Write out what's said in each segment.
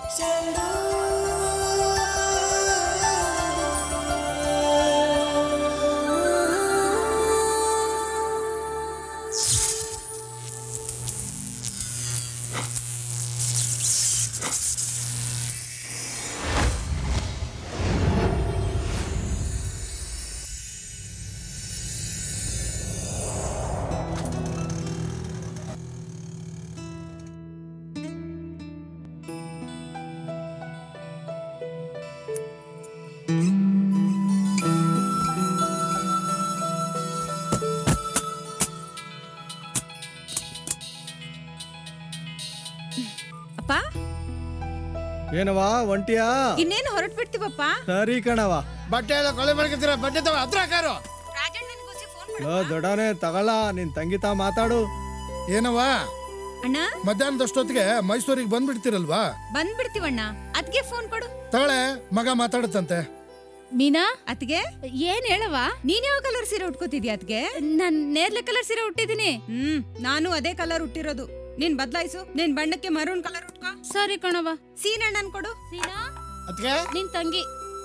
ಅಪ್ಪ ಏನವಾ ಒಂಟಿಯಾ ಇನ್ನೇನು ಹೊರಟ್ ಬಿಡ್ತೀವಪ್ಪ ಸರಿ ಕಣವ ಬಟ್ಟೆ ಎಲ್ಲ ಕೊಳೆ ಮಾಡ್ಕೊತೀರ ಬಟ್ಟೆ ತವ ಹತ್ರ ಹಾಕಾರು ಲೋ ದೊಡ್ಡವನೇ ತಗೊಳ ನಿನ್ ತಂಗಿತ ಮಾತಾಡು ಏನವ್ವ ಅಣ್ಣ ಮಧ್ಯಾಹ್ನದಷ್ಟೊತ್ತಿಗೆ ಮೈಸೂರಿಗೆ ಬಂದ್ಬಿಡ್ತೀರಲ್ವಾ ಬಂದ್ಬಿಡ್ತೀವಣ್ಣ ಅದ್ಗೆ ಫೋನ್ ಕೊಡು ತಗೊಳೆ ಮಗ ಮಾತಾಡುತ್ತಂತೆ ಮೀನಾ ಅತ್ಗೆ ಏನ್ ಹೇಳವ ನೀನ್ ಯಾವ ಕಲರ್ ಸೀರೆ ಉಟ್ಕೋತಿದ್ಯಾ ಅದ್ಗೆ ನಾನ್ ನೇರ್ಲೆ ಕಲರ್ ಸೀರೆ ಉಟ್ಟಿದೀನಿ ಹ್ಮ್ ನಾನು ಅದೇ ಕಲರ್ ಉಟ್ಟಿರೋದು ನೀನ್ ಬದ್ಲಾಯ್ಸು ನಿನ್ ಬಣ್ಣಕ್ಕೆ ಮರೂನ್ ಕಲರ್ ಉಟ್ಕೋ ಸರಿ ಕಣವ ಸೀನಣ್ಣನ್ ಕೊಡು ಸೀನಾ ಅದಕ್ಕೆ ನಿನ್ ತಂಗಿ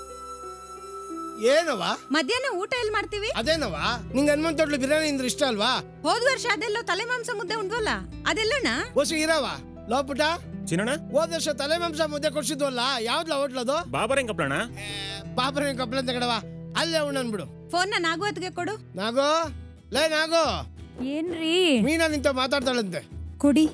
ಏನವ್ವ ಮಧ್ಯಾಹ್ನ ಊಟ ಎಲ್ ಮಾಡ್ತೀವಿ ಅದೇನವ್ವ ನಿಂಗೆ ಹನುಮಂತ ಹೋಟ್ಲು ಬಿರಿಯಾನಿ ಅಂದ್ರೆ ಇಷ್ಟ ಅಲ್ವಾ ಹೋದ್ ವರ್ಷ ಅದೆಲ್ಲೋ ತಲೆ ಮಾಂಸ ಮುದ್ದೆ ಉಂಡ್ವಲ್ಲ ಅದೆಲ್ಲಣ್ಣ ಹೊಸ ಇರವ ಲೋಪುಟ ಚಿನ್ನಣ್ಣ ಹೋದ ವರ್ಷ ತಲೆ ಮಾಂಸ ಮುದ್ದೆ ಕೊಡ್ಸಿದ್ವಲ್ಲ ಯಾವ್ದ್ಲ ಹೋಟ್ಲದು ಬಾಬರ್ ಹೆಂಗಪ್ಲಣ್ಣ ಪಾಪರ ಕಪ್ಲಂತ ಕಡವ ಅಲ್ಲೇ ಉಣ್ಣನ್ ಬಿಡು ಫೋನ್ ನ ನಾಗು ಅತ್ಗೆ ಕೊಡು ನಾಗೋ ಲೇ ನಾಗೋ ಏನ್ರಿ ಮೀನಾ ನಿಂತ ಮಾತಾಡ್ತಾಳಂತೆ ಕೊಡಿ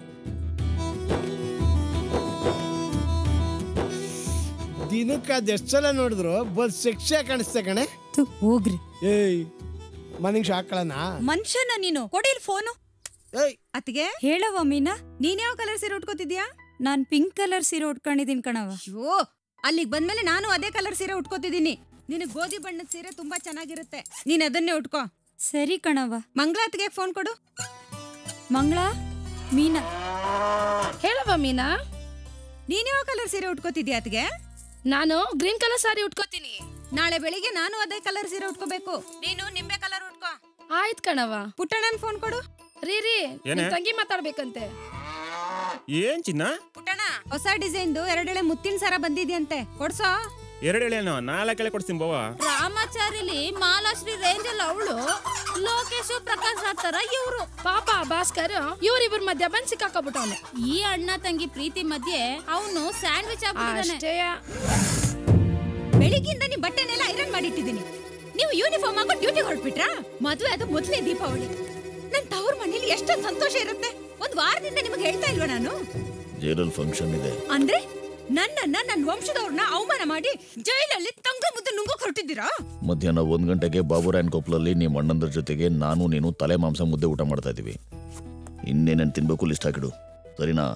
ದಿನಕ್ಕೆ ಅದ್ ಎಷ್ಟ್ ಸಲ ನೋಡಿದ್ರು ಬಸ್ ಶಿಕ್ಷೆ ಕಾಣಿಸ್ತೆ ಕಣೆ ಹೋಗ್ರಿ ಏಯ್ ಮನಿಗ್ ಹಾಕಳನ ಮನುಷ್ಯನ ನೀನು ಕೊಡಿಲ್ ಫೋನು ಏಯ್ ಅತ್ಗೆ ಹೇಳವ ಮೀನಾ ನೀನ್ ಯಾವ ಕಲರ್ ಸೀರೆ ಉಟ್ಕೋತಿದ್ಯಾ ನಾನ್ ಪಿಂಕ್ ಕಲರ್ ಸೀರೆ ಉಟ್ಕೊಂಡಿದೀನಿ ಕಣವ ಅಯ್ಯೋ ಅಲ್ಲಿಗ್ ಬಂದ್ಮೇಲೆ ನಾನು ಅದೇ ಕಲರ್ ಸೀರೆ ಉಟ್ಕೋತಿದ್ದೀನಿ ನಿನಗ್ ಗೋಧಿ ಬಣ್ಣದ ಸೀರೆ ತುಂಬಾ ಚೆನ್ನಾಗಿರುತ್ತೆ ನೀನ್ ಅದನ್ನೇ ಉಟ್ಕೋ ಸರಿ ಕಣವ ಮಂಗಳಾತ್ಗೆ ಫೋನ್ ಕೊಡು ಮಂಗಳ ಮೀನಾ ಹೇಳವ ಮೀನಾ ನೀನ್ ಯಾವ ಕಲರ್ ಸೀರೆ ಉಟ್ಕೋತಿದ್ಯಾ ಅತ್ಗೆ ನಾನು ಗ್ರೀನ್ ಕಲರ್ ಸಾರಿ ಉಟ್ಕೋತೀನಿ ನಾಳೆ ಬೆಳಿಗ್ಗೆ ನಾನು ಅದೇ ಕಲರ್ ಸೀರೆ ಉಟ್ಕೋಬೇಕು ನೀನು ನಿಂಬೆ ಕಲರ್ ಉಟ್ಕೋ ಆಯ್ತ್ ಕಣವ ಪುಟ್ಟಣ್ಣನ್ ಫೋನ್ ಕೊಡು ರೀ ರೀ ಏನೇ? ನಿನ್ ತಂಗಿ ಮಾತಾಡ್ಬೇಕಂತೆ ಏನ್ ಚಿನ್ನ ಪುಟ್ಟಣ್ಣ ಹೊಸ ಡಿಸೈನ್ದು ಎರಡೆಳೆ ಮುತ್ತಿನ ಸರ ಬಂದಿದ್ಯಂತೆ ಕೊಡ್ಸೋ ಎರಡು ಎಳೆನೋ ನಾಲ್ಕು ಎಳೆ ಕೊಡ್ತೀನಿ ಬಾವ ರಾಮಾಚಾರಿಲಿ ಮಾಲಾಶ್ರೀ ರೇಂಜ್ ಅಲ್ಲ ಅವಳು ಲೋಕೇಶ್ ಪ್ರಕಾಶ್ ತರ ಇವ್ರು ಪಾಪ ಭಾಸ್ಕರ್ ಇವ್ರಿಬ್ರ ಮಧ್ಯ ಬಂದ್ ಸಿಕ್ಕಾಕೊಬಿಟ್ಟವನೆ ಈ ಅಣ್ಣ ತಂಗಿ ಪ್ರೀತಿ ಮಧ್ಯೆ ಅವನು ಸ್ಯಾಂಡ್ವಿಚ್ ಆಗ್ಬಿಟ್ಟಿದ್ದಾನೆ ಅಷ್ಟೇಯ ಬೆಳಿಗ್ಗೆಯಿಂದ ನಿಮ್ ಬಟ್ಟೆನೆಲ್ಲ ಐರನ್ ಮಾಡಿಟ್ಟಿದ್ದೀನಿ ನೀವು ಯೂನಿಫಾರ್ಮ್ ಹಾಕೊಂಡು ಡ್ಯೂಟಿ ಹೊರಟ್ಬಿಟ್ರಾ ಮದ್ವೆ ಅದು ಮೊದಲೇ ದೀಪಾವಳಿ ನನ್ ತವ್ರ ಮನೇಲಿ ಎಷ್ಟೊಂದು ಸಂತೋಷ ಇರುತ್ತೆ ಒಂದ್ ವಾರದಿಂದ ನಿಮಗೆ ಹೇಳ್ತಾ ಇಲ್ವಾ ನಾನು ಜೈಲಲ್ಲಿ ಫಂಕ್ಷನ್ ಇದೆ ಅಂದ್ರೆ ನನ್ನನ್ನ ನನ್ನ ವಂಶದವ್ರನ್ನ ಅವಮಾನ ಮಾಡಿ ಜೈಲಲ್ಲಿ ತಂಗ ಮುದ್ದು ನುಂಗೋಕ್ ಹೊರಟಿದ್ದೀರಾ ಮಧ್ಯಾಹ್ನ ಒಂದ್ ಗಂಟೆಗೆ ಬಾಬುರಾಯನ್ ಕೊಪ್ಪಲಲ್ಲಿ ನಿಮ್ಮ ಅಣ್ಣಂದ್ರ ಜೊತೆಗೆ ನಾನು ನೀನು ತಲೆ ಮಾಂಸ ಮುದ್ದೆ ಊಟ ಮಾಡ್ತಾ ಇದೀವಿ ಇನ್ನೇನೇನು ತಿನ್ಬೇಕು ಲಿಸ್ಟ್ ಹಾಕಿಡು ಸರಿನಾ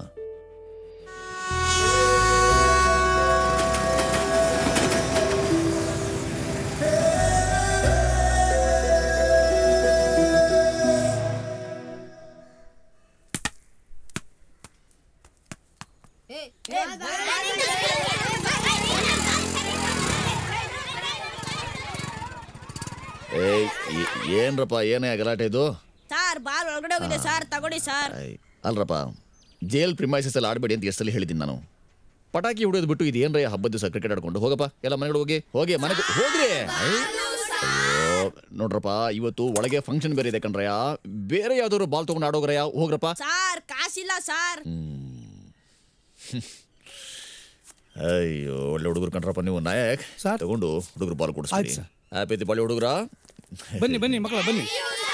ಏಯ್ ಏ- ಏನ್ರಪ್ಪ ಏನೇ ಗಲಾಟೆ ಇದು ಸಾರ್ ಬಾಲ್ ಒಳಗಡೆ ಹೋಗಿದೆ ಸಾರ್ ತಗೊಳ್ಳಿ ಸಾರ್ ಐ, ಅಲ್ರಪ್ಪ ಜೇಲ್ ಪ್ರಿಮೈಸಸ್ ಎಲ್ಲ ಆಡಬೇಡಿ ಅಂತ ಎಷ್ಟಲ್ಲಿ ಹೇಳಿದ್ದೀನಿ ನಾನು ಪಟಾಕಿ ಹೊಡೆಯೋದು ಬಿಟ್ಟು ಇದು ಏನ್ರೇ ಹಬ್ಬದ ದಿವಸ ಕ್ರಿಕೆಟ್ ಆಡ್ಕೊಂಡು ಹೋಗಪ್ಪ ಎಲ್ಲ ಮನೆಗೆ ಹೋಗಿ ಹೋಗಿ ಮನೆಗೆ ಹೋಗ್ರಿ ಐ, ಅಯ್ಯೋ ನೋಡ್ರಪ್ಪ ಇವತ್ತು ಒಳಗೆ ಫಂಕ್ಷನ್ ಬೇರೆ ಇದೆ ಕಣ್ರಯ್ಯ ಬೇರೆ ಯಾವ್ದಾದ್ರು ಬಾಲ್ ತಗೊಂಡು ಆಡೋಗ್ರಯ್ಯ ಹೋಗ್ರಪ್ಪ ಸಾರ್ ಕಾಸಿಲ್ಲ ಸಾರ್ ಅಯ್ಯೋ ಒಳ್ಳೆ ಹುಡುಗರು ಕಣ್ರಪ್ಪ ನೀವು ನಾಯಕ್ ತಗೊಂಡು ಹುಡುಗರು ಬಾಲ್ ಕೊಡಿಸ್ತೀನಿ ಹ್ಯಾಪಿ ದೀಪಾವಳಿ ಹುಡುಗರ ಬನ್ನಿ ಬನ್ನಿ ಮಕ್ಕಳ ಬನ್ನಿ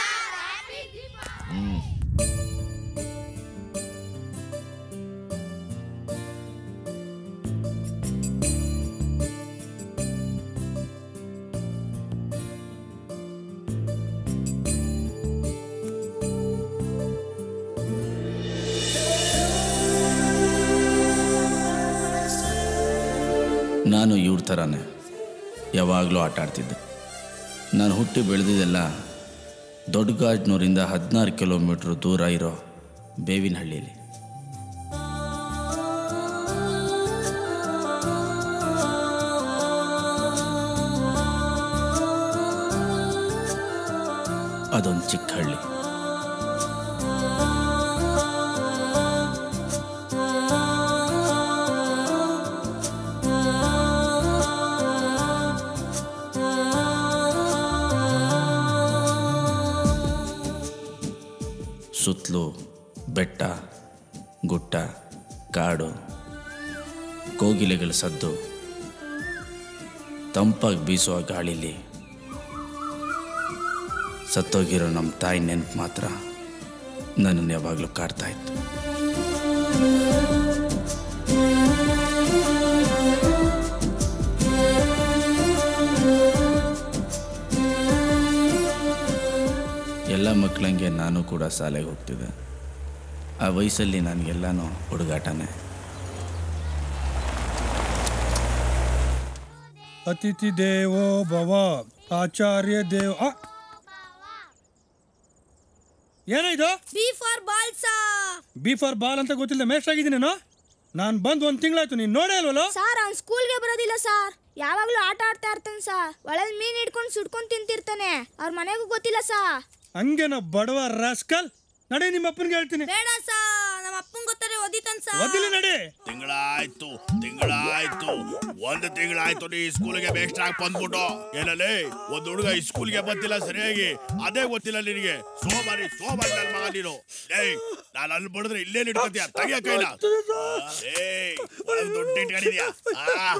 ನಾನು ಇವ್ರ ಥರನೇ ಯಾವಾಗಲೂ ಆಟ ಆಡ್ತಿದ್ದೆ ನಾನು ಹುಟ್ಟಿ ಬೆಳೆದಿದ್ದೆಲ್ಲ ದೊಡ್ಡಗಾಜ್ನೂರಿಂದ ಹದಿನಾರು ಕಿಲೋಮೀಟ್ರ್ ದೂರ ಇರೋ ಬೇವಿನಹಳ್ಳಿಯಲ್ಲಿ ಅದೊಂದು ಚಿಕ್ಕ ಹಳ್ಳಿ ಸುತ್ತಲೂ ಬೆಟ್ಟ ಗುಟ್ಟ ಕಾಡು ಕೋಗಿಲೆಗಳ ಸದ್ದು ತಂಪಾಗಿ ಬೀಸುವ ಗಾಳಿಲಿ ಸತ್ತೋಗಿರೋ ನಮ್ಮ ತಾಯಿ ನೆನಪು ಮಾತ್ರ ನನ್ನನ್ನು ಯಾವಾಗಲೂ ಕಾಡ್ತಾ ಇತ್ತು ಎಲ್ಲ ಮಕ್ಕಳಂಗೆ ನಾನು ಕೂಡ ಶಾಲೆಗೆ ಹೋಗ್ತಿದ್ದೆ ಆ ವಯಸ್ಸಲ್ಲಿ ನನಗೆಲ್ಲನೂ ಹುಡುಗಾಟನೇ ಅತಿಥಿ ದೇವೋ ಭವ ಆಚಾರ್ಯ ದೇವ ಆ! ಏನಾಯ್ತು B for ball sir B for ball ಅಂತ ಗೊತ್ತಿಲ್ಲ ಮೇಸ್ಟ್ ಆಗಿದ್ದೀನಿ ನಾನು ನಾನು ಬಂದು ಒಂದು ತಿಂಗಳಾಯ್ತು ನೀನು ನೋಡೇ ಅಲ್ವಲ್ಲ ಸಾರ್ ಅವ್ನ್ ಸ್ಕೂಲ್ಗೆ ಬರೋದಿಲ್ಲ ಸಾರ್ ಯಾವಾಗ್ಲೂ ಆಟ ಆಡ್ತಾ ಇರ್ತಾನೆ ಸಾರ್ ಒಳಲ್ ಮೀನ್ ಹಿಡ್ಕೊಂಡು ಸುಡ್ಕೊಂಡು ತಿಂತಿರ್ತಾನೆ ಅವ್ರ ಮನೆಗೂ ಗೊತ್ತಿಲ್ಲ ಸಾ ಹಂಗೇನ ಬಡವ ರಾಸ್ಕಲ್ ನಡಿ ನಿಮ್ಮ ಅಪ್ಪನಿಗೆ ಹೇಳ್ತೀನಿ ಬೇಡ ಸಾ ನಮ್ಮ ಅಪ್ಪಂಗ್ ಗೊತ್ತಾರೆ ಓದಿತಾನ್ ಸಾ ಓದಿಲ್ಲ ನಡಿ ತಿಂಗಳಾಯ್ತು ತಿಂಗಳಾಯ್ತು ಒಂದು ತಿಂಗಳಾಯ್ತು ನೀ ಸ್ಕೂಲ್ಗೆ ಬೇಸ್ಟ್ ಆಗಿ ಬಂದ್ಬಿಟ್ಟು ಏನಲ್ಲೇ ಒಂದ್ ಹುಡುಗ ಈ ಸ್ಕೂಲ್ಗೆ ಬಂದಿಲ್ಲ ಸರಿಯಾಗಿ ಅದೇ ಗೊತ್ತಿಲ್ಲ ನಿನಗೆ ಸೋಮಾರಿ ಸೋಮಾರಿ ನನ್ ಮಗ ನೀನು ಏಯ್ ನಾನು ಅಲ್ಲಿ ಬಿಡಿದ್ರೆ ಇಲ್ಲೇ ಇಟ್ಕೊತೀಯ ತೆಗಿಯ ಕೈನ ಏಯ್ ಒಳಗ್ ದುಡ್ಡು ಇಟ್ಕೊಂಡಿದ್ಯಾ ಆ.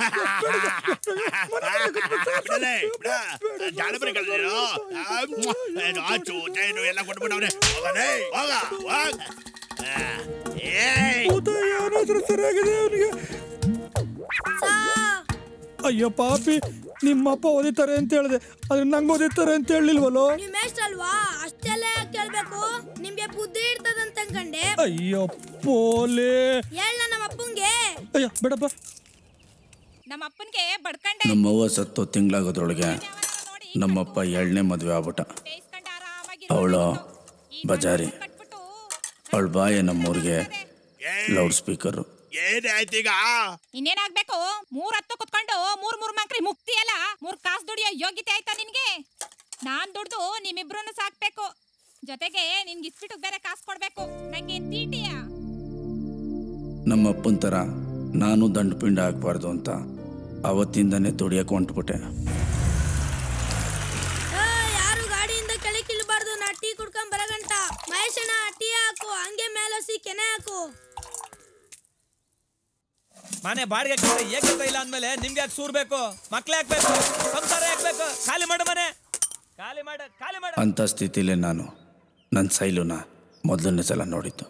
ಬಿಡಲೇ, ಬಿಡ. ಜಾನಪದ ಕಳ್ದ ನೀನು. ಆ, ಮ್ವಾ. ಏನು ಆಚು ಜೈನು ಎಲ್ಲ ಕೊಟ್ಬಿಟ್ಟವ್ರೆ ಹೋಗಲೇ ಹೋಗ ಹೋಗ ಆ, ಏಯ್ ಏನಾದ್ರೂ ಸರಿಯಾಗಿದೆ ಅವನಿಗೆ ಸಾ ಅಯ್ಯೋ ಪಾಪಿ ನಿಮ್ಮಪ್ಪ ಓದಿತಾರೆ ಅಂತ ಹೇಳಿದೆ ಆದ್ರೆ ನಂಗೆ ಓದಿತಾರೆ ಅಂತ ಹೇಳಿಲ್ವಲ್ಲೋ ನೀವ್ ಮೇಸ್ಟ್ ಅಲ್ವಾ ಅಷ್ಟೆಲ್ಲ ಯಾಕ್ ಕೇಳ್ಬೇಕು ನಿಮ್ಗೆ ಬುದ್ಧಿ ಇರ್ತದಂತ ಅನ್ಕಂಡೆ ಅಯ್ಯೋ ಪೋಲೆ ಹೇಳ್ ನಮ್ಮ ಅಪ್ಪಂಗೆ ಅಯ್ಯೋ ಬೇಡಪ್ಪ ನಮ್ಮ ಅಪ್ಪನ್ಗೆ ಬಡ್ಕಂಡೆ ನಮ್ಮವ್ವ ಸತ್ತು ತಿಂಗಳಾಗೋದ್ರೊಳಗೆ ನಮ್ಮಪ್ಪ ಎರಡನೇ ಮದುವೆ ಆಗ್ಬಿಟ್ಟ ಬೇಯಿಸ್ಕೊಂಡ್ ಆರಾಮಾಗಿ ಅವಳು ಬಜಾರಿ ಅವಳ ಬಾಯ ನಮ್ಮೂರಿಗೆ ಲೌಡ್ ಸ್ಪೀಕರು ಏನಾಯ್ತು ಈಗ ಇನ್ನೇನಾಗ್ಬೇಕು ಮೂರ್ ಹತ್ತು ಕುತ್ಕೊಂಡು ಮೂರ್ ಮೂರ್ ಮಕ್ರಿ ಮುಕ್ತಿ ಅಲ್ಲ ಮೂರ್ ಕಾಸು ದುಡಿಯೋ ಯೋಗ್ಯತೆ ಆಯ್ತಾ ನಿನ್ಗೆ ನಾನ್ ದುಡ್ದು ನಿಮ್ಮಿಬ್ರನ್ನ ಸಾಕ್ಬೇಕು ಜೊತೆಗೆ ನಿನ್ಗೆ ಇಸ್ಬಿಟ್ಟು ಬೇರೆ ಕಾಸು ಕೊಡ್ಬೇಕು ನಂಗೆ ತೀಟಿಯ ನಮ್ಮಪ್ಪನ ಥರ ನಾನು ದಂಡಪಿಂಡ ಹಾಕ್ಬಾರ್ದು ಅಂತ ಅವತ್ತಿಂದನೇ ದುಡಿಯಕ್ಕೆ ಹೊಂಟ್ಬಿಟ್ಟೆ ಆ, ಯಾರು ಗಾಡಿಯಿಂದ ಕೆಳಗೆ ಇಳ್ಬಾರ್ದು ನಾ ಟೀ ಕುಡ್ಕೊಂಡ್ ಬರಗಂಟ ಮಹೇಶಣ್ಣ ಟೀ ಹಾಕು ಹಂಗೆ ಮೇಲೋಸಿ ಕೆನೆ ಹಾಕು ಮನೆ ಬಾಡಿಗೆ ಕಟ್ಟ ಏಕತೆ ಇಲ್ಲ ಅಂದ್ಮೇಲೆ ನಿಮ್ಗೆ ಯಾಕೆ ಸೂರ್ಬೇಕು ಮಕ್ಳು ಹಾಕ್ಬೇಕು ಸಂಸಾರ ಹಾಕ್ಬೇಕು ಖಾಲಿ ಮಾಡು ಮನೆ ಖಾಲಿ ಮಾಡ ಖಾಲಿ ಮಾಡ ಅಂಥ ಸ್ಥಿತಿಲೇ ನಾನು ನನ್ನ ಸೈಲುನ ಮೊದಲನೇ ಸಲ ನೋಡಿದ್ದು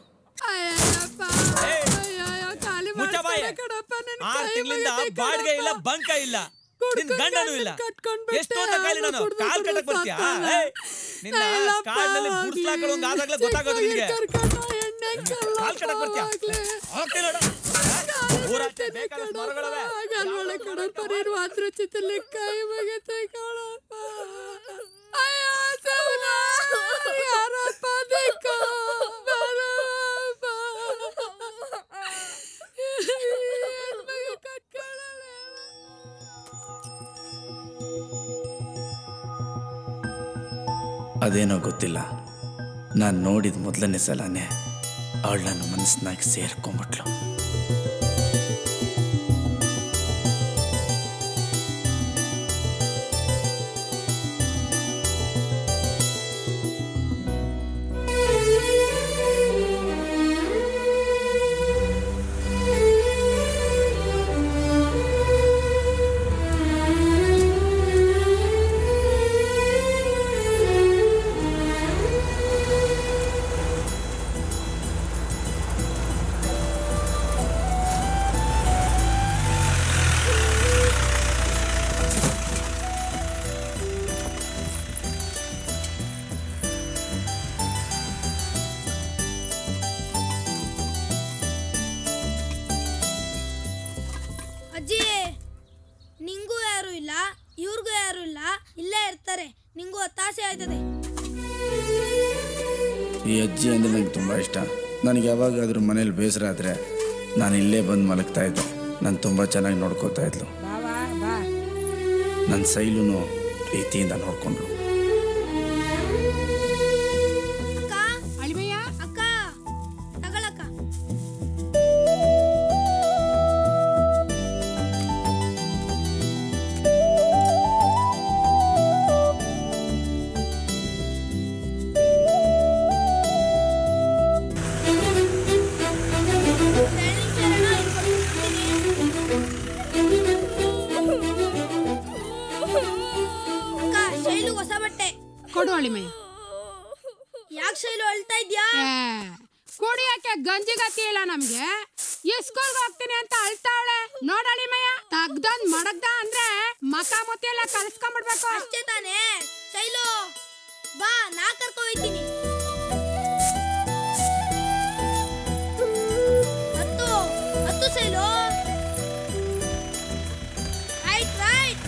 ಮುಚ್ಚ ಬಾಯಿ ಆರ್ ತಿಂಗಳಿಂದ ಬಾಡಿಗೆ ಇಲ್ಲ ಬಂಕ ಇಲ್ಲ ನಿನ್ ಗಂಡನೂ ಇಲ್ಲ ಎಷ್ಟು ಅಂತ ಕಾಲಿ ನಾನು ಕಾಲ್ ಕಟ್ಟಕ್ ಬರ್ತೀಯಾ ಏಯ್, ನಿನ್ನ ಕಾಲ್ನಲ್ಲಿ ಗುಡ್ಸ್ಲಾಕೊಳ್ಳೋಂಗ್ ಆದಾಗ್ಲೇ ಗೊತ್ತಾಗೋದು ನಿನ್ಗೆ ಕಾಲ್ ಕಟ್ಟಕ್ ಬರ್ತೀಯಾ ಹೋಗ್ತೀನಿ ನೋಡು ಊರಾಚೆ ಬೇಕಾದಷ್ಟು ಮರಗಳವೆ. ಅದೇನೋ ಗೊತ್ತಿಲ್ಲ ನಾನು ನೋಡಿದ ಮೊದಲನೇ ಸಲನೇ ಅವಳು ನನ್ನ ಮನಸ್ಸಿನಾಗ ಸೇರ್ಕೊಂಬಿಟ್ಲು ಅಜ್ಜಿ ನಿಂಗೂ ಯಾರು ಇಲ್ಲ ಇವ್ರಿಗೂ ಯಾರು ಇಲ್ಲ ಇಲ್ಲೇ ಇರ್ತಾರೆ ನಿಂಗೂ ಒತ್ತಾಸೆ ಆಯ್ತದೆ ಈ ಅಜ್ಜಿ ಅಂದರೆ ನಂಗೆ ತುಂಬ ಇಷ್ಟ ನನಗೆ ಯಾವಾಗಾದ್ರೂ ಮನೇಲಿ ಬೇಸರ ಆದರೆ ನಾನು ಇಲ್ಲೇ ಬಂದು ಮಲಗ್ತಾ ಇದ್ದೆ ನಾನು ತುಂಬ ಚೆನ್ನಾಗಿ ನೋಡ್ಕೋತಾ ಇದ್ಲು ನನ್ನ ಸೈಲುನು ಪ್ರೀತಿಯಿಂದ ನೋಡ್ಕೊಂಡ್ಳು ಅಕ್ಕ ಅಕ್ಕ ತಗೊಳಕ್ಕ ನಮ್ಗೆ ಸ್ಕೂಲ್ಗೆ ಹೋಗ್ತೀನಿ ಅಂತ ಅಳ್ತಾವಳೆ ನೋಡಳಿ ಮಯ್ಯ ತಗ್ದೊಂದ್ ಮಡಗ್ದ ಅಂದ್ರೆ ಮಕ ಮುತ್ತಿ ಎಲ್ಲ ಕಲ್ಸ್ಕೊಂಡ್ಬಿಡ್ಬೇಕು ಅಷ್ಟೇ ತಾನೇ ಶೈಲು ಬಾ ನಾ ಕರ್ಕೊ ಹೋಯ್ತೀನಿ ಹತ್ತು ಹತ್ತು Shailu right right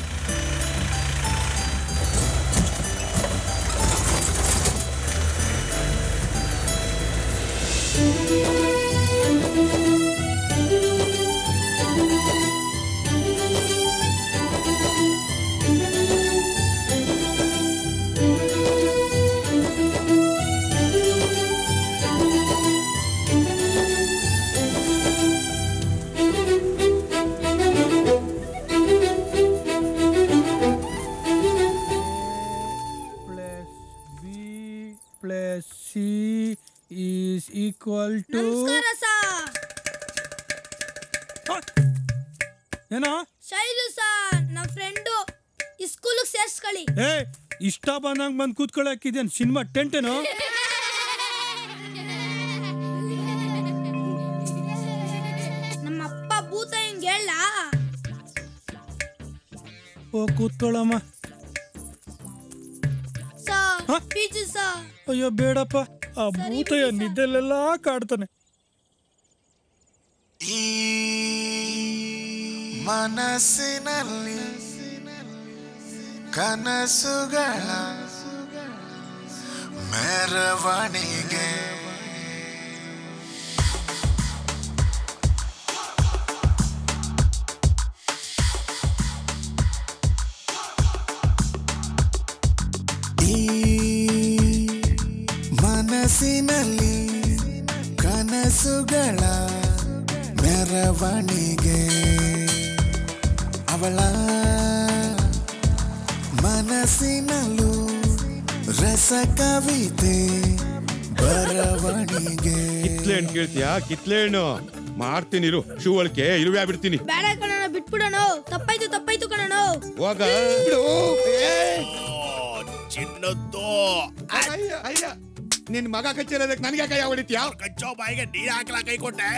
plus B plus C is equal to ನಮಸ್ಕಾರ ಸಾ ಏನೋ ಶೈಲು ಸಾ ನಮ್ಮ ಫ್ರೆಂಡು ಈ ಸ್ಕೂಲಿಗೆ ಸೇರ್ಸ್ಕೊಳ್ಳಿ ಏ ಇಷ್ಟ ಬಂದಂಗ್ ಬಂದ್ ಕೂತ್ಕೊಳಕಿದೇನ್ ಸಿನಿಮಾ ಟೆಂಟ್ ಏನೋ ನಮ್ಮ ಅಪ್ಪ ಭೂತ ಹಿಂಗ್ ಹೇಳ ಓ ಕೂತ್ಕೊಳ್ಳಮ್ಮ ಸಾ ಹ? ಬೀಜು ಸಾ ಅಯ್ಯೋ ಬೇಡಪ್ಪ ಆ ಸರಿ ಭೂತಯ್ಯ ಬಿಡಿ ಸರ್. ನಿದ್ದೆಲ್ಲೆಲ್ಲ ಕಾಡ್ತಾನೆ ಮನಸ್ಸಿನಲ್ಲಿ ಕನಸುಗಳ ಮೆರವಣಿಗೆ ಈ ಮನಸ್ಸಿನಲ್ಲಿ ಕನಸುಗಳ ಮೆರವಣಿಗೆ ಅವಳ ಮನಸ್ಸಿನಲ್ಲೂ ರಸ ಕವಿತೆ ಬರವಣಿಗೆ ಕಿತ್ಲೆ ಹಣ್ಣು ಕೇಳ್ತೀಯಾ ಕಿತ್ಲೆ ಹಣ್ಣು ಮಾಡ್ತೀನಿ ಇರು ಶೂ ಒಳಕ್ಕೆ ಇರುವೆ ಬಿಡ್ತೀನಿ ಬೇಡ ಕಣಣ ಬಿಟ್ಬಿಡೋಣ ತಪ್ಪಾಯ್ತು ತಪ್ಪಾಯ್ತು ಕಣಣ ಹೋಗ ಬಿಡು. ಏ, ಚಿನ್ನದ್ದು ಅಯ್ಯ, ಅಯ್ಯ. ನಿನ್ ಮಗ ಕಚ್ಚಿರೋದಕ್ಕೆ ನನಗೆ ಕೈ ಹೊಡಿತೀಯಾ ಕಚ್ಚೋ ಬಾಯಿಗೆ ನೀರ್ ಹಾಕ್ಲಾ ಕೈ ಕೊಟ್ಟೆ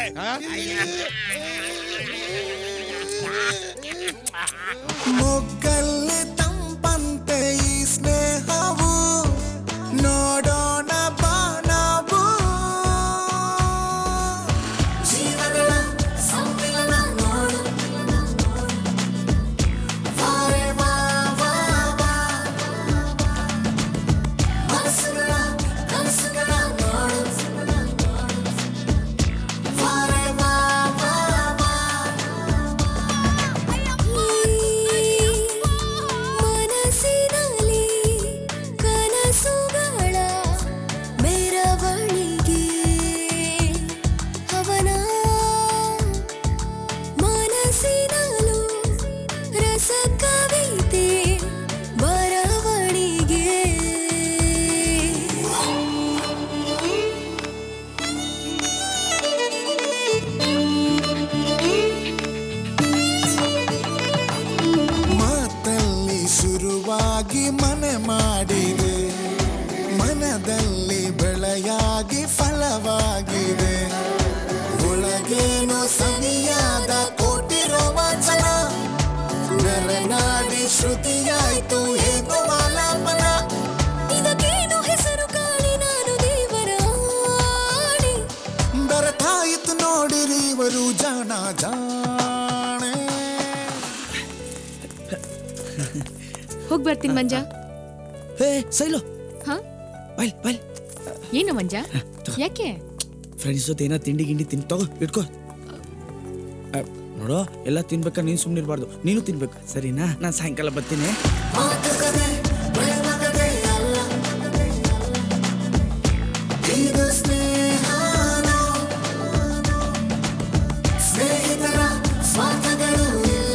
ಮೊಗ್ಗಲ್ಲಿ ತಂಪಂತೆ ಈ ಸ್ನೇಹವು ನೋಡೋಣ ಬಾ ನಾವು ಜೀವಗಳ ಸಮ್ಮಿಲನ ನೋಡು ವಾರೆ ವಾ ವಾ ವಾ. ಮನಸ್ಸುಗಳ ಕನಸುಗಳ ನೋಡು ವಾರೆ ವಾ ವಾ ವಾ. ಮನಸ್ಸಿನಲ್ಲಿ ಕನಸುಗಳ ಮೆರವಣಿಗೆ ಅವನ ಮನಸ್ಸಿನಲ್ಲೂ ರಸ ಕವಿತೆ ಬರವಣಿಗೆ ಮಾತಲ್ಲಿ ಶುರುವಾಗಿ ಮನೆ ಮಾಡಿದೆ ಮನದಲ್ಲಿ ಬೆಳೆಯಾಗಿ ಫಲವಾಗಿದೆ ಒಳಗೇನು ಸನಿಯಾದ ಕೋಟಿ ರೋಮಾಂಚನ ನರನಾಡಿ ಶ್ರುತಿಯಾಯ್ತು ಹೇಗೋ ಆಲಾಪನ ಇದಕ್ಕೇನು ಹೆಸರು ಕಾಳಿ ನಾನು ದೇವರ ಆಣೆ. ಬರತಾಯಿತು ನೋಡಿರಿ ಇವರು ಜಾಣ ಜಾಣೆ ಹೋಗ್ ಬರ್ತೀನಿ ಮಂಜ ಹೇ ಸೈಲು ಹಾ ಬೈಲ್ ಬೈಲ್ ಏನು ಮಂಜ ಯಾಕೆ ಫ್ರೆಂಡ್ಸ್ ಜೊತೆ ಏನೋ ತಿಂಡಿ ಗಿಂಡಿ ತಿನ್ ತಗೋ ಇಟ್ಕೋ ಅ, ನೋಡು ಎಲ್ಲ ತಿನ್ಬೇಕಾ ನೀನು ಸುಮ್ಮನಿರ್ಬಾರ್ದು ನೀನು ತಿನ್ಬೇಕು ಸರಿನಾ ನಾನು ಸಾಯಂಕಾಲ ಬರ್ತೀನಿ ಮಾತುಕತೆ ಪ್ರೇಮಕತೆ ಅಲ್ಲ ಇದು ಸ್ನೇಹನೋ ಸ್ನೇಹಿತರ ಸ್ವಾರ್ಥಗಳು ಇಲ್ಲ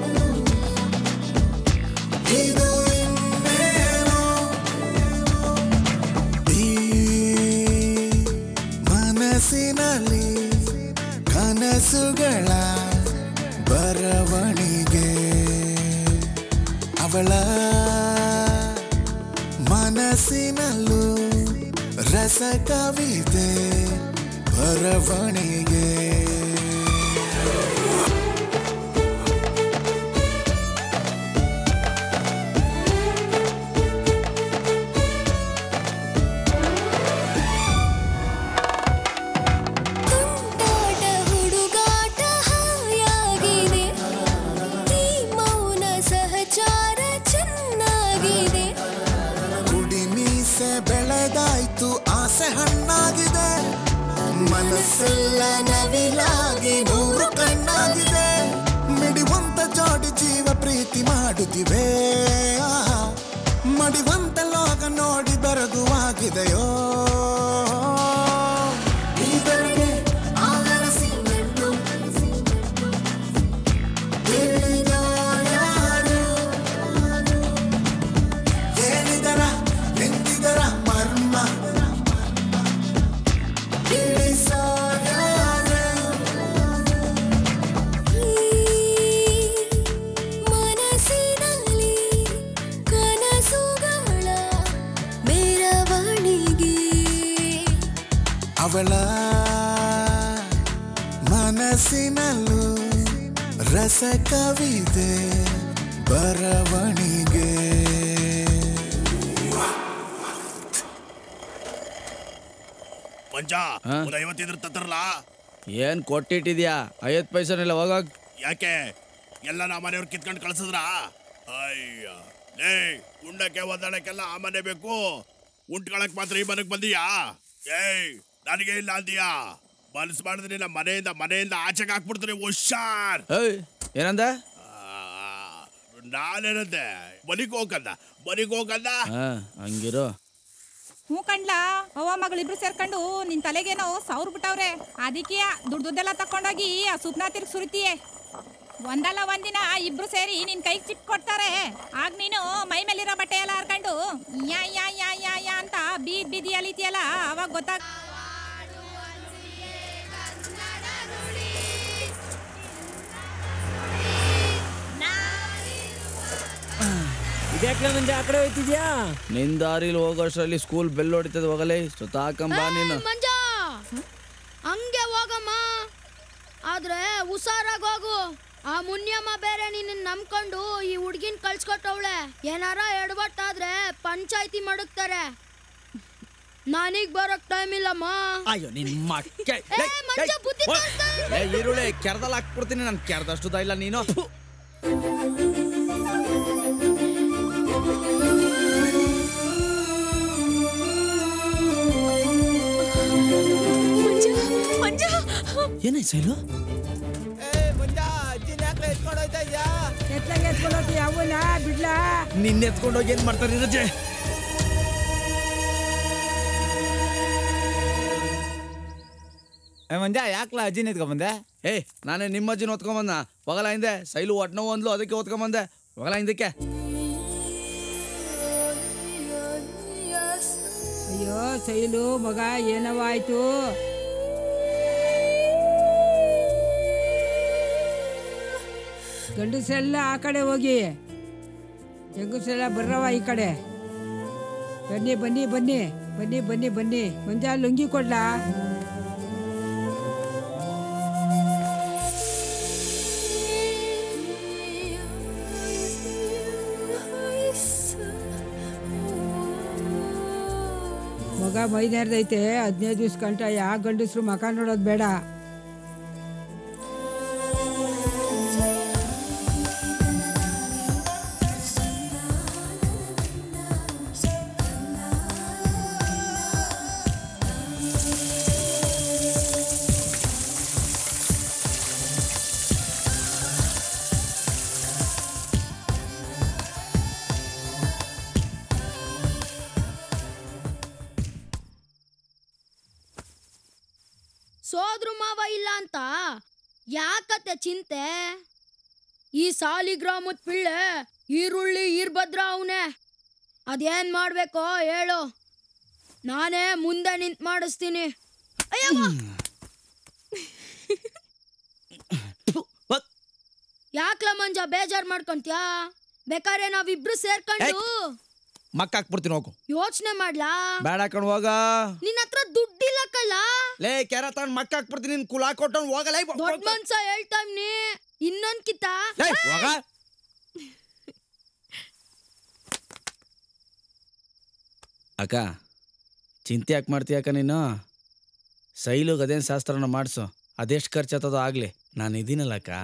ಇದು ಇನ್ನೇನೋ ಈ ಮನಸ್ಸಿನಲ್ಲಿ ಕನಸುಗಳ ಬರವಣಿಗೆ ಅವಳ ಮನಸ್ಸಿನಲ್ಲೂ ರಸ ಕವಿತೆ ಬರವಣಿಗೆ ಮನಸ್ಸೆಲ್ಲ ನವಿಲಾಗಿ ನೂರು ಕಣ್ಣಾಗಿದೆ ಮಿಡಿವಂತ ಜೋಡಿ ಜೀವ ಪ್ರೀತಿ ಮಾಡುತ್ತಿವೆ ಆಹಾ. ಮಡಿವಂತ ಲೋಕ ನೋಡಿ ಬೆರಗುವಾಗಿದೆಯೋ ಇದರಿಗೆ ಆವರಿಸಿ ನಿಲ್ಲು. ತಿಳಿದೋರ್ಯಾರು? ಹೇಳಿದರ ಎಂದಿದರ ಮರ್ಮ ತಿಳಿಸೋರ್ಯಾರು? ಮನಸ್ಸಿನಲ್ಲಿ ಕನಸುಗಳ ಮೆರವಣಿಗೆ ಅವಳ ಮನಸ್ಸಿನಲ್ಲೂ ರಸ ಕವಿದೆ ಬರವಣಿಗೆ ಮಂಜ ಒಂದ್ ಐವತ್ತಿದ್ರ ತತ್ರಲ್ಲ ಏನ್ ಕೊಟ್ಟಿಟ್ಟಿದ್ಯಾ ಐವತ್ತು ಪೈಸನಿಲ್ಲ ಹೋಗೋಕ್ ಯಾಕೆ ಎಲ್ಲ ನಾ ಮನೆಯವ್ರು ಕಿತ್ಕೊಂಡು ಕಳ್ಸಿದ್ರ ಅಯ್ಯ ಲೇ ಉಂಡಕ್ಕೆ ಒದ್ದಾಡಕ್ಕೆಲ್ಲ ಆ ಮನೆ ಬೇಕು ಉಂಟ್ಕೊಳಕ್ ಮಾತ್ರ ಈ ಮನೆಗೆ ಬಂದೀಯಾ ಏಯ್ ನನಗೆ ಇಲ್ಲ ಅಂದೀಯಾ ಮನಸ್ಸು ಮಾಡಿದ್ರೆ ನಮ್ಮ ಮನೆಯಿಂದ ಮನೆಯಿಂದ ಆಚೆಗೆ ಹಾಕ್ಬಿಡ್ತೀನಿ ಹುಷಾರ್ ಏಯ್ ಏನಂದ ನಾನೇನಂದೆ ಮನಿಗ್ ಹೋಗಂದ ಮನಿಗ್ ಹೋಗಂದ ಹಾ ಹಂಗಿರೋ ಹ್ಞೂ ಕಣ್ಲಾ ಅವ್ವ ಮಗಳಿಬ್ರು ಸೇರ್ಕೊಂಡು ನಿನ್ ತಲೆಗೇನೋ ಸಾವಿರ ಬಿಟ್ಟವ್ರೆ ಅದಕ್ಕೆ ದುಡ್ದುದ್ದೆಲ್ಲ ತಕೊಂಡೋಗಿ ಆ ಸುಪ್ನ ತಿರ್ಗಿ ಸುರಿತೀಯೆ ಒಂದಲ್ಲ ಒಂದಿನ ಇಬ್ರು ಸೇರಿ ನಿನ್ ಕೈಗೆ ಚಿಪ್ ಕೊಡ್ತಾರೆ ಆಗ ನೀನು ಮೈ ಮೇಲಿರೋ ಬಟ್ಟೆ ಎಲ್ಲ ಹರ್ಕೊಂಡು ಯಾ ಯಾ ಯಾ ಯಾ ಯಾ ಅಂತ ಬೀದ್ ಬೀದಿ ಅಲಿತಿಯಲ್ಲ ಅವಾಗ ಗೊತ್ತಾಗ ಇದ್ಯಾಕೆ ಮಂಜ ಆ ಕಡೆ ಹೋಯ್ತಿದ್ಯಾ ನಿನ್ ದಾರಿಲಿ ಹೋಗೋಷ್ಟ್ರಲ್ಲಿ ಸ್ಕೂಲ್ ಬೆಲ್ ಹೊಡಿತದ ಹೋಗಲೇ ಸುತ್ತಾಕಂಬ ನೀನು ಮಂಜ ಹಂಗೆ ಹೋಗಮ್ಮ ಆದ್ರೆ ಹುಷಾರಾಗಿ ಹೋಗು ಆ ಮುನ್ಯಮ್ಮ ಬೇರೆ ನಿನ್ನ ನಂಬ್ಕೊಂಡು ಈ ಹುಡ್ಗಿನ್ ಕಳ್ಸ್ಕೊಟ್ಟವಳೆ ಏನಾರ ಎಡವಟ್ಟಾದ್ರೆ ಪಂಚಾಯ್ತಿ ಮಡಗ್ತಾರೆ ನಾನೀಗ್ ಬರೋಕ್ ಟೈಮ್ ಇಲ್ಲಮ್ಮ ಅಯ್ಯೋ ನಿನ್ ಮಕ್ಕೆ ಏ, ಮಂಜ ಬುದ್ಧಿ ಕಲ್ತ್ಕೊ. ಏ ಈರುಳ್ಳಿ ಕೆರ್ದಲ್ಲಿ ಹಾಕ್ಬಿಡ್ತೀನಿ ನಾನು ಕೆರ್ದಷ್ಟು ಇಲ್ಲ ನೀನು ಥು. ಏನಾಯ್ತು ಸೈಲು ಎತ್ಲಾಗ ಎತ್ಕೊಂಡೋಗಿ ಅವನ ಬಿಡ್ಲಾ ನಿನ್ನ ಎತ್ಕೊಂಡೋಗಿ ಏನ್ ಮಾಡ್ತಾರೆ ರಜೆ ಮಂಜ ಯಾಕ್ಲ ಅಜ್ಜಿನ ಎತ್ಕೊಂಡ್ ಏ ನಾನೇ ನಿಮ್ಮ ಅಜ್ಜಿನ ಓದ್ಕೊಂಬಂದ ಹೋಗಲ್ಲ ಹಿಂದೆ ಸೈಲು ಒಟ್ನೋ ಒಂದ್ಲು ಅದಕ್ಕೆ ಓದ್ಕೊಂಬಂದೆ ಹೋಗಲ್ಲ ಹಿಂದಕ್ಕೆ ಅಯ್ಯೋ ಸೈಲು ಮಗ ಏನವ ಆಯ್ತು ಗಂಡಸೆಲ್ಲ ಆ ಕಡೆ ಹೋಗಿ ಹೆಂಗಸೆಲ್ಲ ಬರ್ರವ ಈ ಕಡೆ ಬನ್ನಿ ಬನ್ನಿ ಬನ್ನಿ ಬನ್ನಿ ಬನ್ನಿ ಬನ್ನಿ ಮಂಜ ಲುಂಗಿ ಕೊಡ್ಲಾ ಮಗ ಮೈನೇರ್ದೈತೆ ಹದಿನೈದು ದಿವ್ಸ ಗಂಟ ಯಾವ ಗಂಡಸ್ರು ಮಕ ನೋಡೋದು ಬೇಡ ಸೋದ್ರು ಮಾವ ಇಲ್ಲ ಅಂತ ಯಾಕತ್ತೆ ಚಿಂತೆ ಈ ಸಾಲಿಗ್ರಾಮದ ಪಿಳ್ಳೆ ಈರುಳ್ಳಿ ಈರ್ಭದ್ರ ಅವನೇ ಅದೇನ್ ಮಾಡ್ಬೇಕೋ ಹೇಳು ನಾನೇ ಮುಂದೆ ನಿಂತ್ ಮಾಡಿಸ್ತೀನಿ ಅಯ್ಯವ್ವ! ಯಾಕ್ಲ ಮಂಜ ಬೇಜಾರ್ ಮಾಡ್ಕೊಂತ್ಯಾ ಬೇಕಾದ್ರೆ ನಾವಿಬ್ರು ಸೇರ್ಕೊಂಡು ಮಕ್ಕ ಹಾಕ್ಬಿಡ್ತೀನಿ ಹೋಗು ಯೋಚನೆ ಮಾಡ್ಲಾ ಬೇಡ ಕಣ್ ಹೋಗ ನಿನ್ನ ಹತ್ರ ದುಡ್ಡಿಲ್ಲ ಕಲ್ಲ ಲೇ ಕೆರ ತಗೊಂಡ್ ಮಕ್ಕ ಹಾಕ್ಬಿಡ್ತೀನಿ ನಿನ್ ಕುಲ ಕೊಟ್ಟವ್ ಹೋಗಲ್ಲ ದೊಡ್ಡ ಮನ್ಸ ಹೇಳ್ತಾವ್ನಿ ಇನ್ನೊಂದ್ ಕಿತ್ತ ಹೋಗ ಅಕ್ಕ ಚಿಂತೆ ಯಾಕೆ ಮಾಡ್ತೀಯ ಅಕ್ಕ ನೀನು ಸೈಲು ಅದೇನು ಶಾಸ್ತ್ರನ ಮಾಡಿಸು ಅದೆಷ್ಟು ಖರ್ಚು ಆಗ್ತದೋ ಆಗಲಿ ನಾನು ಇದೀನಲ್ಲ ಅಕ್ಕ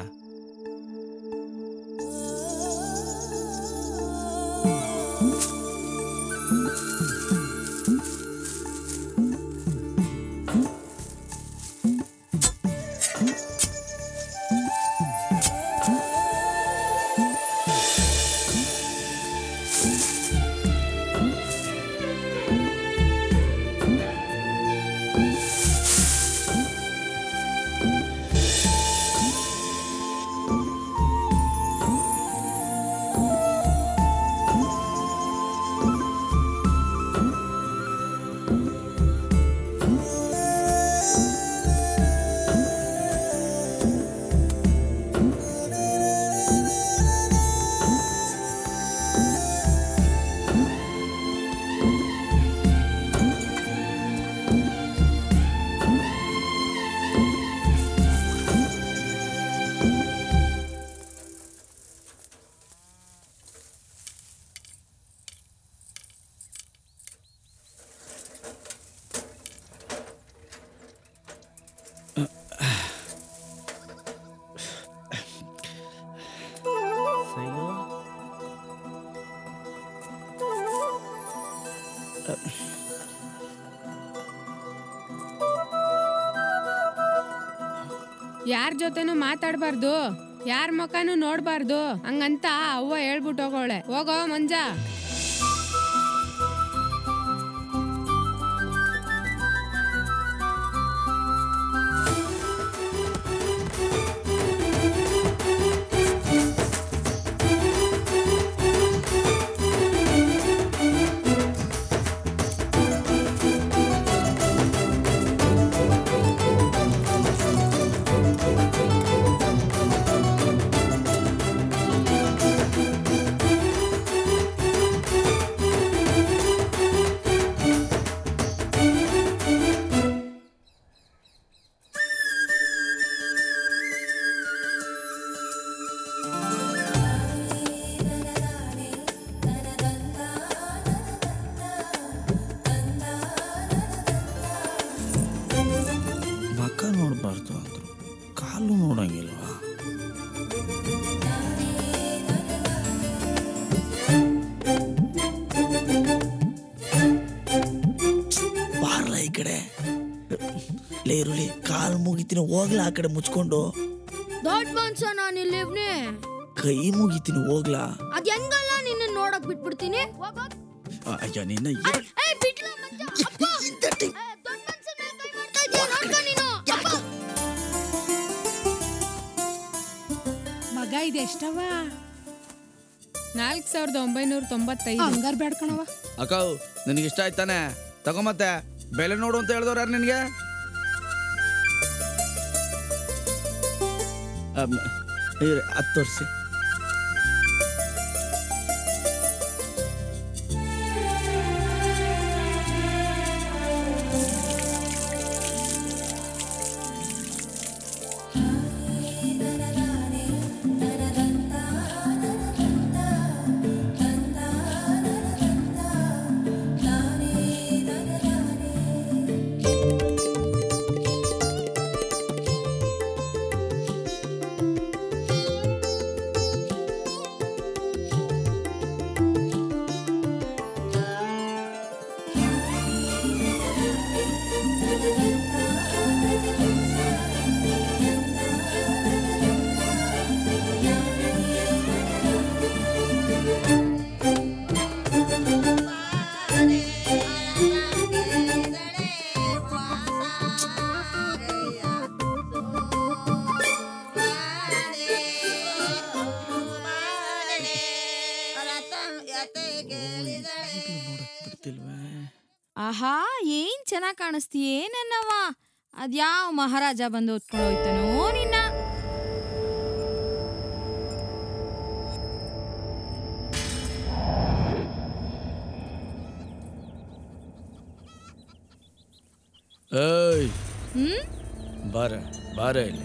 ಯಾರ ಜೊತೆನೂ ಮಾತಾಡ್ಬಾರ್ದು ಯಾರ ಮುಖನೂ ನೋಡ್ಬಾರ್ದು ಹಂಗಂತ ಅವ್ವ ಹೇಳ್ಬಿಟ್ಟು ಹೋಗೋಳೆ ಹೋಗೋ ಮಂಜ ಮಕ್ಕ ನೋಡಬಾರ್ದು ಅಂದ್ರು ಕಾಲು ನೋಡಂಗಿಲ್ವಾ ಬಾರ್ಲ ಈ ಕಡೆ ಲೇ ಈರುಳ್ಳಿ ಕಾಲು ಮುಗಿತೀನಿ ಹೋಗ್ಲಾ ಆ ಕಡೆ ಮುಚ್ಕೊಂಡು ದೊಡ್ಡ ಮನ್ಸ ನಾನು ಇಲ್ಲಿವ್ನಿ ಕೈ ಮುಗಿತೀನಿ ಹೋಗ್ಲಾ ಅದ್ ಹೆಂಗಲ್ಲ ನಿನ್ನ ನೋಡಕ್ ಬಿಟ್ಬಿಡ್ತೀನಿ ಹೋಗೋ. ಆ, ಅಯ್ಯೋ ನಿನ್ನ ಏಯ್, ಏಯ್, ಬಿಟ್ಲ ಮಂಜ, ಅಪ್ಪ. ಏ, ದೊಡ್ಡ್ ಮನ್ಸನ್ ಮೇಲ್ ಕೈ ಮಾಡ್ತಾ ಇದ್ಯಾ? ನೋಡ್ಕೊ ನೀನು, ಅಪ್ಪ. ಮಗ ಇದೆ ಎಷ್ಟವ ನಾಲ್ಕು ಸಾವಿರದ ಒಂಬೈನೂರ ತೊಂಬತ್ತೈದು ಹಂಗಾರ್ ಬೇಡ್ಕಣವ ಅಕ್ಕ ನಿನಗೆ ಇಷ್ಟ ಆಯ್ತಾನೆ ತಗೊಂಬತ್ತೆ ಬೆಲೆ ನೋಡು ಅಂತ ಹೇಳಿದವ್ರು ಯಾರು ನಿನಗೆ ಹತ್ತು ವರ್ಷ ಆಹಾ ಏನ್ ಚೆನ್ನಾಗ್ ಕಾಣಿಸ್ತೀಯೇ ನನ್ನವ್ವ ಅದ್ಯಾವ ಮಹಾರಾಜ ಬಂದು ಹೊತ್ಕೊಂಡು ಹೋಯ್ತಾನೋ ನಿನ್ನ ಏಯ್ ಹ್ಮ್ ಬಾರ ಬಾರ ಇಲ್ಲಿ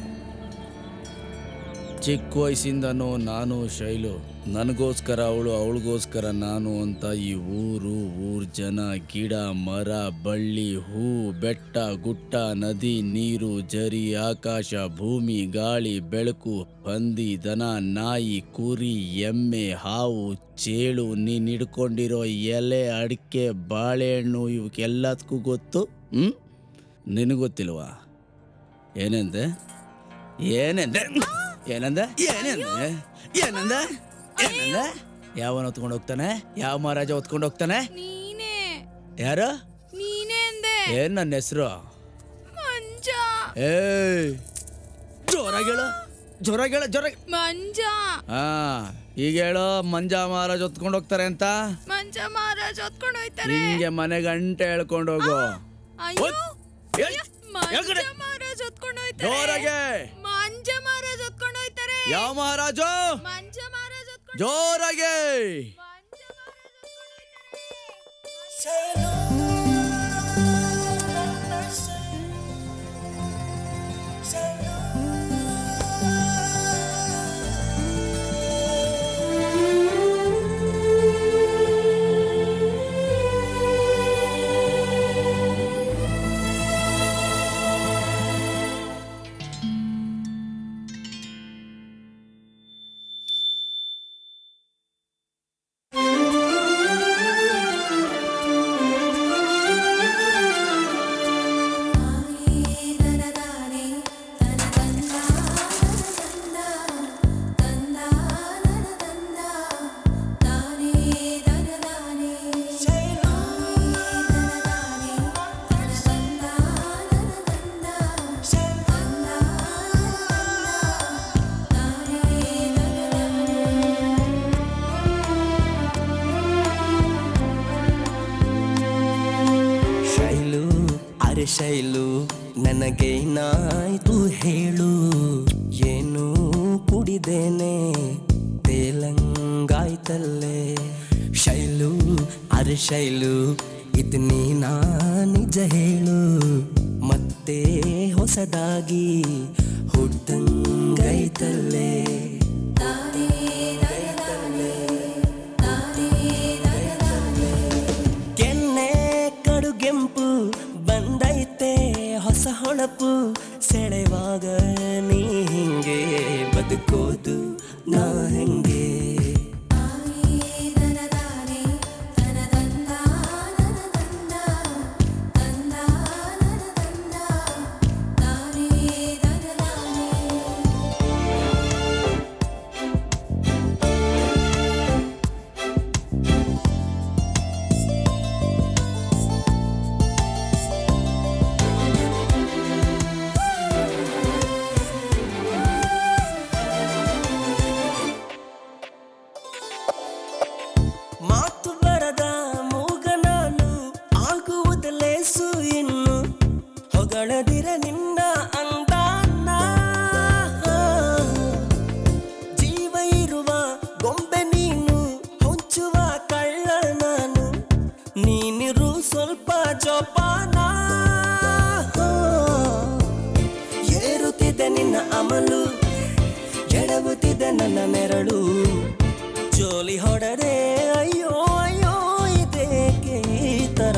ಚಿಕ್ಕ ವಯಸ್ಸಿಂದನೂ ನಾನು ಶೈಲು ನನಗೋಸ್ಕರ ಅವಳು ಅವಳಿಗೋಸ್ಕರ ನಾನು ಅಂತ ಈ ಊರು ಊರ್ ಜನ ಗಿಡ ಮರ ಬಳ್ಳಿ ಹೂ ಬೆಟ್ಟ ಗುಟ್ಟ ನದಿ ನೀರು ಜರಿ ಆಕಾಶ ಭೂಮಿ ಗಾಳಿ ಬೆಳಕು ಹಂದಿ ದನ ನಾಯಿ ಕುರಿ ಎಮ್ಮೆ ಹಾವು ಚೇಳು ನೀನ್ ಹಿಡ್ಕೊಂಡಿರೋ ಎಲೆ ಅಡಿಕೆ ಬಾಳೆಹಣ್ಣು ಇವಕ್ಕೆಲ್ಲದಕ್ಕೂ ಗೊತ್ತು ಹ್ಮ್ ನಿನಗೊತ್ತಿಲ್ವಾ ಏನಂದೆ ಏನಂದೆ ಏನಂದ ಏನಂದೆ ಏನಂದ ಏನಂದ ಯಾವನ ಹೊತ್ಕೊಂಡು ಹೋಗ್ತಾನೆ ಯಾವ ಮಹಾರಾಜ ಹೊತ್ಕೊಂಡು ಹೋಗ್ತಾನೆ ನೀನೇ ಯಾರು ನೀನೇ ಅಂದೆ ಏನ್ ನನ್ನ ಹೆಸರು ಮಂಜ ಏಯ್ ಜೋರಾಗಿ ಹೇಳು ಜೋರಾಗಿ ಹೇಳು ಜೋರಾಗಿ ಮಂಜ ಹಾ ಈಗ ಹೇಳು ಮಂಜ ಮಹಾರಾಜ್ ಹೊತ್ಕೊಂಡು ಹೋಗ್ತಾರೆ ಅಂತ ಮಂಜ ಮಹಾರಾಜ್ ಹೊತ್ಕೊಂಡು ಹೋಯ್ತಾರೆ ಹಿಂಗೆ ಮನೆ ಗಂಟೆ ಹೇಳ್ಕೊಂಡು ಹೋಗು ಅಯ್ಯೋ ಹೇಳ್- ಮಂಜ ಹೇಳ್ಕಡೆ. ಮಹಾರಾಜ್ ಹೊತ್ಕೊಂಡು ಹೋಯ್ತಾರೆ ಜೋರಾಗೆ ಮಂಜ ಮಹಾರಾಜ್ ಹೊತ್ಕೊಂಡು ಹೋಯ್ತಾರೆ ಯಾವ ಮಹಾರಾಜು ಮಂಜ ಮಹಾರಾಜ್ ಹೊತ್ಕೊಂಡು ಜೋರಾಗೆ ಶೈಲು ಅರೆ ಶೈಲು ನನಗೇನಾಯ್ತು ಹೇಳು ಏನು ಕುಡಿದೇನೆ ತೇಲಂಗಾಯ್ತಲ್ಲೇ ಶೈಲು ಅರೆ ಶೈಲು ಇದು ನೀನಾ ನಿಜ ಹೇಳು ಮತ್ತೆ ಹೊಸದಾಗಿ ಹುಟ್ಟಂಗೈತಲ್ಲೇ ಕೆನ್ನೆ ಕಡುಗೆಂಪು ಬಂದೈತೆ ಹೊಸ ಹೊಳಪು ಸೆಳೆವಾಗ ನೀ ಹಿಂಗೆ ಬದುಕೋದು ನಾ ಹೆಂಗೆ ಮಾತು ಬರದ ಮೂಗ ನಾನು ಆಗುವುದು ಲೇಸು ಇನ್ನು ಹೊಗಳದಿರ ನಿನ್ನ ಅಂದಾನ ಜೀವ ಇರುವ ಗೊಂಬೆ ನೀನು ಹೊಂಚುವ ಕಳ್ಳ ನಾನು ನೀನಿರು ಸ್ವಲ್ಪ ಜೋಪಾನ ಏರುತ್ತಿದೆ ನಿನ್ನ ಅಮಲು ಎಡವುತ್ತಿದೆ ನನ್ನ ನೆರಳು ಜೋಲಿ ಹೊಡದೆ ಅಯ್ಯೋ ಅಯ್ಯೋ ಇದೇಕೆ ಈ ತರ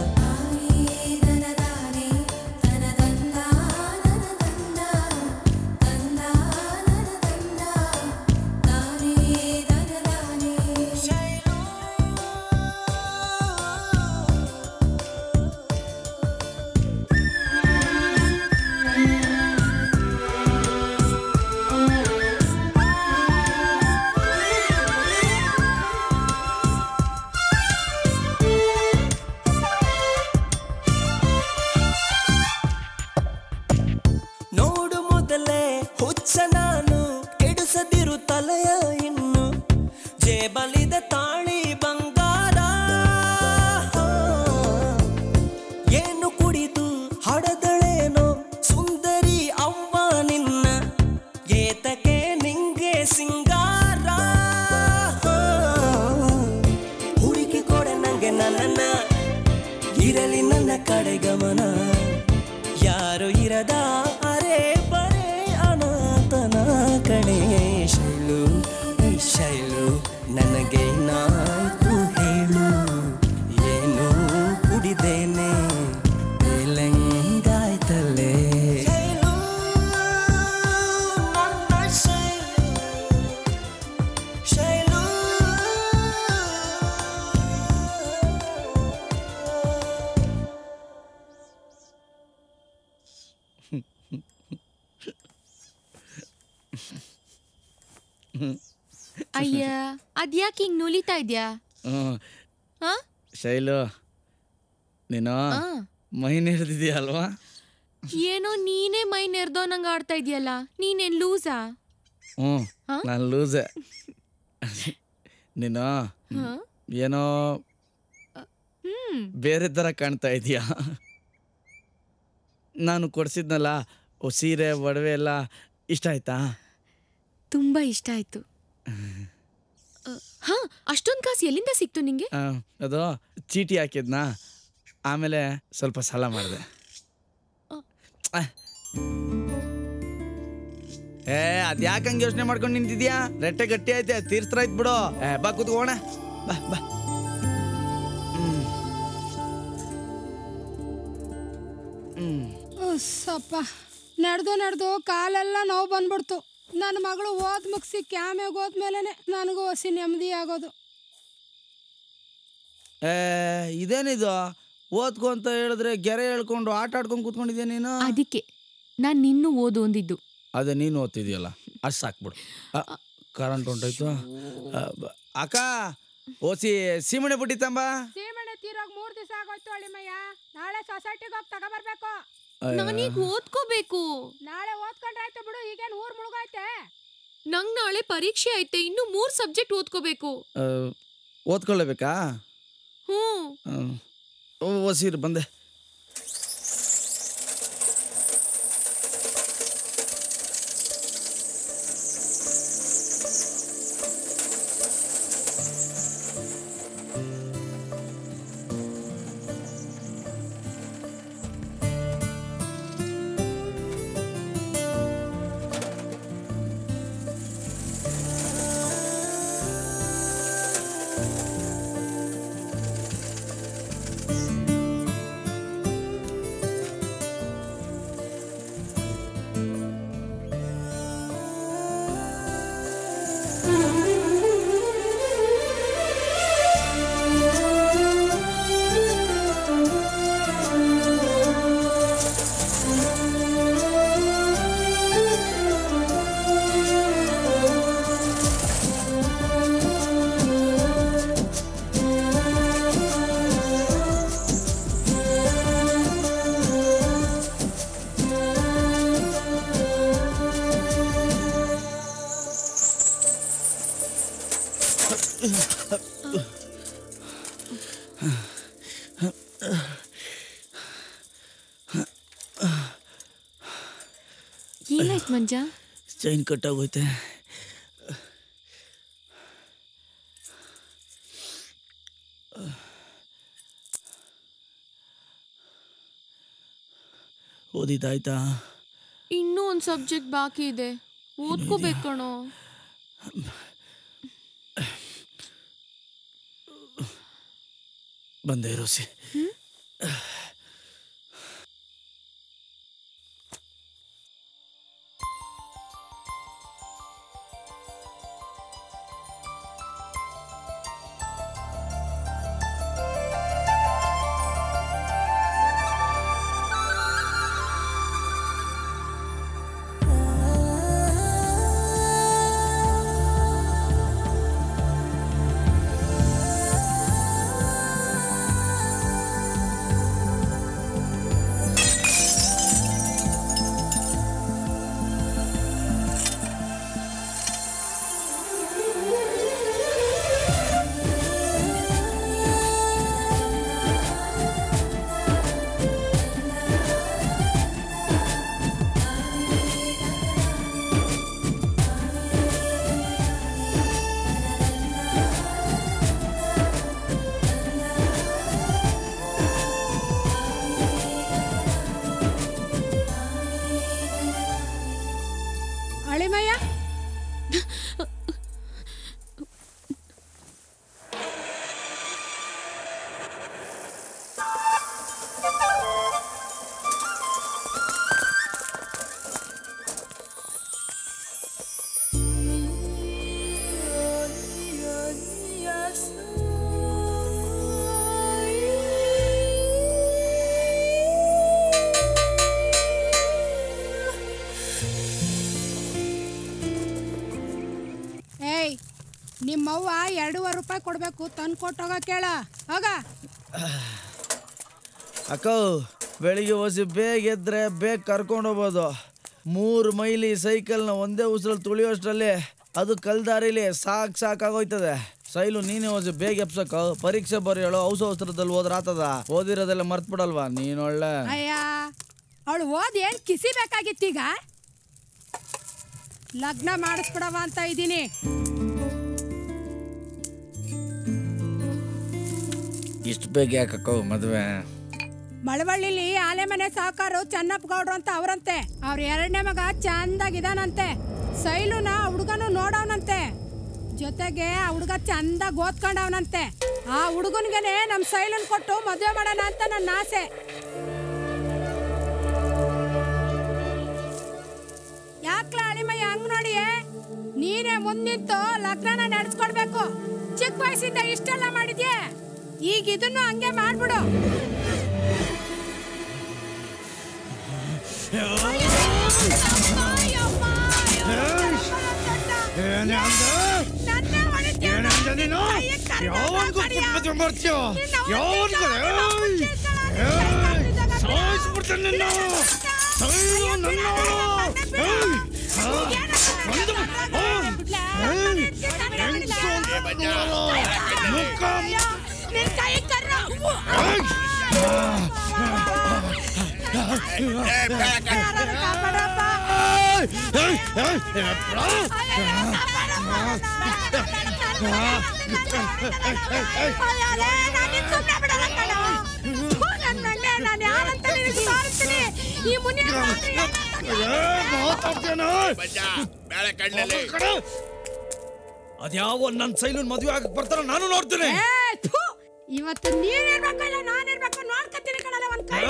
ನೋಡು ಮೊದಲೇ ಹುಚ್ಚ ನಾನು ಕೆಡಿಸದಿರು ತಲೆಯ ಇನ್ನು ಜೇಬಲಿದ ತಾಳಿ ಬಂಗಾರ ಏನು ಕುಡಿದು ಹಡದಳೇನೋ ಸುಂದರಿ ಅವ್ವ ನಿನ್ನ ಏತಕ್ಕೆ ನಿಂಗೆ ಸಿಂಗಾರ ಹುಡುಕಿ ಕೊಡೆ ನಂಗೆ ನನ್ನನ್ನ ಇರಲಿ ನನ್ನ ಕಡೆ ಗಮನ ಯಾರು ಇರದ ಅರೆ ಬರೇ ಅನಾಥನ ಕಣೆ ಶೈಲು ಈ ಶೈಲು ನನಗೆ ನಾಯ್ತು ಹೇಳು ಏನು ಕುಡಿದೇನೆ ತೇಲಂಗಾಯ್ತಲ್ಲೇ ಶೈಲು ಅಯ್ಯ ಅದ್ಯಾಕೆ ಹಿಂಗ್ ನುಲಿತಾ ಇದ್ಯಾ ಹ್ಮ್. ಹಾ ಶೈಲು ನೀನು ಆ. ಮೈನ್ ಹಿಡ್ದಿದ್ಯಾ ಅಲ್ವಾ ಏನೋ ನೀನೇ ಮೈ ನೆರ್ದೋನಂಗ ಆಡ್ತಾ ಇದೆಯಲ್ಲ ನೀನೇನ್ ಲೂಸಾ ಹ್ಞೂ ಹಾ? ನಾನು ಲೂಸೆ ನೀನು ಹಾ? ಏನೋ ಹ್ಮ್ ಬೇರೆ ಥರ ಕಾಣ್ತಾ ಇದೀಯಾ ನಾನು ಕೊಡ್ಸಿದ್ನಲ್ಲ ಓ ಸೀರೆ ಒಡವೆ ಎಲ್ಲ ಇಷ್ಟ ಆಯ್ತಾ ತುಂಬಾ ಇಷ್ಟ ಆಯ್ತು ಅ, ಹಾ ಅಷ್ಟೊಂದ್ ಕಾಸು ಎಲ್ಲಿಂದ ಸಿಕ್ತು ನಿಂಗೆ ಆ, ಅದು ಚೀಟಿ ಹಾಕಿದ್ನಾ ಆಮೇಲೆ ಸ್ವಲ್ಪ ಸಾಲ ಮಾಡಿದೆ ಏ ಅದ್ ಯಾಕಂಗೆ ಯೋಚನೆ ಮಾಡ್ಕೊಂಡು ನಿಂತಿದ್ಯಾ ರೆಟ್ಟೆ ಗಟ್ಟಿ ಐತೆ ತೀರ್ಸ್ತ್ರ ಐತ್ ಬಿಡು ಏ ಬಾ ಕೂತ್ಕೋಣ ಬಾ ಬಾ ಸಪ್ಪ ನಡೆದು ನಡೆದು ಕಾಲೆಲ್ಲ ನೋವು ಬಂದ್ಬಿಡ್ತು ನನ್ನ ಮಗಳು ಓದ್ ಮುಗಿಸಿ ಕ್ಯಾಮ್ಯಾಗ ಹೋದ್ಮೇಲೆ ನನಗೂ ಹಸಿ ನೆಮ್ಮದಿ ಆಗೋದು ಏ ಇದೇನಿದು ಓದ್ಕೊ ಅಂತ ಹೇಳಿದ್ರೆ ಗೆರೆ ಹೇಳ್ಕೊಂಡು ಆಟ ಆಡ್ಕೊಂಡು ಕೂತ್ಕೊಂಡಿದ್ಯಾ ನೀನು ಅದಕ್ಕೆ ನಾನ್ ನಿನ್ನೂ ಓದು ಅಂದಿದ್ದು ಅದೇ ನೀನು ಓದ್ತಿದ್ಯಲ್ಲ ಅಷ್ಟು ಸಾಕ್ಬಿಡು ಕರೆಂಟ್ ಹೊಂಟೋಯ್ತು ಆ, ಬ- ಅಕ್ಕ ಓಸಿ ಸೀಮಣೆ ಬುಟ್ಟಿ ತಂಬ ಸೀಮೆಣ್ಣೆ ತೀರೋಗ್ ಮೂರ್ ದಿವಸ ಆಗೋಯ್ತು ಅಳಿಮಯ್ಯ ನಾಳೆ ಸೊಸೈಟಿಗೆ ಹೋಗಿ ತಗೊಬರ್ಬೇಕು ನಾನೀಗ ಓದ್ಕೋಬೇಕು ನಾಳೆ ಓದ್ಕೊಂಡ್ರಾಯ್ತು ಬಿಡು ಈಗೇನ್ ಊರ್ ಮುಳುಗೈತೆ ನಂಗ್ ನಾಳೆ ಪರೀಕ್ಷೆ ಐತೆ ಇನ್ನು ಮೂರ್ ಸಬ್ಜೆಕ್ಟ್ ಓದ್ಕೋಬೇಕು ಆ, ಓದ್ಕೊಳ್ಳೇಬೇಕಾ ಹ್ಮ್ ಓಸಿರು ಬಂದೆ ಏನಾಯ್ತು ಮಂಜ ಚೈನ್ ಕಟ್ಟಾಗೋಯ್ತೆ ಓದಿದ್ದಾಯ್ತಾ ಇನ್ನೂ ಒಂದ್ ಸಬ್ಜೆಕ್ಟ್ ಬಾಕಿ ಇದೆ ಓದ್ಕೋಬೇಕಣೋ ಬಂದೆ ರೋಸಿ ಅಳಿಮಯ್ಯ ಏಯ್ ನಿಮ್ಮವ್ವ ಎರಡೂವರೆ ರೂಪಾಯಿ ಕೊಡ್ಬೇಕು ತಂದು ಕೊಟ್ಟೋಗ ಕೇಳ ಹೋಗ ಅಕ್ಕ ಬೆಳಿಗ್ಗೆ ಹೊಸಿ ಬೇಗ ಎದ್ರೆ ಬೇಗ ಕರ್ಕೊಂಡು ಹೋಗ್ಬೋದು ಮೂರು ಮೈಲಿ ಸೈಕಲ್ನ ಒಂದೇ ಉಸಿರಲ್ಲಿ ತುಳಿಯೋಷ್ಟರಲ್ಲಿ ಅದು ಕಲ್ದಾರಿಲಿ ಸಾಕ್ ಸಾಕಾಗೋಯ್ತದೆ ಸೈಲು ನೀನೇ ಹೊಸಿ ಬೇಗ ಎಪ್ಸಕ್ಕ ಪರೀಕ್ಷೆ ಬರೆಯೋಳು ಔಷಧ ಅವಸರದಲ್ಲಿ ಹೋದ್ರ ಆತದ ಓದಿರೋದೆಲ್ಲ ಮರ್ತ್ ಬಿಡಲ್ವಾ ನೀನೊಳ್ಳೆ ಅಯ್ಯ ಅವಳು ಓದ್ ಏನ್ ಕಿಸಿ ಬೇಕಾಗಿತ್ತೀಗ ಲಗ್ನ ಮಾಡಿಸ್ಬಿಡವ ಅಂತ ಇದ್ದೀನಿ ಇಷ್ಟು ಬೇಗ ಯಾಕಕ್ಕ ಮದುವೆ ಮಳವಳ್ಳಿಲಿ ಆಲೆ ಮನೆ ಸಾಕಾರು ಚನ್ನಪ್ಪ ಗೌಡ್ರು ಅಂತ ಅವರಂತೆ ಅವ್ರ ಎರಡನೇ ಮಗ ಚಂದಾಗಿದಾನಂತೆ ಸೈಲುನ ಹುಡುಗನು ನೋಡವನಂತೆ ಜೊತೆಗೆ ಆ ಹುಡುಗ ಚಂದಾಗಿ ಓದ್ಕೊಂಡವನಂತೆ ಆ ಹುಡುಗನ್ಗೆನೆ ನಮ್ ಸೈಲನ್ ಕೊಟ್ಟು ಮದುವೆ ಮಾಡೋಣ ಅಂತ ನನ್ನ ಆಸೆ ಯಾಕ್ಲ ಅಳಿಮಯ್ಯ ಹಂಗ್ ನೋಡಿ ನೀನೇ ಮುಂದಿತ್ತು ಲಗ್ನನ ನಡೆಸ್ಕೊಡ್ಬೇಕು ಚಿಕ್ಕ ವಯಸ್ಸಿಂದ ಇಷ್ಟೆಲ್ಲ ಮಾಡಿದ್ಯೆ ಈಗ ಇದನ್ನು ಹಂಗೆ ಮಾಡ್ಬಿಡು ಬೇಳೆ ಕಡ್ಲೆಲೆ ಅದ್ಯಾವ ನನ್ನ ಸೈಲನ್ ಮದುವೆ ಆಗಕ್ ಬರ್ತಾರ ನಾನು ನೋಡ್ತೀನಿ ಇವತ್ತು ನೀನಿರ್ಬೇಕು ಇಲ್ಲ ನಾನಿರ್ಬೇಕು ನೋಡ್ಕತ್ತೀನಿ ಕಣಲ್ಲ ಒಂದ್ ಕೈ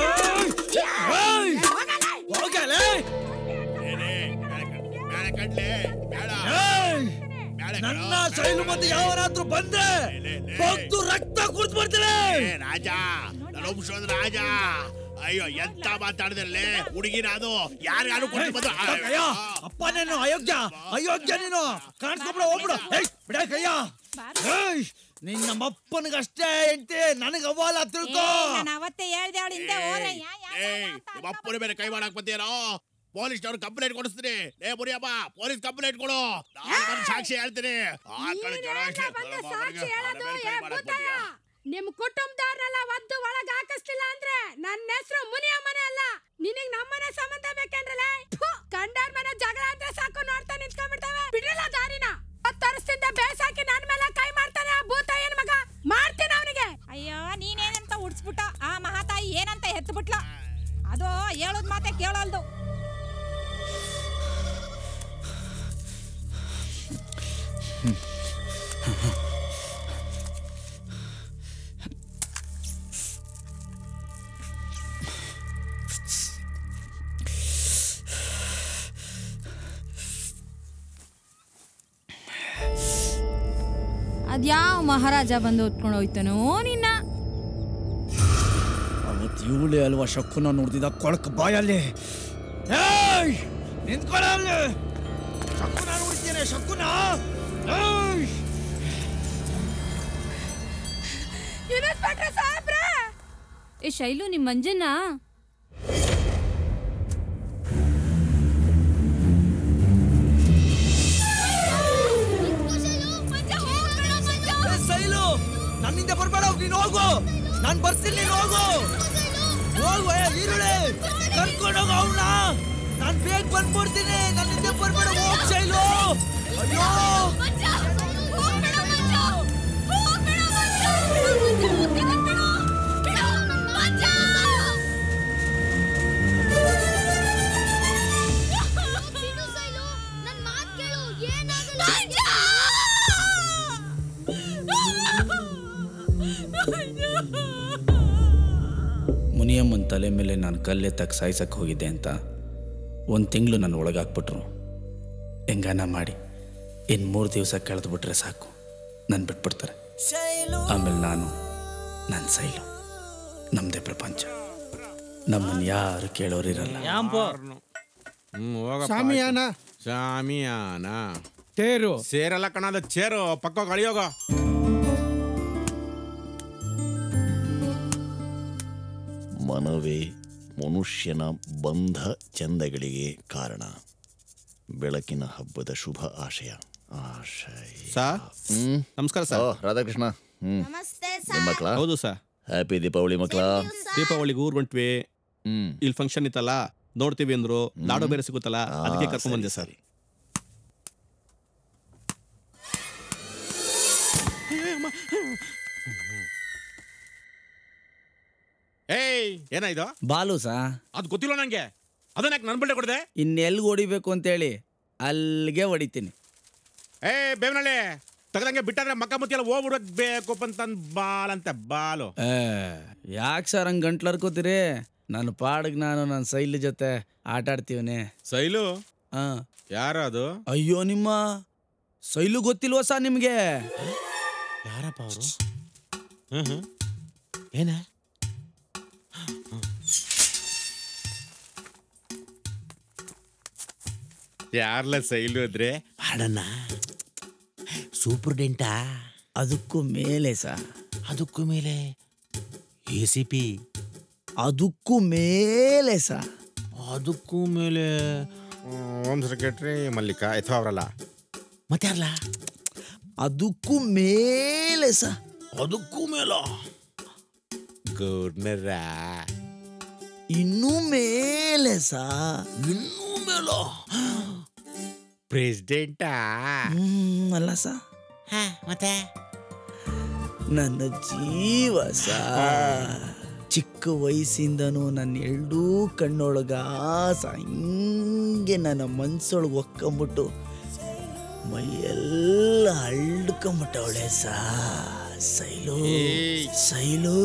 ಬೇಳೆ ಕಡ್ಲೆ ಬೇಡ ನನ್ನ ಸೈಲು ಮತ್ತೆ ಯಾವನಾದ್ರೂ ಬಂದ್ರೆ ಬಗ್ದು ರಕ್ತ ಕುಡ್ದು ಬರ್ತೀನಿ ಏ, ರಾಜ ನನ್ನ ವಂಶದ ರಾಜ ಅಯ್ಯೋ ಎಂತ ಮಾತಾಡಿದ್ರೆ ಹುಡುಗಿನ ಅದು ಯಾರ್ಯಾರು ಕೊಟ್ಟು ಬಂದು ಕಯ್ಯ ಅಪ್ಪ ನೀನು ಅಯೋಗ್ಯ ಅಯೋಗ್ಯ ನೀನು ಕಾಣಿಸ್ಕೊಬಿಡ ಹೋಗ್ಬಿಡು ಏಯ್ ಬಿಡ ಕಯ್ಯ ಏಯ್ ನಿನ್ನ ನಮ್ಮಪ್ಪನಿಗಷ್ಟೇ ಎಂಟಿ ನನಗೆ ಅವ್ವಲ್ಲ ತಿಳ್ಕೊ ನಾನು ಅವತ್ತೇ ಹೇಳ್ದೆ ಅವಳು ಹಿಂದೆ ಹೋದ್ರೆ ಏಯ್ ನಿಮ್ಮ ಅಪ್ಪನ ಮೇಲೆ ಕೈ ಮಾಡಕ್ ಬಂದೇನೋ ಪೊಲೀಸ್ ಅವ್ರು ಕಂಪ್ಲೇಂಟ್ ಕೊಡಿಸ್ತೀನಿ ಏ ಮುರಿಯಪ್ಪ ಪೊಲೀಸ್ ಕಂಪ್ಲೇಂಟ್ ಕೊಡು ನಾನು ಬಂದು ಸಾಕ್ಷಿ ಹೇಳ್ತೀನಿ ಆ ಕಡೆ ಜನ ಇಷ್ಟ್ ನನ್ನ ಮಗನಿಗೆ ನನ್ನ ಮೇಲೆ ಕೈ ಮಾಡಕ್ ಬಂದ್ಯಾ? ನಿಮ್ ಕುಟುಂಬದವ್ರನ್ನೆಲ್ಲ ಒದ್ದು ಒಳಗ್ ಹಾಕಿಸ್ಲಿಲ್ಲ ಅಂದ್ರೆ ನನ್ನ ಹೆಸರು ಮುನಿಯಮ್ಮನೆ ಅಲ್ಲ ನಿನಗ್ ನಮ್ಮನೆ ಸಂಬಂಧ ಬೇಕೇನ್ರಲ್ಲ ಕಂಡಾರ್ ಮನೆ ಜಗಳ ಅಂದ್ರೆ ಸಾಕು ನೋಡ್ತಾ ನಿಂತ್ಕೊಂಡ್ಬಿಡ್ತಾವೆ ಬಿಡ್ರಲ್ಲ ದಾರಿನ ಹತ್ತು ವರ್ಷದಿಂದ ಬೇಸಾಕಿ ನನ್ ಮೇಲೆ ಕೈ ಮಾಡ್ತಾನೆ ಆ ಭೂತ ಏನ್ ಮಗ ಮಾಡ್ತೀನಿ ಅವನಿಗೆ ಅಯ್ಯೋ ನೀನೇನಂತ ಉಡ್ಸ್ಬಿಟ್ಟ ಆ ಮಹಾತಾಯಿ ಏನಂತ ಎತ್ಬಿಟ್ಲ ಅದು ಹೇಳೋದ್ ಮಾತೆ ಕೇಳಲ್ದು ಅದ್ಯಾವ ಮಹಾರಾಜ ಬಂದು ಹೊತ್ಕೊಂಡು ಹೋಯ್ತಾನೋ ನಿನ್ನ ಅವತ್ತು ಇವಳೆ ಅಲ್ವಾ ಶಕ್ಕುನ ನೋಡ್ದಿದ್ದ ಕೊಳಕ್ ಬಾಯಲ್ಲಿ ಏಯ್ ನಿಂತ್ಕೊಳ್ಳಲ್ಲಿ ಶಕ್ಕುನ ನೋಡ್ತೀನಿ ಶಕ್ಕುನ ಏಯ್ ಇನ್ಸ್ಪೆಕ್ಟರ್ ಸಾಹೇಬ್ರೆ ಏ ಶೈಲು ನಿಮ್ ಮಂಜನ್ನ ಸೈಲು ನನ್ನಿಂದ ಬರ್ಬೇಡ ನೀನು ಹೋಗು ನಾನ್ ಬರ್ತೀನಿ ನೀನು ಹೋಗು ಹೋಗು ಏ ಈರುಳ್ಳಿ ಕರ್ಕೊಂಡು ಹೋಗು ಅವನ್ನ ನಾನ್ ಬೇಗ ಬಂದ್ಬಿಡ್ತೀನಿ ನನ್ನಿಂದ ಬರ್ಬೇಡ ಹೋಗ್ ಶೈಲು ಅಯ್ಯೋ ಮುನಿಯಮ್ಮನ ತಲೆ ಮೇಲೆ ನಾನು ಕಲ್ಲೆತ್ತಕ್ಕೆ ಸಾಯ್ಸಕ್ಕೆ ಹೋಗಿದ್ದೆ ಅಂತ ಒಂದು ತಿಂಗಳು ನನ್ನ ಒಳಗಾಕ್ಬಿಟ್ರು ಹೆಂಗಾನ ಮಾಡಿ ಇನ್ನು ಮೂರು ದಿವಸ ಕಳೆದ್ಬಿಟ್ರೆ ಸಾಕು ನನ್ನ ಬಿಟ್ಬಿಡ್ತಾರೆ ಆಮೇಲೆ ನಾನು ನನ್ನ ಸೈಲು ನಮ್ಮದೇ ಪ್ರಪಂಚ ನಮ್ಮನ್ನು ಯಾರು ಕೇಳೋರಿರಲ್ಲ ಹ್ಮ್ ಹೋಗಪ್ಪ ಶಾಮಿಯಾನ. ಆಯ್ತು. ಶಾಮಿಯಾನ ತೇರು ಸೇರಲ್ಲ ಕಣದ ಚೇರು ಪಕ್ಕ ಕಳಿಯೋಗ ಮನವೇ ಮನುಷ್ಯನ ಬಂಧ ಚಂದಗಳಿಗೆ ಕಾರಣ ಬೆಳಕಿನ ಹಬ್ಬದ ಶುಭ ಆಶಯ ಆಶಯ ಸರ್ ಹ್ಮ್ ನಮಸ್ಕಾರ ಸರ್ ಓ, ರಾಧಾಕೃಷ್ಣ ಹ್ಮ್ ನಮಸ್ತೆ ನಿಮ್ ಮಕ್ಳ ಹೌದು ಸರ್ ಹ್ಯಾಪಿ ದೀಪಾವಳಿ ಮಕ್ಳ ದೀಪಾವಳಿಗೆ ಊರ್ ಹೊಂಟ್ವಿ ಹ್ಮ್ ಇಲ್ಲಿ ಫಂಕ್ಷನ್ ಇತ್ತಲ್ಲ ನೋಡ್ತೀವಿ ಅಂದ್ರು ಲಾಡು ಬೇರೆ ಸಿಗುತ್ತಲ್ಲ ಅದಕ್ಕೆ ಕರ್ಕೊಂಡ್ ಬಂದೆ ಸರ್ ಏಯ್ ಏನಾಯ್ತು ಬಾಲು ಸಾ ಅದು ಗೊತ್ತಿಲ್ಲ ನಂಗೆ ಅದನ್ನ ಯಾಕೆ ನನ್ ಬಿಲ್ಡೆ ಕೊಡದೆ ಇನ್ನೆಲ್ಗೆ ಹೊಡಿಬೇಕು ಅಂತೇಳಿ ಅಲ್ಲಿಗೆ ಹೊಡಿತೀನಿ ಏ ಬೇವನಳ್ಳಿ ತೆಗ್ದಂಗೆ ಬಿಟ್ಟಾದ್ರೆ ಮಕ್ಕ ಮುತ್ತಿ ಎಲ್ಲ ಹೋಗ್ಬಿಡೋದ್ ಬೇಕು ಅಂತ ಬಾಲ್ ಅಂತ ಬಾಲು ಯಾಕೆ ಸರ್ ಹಂಗೆ ಗಂಟ್ಲರ್ಕೋತೀರಿ ನನ್ನ ಪಾಡಿಗೆ ನಾನು ನನ್ನ ಸೈಲ್ ಜೊತೆ ಆಟ ಆಡ್ತೀವನೆ ಸೈಲು ಹಾ ಯಾರ ಅದು ಅಯ್ಯೋ ನಿಮ್ಮ ಸೈಲು ಗೊತ್ತಿಲ್ವಾ ಸರ್ ನಿಮಗೆ ಯಾರಪ್ಪ ಅವರು ಹ್ಮ್ ಹ್ಮ್ ಏನ ಯಾರ್ಲ ಸೈಲು ಅಂದ್ರೆ ಆಡಣ್ಣ ಸೂಪರ್ ಡೆಂಟಾ ಅದಕ್ಕೂ ಮೇಲೆ ಸರ್ ಅದಕ್ಕೂ ಮೇಲೆ ಎ ಸಿ ಪಿ ಅದಕ್ಕೂ ಮೇಲೆ ಸರ್ ಅದಕ್ಕೂ ಮೇಲೆ ಹೋಮ್ ಸೆಕ್ರೆಟ್ರಿ ಮಲ್ಲಿಕಾ ಅಥವಾ ಅವರಲ್ಲ ಮತ್ತೆ ಯಾರಲ್ಲ ಅದಕ್ಕೂ ಮೇಲೆ ಸರ್ ಅದಕ್ಕೂ ಮೇಲ ಗವರ್ನರ ಇನ್ನೂ ಮೇಲೆ ಸರ್ ಇನ್ನೂ ಮೇಲ ಪ್ರೆಸಿಡೆಂಟಾ ಹ್ಮ್, ಅಲ್ಲ ಸರ್ ಮತ್ತೆ ನನ್ನ ಜೀವ ಸಾ ಚಿಕ್ಕ ವಯಸ್ಸಿಂದನೂ ನನ್ನ ಎರಡೂ ಕಣ್ಣೊಳಗ ಆಸ ಹಿಂಗೆ ನನ್ನ ಮನ್ಸೊಳಗೆ ಒಕ್ಕಂಬಿಟ್ಟು ಮೈಯೆಲ್ಲ ಅಳ್ಕೊಂಬಿಟ್ಟವಳೆ ಸಾ ಸೈಲು ಸೈಲು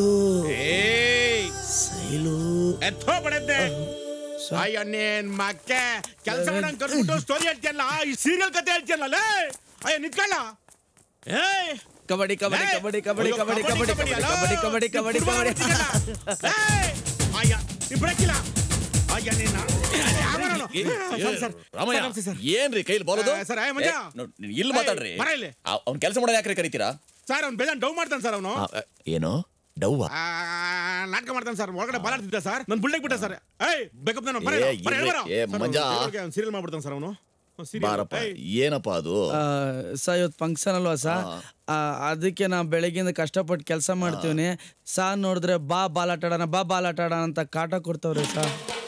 ಸೈಲು ಎತ್ತೋ ಬಡದ್ದೆ ಅಯ್ಯ ನೀನ್ ಮಕ್ಕೆ ಕೆಲಸ ಮಾಡಂಗ್ ಕರ್ಬಿಟ್ಟು ಸ್ಟೋರಿ ಹೇಳ್ತಿಯಲ್ಲ ಈ ಸೀರಿಯಲ್ ಕತೆ ಹೇಳ್ತಿಯಲ್ಲ ಲೇ ಅಯ್ಯ ನಿಂತ್ಕೊಳ್ಳ ಏಯ್ ಕಬಡ್ಡಿ ಕಬಡ್ಡಿ ಲೇ! ಕಬಡ್ಡಿ ಕಬಡ್ಡಿ ಅಯ್ಯೋ, ಕಬಡ್ಡಿ ಕಬಡ್ಡಿ ಕಬಡ್ಡಿ ಅಲ್ಲ? ಕಬಡ್ಡಿ ಕಬಡ್ಡಿ ಕಬಡ್ಡಿ ನೀನ್ ಕಬಡ್ಡಿ ಫುಟ್ಬಾಲ್ ಆಡ್ತಿದ್ಯಲ್ಲ? ಏಯ್! ಅಯ್ಯ ನೀನ್ ಬಿಡಕ್ಕಿಲ್ಲ ಅಯ್ಯ ನಿನ್ನ ಯಾವನವನು? ಸರ್, ಸರ್, ರಾಮಯ್ಯ ಸರ್, ನಮಸ್ತೆ, ಸರ್. ಏನ್ರಿ ಕೈಲಿ ಬರೋದು ಆ, ಸರ್, ಏ, ಮಂಜ. ಏ, ನೋಡ್, ನೀನ್ ಇಲ್ಲಿ ಮಾತಾಡ್ರಿ ಏಯ್, ಬರ ಇಲ್ಲಿ. ಅವ್ನ ಕೆಲಸ ಮಾಡೋದು ಯಾಕ್ರಿ ಕರಿತೀರಾ ಸರ್ ಅವ್ನು ಬೇಜಾನ್ ಡೌ ಮಾಡ್ತಾನೆ ಸರ್ ಅವನು ಆ, ಏನು ಡವ್ವ ನಾಟಕ ಮಾಡ್ತಾನೆ ಸರ್ ಒಳಗಡೆ ಬಾಲಾಡ್ತಿದ್ದ ಸರ್ ನನ್ ಬುಲ್ಡೆಗ್ ಬಿಟ್ಟ ಸರ್ ಏಯ್ ಬೇಕಪ್ಪ ನಾನು ಬರ ಏ, ಬರ ಇರ್ಲಿ. ಏ, ಮಂಜ. ಸೀರಿಯಲ್ ಮಾಡ್ಬಿಡ್ತಾನೆ ಸರ್ ಅವನು ಬಾರಪ್ಪ ಏನಪ್ಪ ಅದು ಸಾ ಇವತ್ತು ಫಂಕ್ಷನ್ ಅಲ್ವಾ ಸಾ ಆ, ಅದಕ್ಕೆ ನಾ ಬೆಳಗ್ಗೆಯಿಂದ ಕಷ್ಟಪಟ್ಟು ಕೆಲಸ ಮಾಡ್ತೀವಿ ಸಾ ನೋಡಿದ್ರೆ ಬಾ ಬಾಲಾಟ ಆಡೋಣ ಬಾ ಬಾಲಾಟ ಆಡೋಣ ಅಂತ ಕಾಟ ಕೊಡ್ತವ್ರೆ ಸಾ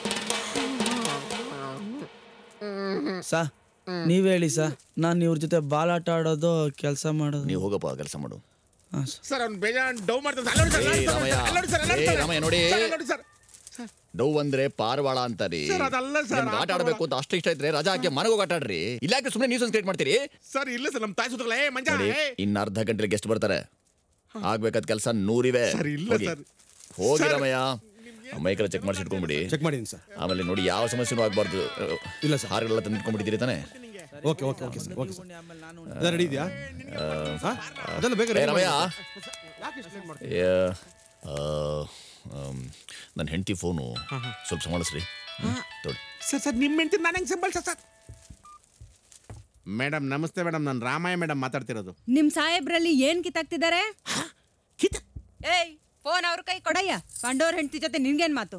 ಸಾ ನೀವ್ ಹೇಳಿ ಸಾ ನಾನು ಇವ್ರ ಜೊತೆ ಬಾಲಾಟ ಆಡೋದು ಕೆಲಸ ಮಾಡೋದು ನೀವು ಹೋಗಪ್ಪ ಕೆಲಸ ಮಾಡು ಸರ್ ಅವ್ನು ಬೇಜಾನ್ ಡೌ ಮಾಡ್ತಾನೆ ಅಲ್ಲೋಡಿ ಸರ್ ಏಯ್, ರಾಮಯ್ಯ. ಅಲ್ಲೋಡಿ ಸರ್ ಏಯ್, ರಾಮಯ್ಯ, ನೋಡಿ. ಅಲ್ಲೋಡಿ ಸರ್ ಡವ್ ಅಂದ್ರೆ ಪಾರವಾಳ ಅಂತಾರಿ ಸರ್, ಅದಲ್ಲ ಸರ್, ನಿಮ್ಗ್ ಆಟ ಆಡ್ಬೇಕು ಅಂತ ಅಷ್ಟು ಇಷ್ಟ ಇದ್ರೆ ರಜಾ ಹಾಕಿ ಮನೆಗೆ ಹೋಗಿ ಆಟ ಆಡ್ರಿ ಇಲ್ಲಾಕೆ ಸುಮ್ಮನೆ ನ್ಯೂಸನ್ಸ್ ಕ್ರಿಯೇಟ್ ಮಾಡ್ತೀರಿ ಸರ್ ಇಲ್ಲ ಸರ್ ನಮ್ಮ ತಾಯಿ ಸುತ್ತಲ್ಲ ಏ ಮಂಜ ನೋಡಿ ಏ ಇನ್ನು ಅರ್ಧ ಗಂಟೆಲಿ ಗೆಸ್ಟ್ ಬರ್ತಾರೆ ಆಗ್ಬೇಕಾದ ಕೆಲಸ ನೂರಿವೆ ಸರ್, ಇಲ್ಲ ಹೋಗಿ. ಸರ್. ಹೋಗಿ ಸರ್. ರಾಮಯ್ಯ ಮೈಕೆಲ್ಲ ಚೆಕ್ ಮಾಡಿಸಿ ಇಟ್ಕೊಂಡ್ಬಿಡಿ ಚೆಕ್ ಮಾಡಿದ್ದೀನಿ ಸರ್ ಆಮೇಲೆ ನೋಡಿ ಯಾವ ಸಮಸ್ಯೆನೂ ಆಗ್ಬಾರ್ದು ಇಲ್ಲ ಸರ್ ಹಾರುಗಳೆಲ್ಲ ತಂದು ಇಟ್ಕೊಂಡ್ಬಿಟ್ಟಿದ್ದೀರಿ ತಾನೆ okay okay okay sir okay sir ಅದೆಲ್ಲ ರೆಡಿ ಇದೆಯಾ ಹಾ? ಅದೆಲ್ಲ ಬೇಗ ಏ, ready ರಾಮಯ್ಯ ಮಾಡಿ ಸರ್. ಯಾಕೆ ಇಷ್ಟು late ಮಾಡ್ತೀರಿ? ನನ್ನ ಹೆಂಡತಿ ಫೋನು ಸ್ವಲ್ಪ ಸಂಭಾಳಿಸ್ರಿ ತೊಡಿ ಸರ್ ಸರ್ ನಿಮ್ಮ ಹೆಂಡತಿ ನಾನು ಹೆಂಗೆ ಸಂಬಳ ಸರ್ ಮೇಡಮ್ ನಮಸ್ತೆ ಮೇಡಮ್ ನಾನು ರಾಮಯ್ಯ ಮೇಡಮ್ ಮಾತಾಡ್ತಿರೋದು ನಿಮ್ ಸಾಹೇಬ್ರಲ್ಲಿ ಏನ್ ಕಿತ್ತಾಕ್ತಿದ್ದಾರೆ ಏಯ್ ಫೋನ್ ಅವ್ರ ಕೈ ಕೊಡಯ್ಯ ಕಂಡೋರ್ ಹೆಂಡತಿ ಜೊತೆ ನಿನ್ಗೇನ್ ಮಾತು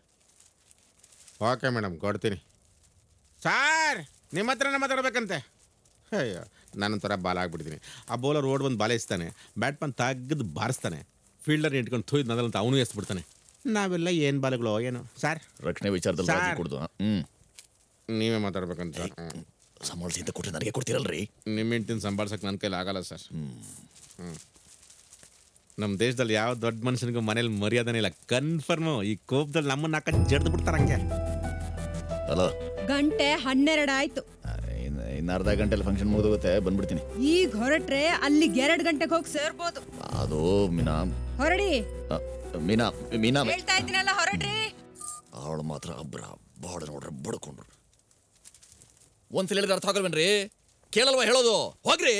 ಓಕೆ ಮೇಡಮ್ ಕೊಡ್ತೀನಿ ಸಾರ್ ನಿಮ್ಮ ಹತ್ರನೇ ಮಾತಾಡ್ಬೇಕಂತೆ ಅಯ್ಯೋ ನಾನೊಂಥರ ಬಾಲ್ ಆಗ್ಬಿಡ್ತೀನಿ ಆ ಬೌಲರ್ ಓಡ್ ಬಂದು ಬಾಲ ಇಸ್ತಾನೆ ಬ್ಯಾಟ್ ಪನ್ ತೆಗೆದು ಬಾರಿಸ್ತಾನೆ ಫೀಲ್ಡರ್ ಇಟ್ಕೊಂಡು ಥೂಯ್ದು ನದಲಂತ ಅವನು ಎಸ್ಬಿಡ್ತಾನೆ ನಾವೆಲ್ಲ ಏನು ಬಾಲ್ಗಳು ಏನು ಸರ್ ರಕ್ಷಣೆ ವಿಚಾರದಲ್ಲಿ ರಾಜಿ ಸರ್. ಕುಡ್ದು ಹ್ಮ್ ನೀವೇ ಮಾತಾಡ್ಬೇಕಂತ ಸಂಭಾಳಿಸಿ ಅಂತ ಕೊಟ್ಟರೆ ನನಗೆ ಕೊಡ್ತೀರಲ್ರಿ ನಿಮ್ಮ ಹೆಂಡ್ತಿನ ಸಂಭಾಳ್ಸಕ್ಕೆ ನನ್ನ ಕೈಲಿ ಆಗಲ್ಲ ಸರ್ ಹ್ಞೂ ನಮ್ಮ ದೇಶದಲ್ಲಿ ಯಾವ ದೊಡ್ಡ ಮನುಷ್ಯನಿಗೂ ಮನೇಲಿ ಮರ್ಯಾದನೇ ಇಲ್ಲ ಕನ್ಫರ್ಮು ಈ ಕೋಪದಲ್ಲಿ ನಮ್ಮನ್ನ ಹಾಕ ಜಡ್ದು ಬಿಡ್ತಾರೆ ಹಂಗೆ ಅಲ್ಲ ಗಂಟೆ ಹನ್ನೆರಡು ಆಯ್ತು ಇನ್ನು ಇನ್ನು ಅರ್ಧ ಗಂಟೆಲಿ ಫಂಕ್ಷನ್ ಮುಗಿದೋಗುತ್ತೆ ಬಂದ್ಬಿಡ್ತೀನಿ ಈಗ ಹೊರಟ್ರೆ ಅಲ್ಲಿಗೆ ಎರಡ್ ಗಂಟೆಗೆ ಹೋಗಿ ಸೇರ್ಬೋದು ಅದು ಮೀನಾ ಹೊರಡಿ ಆ, ಮೀನಾ ಮೀನಾ ಹೇಳ್ತಾ ಇದ್ದೀನಲ್ಲ ಹೊರಡ್ರಿ ಅವಳು ಮಾತ್ರ ಅಬ್ರ ಬಾಡ ನೋಡ್ರೆ ಬಡ್ಕೊಂಡ್ರು ಒಂದ್ಸಲ ಹೇಳಿದ್ರೆ ಅರ್ಥ ಆಗಲ್ವೇನ್ರಿ ಕೇಳಲ್ವಾ ಹೇಳೋದು ಹೋಗ್ರಿ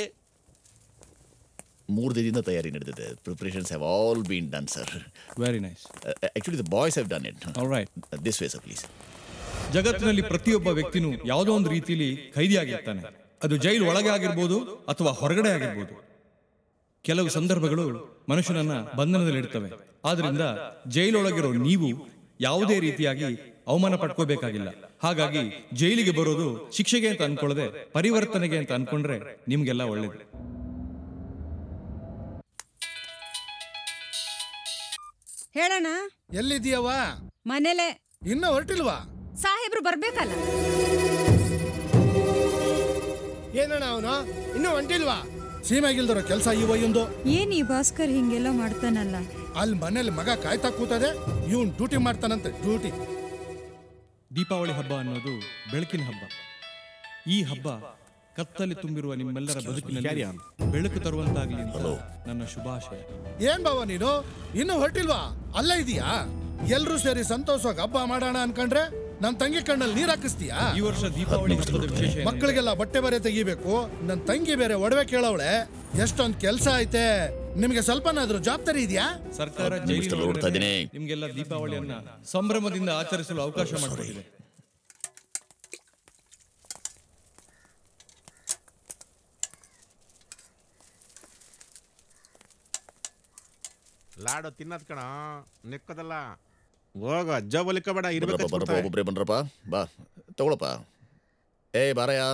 ಮೂರು ದಿನದಿಂದ ತಯಾರಿ ನಡೆದಿದೆ preparations have all been done sir very nice actually the boys have done it right this way sir please ಜಗತ್ತಿನಲ್ಲಿ ಪ್ರತಿಯೊಬ್ಬ ವ್ಯಕ್ತಿನೂ ಯಾವುದೋ ಒಂದು ರೀತಿಯಲ್ಲಿ ಖೈದಿಯಾಗಿರ್ತಾನೆ ಅದು ಜೈಲು ಒಳಗೆ ಆಗಿರ್ಬೋದು ಅಥವಾ ಹೊರಗಡೆ ಆಗಿರ್ಬೋದು ಕೆಲವು ಸಂದರ್ಭಗಳು ಮನುಷ್ಯನನ್ನ ಬಂಧನದಲ್ಲಿಡ್ತವೆ ಆದ್ರಿಂದ ಜೈಲೊಳಗಿರೋ ನೀವು ಯಾವುದೇ ರೀತಿಯಾಗಿ ಅವಮಾನ ಪಡ್ಕೋಬೇಕಾಗಿಲ್ಲ ಹಾಗಾಗಿ ಜೈಲಿಗೆ ಬರೋದು ಶಿಕ್ಷೆಗೆ ಅಂತ ಅನ್ಕೊಳ್ಳದೆ ಪರಿವರ್ತನೆಗೆ ಅಂತ ಅನ್ಕೊಂಡ್ರೆ ನಿಮ್ಗೆಲ್ಲ ಒಳ್ಳೇದು ಹೇಳೋಣ ಎಲ್ಲಿದೀಯವ್ವ ಮನೇಲೆ ಇನ್ನೂ ಹೊರಟಿಲ್ವಾ ಸಾಹೇಬ್ರು ಬರ್ಬೇಕಲ್ಲ ಏನಣ್ಣ ಅವನು ಇನ್ನೂ ಹೊಂಟಿಲ್ವಾ ಸೀಮೆಗಿಲ್ದಿರೋ ಕೆಲಸ ಈ ವಯ್ಯೊಂದು ಏನ್ ಈ ಭಾಸ್ಕರ್ ಹಿಂಗೆಲ್ಲ ಮಾಡ್ತಾನಲ್ಲ ಅಲ್ಲಿ ಮನೇಲಿ ಮಗ ಕಾಯ್ತಾ ಕೂತದೆ ಇವನ್ ಡ್ಯೂಟಿ ಮಾಡ್ತಾನಂತೆ ಡ್ಯೂಟಿ ದೀಪಾವಳಿ ಹಬ್ಬ ಅನ್ನೋದು ಬೆಳಕಿನ ಹಬ್ಬ ಈ ಹಬ್ಬ ಕತ್ತಲೆ ತುಂಬಿರುವ ನಿಮ್ಮೆಲ್ಲರ ಬದುಕಿನಲ್ಲಿ ಬೆಳಕು ತರುವಂತಾಗಲಿ ಅಂತ ನನ್ನ ಶುಭಾಶಯ ಏನ್ ಬಾವ ನೀನು ಇನ್ನೂ ಹೊರಟಿಲ್ವಾ ಅಲ್ಲೇ ಇದೀಯಾ ಎಲ್ರೂ ಸೇರಿ ಸಂತೋಷವಾಗಿ ಹಬ್ಬ ಮಾಡೋಣ ಅನ್ಕೊಂಡ್ರೆ ನನ್ ತಂಗಿ ಕಣ್ಣಲ್ಲಿ ನೀರ್ ಹಾಕಿಸ್ತೀಯಾ ಈ ವರ್ಷ ದೀಪಾವಳಿ ಹಬ್ಬದ ವಿಶೇಷ ಏನಂದ್ರೆ- ಮಕ್ಕಳಿಗೆಲ್ಲ ಬಟ್ಟೆ ಬರೆ ತೆಗಿಬೇಕು ನನ್ ತಂಗಿ ಬೇರೆ ಒಡವೆ ಕೇಳವಳೆ ಎಷ್ಟೊಂದ್ ಕೆಲ್ಸ ಐತೆ ನಿಮ್ಗೆ ಸ್ವಲ್ಪನಾದ್ರೂ ಜವಾಬ್ದಾರಿ ಇದೆಯಾ ಸರ್ಕಾರ ಮಿಸ್ಟರ್ ಜೈಲಿನ ನೋಡ್ತಾ ಒಳಗಡೆ ಇದ್ದೀನಿ. ನಿಮ್ಗೆಲ್ಲ ದೀಪಾವಳಿಯನ್ನ ಸಂಭ್ರಮದಿಂದ ಆಚರಿಸಲು ಅವಕಾಶ ಮಾಡಿಕೊಟ್ಟಿದೆ ಲಾಡು ತಿನ್ನದ್ ಕಣ ನಿಕ್ಕದಲ್ಲ ಹೋಗ ಅಜ್ಜ ಬಲಿಕಬೇಡ ಬನ್ರಪ್ಪ ಬನ್ರಪ್ಪ ಒಬ್ಬೊಬ್ರೆ ಬನ್ರಪ್ಪ ಬಾ ತಗೊಳಪ್ಪ ಏ ಬಾರಯ್ಯ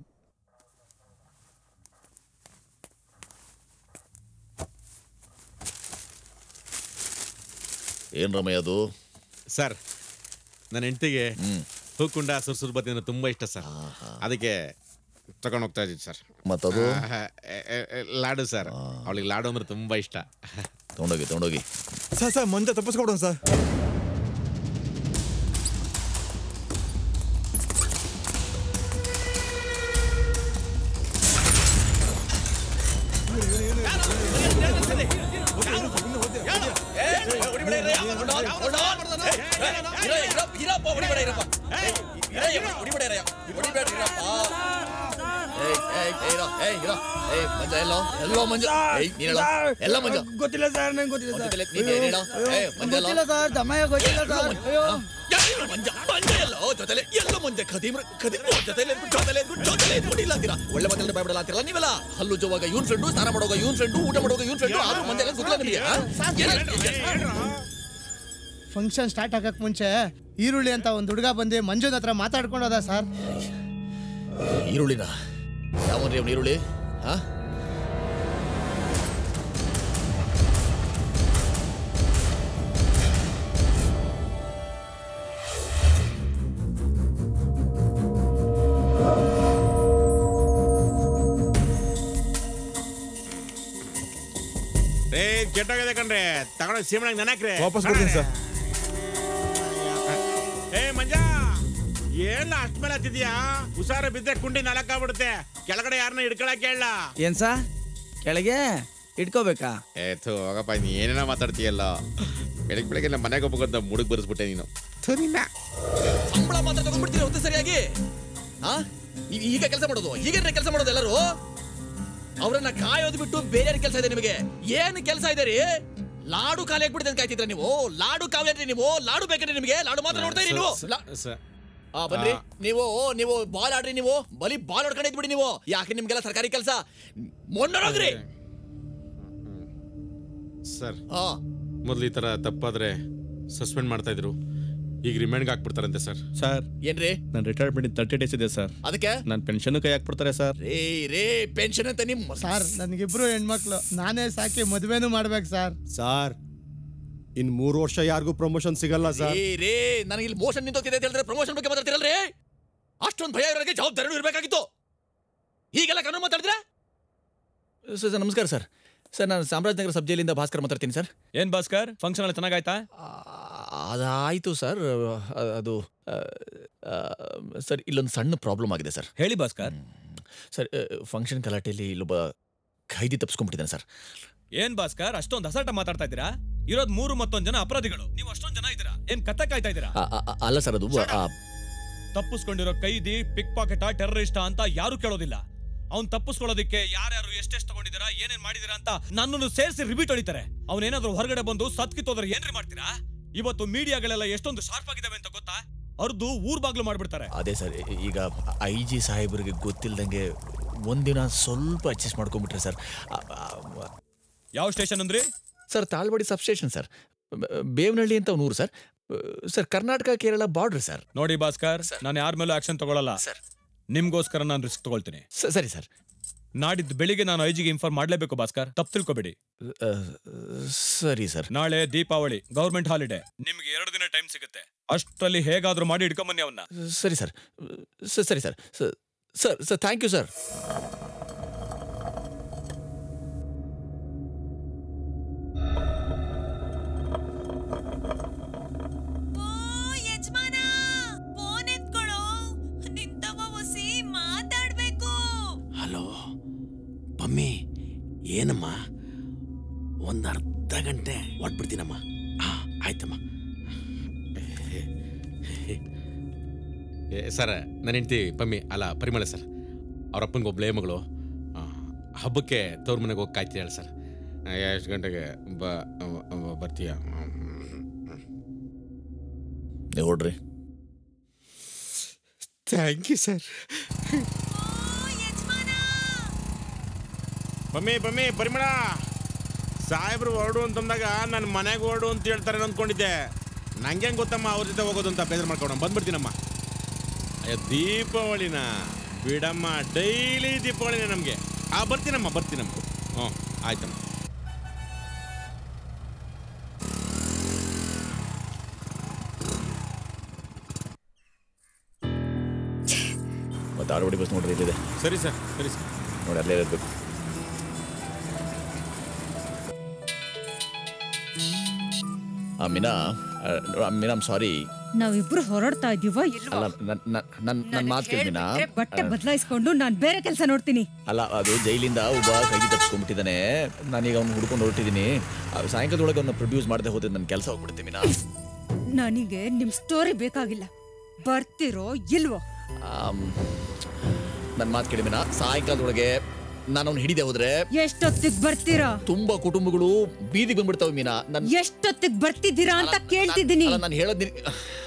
ಏನ್ ರಮಯ್ಯ ಅದು ಸರ್ ನನ್ನ ಹೆಂಡತಿಗೆ ಹೂಕುಂಡ ಸುರ್ಸುರ್ ಬತ್ತಿ ಅಂದ್ರೆ ತುಂಬಾ ಇಷ್ಟ ಸರ್ ಅದಕ್ಕೆ ತಗೊಂಡು ಹೋಗ್ತಾ ಇದ್ದೀವಿ ಸರ್ ಮತ್ತದು ಆ, ಎ, ಎ, ಎ, ಲಾಡು ಸರ್ ಅವಳಿಗೆ ಲಾಡು ಅಂದ್ರೆ ತುಂಬಾ ಇಷ್ಟ ತಗೊಂಡೋಗಿ ತಗೊಂಡೋಗಿ ಸರ್ ಸರ್ ಮಂಜ ತಪ್ಪಿಸ್ಕೊಡೋಣ ಸರ್ ಎಲ್ಲೋ ಮಂಜ ಏಯ್, ನೀನ್ ಹೇಳು. ಎಲ್ಲ ಮಂಜ ಗೊತ್ತಿಲ್ಲ ಸರ್ ನಂಗೆ ಗೊತ್ತಿಲ್ಲ ಸರ್ ನೀನ್ ಏನ್ ಹೇಳು? ಏಯ್, ಮಂಜ ಎಲ್ಲೋ? ಗೊತ್ತಿಲ್ಲ ಸರ್ ದಮ್ಮಯ್ಯ ಗೊತ್ತಿಲ್ಲ ಸರ್ ಅಯ್ಯೋ ಯಾರು ಮಂಜ ಮಂಜ ಎಲ್ಲೋ ಜೊತೆಲೆ ಎಲ್ಲೋ ಮಂಜ ಖದೀಮ್ರ ಖದೀಮ್ ಜೊತೆಲೆ ಇದ್ಬಿಟ್ಟು ಜೊತೆಲೆ ಇದ್ಬಿಟ್ಟು ಜೊತೆಲೆ ಇದ್ಬಿಟ್ಟು ಇಲ್ಲ ಅಂತೀರಾ ಒಳ್ಳೆ ಮಾತಲ್ಲಿ ಭಯಪಡಲ್ಲ ಅಂತೀರಲ್ಲ ನೀವೆಲ್ಲ ಹಲ್ಲು ಜೋವಾಗ ಇವನ್ ಫ್ರೆಂಡು ಸ್ನಾನ ಮಾಡುವಾಗ ಇವನ್ ಫ್ರೆಂಡು ಊಟ ಮಾಡುವಾಗ ಇವನ್ ಫ್ರೆಂಡು ಆದ್ರೂ ಮಂಜ ಎಲ್ಲ ಗೊತ್ತಿಲ್ಲ ನಿಮಗೆ ಆ? ಫಂಕ್ಷನ್ ಸ್ಟಾರ್ಟ್ ಆಗಕ್ ಮುಂಚೆ ಈರುಳ್ಳಿ ಅಂತ ಒಂದು ಹುಡುಗ ಬಂದು ಮಂಜುನ ಹತ್ರ ಮಾತಾಡ್ಕೊಂಡು ಹೋದ ಸರ್ ಈರುಳ್ಳಿನ ಯಾವನ್ರಿ ಅವ್ನು ಈರುಳ್ಳಿ ಹಾ ಏ ಕೆಟ್ಟೋಗಿದೆ ಕಣ್ರೆ ತಗೊಂಡೋಗಿ ಸೀಮಣಾಗ ನೆನಾಕ್ರೆ ವಾಪಸ್ ಕೊಡ್ತೀನಿ ಸರ್ ಏ ಮಂಜ ಏನ್ ಅಷ್ಟ್ ಮೇಲೆ ಹತ್ತಿದ್ಯಾ ಹುಷಾರ ಬಿದ್ದೆ ಕುಂಡಿ ನಾಲ್ಕಾಗ್ಬಿಡುತ್ತೆ ಕೆಳಗಡೆ ಯಾರನ್ನ ಹಿಡ್ಕೊಳಕ್ ಹೇಳ ಏನ್ ಸಾ ಕೆಳಗೆ ಇಟ್ಕೋಬೇಕಾ ಏ ಥು ಹೋಗಪ್ಪ ನೀ ಏನೇನ ಮಾತಾಡ್ತೀಯಲ್ಲ ಬೆಳಗ್ಗೆ ಬೆಳಗ್ಗೆ ನಮ್ಮ ಮನೆಗೆ ಹೋಗ್ಬೇಕಂತ ಮುಡುಗ್ ಬರ್ಸ್ಬಿಟ್ಟೆ ನೀನು ಥು ನಿನ್ನ ಸಂಬಳ ಮಾತ್ರ ತಗೊಂಡ್ಬಿಡ್ತೀರ ಹೊತ್ತು ಸರಿಯಾಗಿ ಹಾ ನೀವು ಈಗ ಕೆಲಸ ಮಾಡೋದು ಹೀಗೆ ಕೆಲಸ ಮಾಡೋದು ಎಲ್ಲರೂ ಅವರನ್ನ ಕಾಯೋದು ಬಿಟ್ಟು ಬೇರೆ ಕೆಲಸ ಇದೆ ನಿಮಗೆ ಏನು ಕೆಲಸ ಇದೆ ರೀ ಲಾಡು ಖಾಲಿ ಆಗ್ಬಿಟ್ಟಿದೆ ಅಂತ ಕಾಯ್ತಿದ್ರ ನೀವು ಲಾಡು ಕಾವ್ಯ ನೀವು ಲಾಡು ಬೇಕಂದ್ರೆ ನಿಮಗೆ ಲಾಡು ಮಾತ್ರ ನೋಡ್ತಾ ಇರಿ ನೀವು ಲಾ- ಆ ಬನ್ರಿ ನೀವು ನೀವು ಬಾಲ್ ಆಡ್ರಿ ನೀವು ಬಲಿ ಬಾಲ್ ಹೊಡ್ಕೊಂಡು ಇದ್ಬಿಡಿ ನೀವು ಯಾಕೆ ನಿಮ್ಗೆಲ್ಲ ಸರ್ಕಾರಿ ಕೆಲಸ ಮೊನ್ನೋಗ್ರಿ ಸರ್ ಹಾ ಮೊದ್ಲು ಈ ತರ ತಪ್ಪಾದ್ರೆ ಸಸ್ಪೆಂಡ್ ಮಾಡ್ತಾ ಇದ್ರು ಈಗ ರಿಮೈಂಡ್ಗೆ ಹಾಕ್ಬಿಡ್ತಾರಂತೆ ಸರ್ ಸರ್ ಏನ್ರಿ ನನ್ನ ರಿಟೈರ್ಮೆಂಟ್ ತರ್ಟಿ ಡೇಸ್ ಇದೆ ಸರ್ ಅದಕ್ಕೆ ನನ್ನ ಪೆನ್ಷನ್ ಕೈ ಹಾಕ್ಬಿಡ್ತಾರೆ ಸರ್ ರೇ ರೇ ಪೆನ್ಷನ್ ಅಂತ ನಿಮ್ಮ ಸರ್ ನನಗಿಬ್ರು ಹೆಣ್ಮಕ್ಳು ನಾನೇ ಸಾಕಿ ಮದ್ವೆನೂ ಮಾಡ್ಬೇಕು ಸರ್ ಸರ್ ಇನ್ ಮೂರು ವರ್ಷ ಯಾರಿಗೂ ಪ್ರಮೋಷನ್ ಸಿಗಲ್ಲ ಸರ್ ಏ ರೇ ನನಗೆ ಇಲ್ಲಿ ಮೋಷನ್ ನಿಂತೋಗಿದೆ ಅಂತ ಹೇಳಿದ್ರೆ ಪ್ರಮೋಷನ್ ಬಗ್ಗೆ ಮಾತಾಡ್ತಿರಲ್ರಿ ಅಷ್ಟೊಂದು ಭಯ ಇರೋರಿಗೆ ಜವಾಬ್ದಾರಿ ಇರಬೇಕಾಗಿತ್ತು ಹೀಗೆಲ್ಲ ಕಾನೂನು ಮಾತಾಡಿದ್ರೆ ಸರ್ ಸರ್ ನಮಸ್ಕಾರ ಸರ್ ಸರ್ ನಾನು ಚಾಮರಾಜನಗರ ಸಬ್ ಜೈಲಿಂದ ಭಾಸ್ಕರ್ ಮಾತಾಡ್ತೀನಿ ಸರ್ ಏನ್ ಭಾಸ್ಕರ್ ಫಂಕ್ಷನ್ ಎಲ್ಲ ಚೆನ್ನಾಗಾಯ್ತಾ ಅದಾಯ್ತು ಸರ್ ಅದು ಆ, ಆ, ಸರ್ ಇಲ್ಲೊಂದು ಸಣ್ಣ ಪ್ರಾಬ್ಲಮ್ ಆಗಿದೆ ಸರ್ ಹೇಳಿ ಭಾಸ್ಕರ್ ಸರ್ ಫಂಕ್ಷನ್ ಗಲಾಟೆಯಲ್ಲಿ ಇಲ್ಲೊಬ್ಬ ಖೈದಿ ತಪ್ಪಿಸ್ಕೊಂಡ್ಬಿಟ್ಟಿದ್ದಾನೆ ಸರ್ ಏನ್ ಭಾಸ್ಕರ್ ಅಷ್ಟೊಂದು ಹಸಾಟ ಮಾತಾಡ್ತಾ ಇದ್ದೀರಾ ಇರೋದ್ ಮೂರು ಮತ್ತೊಂದ್ ಜನ ಅಪರಾಧಿಗಳು ನೀವು ಅಷ್ಟೊಂದ್ ಜನ ಇದ್ದೀರಾ ಏನ್ ಕತ್ತ ಕಾಯ್ತಾ ಇದ್ದೀರಾ ಆ, ಆ, ಆ, ಅಲ್ಲ ಸರ್ ಅದು ಆ, ತಪ್ಪಿಸ್ಕೊಂಡಿರೋ ಕೈದಿ ಪಿಕ್ ಪಾಕೆಟ ಟೆರರಿಸ್ಟ್ ಅಂತ ಯಾರು ಕೇಳೋದಿಲ್ಲ ಅವ್ನ್ ತಪ್ಪಿಸ್ಕೊಳ್ಳೋದಕ್ಕೆ ಯಾರ್ಯಾರು ಎಷ್ಟೆಷ್ಟು ತಗೊಂಡಿದ್ದೀರಾ ಏನೇನ್ ಮಾಡಿದೀರಾ ಅಂತ ನನ್ನನ್ನು ಸೇರಿಸಿ ರಿಬೀಟ್ ಹೊಡಿತಾರೆ ಅವನೇನಾದ್ರೂ ಹೊರಗಡೆ ಬಂದು ಸತ್ಕಿತ್ತೋದ್ರೆ ಏನ್ರಿ ಮಾಡ್ತೀರಾ ಇವತ್ತು ಮೀಡಿಯಾಗಳೆಲ್ಲ ಎಷ್ಟೊಂದು ಶಾರ್ಪ್ ಆಗಿದಾವೆ ಅಂತ ಗೊತ್ತಾ ಅರ್ದು ಊರ್ ಬಾಗ್ಲು ಮಾಡ್ಬಿಡ್ತಾರೆ ಅದೇ ಸರ್ ಈಗ ಐ ಜಿ ಸಾಹೇಬರಿಗೆ ಗೊತ್ತಿಲ್ದಂಗೆ ಒಂದಿನ ಸ್ವಲ್ಪ ಅಡ್ಜಸ್ಟ್ ಮಾಡ್ಕೊಂಡ್ಬಿಟ್ರೆ ಸರ್ ಆ, ಆ, ಯಾವ ಸ್ಟೇಷನ್ ಅಂದ್ರಿ sir Talavadi sub station sir Bevanahalli ಅಂತ ಒಂದು ಊರು sir sir Karnataka Kerala border sir ನೋಡಿ ಭಾಸ್ಕರ್ ನಾನು ಯಾರ ಮೇಲೂ ಆಕ್ಷನ್ ತಗೊಳ್ಳಲ್ಲ ಸರ್ ನಿಮ್ಗೋಸ್ಕರ ನಾನು ರಿಸ್ಕ್ ತಗೊಳ್ತೀನಿ ಸರಿ ಸರ್ ನಾಡಿದ್ದು ಬೆಳಿಗ್ಗೆ ನಾನು ಐಜಿಗೆ ಇನ್ಫಾರ್ಮ್ ಮಾಡ್ಲೇಬೇಕು ಭಾಸ್ಕರ್ ತಪ್ಪು ತಿಳ್ಕೊಬೇಡಿ ಸರಿ ಸರ್ ನಾಳೆ ದೀಪಾವಳಿ ಗೌರ್ಮೆಂಟ್ ಹಾಲಿಡೇ ನಿಮ್ಗೆ ಎರಡು ದಿನ ಟೈಮ್ ಸಿಗುತ್ತೆ ಅಷ್ಟರಲ್ಲಿ ಹೇಗಾದ್ರೂ ಮಾಡಿ ಹಿಡ್ಕೊಂಬನ್ನಿ ಅವನ್ನ ಸರಿ ಸರ್ ಸ- ಸರಿ ಸರ್ ಸ- sir sir thank you sir ಯಜಮಾನ ಫೋನ್ ಎತ್ಕೊಳ್ಳೋ ನಿಂತವ ಒಸಿ ಮಾತಾಡ್ಬೇಕು ಹಲೋ ಪಮ್ಮಿ ಏನಮ್ಮ ಒಂದು ಅರ್ಧ ಗಂಟೆ ಹೊಟ್ಬಿಡ್ತೀನಮ್ಮ ಹಾಂ ಆಯ್ತಮ್ಮ ಏ, ಸರ್ ನನ್ನ ಹೆಂಡ್ತಿ ಪಮ್ಮಿ ಅಲ್ಲ ಪರಿಮಳ ಸರ್ ಅವ್ರ ಅಪ್ಪನಿಗೆ ಒಬ್ಳೇ ಮಗಳು ಆ, ಹಬ್ಬಕ್ಕೆ ತವ್ರ ಮನೆಗೆ ಹೋಗಿ ಕಾಯ್ತೀಯಾಳ ಸರ್ ಎಷ್ಟು ಗಂಟೆಗೆ ಬ ಬ- ಬರ್ತೀಯ ನೀವು ಹೊಡ್ರಿ thank you sir Bammi Bammi Parimala ಸಾಹೇಬ್ರು ಹೊರಡು ಅಂತಂದಾಗ ನನ್ನ ಮನೆಗೆ ಹೊರಡು ಅಂತ ಹೇಳ್ತಾರೆ ಅಂದ್ಕೊಂಡಿದ್ದೆ ನಂಗೆ ಹೆಂಗೆ ಗೊತ್ತಮ್ಮ ಅವ್ರ ಜೊತೆ ಹೋಗೋದು ಅಂತ ಬೇಜಾರು ಮಾಡ್ಕೊಂಡು ಬಂದ್ಬಿಡ್ತೀನಮ್ಮ ಅಯ್ಯೋ ದೀಪಾವಳಿನ ಬಿಡಮ್ಮ ಡೈಲಿ ದೀಪಾವಳಿನೇ ನಮಗೆ ಆ ಬರ್ತೀನಮ್ಮ ಬರ್ತೀನಮ್ಮ ಹ್ಞೂ ಆಯ್ತಮ್ಮ ಮತ್ತೆ ಆರುವಡಿ ಬಸ್ ನೋಡ್ರಿ ಇಲ್ಲಿದೆ ಸರಿ ಸರ್ ಸರಿ ಸರ್ ನೋಡಿ ಅಲ್ಲೇ ಇರಬೇಕು ಮೀನಾ ಆ, ಮೀನಾ ಸಾರಿ ನಾವಿಬ್ರು ಹೊರಡ್ತಾ ಇದೀವ ಅಲ್ಲ ನನ್ನ ನನ್ನ ನನ್ನ ಮಾತು ಕೇಳಿ ಮೀನಾ ಬಟ್ಟೆ ಆ, ಬದಲಾಯಿಸ್ಕೊಂಡು ನಾನ್ ಬೇರೆ ಕೆಲಸ ನೋಡ್ತೀನಿ ಅಲ್ಲ ಅದು ಜೈಲಿಂದ ಒಬ್ಬ ಕೈಗೆ ತಪ್ಪಿಸ್ಕೊಂಡ್ಬಿಟ್ಟಿದ್ದಾನೆ ನಾನೀಗ ಅವ್ನು ಹುಡ್ಕೊಂಡು ಹೊರಟಿದ್ದೀನಿ ಆ, ಸಾಯಂಕಾಲದೊಳಗೆ ಅವನ್ನ ಪ್ರೊಡ್ಯೂಸ್ ಮಾಡದೆ ಹೋದ್ರೆ ನನ್ನ ಕೆಲಸ ಹೋಗ್ಬಿಡುತ್ತೆ ಮೀನಾ ನನಗೆ ನಿಮ್ ಸ್ಟೋರಿ ಬೇಕಾಗಿಲ್ಲ ಬರ್ತಿರೋ ಇಲ್ವೋ ನನ್ನ ಮಾತು ಕೇಳಿ ಮೀನಾ ಸಾಯಂಕಾಲದೊಳಗೆ ನಾನು ಅವ್ನು ಹಿಡಿದೆ ಹೋದ್ರೆ ಎಷ್ಟೊತ್ತಿಗ್ ಬರ್ತೀರಾ ತುಂಬಾ ಕುಟುಂಬಗಳು ಬೀದಿಗೆ ಬಂದ್ಬಿಡ್ತಾವೆ ಮೀನಾ ನನ್ನ ಎಷ್ಟೊತ್ತಿಗ್ ಬರ್ತಿದ್ದೀರಾ ಅಂತ ಕೇಳ್ತಿದ್ದೀನಿ ನಾನು ಹೇಳೋದ್ ನಿನ್-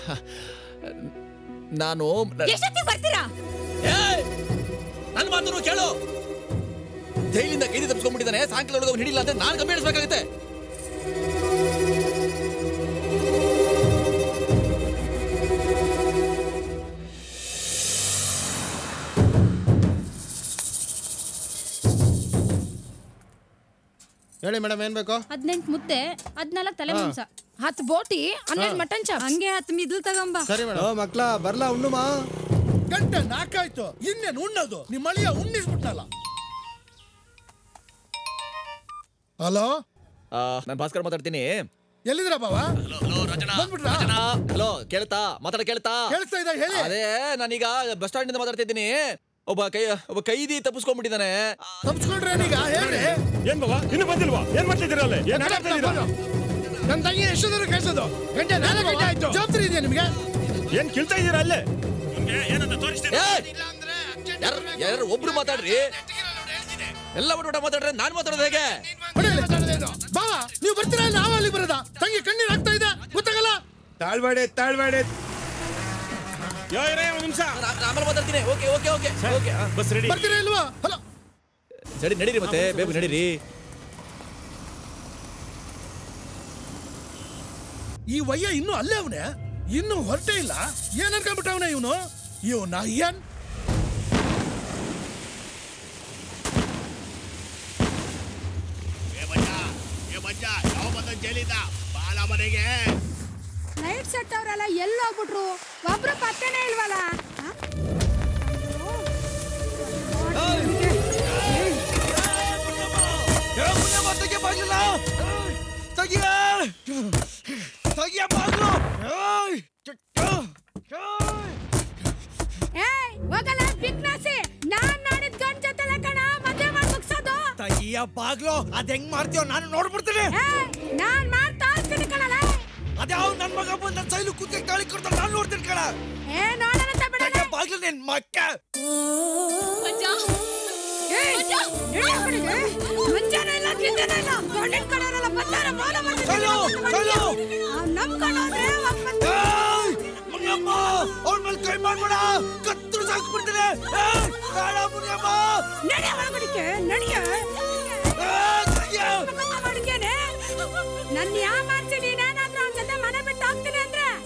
ನಾನು ಎಷ್ಟೊತ್ತಿಗ್ ಬರ್ತೀರಾ ನನ್ನ ಮಾತನ್ನು ಕೇಳು ಜೈಲಿಂದ ಕೈದಿ ತಪ್ಪಿಸ್ಕೊಂಡ್ಬಿಟ್ಟಿದ್ದಾನೆ ಸಾಯಂಕಾಲದೊಳಗೆ ಅವ್ನು ಹಿಡಿಲ್ಲ ಅಂತ ನಾನು ಕಮ್ಮಿ ಹಿಡಿಸ್ಬೇಕಾಗುತ್ತೆ ಹೇಳಿ ಮೇಡಮ್ ಏನ್ ಬೇಕು ಹದಿನೆಂಟು ಮುದ್ದೆ ಹದಿನಾಲ್ಕು ತಲೆ ಹಾ. ಮಾಂಸ ಹತ್ತು ಬೋಟಿ ಹನ್ನೆರಡು ಹಾ. ಮಟನ್ ಚಾಪ್ ಹಂಗೆ ಹತ್ತು ಮಿದ್ಲು ತಗೊಂಬ ಸರಿ ಮೇಡಮ್ ಮಕ್ಳ ಬರ್ಲಾ ಉಣ್ಣುಮಾ ಗಂಟೆ ನಾಕಾಯ್ತು ಇನ್ನೇನು ಉಣ್ಣೋದು ನಿಮ್ಮ ಅಳಿಯ ಉಣ್ಣಿಸ್ಬಿಟ್ನಲ್ಲ ಹಲೋ ನಾನು ಭಾಸ್ಕರ್ ಮಾತಾಡ್ತೀನಿ ಎಲ್ಲಿದ್ದೀರಾ ಬಾವ ಬಂದ್ಬಿಟ್ರಾ ಹಲೋ ಕೇಳ್ತಾ ಮಾತಾಡ ಕೇಳ್ತಾ ಕೇಳಿಸ್ತಾ ಇದೆ ಹೇಳಿ ಅದೇ ನಾನೀಗ ಬಸ್ ಸ್ಟಾಂಡ್ ಇಂದ ಮಾತಾಡ್ತಾ ಇದ್ದೀನಿ ಒಬ್ಬ ಕೈ ಒಬ್ಬ ಕೈದಿ ತಪ್ಪಿಸ್ಕೊಂಡ್ಬಿಟ್ಟಿದ್ದಾನೆ ತಪ್ಪಿಸ್ಕೊಂಡ್ರೆ ನೀಗ ಹೇಳ್ರಿ ಏನ್ ಬಾಬಾ ಇನ್ನು ಬಂದಿಲ್ವಾ ಏನ್ ಮಾಡ್ತಿದ್ದೀರಾ ಅಲ್ಲಿ ಏನ್ ಆಟಾಡ್ತಾ ಇದ್ದೀರಾ ನನ್ನ ತಂಗಿ ಎಷ್ಟೊಂದ್ರೆ ಕಳ್ಸೋದು ಗಂಟೆ ನಾಲ್ಕು ಗಂಟೆ ಆಯ್ತು ಜವಾಬ್ದಾರಿ ಇದೆಯಾ ನಿಮ್ಗೆ ಏನ್ ಕಿಲ್ತಾ ಇದ್ದೀರಾ ಅಲ್ಲೇ ಯಾರು ಒಬ್ರು ಮಾತಾಡ್ರಿ ಎಲ್ಲ ಬಿಟ್ಟು ಊಟ ಮಾತಾಡ್ರೆ ನಾನ್ ಮಾತಾಡೋದು ಹೇಗೆ ಬಾವ ನೀವು ಬರ್ತೀರಾ ಇಲ್ಲ ನಾವು ಅಲ್ಲಿ ಬರೋದ ತಂಗಿ ಕಣ್ಣೀರ್ ಆಗ್ತಾ ಇದೆ ಗೊತ್ತಾಗಲ್ಲ ತಾಳ್ಬೇಡಿ ತಾಳ್ಬೇಡಿ ನಿಮಿಷ ಆಮೇಲೆ ಮಾತಾಡ್ತೀನಿ okay okay okay okay bus ready ಬರ್ತೀರಾ ಇಲ್ವಾ ಹಲೋ ಸರಿ ನಡೀರಿ ಮತ್ತೆ ಬೇಗ ನಡೀರಿ ಈ ವಯ್ಯ ಇನ್ನೂ ಅಲ್ಲೇ ಅವನೇ ಇನ್ನೂ ಹೊರಟೇ ಇಲ್ಲ ಏನ್ ಅನ್ಕೊಂಡ್ಬಿಟ್ಟವನ ಇವನು ಇವನ ಏನ್ ಏ ಮಂಜ ಏ ಮಂಜ ಯಾವ ಬಂದ ಜೈಲಿಂದ ಬಾಲ ಮನೆಗೆ ಲೈಟ್ ಸೆಟ್ ಅವರೆಲ್ಲ ಎಲ್ಲಿ ಹೋಗ್ಬಿಟ್ರು ಒಬ್ರು ಪತ್ತೆನೇ ಇಲ್ವಲ್ಲ ಹ? ಏಯ್ ಹೋಗಲ್ಲ ಬಿಗ್ನಾಸಿ ನಾನ್ ನೋಡಿದ್ ಗಂಡ್ ಜೊತೆಲೆ ಕಣ ಮದ್ವೆ ಮಾಡಿ ಮುಗ್ಸೋದು ತಯ್ಯ ಬಾಗ್ಲು ಅದ್ ಹೆಂಗ್ ಮಾಡ್ತೀಯೋ ನಾನು ನೋಡ್ಬಿಡ್ತೀನಿ ಏಯ್, ನಾನ್ ಮಾಡ್ತಾ ಇರ್ತೀನಿ ಕಣಲ್ಲ ಅದ್ಯಾವ ನನ್ ಮಗ ಬಂದ ಸೈಲು ಕುತ್ತಿಗೆ ತಾಳಿ ಕೊಡ್ತಾನೆ ನಾನು ನೋಡ್ತೀನಿ ಕಣ ಏ ನೋಡೋಣ ಬಿಡ ಬಾಗ್ಲು ನಿನ್ ಮಕ್ಕ ಏಯ್, ನಡಿ ಆ ಕಡೆಗೆ. ಮುಂಜಾನೆ ಇಲ್ಲ ಗಿಂಜಾನೆ ಇಲ್ಲ ಗಂಡಿನ ಕಡೆಯವರೆಲ್ಲ ಬರ್ತಾರೆ, ಮೋನ ಮಾಡ್ತಾರೆ. ಸೈಲು, ಸೈಲು. ಅವ್ನ್ ನಂಬ್ಕೊಂಡು ಹೋದ್ರೆ ಒಪ್ಪಂತ. ಮುನಿಯಮ್ಮ ಅವ್ರ ಮೇಲೆ ಕೈ ಮಾಡ್ಬೇಡ ಕತ್ತರು ಸಾಕ್ಬಿಡ್ತೀನಿ ಬೇಡ ಮುನಿಯಮ್ಮ ನಡಿ ಒಳಗಡಿಕೆ, ನಡಿಯ. ಮಗನ್ನ ಮಾಡ್ಕೇನೆ? ನನ್ ಯಾವ ಮಾಡ್ಸಿ ನೀನೇನಾದ್ರೂ ಅವ್ನ್ ಜೊತೆ ಮನೆ ಬಿಟ್ಟು ಹೋಗ್ತೀನಿ ಅಂದ್ರೆ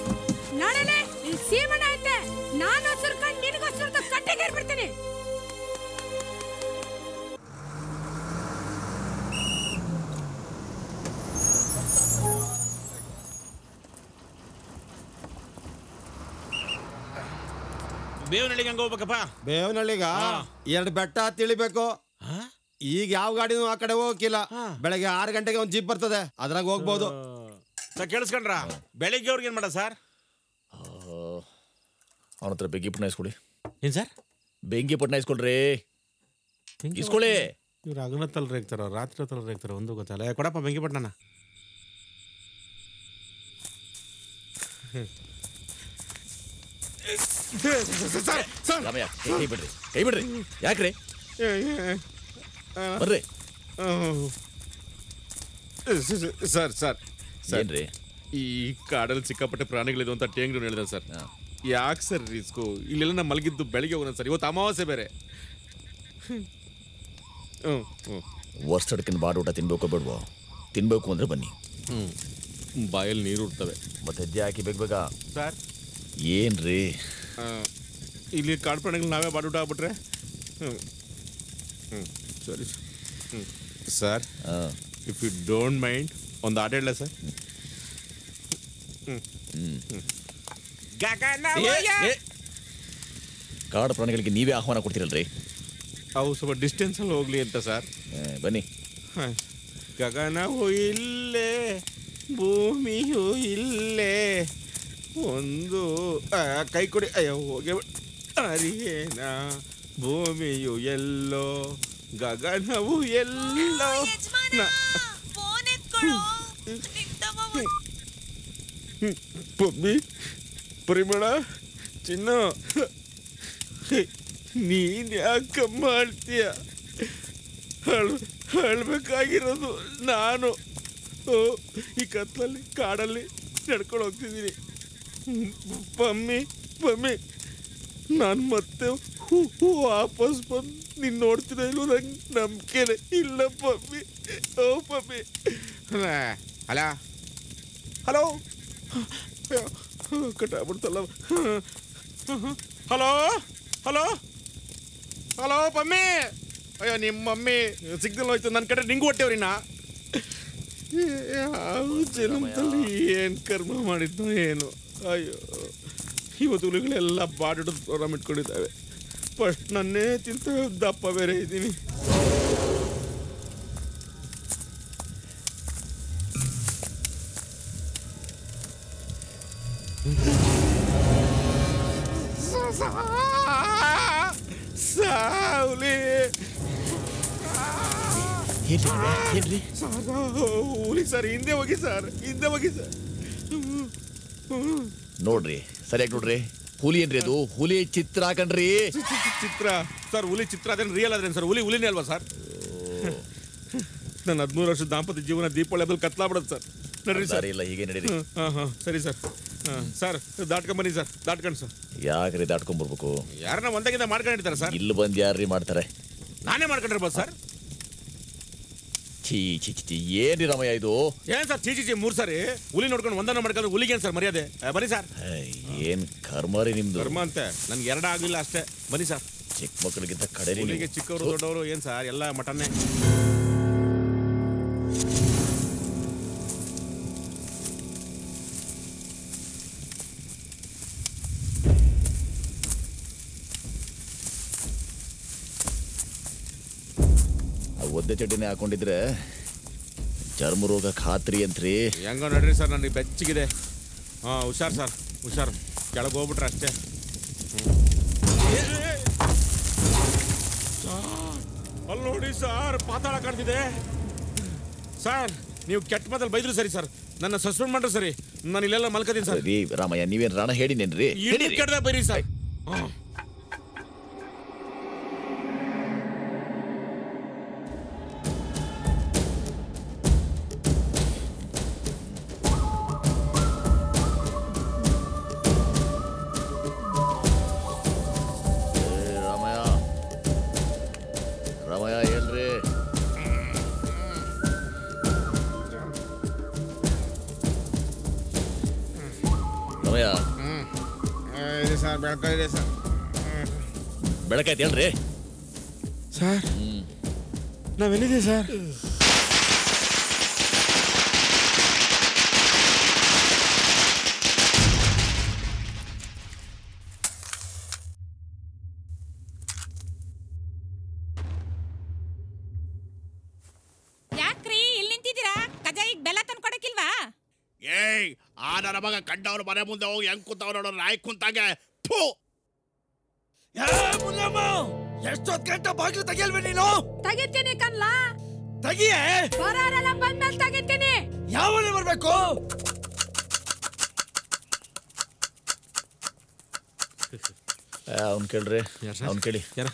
ಬೇವನಹಳ್ಳಿಗೆ ಹಂಗ ಹೋಗ್ಬೇಕಪ್ಪ ಬೇವನಹಳ್ಳಿಗ ಎರಡು ಬೆಟ್ಟ ತಿಳಿಬೇಕು ಈಗ ಯಾವ ಗಾಡಿನೂ ಆ ಕಡೆ ಹೋಗಕ್ಕಿಲ್ಲ ಬೆಳಗ್ಗೆ ಆರು ಗಂಟೆಗೆ ಒಂದು ಜೀಪ್ ಬರ್ತದೆ ಅದ್ರಾಗ ಹೋಗ್ಬೋದು ಸರ್ ಕೇಳಿಸ್ಕೊಂಡ್ರ ಬೆಳಿಗ್ಗೆ ಅವ್ರಿಗೆ ಏನ್ ಮಾಡ ಸರ್ ಅವನ ಹತ್ರ ಬೆಂಕಿ ಪಟ್ನ ಇಸ್ಕೊಳ್ಳಿ ಏನ್ ಸರ್ ಬೆಂಕಿ ಪಟ್ನ ಇಸ್ಕೊಳ್ರಿ ಇಸ್ಕೊಳ್ಳಿ ಇವ್ರು ಹಗಲತ್ತಲ್ಲಿ ರೇಗ್ತಾರ ರಾತ್ರಿ ಹೊತ್ತಲ್ಲಿ ರೇಗ್ತಾರ ಒಂದು ಗೊತ್ತಲ್ಲ ಏ, ಕೊಡಪ್ಪ ಬೆಂಕಿ ಪಟ್ಟಣ ರಾಮಯ್ಯ ಕೈ ಕೈ ಬಿಡ್ರಿ ಕೈ ಬಿಡ್ರಿ ಯಾಕ್ರಿ ಬರ್ರಿ ಸರ್ ಸರ್ ಏನ್ರಿ ಈ ಕಾಡಲ್ಲಿ ಸಿಕ್ಕಾಪಟ್ಟೆ ಪ್ರಾಣಿಗಳಿದು ಅಂತ ಟೇಂಗ್ರು ಹೇಳಿದ ಸರ್ ಯಾಕೆ ಸರ್ ರಿಸ್ಕು ಇಲ್ಲೆಲ್ಲ ನಾ ಮಲಗಿದ್ದು ಬೆಳಿಗ್ಗೆ ಹೋಗೋಣ ಸರ್ ಇವತ್ತು ಅಮಾವಾಸ್ಯೆ ಬೇರೆ ಹ್ಞೂ ಹ್ಞೂ ವರ್ಷಡ್ಕಿನ ಬಾಡ್ ಊಟ ತಿನ್ಬೇಕು ಬೇಡವೋ ತಿನ್ಬೇಕು ಅಂದ್ರೆ ಬನ್ನಿ ಹ್ಞೂ ಬಾಯಲ್ಲಿ ನೀರು ಉಡ್ತವೆ ಮತ್ತೆ ಹೆಜ್ಜೆ ಹಾಕಿ ಬೇಗ ಬೇಗ ಸರ್ ಏನ್ರಿ ಆ, ಇಲ್ಲಿ ಕಾಡು ಪ್ರಾಣಿಗಳು ನಾವೇ ಬಾಡೂಟ ಆಗ್ಬಿಟ್ರೆ ಹ್ಞೂ ಹ್ಞೂ ಸರಿ ಹ್ಞೂ sir if you don't mind ಒಂದು ಆಟ ಹೇಳ ಸರ್ ಹ್ಞೂ ಹ್ಞೂ ಕಾಡು ಪ್ರಾಣಿಗಳಿಗೆ ನೀವೇ ಆಹ್ವಾನ ಕೊಡ್ತೀರಲ್ರಿ ಅವು ಸ್ವಲ್ಪ ಡಿಸ್ಟೆನ್ಸಲ್ಲಿ ಹೋಗ್ಲಿ ಅಂತ ಸರ್ ಬನ್ನಿ ಗಗನವು ಇಲ್ಲೇ ಭೂಮಿಯು ಇಲ್ಲೇ ಒಂದು ಆ, ಕೈ ಕೊಡಿ ಅಯ್ಯೋ ಹೋಗಿ ಅರಿಯೇನ ಭೂಮಿಯು ಎಲ್ಲೋ ಗಗನವು ಎಲ್ಲೋ ನ- ಪಮ್ಮಿ ಪರಿಮಳ ಚಿನ್ನ ನೀನ್ ಯಾಕೆ ಮಾಡ್ತೀಯ ಅಳ್ ಅಳ್ಬೇಕಾಗಿರೋದು ನಾನು ಓ, ಈ ಕತ್ಲಲ್ಲಿ ಕಾಡಲ್ಲಿ ನಡ್ಕೊಂಡು ಹೋಗ್ತಿದ್ದೀನಿ ಪಮ್ಮಿ ಪಮ್ಮಿ ನಾನು ಮತ್ತೆ ಹೂ- ಹೂ ವಾಪಸ್ ಬಂದು ನೀನು ನೋಡ್ತಿದ್ದ ಇಲ್ಲೋ ನಂಗೆ ನಂಬಿಕೆನೆ ಇಲ್ಲ ಪಮ್ಮಿ ಓ ಪಮ್ಮಿ ಅಲ್ಲ ಹಲೋ ಕಟ್ಟಾಗ್ಬಿಡ್ತಲ್ಲ ಹಲೋ ಹಲೋ ಹಲೋ ಪಮ್ಮಿ ಅಯ್ಯೋ ನಿಮ್ಮ ಮಮ್ಮಿ ಸಿಗ್ನಲ್ ಹೋಯ್ತು ನನ್ನ ಕಡೆ ನಿಂಗೂ ಹೊಟ್ಟೆವ್ರಿನ ಯಾವ ಜನ್ಮದಲ್ಲಿ ಏನು ಕರ್ಮ ಮಾಡಿದ್ನೋ ಏನು ಅಯ್ಯೋ ಇವತ್ತು ಹುಲಿಗಳೆಲ್ಲ ಬಾಡಿಡೋದು ಪ್ರೋಗ್ರಾಮ್ ಇಟ್ಕೊಂಡಿದ್ದಾವೆ ಫಸ್ಟ್ ನನ್ನೇ ತಿಂತ ದಪ್ಪ ಬೇರೆ ಇದ್ದೀನಿ ಸಾವ್ಲಿ ಏನ್ರಿ ಹುಲಿ ಸರ್ ಹಿಂದೆ ಹೋಗಿ ಸರ್ ಹಿಂದೆ ಹೋಗಿ ಸರ್ ನೋಡ್ರಿ ಸರಿಯಾಗಿ ನೋಡ್ರಿ ಹುಲಿ ಏನ್ರಿ ಅದು ಹುಲಿ ಚಿತ್ರ ಕಣ್ರಿ ಚಿ- ಚಿ- ಚಿ- ಚಿತ್ರ ಸರ್ ಹುಲಿ ಚಿತ್ರ ಅದೇನು ರಿಯಲ್ ಅದೇನು ಸರ್ ಹುಲಿ ಹುಲಿನೇ ಅಲ್ವಾ ಸರ್ ನನ್ನ ಹದಿಮೂರು ವರ್ಷದ ದಾಂಪತ್ಯ ಜೀವನ ದೀಪಾವಳಿ ಹಬ್ಬದಲ್ಲಿ ಕತ್ಲಾಬಿಡೋದು ಸರ್ ನಡ್ರಿ ಸರ್ ದಾರಿ ಇಲ್ಲ ಹೀಗೆ ನಡೀರಿ ಹಾಂ ಹಾಂ ಸರಿ ಸರ್ ಹಾಂ ಸರ್ ದಾಟ್ಕೊಂಬನ್ನಿ ಸರ್ ದಾಟ್ಕೊಂಡು ಸರ್ ಯಾಕ್ರಿ ದಾಟ್ಕೊಂಡ್ಬರ್ಬೇಕು ಯಾರನ್ನ ಒಂದಾಗಿಂದ ಮಾಡ್ಕೊಂಡಿರ್ತಾರೆ ಸರ್ ಇಲ್ಲಿ ಬಂದು ಯಾರ್ರಿ ಮಾಡ್ತಾರೆ ನಾನೇ ಮಾಡ್ಕೊಂಡಿರ್ಬೋದು ಸರ್ ಛೀ ಛೀ ಛೀ, ಛೀ ಏನ್ರಿ ರಾಮಯ್ಯ ಇದು ಏನ್ ಸರ್ ಚೀಚಿ ಚಿ ಮೂರು ಸಾರಿ ಹುಲಿ ನೋಡ್ಕೊಂಡು ಒಂದನ್ನ ಮಾಡ್ಕೊಂಡು ಹುಲಿಗೆ ಸರ್ ಮರ್ಯಾದೆ ಆ, ಬನ್ನಿ ಸರ್ ಏನ್ ಕರ್ಮ ರೀ ನಿಮ್ದು ಧರ್ಮ ಅಂತೆ ನನ್ಗೆ ಎರಡು ಆಗಲಿಲ್ಲ ಅಷ್ಟೇ ಬನ್ನಿ ಸರ್ ಚಿಕ್ಕ ಮಕ್ಕಳಿಗಿಂತ ಕಡೆ ಹುಲಿಗೆ ಚಿಕ್ಕವರು ದೊಡ್ಡವರು ಏನ್ ಸರ್ ಎಲ್ಲ ಮಟನ್ನೇ ಆ ಒದ್ದೆ ಚಡ್ಡಿನೇ ಹಾಕೊಂಡಿದ್ರೆ ಚರ್ಮ ರೋಗ ಖಾತ್ರಿ ಅಂತ್ರಿ ಹೆಂಗೋ ನಡ್ರಿ ಸರ್ ನನಗೆ ಬೆಚ್ಚಗಿದೆ ಹಾಂ ಹುಷಾರ್ ಸರ್ ಹುಷಾರ್ ಕೆಳಗೆ ಹೋಗ್ಬಿಟ್ರೆ ಅಷ್ಟೇ ಅಲ್ಲಿ ನೋಡಿ ಸರ್ ಪಾತಾಳ ಕಾಣ್ತಿದೆ ಸರ್ ನೀವು ಕೆಟ್ಟ ಮಾತಲ್ಲಿ ಬೈದ್ರು ಸರಿ ಸರ್ ನನ್ನ ಸಸ್ಪೆಂಡ್ ಮಾಡ್ರಿ ಸರಿ ನಾನು ಇಲ್ಲೆಲ್ಲ ಮಲ್ಕತೀನಿ ಸರ್ ರೀ ರಾಮಯ್ಯ ನೀವೇನ್ ರಾಣ ಹೇಳಿನೇನ್ರಿ ಇನ್ನು ಕೆಟ್ಟದ ಬೈರಿ ಸರ್ ಹಾಂ ಏ, ರಾಮಯ್ಯ ರಾಮಯ್ಯ ಹೇಳ್ರಿ ರಾಮಯ್ಯ ಇದೆ ಸರ್ ಬೆಳಕಿದೆ ಸರ್ ಬೆಳಕಾಯ್ತು ಹೇಳ್ರಿ ಸರ್ ನಾವೆಲ್ಲಿದ್ದೀವಿ ಸರ್ ಆ ನನ್ನ ಮಗ ಕಂಡವ್ರ ಮನೆ ಮುಂದೆ ಹೋಗಿ ಹೆಂಗ್ ಕೂತವ್ ನೋಡೋ ನಾಯಿ ಕುಂತಾಗೆ ಥೂ ಎಷ್ಟೊತ್ ಗಂಟೆ ಬಾಗಿಲು ತೆಗಿಯಲ್ವೇ ನೀನು ತೆಗಿತೀನಿ ಕನ್ಲ ತೆಗಿಯೇ ಬರೋರೆಲ್ಲ ಬಂದ್ಮೇಲೆ ತೆಗಿತೀನಿ ಯಾವನೇ ಬರ್ಬೇಕು ಅವ್ನು ಕೇಳ್ರಿ ಅವ್ನು ಕೇಳಿ ಯಾರ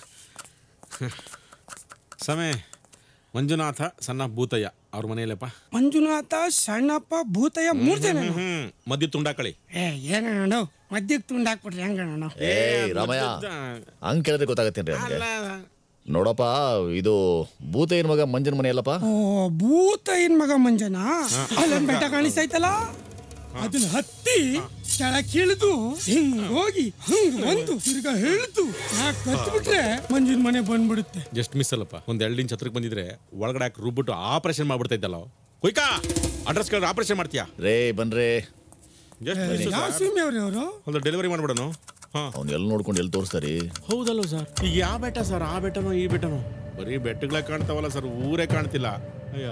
ಸಮಯ ಮಂಜುನಾಥ ಸಣ್ಣ ಭೂತಯ್ಯ ಅವ್ರ ಮನೆಯಲ್ಲಪ್ಪ ಮಂಜುನಾಥ ಸಣ್ಣಪ್ಪ ಭೂತಯ್ಯ ಮೂರ್ ಜನ ಹ್ಮ್ ಮದ್ಯ ತುಂಡಾಕಳಿ ಏ ಏನಣ್ಣ ಮದ್ಯಕ್ಕೆ ತುಂಡಾಕ್ಬಿಟ್ರಿ ಹೆಂಗಣ್ಣ ಏ ರಾಮಯ್ಯ ಹಂಗ್ ಕೇಳಿದ್ರೆ ಗೊತ್ತಾಗತ್ತೇನ್ರಿ ಅವ್ನಿಗೆ ನೋಡಪ್ಪ ಇದು ಭೂತಯ್ಯನ ಮಗ ಮಂಜನ ಮನೆ ಅಲ್ಲಪ್ಪ ಓ ಭೂತಯ್ಯನ ಮಗ ಮಂಜನ ಅಲ್ಲೊಂದ್ ಬೆಟ್ಟ ಕಾಣಿಸ್ತೈತಲ್ಲ ಅದನ್ನ ಹತ್ತಿ ಕೆಳಕ್ ಇಳಿದು ಹಿಂಗ್ ಹೋಗಿ ಹಂಗ್ ಬಂದು ತಿರ್ಗಾ ಹೇಳ್ತು ಯಾಕೆ ಕತ್ಬಿಟ್ರೆ ಮಂಜುನ್ ಮನೆ ಬಂದ್ಬಿಡುತ್ತೆ ಜಸ್ಟ್ ಮಿಸ್ ಅಲ್ಲಪ್ಪ ಒಂದ್ ಎರಡು ಇಂಚ್ ಹತ್ರಕ್ಕೆ ಬಂದಿದ್ರೆ ಒಳಗಡೆ ಹಾಕಿ ರುಬ್ಬಿಟ್ಟು ಆಪರೇಷನ್ ಮಾಡ್ಬಿಡ್ತಾ ಇದ್ದಲ್ಲ ಕೊಯ್ಕಾ ಅಡ್ರೆಸ್ ಕೇಳಿದ್ರೆ ಆಪರೇಷನ್ ಮಾಡ್ತೀಯಾ ರೇ ಬನ್ರೇ ಜಸ್ಟ್ ಮಿಸ್ ಯಾವ ಸೀಮೆ ಅವ್ರಿ ಅವರು ಒಂದು ಡೆಲಿವರಿ ಮಾಡ್ಬಿಡೋನು ಹಾ ಅವ್ನು ಎಲ್ಲಿ ನೋಡ್ಕೊಂಡು ಎಲ್ಲಿ ತೋರಿಸ್ತಾರಿ ಹೌದಲ್ವ ಸರ್ ಈಗ ಯಾವ ಬೆಟ್ಟ ಸರ್ ಆ ಬೆಟ್ಟನೋ ಈ ಬೆಟ್ಟನೋ ಬರೀ ಬೆಟ್ಟಗಳೇ ಕಾಣ್ತಾವಲ್ಲ ಸರ್ ಊರೇ ಕಾಣ್ತಿಲ್ಲ ಅಯ್ಯ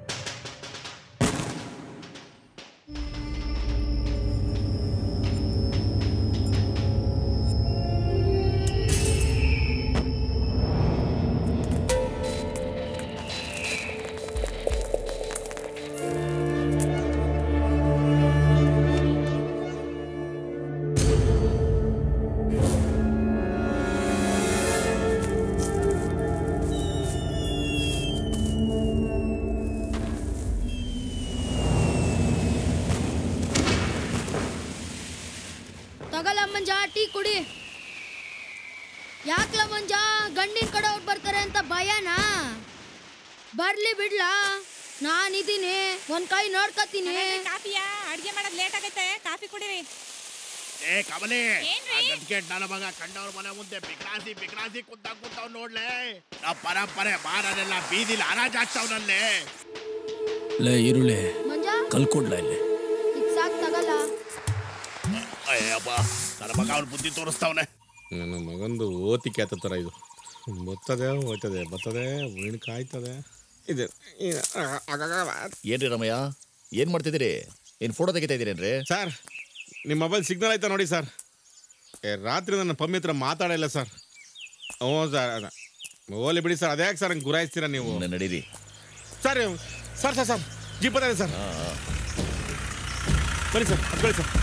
ತಗಲ ಮಂಜ ಟೀ ಕುಡಿ ಯಾಕ್ಲ ಮಂಜ ಗಂಡಿನ ಕಡೆ ಅವ್ರು ಬರ್ತಾರೆ ಅಂತ ಭಯನಾ ಬರ್ಲಿ ಬಿಡ್ಲಾ ನಾನಿದ್ದೀನಿ ಒಂದ್ ಕೈ ನೋಡ್ಕತೀನಿ ಕಾಫಿಯಾ ಅಡ್ಗೆ ಮಾಡೋದ್ ಲೇಟ್ ಆಗೈತೆ ಕಾಫಿ ಕುಡಿರಿ ಏ ಕಮಲಿ ಗಟ್ಗೆಟ್ ನನ್ನ ಮಗ ಕಂಡವ್ರ ಮನೆ ಮುಂದೆ ಬಿಕ್ರಾಸಿ ಬಿಕ್ರಾಸಿ ಕುಂತ ಕುಂತಾವ್ ನೋಡ್ಲೆ ನಾ ಪರಂಪರೆ ಮಾರನೆಲ್ಲ ಬೀದಿಲಿ ಹರಾಜಾಗ್ತಾವ್ನಲ್ಲೇ ಲೇ ಈರುಳ್ಳಿ ಮಂಜ ಕಲ್ಕೊಡ್ಲ ಇಲ್ಲಿ ಈಗ ಸಾಕ್ ತಗಲ್ಲ ಅಯ್ಯಪ್ಪ ನನ್ನ ಮಗ ಅವ್ನ ಬುದ್ಧಿ ತೋರಿಸ್ತಾವ್ನೆ ನನ್ನ ಮಗಂದು ಓತಿಕೆ ಆತ ಥರ ಇದು ಬರ್ತದೆ ಹೋಯ್ತದೆ ಬರ್ತದೆ ವೀಣ್ ಕಾಯ್ತದೆ ಇದೆ ಇದು- ಏನ್ರಿ ರಾಮಯ್ಯ ಏನ್ ಮಾಡ್ತಿದ್ದೀರಿ ಏನ್ ಫೋಟೋ ತೆಗಿತಾ ಇದೀರೇನ್ರಿ ಸರ್ ನಿಮ್ಮ ಮೊಬೈಲ್ ಸಿಗ್ನಲ್ ಆಯ್ತಾ ನೋಡಿ ಸರ್ ಏ ರಾತ್ರಿ ನನ್ನ ಪಮ್ಮಿ ಹತ್ರ ಮಾತಾಡಿಲ್ಲ ಸರ್ ಹ್ಞೂ ಸರ್ ಓಲಿ ಬಿಡಿ ಸರ್ ಅದ್ಯಾಕೆ ಸರ್ ಹಂಗೆ ಗುರಾಯಿಸ್ತೀರಾ ನೀವು ನಡೀರಿ sir sir sir sir jeep ಇದೆ ಸರ್ ಬನ್ನಿ ಸರ್ ಹತ್ಕೊಳ್ಳಿ ಸರ್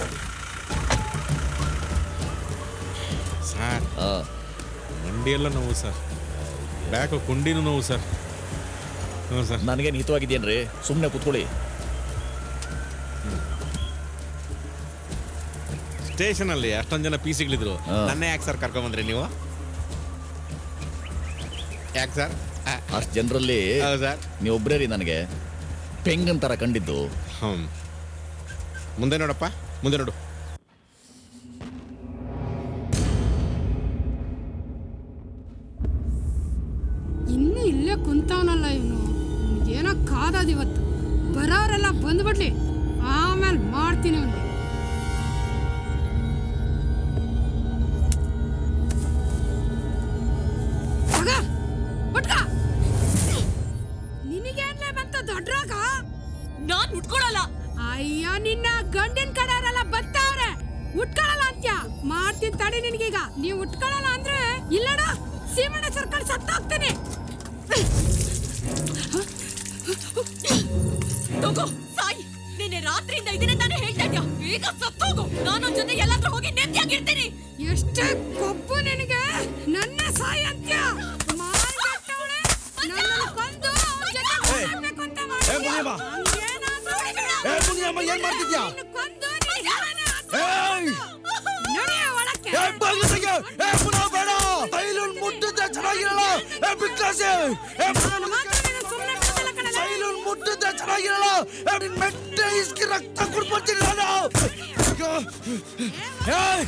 ಸರ್ ಮಂಡಿ ಎಲ್ಲ ನೋವು ಸರ್ ಬ್ಯಾಕು ಕುಂಡಿನೂ ನೋವು ಸರ್ ಹ್ಞೂ ಸರ್ ನನಗೇನು ಹಿತವಾಗಿದೆಯೇನ್ರಿ ಸುಮ್ಮನೆ ಕೂತ್ಕೊಳ್ಳಿ ಸ್ಟೇಷನಲ್ಲಿ ಅಷ್ಟೊಂದು ಜನ ಪಿ ಸಿಗಳಿದ್ರು ಹಾ. ನನ್ನ ಯಾಕೆ ಸರ್ ಕರ್ಕೊಂಬಂದ್ರಿ ನೀವು ಯಾಕೆ ಸರ್ ಅಷ್ಟು ಜನರಲ್ಲಿ ನೀವೊಬ್ಬರೇ ರೀ ನನಗೆ ಪೆಂಗನ್ ಥರ ಕಂಡಿದ್ದು ಹ್ಞೂ ಮುಂದೆ ನೋಡಪ್ಪ ಮುಂದೆ ನೋಡು ಇನ್ನು ಇಲ್ಲೇ ಕುಂತವನಲ್ಲ ಇವನು ಏನೋ ಕಾದದ ಇವತ್ತು ಬರೋರೆಲ್ಲ ಬಂದ್ಬಿಡ್ಲಿ ಆಮೇಲೆ ಮಾಡ್ತೀನಿ ಅವನಿಗೆ ನಿನಗೇನ್ಲೇ ಬಂತ ದೊಡ್ಡರಾಗ ನಾನ್ ಉಟ್ಕೊಳಲ್ಲ ಅಯ್ಯೋ ನಿನ್ನ ಗಂಡಿನ ಕಡೆಯವರೆಲ್ಲ ಬರ್ತಾವ್ರೆ ಉಟ್ಕೊಳಲ್ಲ ಅಂತ್ಯ ಮಾಡ್ತೀನಿ ತಡಿ ನಿನಗೀಗ ನೀವು ಉಟ್ಕೊಳಲ್ಲ ಅಂದ್ರೆ ಇಲ್ಲಡ ಸೀಮಣ್ಣ ಸರ್ಕಲ್ ಸತ್ತೋಗ್ತೀನಿ ತಗೋ ಸಾಯಿ ನಿನ್ನೆ ರಾತ್ರಿಯಿಂದ ಇದನ್ನೇ ತಾನೇ ಹೇಳ್ತಾ ಇದ್ಯಾ ಬೇಗ ಸತ್ತೋಗು ನಾನು ಜೊತೆ ಎಲ್ಲಾದ್ರೂ ಹೋಗಿ ನೆಮ್ಮದಿಯಾಗಿರ್ತೀನಿ ಎಷ್ಟೇ ಕೊಬ್ಬು ನಿನಗೆ ನನ್ನ ಸಾಯಿ ಅಂತ್ಯ ಮಾರ್ಗಟ್ಟವ್ಳೆ, ನನ್ನನ್ನ ಕೊಂದು ಅವ್ನ್ ಜೊತೆ ಸಾಯ್ಬೇಕು ಅಂತ ಏ ಮುನಿಯಮ್ಮ ಏ ಮುನಿಯಮ್ಮ ಏನ್ ಮಾಡ್ತಿದ್ಯಾ ಏಯ್ ನಡೆಯ ಒಳಕ್ಕೆ ಏ ಬಾಗ್ಲು ತೆಗೆ ಏ ಪುನಃ ಬೇಡ ಸೈಲೂನ್ ಮುಟ್ಟಿದ್ರೆ ಚೆನ್ನಾಗಿರಲ್ಲ ಏ ಬಿಕ್ಕಾಸೆ ಏ ಸೈಲೂನ್ ಮುಟ್ಟಿದ್ರೆ ಚೆನ್ನಾಗಿರಲ್ಲ ಏ ನಿನ್ ಮೆಟ್ಟೆ ಇಸ್ಕಿ ರಕ್ತ ಕುಡ್ಕೊಳ್ತೀನಿ ನಾನು ಅಯ್ಯೋ. ಏಯ್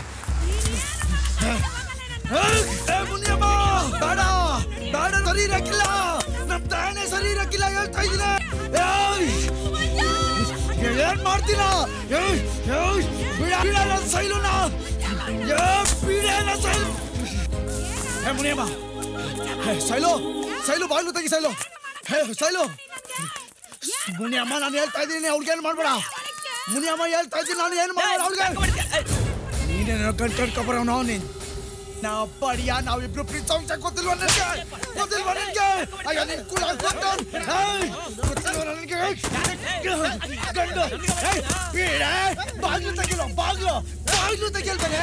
ಏಯ್, ಏ ಮುನಿಯಮ್ಮ ಬೇಡ ಬೇಡ ಸರಿ ಇರಕ್ಕಿಲ್ಲ ನಮ್ ತಾಯನೇ ಸರಿ ಇರಕ್ಕಿಲ್ಲ ಹೇಳ್ತಾ ಇದ್ದೀನಿ ಏಯ್ ಏನ್ ಮಾಡ್ತೀರಾ ಏಯ್ ಏಯ್ ಬಿಡ ಬಿಡ ನನ್ನ ಸೈಲುನ ಏ ಬಿಡ ನನ್ನ ಸೈಲು ಏ ಮುನಿಯಮ್ಮ ಏ, ಸೈಲು ಸೈಲು ಬಾಗ್ಲು ತೆಗಿ ಸೈಲು ಏ ಸೈಲು ಮುನಿಯಮ್ಮ ನಾನು ಹೇಳ್ತಾ ಇದ್ದೀನಿ ಅವ್ಳಿಗೇನು ಮಾಡ್ಬೇಡ ಮುನಿಯಮ್ಮ ಹೇಳ್ತಾ ಇದ್ದೀನಿ ನಾನು ಏನು ಮಾಡೋದು ಅವಳಿಗೆ ನೀನೇನೋ ಕಣ್ ಕಟ್ಕೊಬರೋ ನಾವು ನೀನು ನಾ ಅಪ್ಪ ಅಡಿಯ ನಾವಿಬ್ರು ಪ್ರೀತಿ ಸಂಶಯ ಗೊತ್ತಿಲ್ವ ನನಗೆ ಗೊತ್ತಿಲ್ವ ನನಗೆ ಅಯ್ಯೋ ನಿನ್ ಕುಲ ಗೊತ್ತು ಏಯ್, ಗೊತ್ತಿಲ್ವ ನನಗೆ ಗಂಡು ಏಯ್, ಬೀಡ ಬಾಗ್ಲು ತೆಗಿಲೋ ಬಾಗ್ಲು ಬಾಗ್ಲು ತೆಗಿಲ್ಬೇನೆ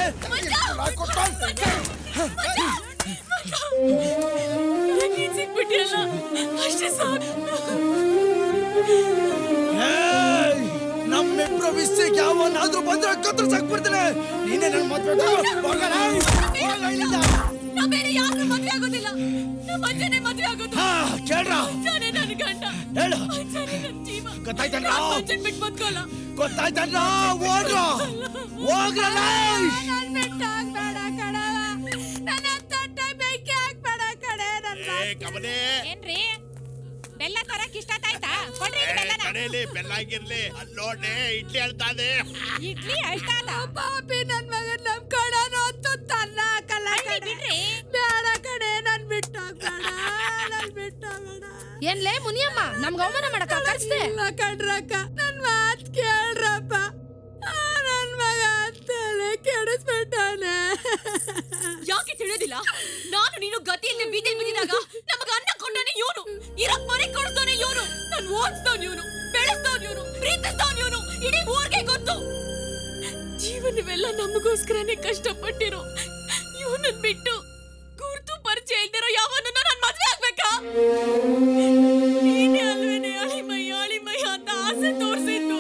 ಸಿಕ್ಬಿಟ್ಟಿಯಲ್ಲ ಅಷ್ಟೇ ಸಾಕು ಏಯ್, ನಮ್ಮಿಬ್ರು ವಿಷಯಕ್ಕೆ ಯಾವನಾದ್ರೂ ಬಂದ್ರೆ ಕತ್ರ ಸಾಕ್ಬಿಡ್ತೀನಿ ನೀನೇ ನನ್ನ ಮದ್ವೆ ಹೋಗಲ್ಲ ಹೋಗ ಇಲ್ಲಿಂದ ನಾ ಬೇರೆ ಯಾರು ಮದ್ವೆ ಆಗೋದಿಲ್ಲ ನಮ್ಮ ಅಜ್ಜನೇ ಮದ್ವೆ ಆಗೋದು ಹಾ, ಕೇಳ್ರ? ಅಜ್ಜನೇ ನನ್ನ ಗಂಡ ಹೇಳು. ಅಜ್ಜನೇ ನನ್ನ ಜೀವ ಗೊತ್ತಾಯ್ತಲ್ಲ? ನಾನ್ ಅಜ್ಜನ್ ಬಿಟ್ಟು ಬದುಕೋಲ್ಲ ಗೊತ್ತಾಯ್ತಲ್ಲ ಹೋಗ್ರ ಹೋಗ್ರಲ್ಲ ನನ್ ಬಿಟ್ಟು ಹೋಗ್ಬೇಡ ಕಣ ನನ್ನ ತಟ್ಟೆ ಬೆಂಕಿ ಹಾಕ್ಬೇಡ ಕಣೆ ನನ್ನ ಏನ್ರಿ ಬೆಲ್ಲ ತರಕ್ ಇಷ್ಟ ಆಯ್ತಾ ಕೊಡ್ರಿ ಈ ಬೆಲ್ಲನ. ಕಡೆಯಲ್ಲಿ ಬೆಲ್ಲಾಗಿರ್ಲಿ ಅಲ್ಲೋಡೆ ಇಡ್ಲಿ ಹೇಳ್ತಾ ಇದೆ ಇಡ್ಲಿ ಅಳ್ತಾ ಅಲ್ಲ ಪಾಪಿ ನನ್ ಮಗನ್ ನಮ್ ಕಣ ಹೊತ್ತು ತನ್ನ ಹಾಕಲ್ಲ ಕಣೆ ಬೇಡ ಕಣೆ ನನ್ ಬಿಟ್ಟು ಹೋಗ್ಬೇಡ ನನ್ ಬಿಟ್ಟು ಹೋಗ್ಬೇಡ ಏನ್ಲೇ ಮುನಿಯಮ್ಮ ನಮ್ಗ ಅವಮಾನ ಮಾಡಕ ಕರ್ಸ್ದೆ ಇಲ್ಲ ಕಣ್ರಕ್ಕ ನನ್ ಮಾತ್ ಕೇಳ್ರಪ್ಪ ಆ, ನನ್ ಮಗ ತಲೆ ಕೆಡಿಸ್ಬಿಟ್ಟಾನೆ ಯಾಕೆ ತಿಳಿಯೋದಿಲ್ಲ ನಾನು ನೀನು ಗತಿಯಲ್ಲಿ ಬೀದಿಲ್ ಬಿದ್ದಿದಾಗ ನಮಗ ಅನ್ನ ಕೊಂಡನೆ ಇವನು ಇರಕ್ ಮನೆ ಕೊಡ್ತಾನೆ ಇವನು ನಾನು ಓದಿಸ್ತವ್ನು ಇವನು ಬೆಳೆಸ್ತವ್ನು ಇವನು ಪ್ರೀತಿಸ್ತವ್ನು ಇವನು ಇಡೀ ಊರ್ಗೆ ಗೊತ್ತು ಜೀವನವೆಲ್ಲ ನಮಗೋಸ್ಕರನೇ ಕಷ್ಟಪಟ್ಟಿರೋ ಇವನನ್ ಬಿಟ್ಟು ಗುರ್ತು ಪರಿಚಯ ಇಲ್ದಿರೋ ಯಾವನನ್ನ ನಾನು ಮದ್ವೆ ಆಗ್ಬೇಕಾ ನೀನೇ ಅಲ್ವೇನೆ ಅಳಿಮಯ್ಯ ಅಳಿಮಯ್ಯ ಅಂತ ಆಸೆ ತೋರಿಸಿದ್ದು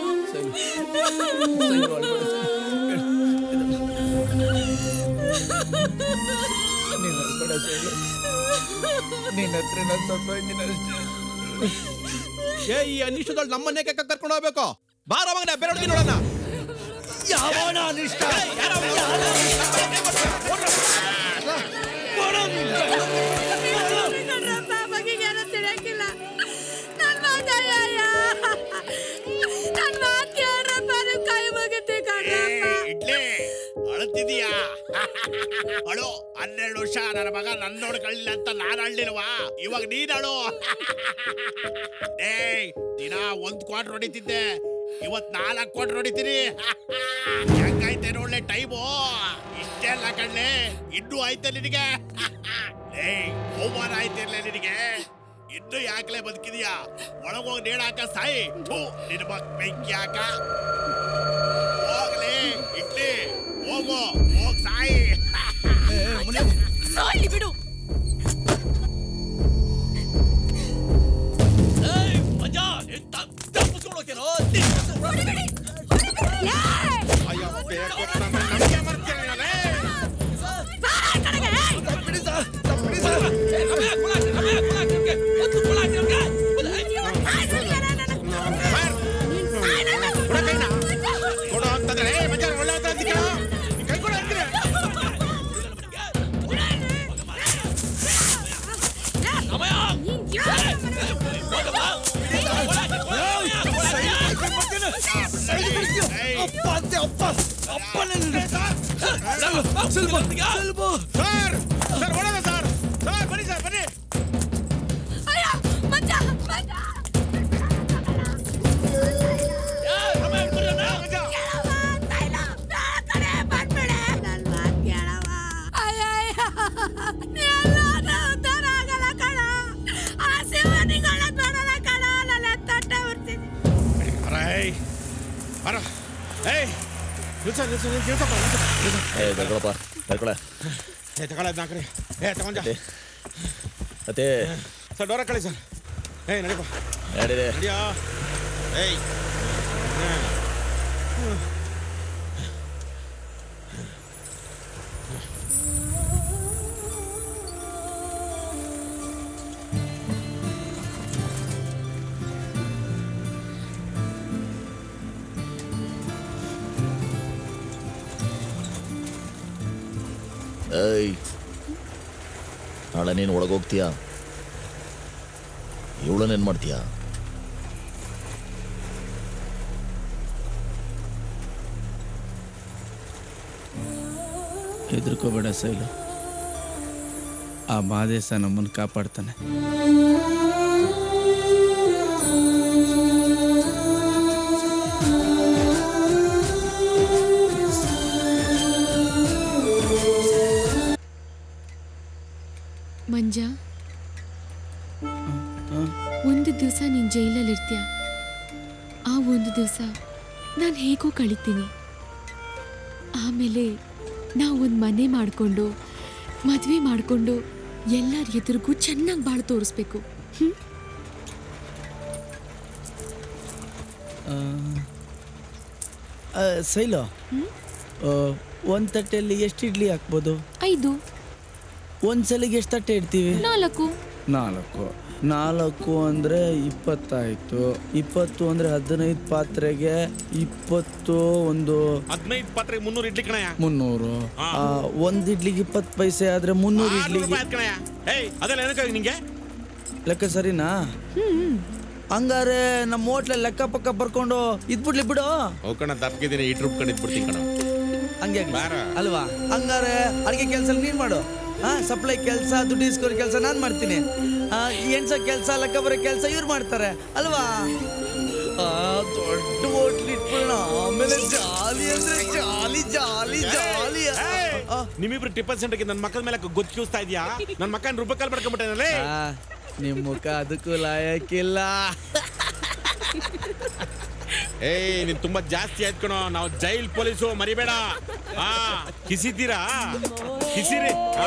ನೀನ್ ಅನ್ಬೇಡ ಸೈಲು. ನಿನ್ ಹತ್ರ ನಾನ್ ತಪ್ಪಾಗಿದ್ದೀನಿ ಅಷ್ಟೇ ಏ ಈ ಅನಿಷ್ಟದಲ್ಲಿ ನಮ್ಮನ್ನೇ ಕರ್ಕೊಂಡು ಹೋಗ್ಬೇಕು ಬಾರ ಮಗನ ಬೇರೆ ಹುಡುಗಿ ನೋಡೋಣ ಯಾವನ ಅನಿಷ್ಟ ಮಗಿಗೇನು ತಿಳಿಯಕ್ಕಿಲ್ಲ ನನ್ ಮಾತ ಅಯ್ಯಯ್ಯ. ನನ್ ಮಾತ್ ಕೇಳ್ರಪ್ಪ ನಿಮ್ ಕೈ ಮುಗಿತಿ ಕಣ್ರಪ್ಪ ಇಡ್ಲಿ ಅಳ್ತಿದೀಯಾ ಅಳು ಹನ್ನೆರಡು ವರ್ಷ ನನ್ನ ಮಗ ನನ್ನ ನೋಡ್ಕೊಳ್ಳಿಲ್ಲ ಅಂತ ನಾನು ಅಳ್ಳಿಲ್ವಾ ಇವಾಗ ನೀನ್ ಅಳು ಏಯ್ ದಿನ ಒಂದ್ ಕ್ವಾರ್ಟರ್ ಹೊಡಿತಿದ್ದೆ ಇವತ್ ನಾಲ್ಕು ಕ್ವಾರ್ಟರ್ ಹೊಡಿತೀನಿ ಹೆಂಗೈತೆ ನೋಡ್ಲೆ ಟೈಮು ಇಷ್ಟೆಲ್ಲ ಕಣ್ಲೆ ಇನ್ನೂ ಐತೆ ನಿನಗೆ ಏಯ್ ಅವಮಾನ ಆಯ್ತಿರ್ಲೆ ನಿನಗೆ ಇನ್ನು ಯಾಕಲೆ ಬದುಕಿದೀಯಾ ಒಳಗೋಗಿ ನೇಣಾಕ ಸಾಯಿ ಥು, ನಿನ್ ಮಗ್ ಬೆಂಕಿ ಹಾಕ ಹೋಗ್ಲಿ ಇಡ್ಲಿ ಹೋಗು ಹೋಗ್ ಸಾಯಿ ಸಾಯ್ಲಿ ಬಿಡು ಕೊಡು ಅಂತಂದ್ರೆ ಏ, ಮಚ್ಚ, ಒಳ್ಳೆ ಅಂತ ಅಂತೀಯ? ಈ ಕೈ ಕೊಡು ಅಂತೀರ? ಅಪ್ಪ ಅಂತೆ ಅಪ್ಪ ಅಪ್ಪ ನನ್ನ ಸ್ವಲ್ಪ ಸ್ವಲ್ಪ ಸರ್ ಸರ್ ಒಳಗೆ ಸರ್ ಸರ್ ಬನ್ನಿ ಸರ್ ಬನ್ನಿ ಅಯ್ಯೋ ಮಚ್ಚ ಮಚ್ಚ ಅರೇ ಬರ ಏಯ್ ನಿಲ್ಸ ನಿಲ್ಸ ನಿಲ್ಸ ನಿಲ್ಸಪ್ಪ ನಿಲ್ಸಪ್ಪ ಏ ತಗೊಳಪ್ಪ ತಗೊಳ ಏ ತಗೊಳ್ಳೋದು ನಾಲ್ಕರಿ ಏ ತಗೊಂಡ ಮತ್ತೆ ಸರ್ ಡೋರ ಕಳಿ ಸರ್ ಏಯ್ ನಡಿಪ್ಪ ನಡೀರಿ ನಡಿಯೋ ಏಯ್ ಏಯ್ ನಾಳೆ ನೀನು ಒಳಗೋಗ್ತೀಯಾ ಇವಳನ್ನೇನು ಮಾಡ್ತೀಯಾ ಹೆದರ್ಕೋಬೇಡ ಸೈಲು ಆ ಮಾದೇಶ ನಮ್ಮನ್ನು ಕಾಪಾಡ್ತಾನೆ ಒಂದು ದಿವಸ ನೀನು ಜೈಲಲ್ಲಿರ್ತೀಯ ಆ ಒಂದು ದಿವಸ ನಾನು ಹೇಗೋ ಕಳಿತೀನಿ ಆಮೇಲೆ ನಾವು ಒಂದು ಮನೆ ಮಾಡಿಕೊಂಡು ಮದುವೆ ಮಾಡಿಕೊಂಡು ಎಲ್ಲರ ಎದುರಿಗೂ ಚೆನ್ನಾಗಿ ಬಾಳು ತೋರಿಸ್ಬೇಕು ಹ್ಞೂ ಸೈಲು ಒಂದು ತಟ್ಟೆಯಲ್ಲಿ ಎಷ್ಟು ಇಡ್ಲಿ ಹಾಕ್ಬೋದು ಐದು ಒಂದು ಸಲಿಗೆ ಎಷ್ಟು ತಟ್ಟೆ ಇಡ್ತೀವಿ ನಾಲ್ಕು ನಾಲ್ಕು ನಾಲ್ಕು ಅಂದರೆ ಇಪ್ಪತ್ತಾಯ್ತು ಇಪ್ಪತ್ತು ಅಂದರೆ ಹದಿನೈದು ಪಾತ್ರೆಗೆ ಇಪ್ಪತ್ತು ಒಂದು ಹದಿನೈದು ಪಾತ್ರೆ ಮುನ್ನೂರು ಇಡ್ಲಿ ಕಣಯ್ಯ ಮುನ್ನೂರು ಆ, ಒಂದ್ ಇಡ್ಲಿಗೆ ಇಪ್ಪತ್ತು ಪೈಸೆ ಆದ್ರೆ ಮುನ್ನೂರು ಆರ್ನೂರು ಇಡ್ಲಿಗೆ ರೂಪಾಯಿ ಆಯ್ತು ಕಣಯ್ಯ ಏಯ್ ಅದೆಲ್ಲ ಏನಕ್ಕಾಗಿ ನಿಂಗೆ ಲೆಕ್ಕ ಸರಿನಾ ಹಂಗಾರೆ ನಮ್ಮ ಹೋಟ್ಲಲ್ಲಿ ಲೆಕ್ಕ ಪಕ್ಕ ಬರ್ಕೊಂಡು ಇದ್ಬಿಡ್ಲಿ ಬಿಡು ಹೋಗೋಣ ದಪ್ಪಿದ್ದೀನಿ ಇಟ್ಟು ರುಬ್ಕೊಂಡು ಇದ್ಬಿಡ್ತೀನಿ ಕಣ ಹಂಗೆ ಅಲ್ವಾ ಹಂಗಾರೆ ಅಡಿಗೆ ಕೆಲಸ ನೀನ್ ಮಾಡು ಹಾ ಸಪ್ಲೈ ಕೆಲಸ ದುಡ್ಡು ಇಸ್ಕೊರೋ ಕೆಲಸ ನಾನ್ ಮಾಡ್ತೀನಿ ಆ, ಎಣ್ಸೋ ಕೆಲಸ ಲೆಕ್ಕ ಬರೋ ಕೆಲಸ ಇವ್ರು ಮಾಡ್ತಾರೆ ಅಲ್ವಾ ಆ, ದೊಡ್ಡ ಹೋಟ್ಲ್ ಇಟ್ಬಿಡೋಣ ಆಮೇಲೆ ಜಾಲಿ ಅಂದ್ರೆ ಜಾಲಿ ಜಾಲಿ ಜಾಲಿ ನಿಮ್ಮಿಬ್ರು ಟಿಪ್ಪನ್ ಸೆಂಟರ್ಗೆ ನನ್ನ ಮಕ್ಕಳ ಮೇಲೆ ಗೊತ್ತು ಕ್ಯೂಸ್ತಾ ಇದೆಯಾ ನನ್ನ ಮಕ್ಕನ ರುಬ್ಬಕಲ್ ಪಡ್ಕೊಂಡ್ಬಿಟ್ಟೇನಲ್ಲೇ ಆ, ನಿಮ್ ಮುಖ ಅದಕ್ಕೂ ಲಾಯಕ್ಕಿಲ್ಲ ಏಯ್ ನೀನ್ ತುಂಬಾ ಜಾಸ್ತಿ ಆಯ್ತು ಕಣೋ ನಾವು ಜೈಲ್ ಪೊಲೀಸು ಮರಿಬೇಡ ಆ ಕಿಸಿತೀರಾ ಕಿಸಿರಿ ಆ.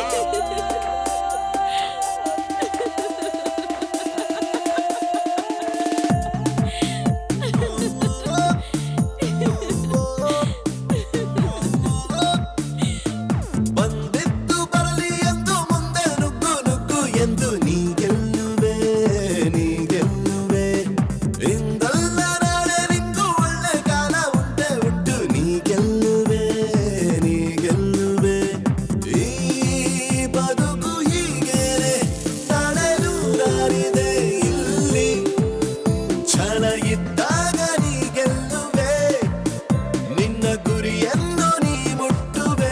ಬಂದೆದ್ದು ಬರಲಿ ಎಂದು ಮುಂದೆ ನುಗ್ಗು ನುಗ್ಗು ಎಂದು ನೀ ಗೆಲ್ಲುವೆ ನೀ ಗೆಲ್ಲುವೆ ಇಂದಲ್ಲ ನಾಳೆ ನಿಂದು ಒಳ್ಳೆ ಕಾಲ ಉಂಟೆ ಉಂಟು ನೀ ಗೆಲ್ಲುವೆ ನೀ ಗೆಲ್ಲುವೆ ಈ ಬದುಕು ಹೀಗೇನೆ ನಾಳೆ ನೂರಾರಿದೆ ಇಲ್ಲಿ ಕ್ಷಣ ಇದ್ದಾಗ ನೀ ಗೆಲ್ಲುವೆ ನಿನ್ನ ಗುರಿಯನ್ನು ನೀ ಮುಟ್ಟುವೆ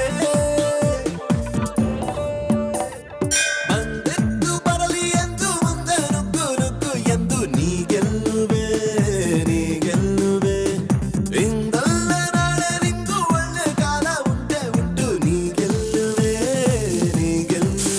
ಬಂದೆದ್ದು ಬರಲಿ ಎಂದು ಮುಂದೆ ನುಗ್ಗು ನುಗ್ಗು ಎಂದು ನೀ ಗೆಲ್ಲುವೆ ನೀ ಗೆಲ್ಲುವೆ ಇಂದಲ್ಲ ನಾಳೆ ನಿಂದು ಒಳ್ಳೆ ಕಾಲ ಉಂಟೆ ಉಂಟು ನೀ ಗೆಲ್ಲುವೆ ನೀ ಗೆಲ್ಲುವೆ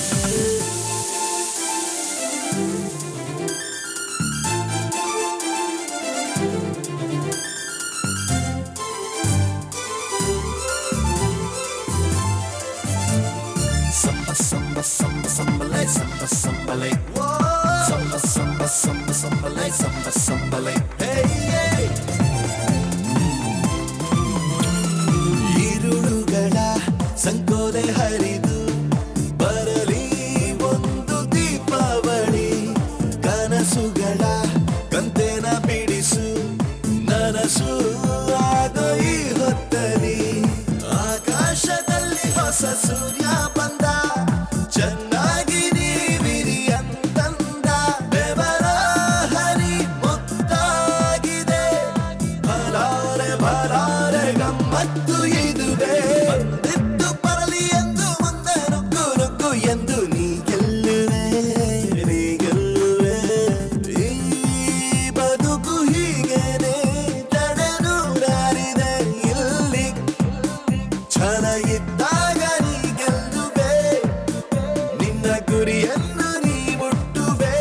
Samba, samba, samba, sambale, samba, sambale. Samba, samba, samba, sambale, samba, sambale. Hey, hey. ಈರುಳುಗಳ ಸಂಕೋಲೆ ಹರಿದು ಬರಲಿ ಒಂದು ದೀಪಾವಳಿ ಕನಸುಗಳ ಕಂತೆನ ಬಿಡಿಸು ನನಸು ಆಗೋ ಈ ಹೊತ್ತಲಿ ಆಕಾಶದಲ್ಲಿ ಹೊಸ ಸೂರ್ಯ ಬಂದ ಚೆನ್ನಾಗಿ ನೀವಿರಿ ಅಂತಂದ ಬೆವರ ಹರಿ ಮುತ್ತಾಗಿದೆ ಬಲಾರೆ ಬಲಾರೆ ಗಮ್ಮತ್ತು ಇದುವೆ ಬಂದಿದ್ದು ಬರಲಿ ಎಂದು ಮುಂದೆ ನುಗ್ಗು ನುಗ್ಗು ಎಂದು ನೀ ಗೆಲ್ಲುವೆ ನೀ ಗೆಲ್ಲುವೆ ಈ ಬದುಕು ಹೀಗೇನೆ ತಡೆನೂರಾರಿದೆ ಇಲ್ಲಿ ಕ್ಷಣ ಇದ್ದಾಗ ನೀ ಗೆಲ್ಲುವೆ ನಿನ್ನ ಗುರಿಯನ್ನು ನೀ ಮುಟ್ಟುವೆ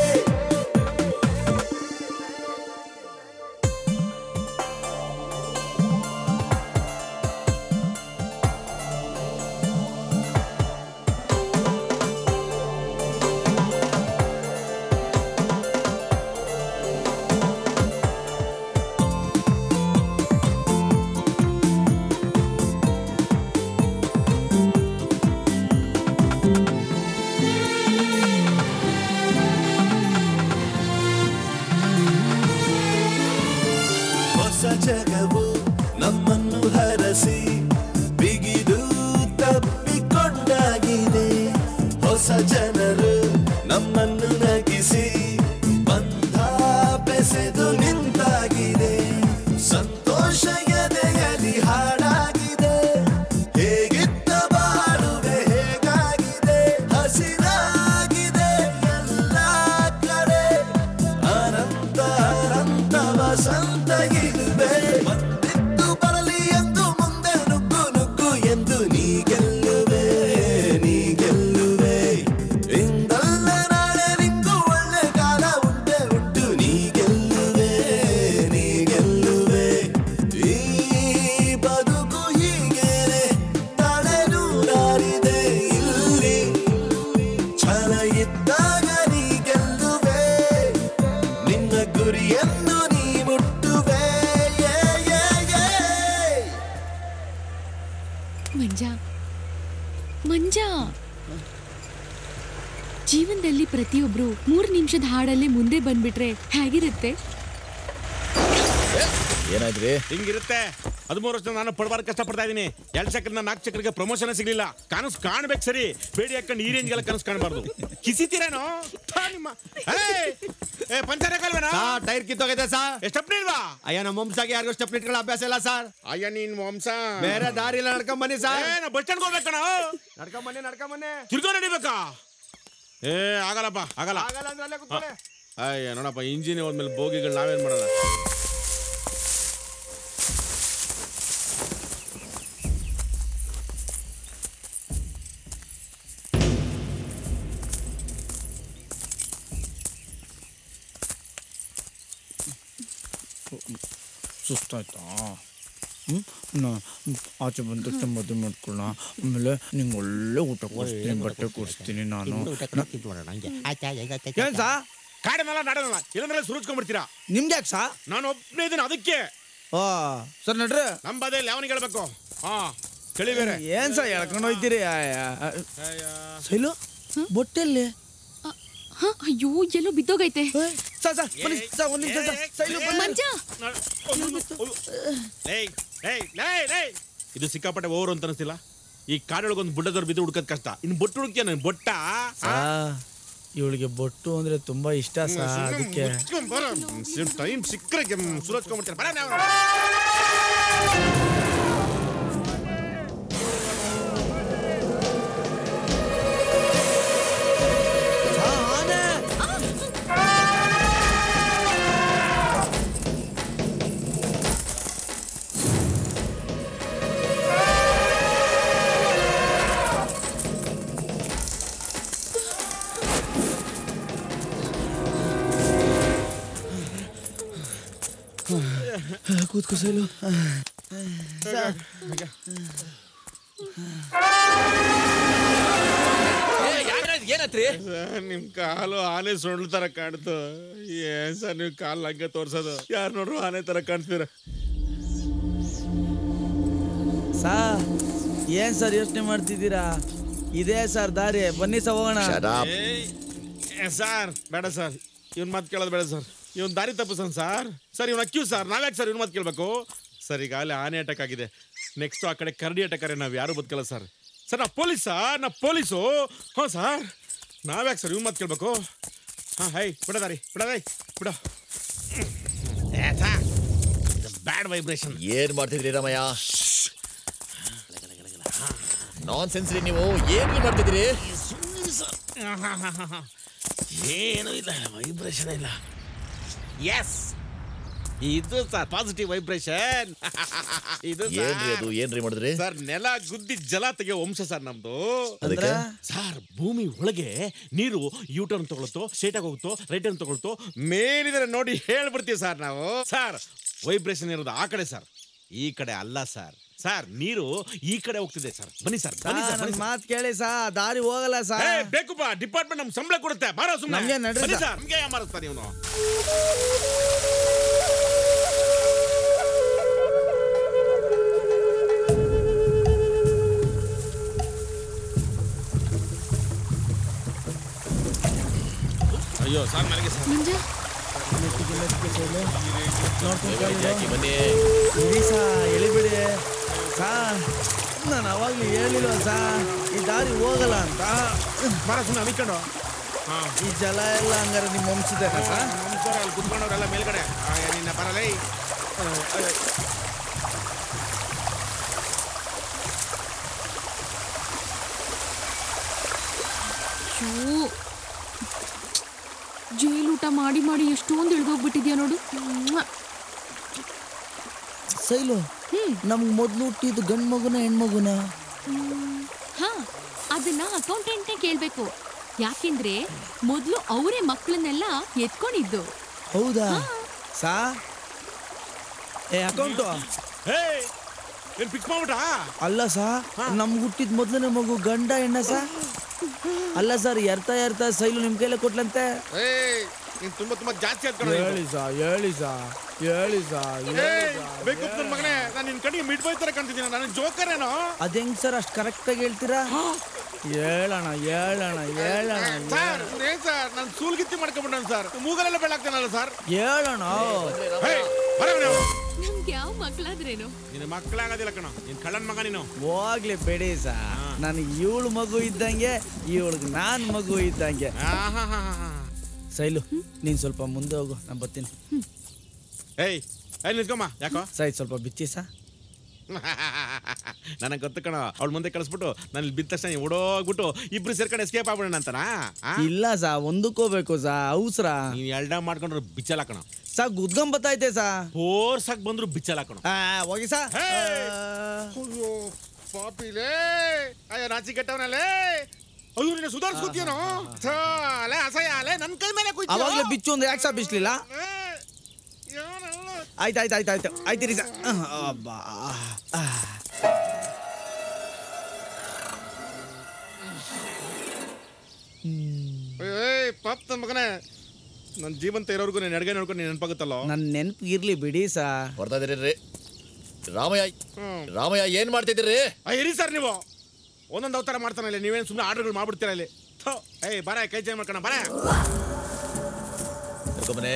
ಹೊಸ ಜಗವು ನಮ್ಮನ್ನು ಹರಸಿ ಬಿಗಿದು ತಪ್ಪಿಕೊಂಡಾಗಿದೆ ಹೊಸ ಜನರು ನಮ್ಮನ್ನು ನಗಿಸಿ ಬಂಧ ಬೆಸೆದು ನಿಂತಾಗಿದೆ ಸಂತೋಷ ಎದೆಯಲಿ ಹಾಡಾಗಿದೆ ಹೇಗಿದ್ದ ಬಾಳುವೆ ಹೇಗಾಗಿದೆ ಹಸಿರಾಗಿದೆ ಎಲ್ಲ ಕಡೆ ಅನಂತ ಅನಂತ ವಸಂತ ಇದುವೆ ಬಂದಿದ್ದು ಬರಲಿ ಎಂದು ಮುಂದೆ ನುಗ್ಗು ನುಗ್ಗು ಎಂದು ನೀ ಗೆಲ್ಲುವೆ ನೀ ಗೆಲ್ಲುವೆ ಇಂದಲ್ಲ ನಾಳೆ ಪ್ರತಿಯೊಬ್ರು ಮೂರ್ ನಿಮಿಷದ ಹಾಡಲ್ಲೇ ಮುಂದೆ ಬಂದ್ಬಿಟ್ರೆ ಹೇಗಿರುತ್ತೆ ಏನಾಯ್ತ್ರಿ ಹಿಂಗಿರುತ್ತೆ ಹದಿಮೂರು ವರ್ಷ ನಾನು ಪಡಬಾರ ಕಷ್ಟಪಡ್ತಾ ಇದೀನಿ ಎರಡು ಚಕ್ರನ ನಾಲ್ಕು ಚಕ್ರಕ್ಕೆ ಪ್ರಮೋಷನ್ ಸಿಗ್ಲಿಲ್ಲ ಕನಸು ಕಾಣ್ಬೇಕು ಸರಿ ಬೇಡಿ ಹಾಕೊಂಡು ಈ ರೇಂಜ್ಗೆಲ್ಲ ಕನಸು ಕಾಣಬಾರ್ದು ಕಿಸಿತೀರೇನೋ ಥಾ ನಿಮ್ಮ ಏಯ್! ಏ ಪಂಚರ್ ಹಾಕಲ್ವೇನೋ ಟೈರ್ ಕಿತ್ತೋಗಿದೆ ಸರ್ ಸ್ಟೆಪ್ನಿ ಇಲ್ವಾ ಅಯ್ಯ ನಮ್ಮ ವಂಶಾಗಿ ಯಾರಿಗೂ ಸ್ಟೆಪ್ ಇಟ್ಕೊಳ್ಳೋ ಅಭ್ಯಾಸ ಇಲ್ಲ ಸರ್ ಅಯ್ಯ ನೀನ್ ವಂಶ ಬೇರೆ ದಾರಿ ಇಲ್ಲ ನಡ್ಕೊಂಡ್ ಬನ್ನಿ ಸರ್ ಏ, ನಾ ಬಸ್ ಸ್ಟ್ಯಾಂಡ್ ಹೋಗ್ಬೇಕಣ ನಡ್ಕೊಂಡ್ ಬನ್ನಿ ನಡ್ಕೊಂಡ್ ಬನ್ನಿ ತಿರ್ಗೋ ನಡಿಬೇಕಾ ಏ ಆಗಲ್ಲಪ್ಪ ಆಗಲ್ಲ ಆಗಲ್ಲ ಅಂದ್ರೆ ಅಲ್ಲೇ ಕೂತ್ಕೊಳ್ಳಿ. ಅಯ್ಯ ನೋಡಪ್ಪ ಇಂಜಿನ್ ಹೋದ್ಮೇಲೆ ಬೋಗಿಗಳು ನಾವೇನ್ ಮಾಡೋಣ ಸುಸ್ತಾಯ್ತಾ ಹ್ಮ್ ನಾ ಆಚೆ ಬಂದ ತಕ್ಷಣ ಮದುವೆ ಮಾಡ್ಕೊಳ್ಳೋಣ ಆಮೇಲೆ ನಿಂಗೆ ಒಳ್ಳೆ ಊಟ ಕೊಡಿಸ್ತೀನಿ ಬಟ್ಟೆ ಕೊಡಿಸ್ತೀನಿ ನಾನು ಏನ್ ಸಾ ಕಾಡನಲ್ಲ ನಾಡನಲ್ಲ ಇಲ್ಲಂದ್ರೆ ಸುರುಚ್ಕೊಂಡ್ಬಿಡ್ತೀರಾ ನಿಮ್ಗೆ ಯಾಕೆ ಸಾ ನಾನು ಒಬ್ಬನೇ ಇದೀನಿ ಅದಕ್ಕೆ ಆ ಸರ್ ನಡ್ರಿ ನಮ್ಮ ಬದಲಿ ಯಾವನಿಗೆ ಹೇಳ್ಬೇಕು ಹಾ ಕೇಳಿ ಬೇರೆ ಏನ್ ಸಾ ಎಳ್ಕೊಂಡು ಹೋಯ್ತೀರಿ ಸೈಲು ಬೊಟ್ಟೆಲ್ಲಿ ಹ, ಅಯ್ಯೋ ಎಲ್ಲೋ ಬಿದ್ದೋಗೈತೆ ಸಾ ಸಾ ಬನ್ನಿ ಸಾ ಒಂದ್ ನಿಮಿಷ ಸಾ ಸೈಲು ಬನ್ನಿ. ಮಂಜ ಏಯ್ ಏಯ್ ಏಯ್ ಏಯ್ ಇದು ಸಿಕ್ಕಾಪಟ್ಟೆ ಓವರ್ ಅಂತ ಅನಿಸ್ತಿಲ್ಲ ಈ ಕಾಡೊಳಗೊಂದು ಬುಡ್ಡದವ್ರು ಬಿದ್ದು ಹುಡ್ಕೋದ್ ಕಷ್ಟ ಇನ್ನು ಬೊಟ್ಟು ಹುಡುಕ್ಯ ನನ್ ಬೊಟ್ಟ ಸಾ ಇವಳಿಗೆ ಬೊಟ್ಟು ಅಂದ್ರೆ ತುಂಬಾ ಇಷ್ಟ ಸಾ ಅದಕ್ಕೆ ಟೈಮ್ ಸಿಕ್ಕರೆ ಸುರಚ್ಕೊಂಡ್ಬಿಡ್ತಾರೆ ಬರ ನಾವು ಕೂತ್ಕೋ ಸೈಲು ಏನತ್ರಿ ನಿಮ್ ಕಾಲು ಆನೆ ಸೊಂಡ್ಲ ತರ ಕಾಣ್ತು ಏನ್ ಸರ್ ನೀವು ಕಾಲ್ ಹಂಗೆ ತೋರ್ಸೋದು ಯಾರು ನೋಡ್ರು ಆನೆ ತರ ಕಾಣಿಸ್ತೀರ ಸಾ ಏನ್ ಸರ್ ಯೋಚನೆ ಮಾಡ್ತಿದ್ದೀರಾ ಇದೇ ಸರ್ ದಾರಿ ಬನ್ನಿ ಸರ್ ಹೋಗೋಣ ಸರ್ ಬೇಡ ಸರ್ ಇವ್ನ ಮಾತು ಕೇಳೋದು ಬೇಡ ಸರ್ ಇವನ್ ದಾರಿ ತಪ್ಪಿಸನ್ ಸರ್ ಸರ್ ಇವ್ನ ಅಕ್ಯೂ ಸರ್ ನಾವ್ಯಾಕೆ ಸರ್ ಇವ್ನ ಮಾತು ಕೇಳಬೇಕು ಸರ್ ಈಗಾಗಲೇ ಆನೆ ಅಟ್ಯಾಕ್ ಆಗಿದೆ ನೆಕ್ಸ್ಟ್ ಆ ಕಡೆ ಕರಡಿ ಅಟ್ಯಾಕ್ ಆದ್ರೆ ನಾವು ಯಾರು ಬದುಕಲ್ಲ ಸರ್ ಸರ್ ನಾ ಪೊಲೀಸಾ ನಾ ಪೊಲೀಸು ಹ್ಞೂ ಸರ್ ನಾವ್ಯಾಕೆ ಸರ್ ಇವ್ನ ಮಾತು ಕೇಳಬೇಕು ಹಾಂ ಹೈ ಬಿಡ ದಾರಿ ಬಿಡ ದಾರಿ ಬಿಡ ಬ್ಯಾಡ್ ವೈಬ್ರೇಷನ್ ಏನ್ ಮಾಡ್ತಿದ್ರಿ ರಾಮಯ್ಯ ನಾನ್ ಸೆನ್ಸ್ ರೀ ನೀವು ಏನ್ ಮಾಡ್ತಿದ್ರಿ ಏನು ಇಲ್ಲ ವೈಬ್ರೇಷನ್ ಇಲ್ಲ ಎಸ್ ಇದು ಸರ್ ಪಾಸಿಟಿವ್ ವೈಬ್ರೇಷನ್ ಇದು ಏನ್ರಿ ಅದು ಏನ್ರಿ ಮಾಡಿದ್ರಿ ಸರ್ ನೆಲ ಗುದ್ದಿ ಜಲ ತೆಗೆಯೋ ವಂಶ ಸರ್ ನಮ್ದು ಅದಕ್ಕೆ? ಸರ್ ಭೂಮಿ ಒಳಗೆ ನೀರು ಯೂ ಟರ್ನ್ ತಗೊಳುತ್ತೋ ಸ್ಟ್ರೇಟ್ ಆಗಿ ಹೋಗುತ್ತೋ ರೈಟ್ ಟರ್ನ್ ತಗೊಳುತ್ತೋ ಮೇಲಿದ್ರೆ ನೋಡಿ ಹೇಳ್ಬಿಡ್ತೀವಿ ಸರ್ ನಾವು ಸರ್ ವೈಬ್ರೇಷನ್ ಇರೋದು ಆ ಕಡೆ ಸರ್ ಈ ಕಡೆ ಅಲ್ಲ ಸರ್ ಸರ್ ನೀರು ಈ ಕಡೆ ಹೋಗ್ತಿದೆ ಸರ್ ಬನ್ನಿ ಸರ್ ಬನ್ನಿ ಸರ್ ಬನ್ನಿ ಸರ್. ಮಾತು ಕೇಳಿ ಸಾ ದಾರಿ ಹೋಗಲ್ಲ ಸಾ ಏ, ಬೇಕು ಬಾ ಡಿಪಾರ್ಟ್ಮೆಂಟ್ ನಮ್ಗೆ ಸಂಬಳ ಕೊಡುತ್ತೆ ಬಾರೋ ನಮ್ಗೆ ಸುಮ್ಮನೆ ನಡ್ರಿ ಬನ್ನಿ ಸರ್. ಸರ್ ನಮ್ಗೆ ಯಾಮಾರಿಸ್ತಾನೆ ಇವನು ಅಯ್ಯೋ ಸರ್ ನನಗೆ ಸರ್ ಮಂಜ ಬನ್ನಿ ಇರಿ ಸಾ ಎಳಿಬಿಡಿ ಸಾ ನಾನು ಅವಾಗ್ಲೂ ಹೇಳಿಲ್ವ ಸಾ ಈ ದಾರಿ ಹೋಗಲ್ಲ ಅಂತ ಬಾರ ಸುಮ್ಮನೆ ಅಮಿಕೊಂಡು ಈ ಜಲ ಎಲ್ಲ ಹಂಗಾರೆ ನಿಮ್ಮ ವಂಶದೇನ ಸಾ ನಮಸ್ಕಾರ ಅಲ್ಲಿ ಕುತ್ಕೊಂಡವ್ರೆಲ್ಲ ಮೇಲ್ಗಡೆ ಆ, ನಿನ್ನ ಬರಲೇ ಅಯ್ಯೋ ಜೈಲ್ ಊಟ ಮಾಡಿ ಮಾಡಿ ಎಷ್ಟೊಂದು ಇಳ್ದೋಗ್ಬಿಟ್ಟಿದ್ಯಾ ನೋಡು ಮ್ವಾ. ಸೈಲು ನಮ್ಗೆ ಮೊದ್ಲು ಹುಟ್ಟಿದ್ದು ಗಂಡು ಮಗುನ ಹೆಣ್ಮಗುನ ಹ್ಮ್. ಹಾ ಅದನ್ನ ಅಕೌಂಟೆಂಟ್ನೇ ಕೇಳ್ಬೇಕು ಯಾಕೆಂದ್ರೆ ಮೊದ್ಲು ಅವರೇ ಮಕ್ಕಳನ್ನೆಲ್ಲ ಎತ್ಕೊಂಡಿದ್ದು ಹೌದಾ ಸಾ ಏ ಅಕೌಂಟು ಹೇ ಏನ್ ಫಿಕ್ಸ್ ಮಾಡ್ಬಿಟ್ಟಾ ಅಲ್ಲ ಸಾ ನಮ್ಗೆ ಹುಟ್ಟಿದ ಮೊದಲನೇ ಮಗು ಗಂಡ ಹೆಣ್ಣ ಸಾ ಅಲ್ಲ ಸರ್ ಎರ್ತಾ ಎರ್ತಾ ಸೈಲು ನಿಮ್ ಕೈಲೇ ಕೊಟ್ಲಂತೆ ಏಯ್ ನೀನ್ ತುಂಬಾ ತುಂಬಾ ಜಾಸ್ತಿ ಆಯ್ತು ಹೇಳಿ ಸಾ ಹೇಳಿ ಸಾ ಹೇಳಿ ಸಾ ಬೇಕು ನನ್ ಮಗನೇ ನಾನು ನಿನ್ ಕಡೆಗೆ ಮಿಡ್ ಬಾಯ್ ತರ ಕಾಣ್ತಿದ್ದೀನಿ ನಾನು ಜೋಕರ್ ಏನೋ ಅದ್ ಹೆಂಗ್ ಸರ್ ಅಷ್ಟು ಕರೆಕ್ಟಾಗಿ ಹೇಳ್ತೀರಾ ಹೇಳೋಣ ಹೇಳೋಣ ಹೇಳೋಣ ಸರ್ ಏನ್ ಸರ್ ನಾನು ಸೂಲ್ಗಿತ್ತಿ ಮಾಡ್ಕೊಂಡ್ಬಿಟ್ಟೆ ಸರ್ ಮೂಗಲೆಲ್ಲ ಬೆಳಗ್ತಾನಲ್ಲ ಸರ್ ಹೇಳೋಣ ನಮ್ಗೆ ಯಾವ ಮಕ್ಳಾದ್ರೇನು ನಿನ್ನ ಮಕ್ಕಳಾಗೋದಿಲ್ಲ ಕಣ ನಿನ್ ಕಳ್ಳನ್ ಮಗ ನೀನು ಹೋಗ್ಲಿ ಬಿಡಿ ಸಾ ನನಗೆ ಇವಳು ಮಗು ಇದ್ದಂಗೆ ಇವಳಿಗೆ ನಾನು ಮಗು ಇದ್ದಂಗೆ ಸೈಲು ನೀನು ಸ್ವಲ್ಪ ಮುಂದೆ ಹೋಗು ನಾನು ಬರ್ತೀನಿ ಏಯ್ ಏಯ್ ನಿಂತ್ಕೊಮ್ಮ ಯಾಕೋ ಸೈ ಸ್ವಲ್ಪ ಬಿಚ್ಚಿ ಸಾ ನನಗೆ ಗೊತ್ತು ಕಣ ಅವಳ ಮುಂದೆ ಕಳಿಸ್ಬಿಟ್ಟು ನಾನು ಇಲ್ಲಿ ಬಿದ್ದ ತಕ್ಷಣ ಓಡೋಗ್ಬಿಟ್ಟು ಇಬ್ರು ಸೇರ್ಕೊಂಡು ಎಸ್ಕೇಪ್ ಆಗ್ಬಿಡೋಣ ಅಂತನಾ ಇಲ್ಲ ಸಾ ಒಂದಕ್ಕೋಬೇಕು ಸಾ ಅವಸರ ನೀನ್ ಎಲ್ಡ ಮಾಡ್ಕೊಂಡ್ರೆ ಬಿಚ್ಚಲ ಕಣ ಸಾ ಗುದ್ಕೊಂಡ್ ಬತ್ತೈತೆ ಸಾ ಫೋರ್ಸಾಗಿ ಬಂದ್ರು ಬಿಚ್ಚಲ ಕಣ ಆ, ಹೋಗಿ ಸಾ ಅಯ್ಯೋ ಪಾಪಿಲೇ ಅಯ್ಯ ನಾಚಿ ಕೆಟ್ಟವನಲ್ಲೇ ಅಯ್ಯೋ ನಿನ್ನ ಸುಧಾರಿಸ್ಕೊತೀನೋ ಅಲೆ ಅಸಹ್ಯ ಅಲೆ ನನ್ನ ಕೈ ಮೇಲೆ ಕುಯ್ತೀಯೋ? ಅವಾಗಲೇ ಬಿಚ್ಚು ಒಂದು ಯಾಕೆ ಸಾ ಬಿಸ್ಲಿಲ್ಲ ಆಯ್ತು ಆಯ್ತು ಆಯ್ತು ಆಯ್ತು ಆಯ್ತಿರಿ ಸಾ ಅಬ್ಬಾ ಆ. ಏಯ್ ಪಾಪ್ ನನ್ನ ಮಗನೇ ನನ್ನ ಜೀವಂತ ಇರೋರ್ಗು ನೀನು ಅಡುಗೆ ನೋಡ್ಕೊಂಡು ನೀನು ನೆನಪಾಗುತ್ತಲ್ಲೋ ನನ್ನ ನೆನಪು ಇರ್ಲಿ ಬಿಡಿ ಸಾ ಬರ್ತಾ ಇದೀರಿ ರಾಮಯ್ಯ ರಾಮಯ್ಯ ಏನ್ ಮಾಡ್ತಿದ್ದೀರಿ ಇರಿ ಸರ್ ನೀವು ಒಂದೊಂದು ಅವತಾರ ಮಾಡ್ತಾನೆ ಇಲ್ಲಿ ನೀವೇನು ಸುಮ್ಮನೆ ಆರ್ಡರ್ಗಳು ಮಾಡ್ಬಿಡ್ತೀರಾ ಇಲ್ಲಿ ಥೋ, ಏಯ್ ಬರ ಕೈ ಚೇಂಜ್ ಮಾಡ್ಕೋಣ ಬರ ಕರ್ಕೊಂಬನೆ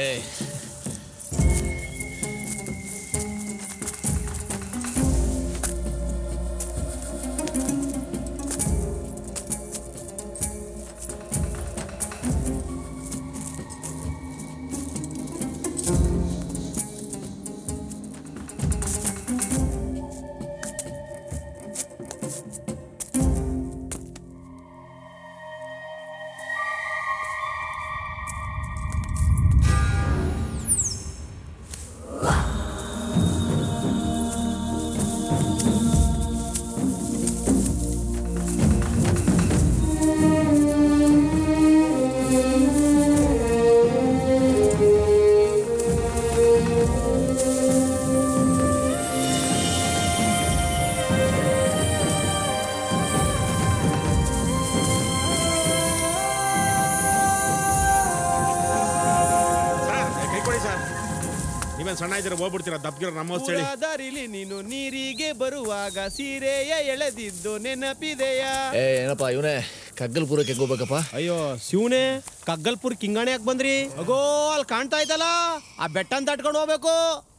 ಸರ್ ಕೈ ಕೊಡಿ ಸರ್ ನೀವೇನು ಸಣ್ಣ ಇದ್ದೀರ ಹೋಗ್ಬಿಡ್ತೀರಾ ದಪ್ಗಿರೋ ನಮ್ಮ ಹೋಸ್ಟ್ ಹೇಳಿ ದಾರಿಲಿ ನೀನು ನೀರಿಗೆ ಬರುವಾಗ ಸೀರೆಯ ಎಳೆದಿದ್ದು ನೆನಪಿದೆಯಾ ಏ ಏನಪ್ಪ ಇವನೇ ಕಗ್ಗಲ್ಪುರಕ್ಕೆ ಹೋಗ್ಬೇಕಪ್ಪ ಅಯ್ಯೋ ಶಿವನೇ ಕಗ್ಗಲ್ಪುರ್ ಕಿಂಗಾಣಿ ಯಾಕೆ ಬಂದ್ರಿ ಅಗೋ ಅಲ್ಲಿ ಕಾಣ್ತಾ ಇದ್ದಲ್ಲ ಆ ಬೆಟ್ಟನ್ ತಟ್ಕೊಂಡು ಹೋಗ್ಬೇಕು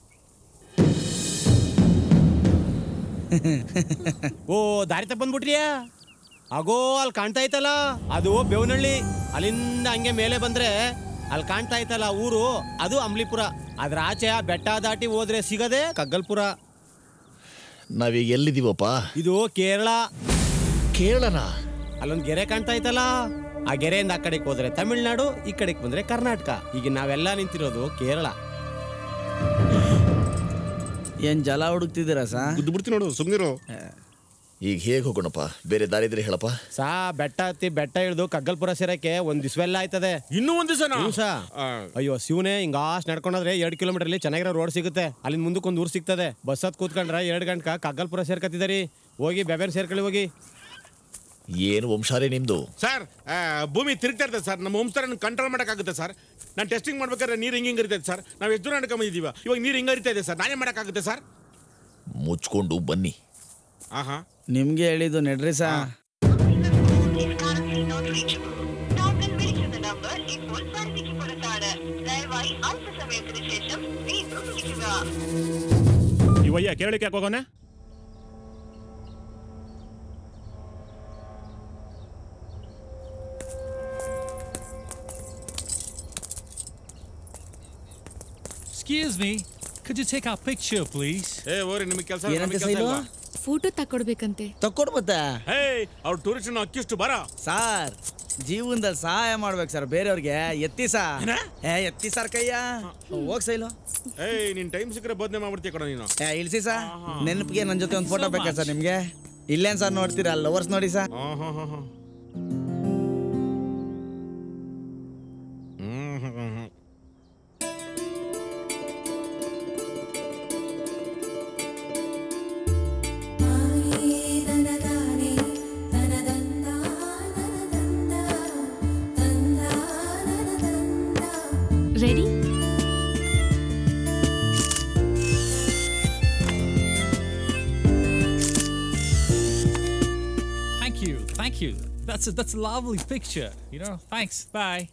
ಓ ದಾರಿ ತಪ್ಪ ಬಂದ್ಬಿಟ್ರಿಯಾ ಅಗೋ ಅಲ್ಲಿ ಕಾಣ್ತಾ ಐತಲ್ಲ ಅದು ಬೇವನಹಳ್ಳಿ ಅಲ್ಲಿಂದ ಹಂಗೆ ಮೇಲೆ ಬಂದ್ರೆ ಅಲ್ಲಿ ಕಾಣ್ತಾ ಐತಲ್ಲ ಊರು ಅದು ಅಂಬ್ಲಿಪುರ ಅದ್ರ ಆಚೆ ಆ ಬೆಟ್ಟ ದಾಟಿ ಹೋದ್ರೆ ಸಿಗದೆ ಕಗ್ಗಲ್ಪುರ ನಾವೀಗ ಎಲ್ಲಿದ್ದೀವಪ್ಪ ಇದು ಕೇರಳ ಕೇರಳನ ಅಲ್ಲೊಂದು ಗೆರೆ ಕಾಣ್ತಾ ಐತಲ್ಲ ಆ ಗೆರೆಯಿಂದ ಆ ಕಡೆಗೆ ಹೋದ್ರೆ ತಮಿಳ್ನಾಡು ಈ ಕಡೆಗೆ ಬಂದ್ರೆ ಕರ್ನಾಟಕ ಈಗ ನಾವೆಲ್ಲ ನಿಂತಿರೋದು ಕೇರಳ ಏನ್ ಜಲ ಹುಡುಕ್ತಿದ್ದೀರಾ ಸಾ ಬಿಡ್ತೀನಿ ನೋಡು ಸುಮ್ನಿರು ಈಗ ಹೇಗೆ ಹೋಗೋಣಪ್ಪ ಬೇರೆ ದಾರಿ ಇದ್ರೆ ಹೇಳಪ್ಪ ಸಾ ಬೆಟ್ಟ ಹತ್ತಿ ಬೆಟ್ಟ ಇಳಿದು ಕಗ್ಗಲ್ಪುರ ಸೇರಕ್ಕೆ ಒಂದ್ ದಿವ್ಸವೆಲ್ಲ ಆಯ್ತದೆ ಇನ್ನೂ ಒಂದ್ ದಿವಸನಾ ಸಾ ಅಯ್ಯೋ ಶಿವನೇ ಹಿಂಗಾಸ್ಟ್ ನಡ್ಕೊಂಡ್ರೆ ಎರಡ್ ಕಿಲೋಮೀಟರ್ ಅಲ್ಲಿ ಚೆನ್ನಾಗಿರೋ ರೋಡ್ ಸಿಗುತ್ತೆ ಅಲ್ಲಿಂದ ಮುಂದಕ್ಕೆ ಒಂದು ಊರು ಸಿಗ್ತದೆ ಬಸ್ ಹತ್ ಕೂತ್ಕೊಂಡ್ರೆ ಎರಡ್ ಗಂಟಕ ಕಗ್ಗಲ್ಪುರ ಸೇರ್ಕತ್ತಿದಾರಿ ಹೋಗಿ ಬೆಬೇರ್ ಸೇರ್ಕೊಳ್ಳಿ ಹೋಗಿ ಏನು ವಂಶಾರಿ ನಿಮ್ದು ಸರ್ ಆ, ಭೂಮಿ ತಿರುಗ್ತಾ ಇರ್ತದೆ ಸರ್ ನಮ್ಮ ಹೋಮ್ಸ್ಟರ್ ಕಂಟ್ರೋಲ್ ಮಾಡೋಕ್ಕಾಗುತ್ತೆ ಸರ್ ನಾನು ಟೆಸ್ಟಿಂಗ್ ಮಾಡ್ಬೇಕಾದ್ರೆ ನೀರು ಹಿಂಗೆ ಹಿಂಗೆ ಇರ್ತೈತೆ ಸರ್ ನಾವು ಎಷ್ಟು ದೂರ ನಡ್ಕೊಂಬಂದಿದ್ದೀವ ಇವಾಗ ನೀರು ಹಿಂಗೆ ಹರಿತಾ ಇದೆ ಸರ್ ನಾನೇ ಮಾಡೋಕ್ಕಾಗುತ್ತೆ ಸರ್ ಮುಚ್ಕೊಂಡು ಬನ್ನಿ ಆಹಾ ನಿಮ್ಗೆ ಹೇಳಿದ್ದು ನಡ್ರಿ ಸಾ ಇವಯ್ಯ ಕೇರಳಕ್ಕೆ ಯಾಕೆ ಹೋಗೋಣ Excuse me, could you take our picture, please? ಏ ಓರಿ ನಿಮಗೆ ಕೆಲಸ ಏನಂತೆ ಸೈಲು ಫೋಟೋ ತಕ್ಕೊಡ್ಬೇಕಂತೆ ತಕ್ಕೊಡ್ಬತ್ತ ಹೇ ಅವ್ರು ಟೂರಿಸ್ಟ್ ಅಕ್ಕಿಷ್ಟು ಬರ ಸಾರ್ ಜೀವನದಲ್ಲಿ ಸಹಾಯ ಮಾಡ್ಬೇಕು ಸರ್ ಬೇರೆಯವ್ರಿಗೆ ಎತ್ತಿ ಸಾ ಏ ಎತ್ತಿ ಸರ್ ಕಯ್ಯ ಹೋಗ್ ಸೈಲು ಏಯ್ ನಿನ್ ಟೈಮ್ ಸಿಕ್ಕರೆ ಬೋಧನೆ ಮಾಡ್ಬಿಡ್ತೀಯ ಕಣ ನೀನು ಏ ಇಳ್ಸಿ ಸಾ ನೆನಪಿಗೆ ನನ್ನ ಜೊತೆ ಒಂದು ಫೋಟೋ ಬೇಕಾ ಸರ್ ನಿಮ್ಗೆ ಇಲ್ಲೇನ್ ಸರ್ ನೋಡ್ತೀರಾ ಲವರ್ಸ್ ನೋಡಿ sir ready Thank you, thank you. That's a, that's a lovely picture. You know. Thanks. Bye.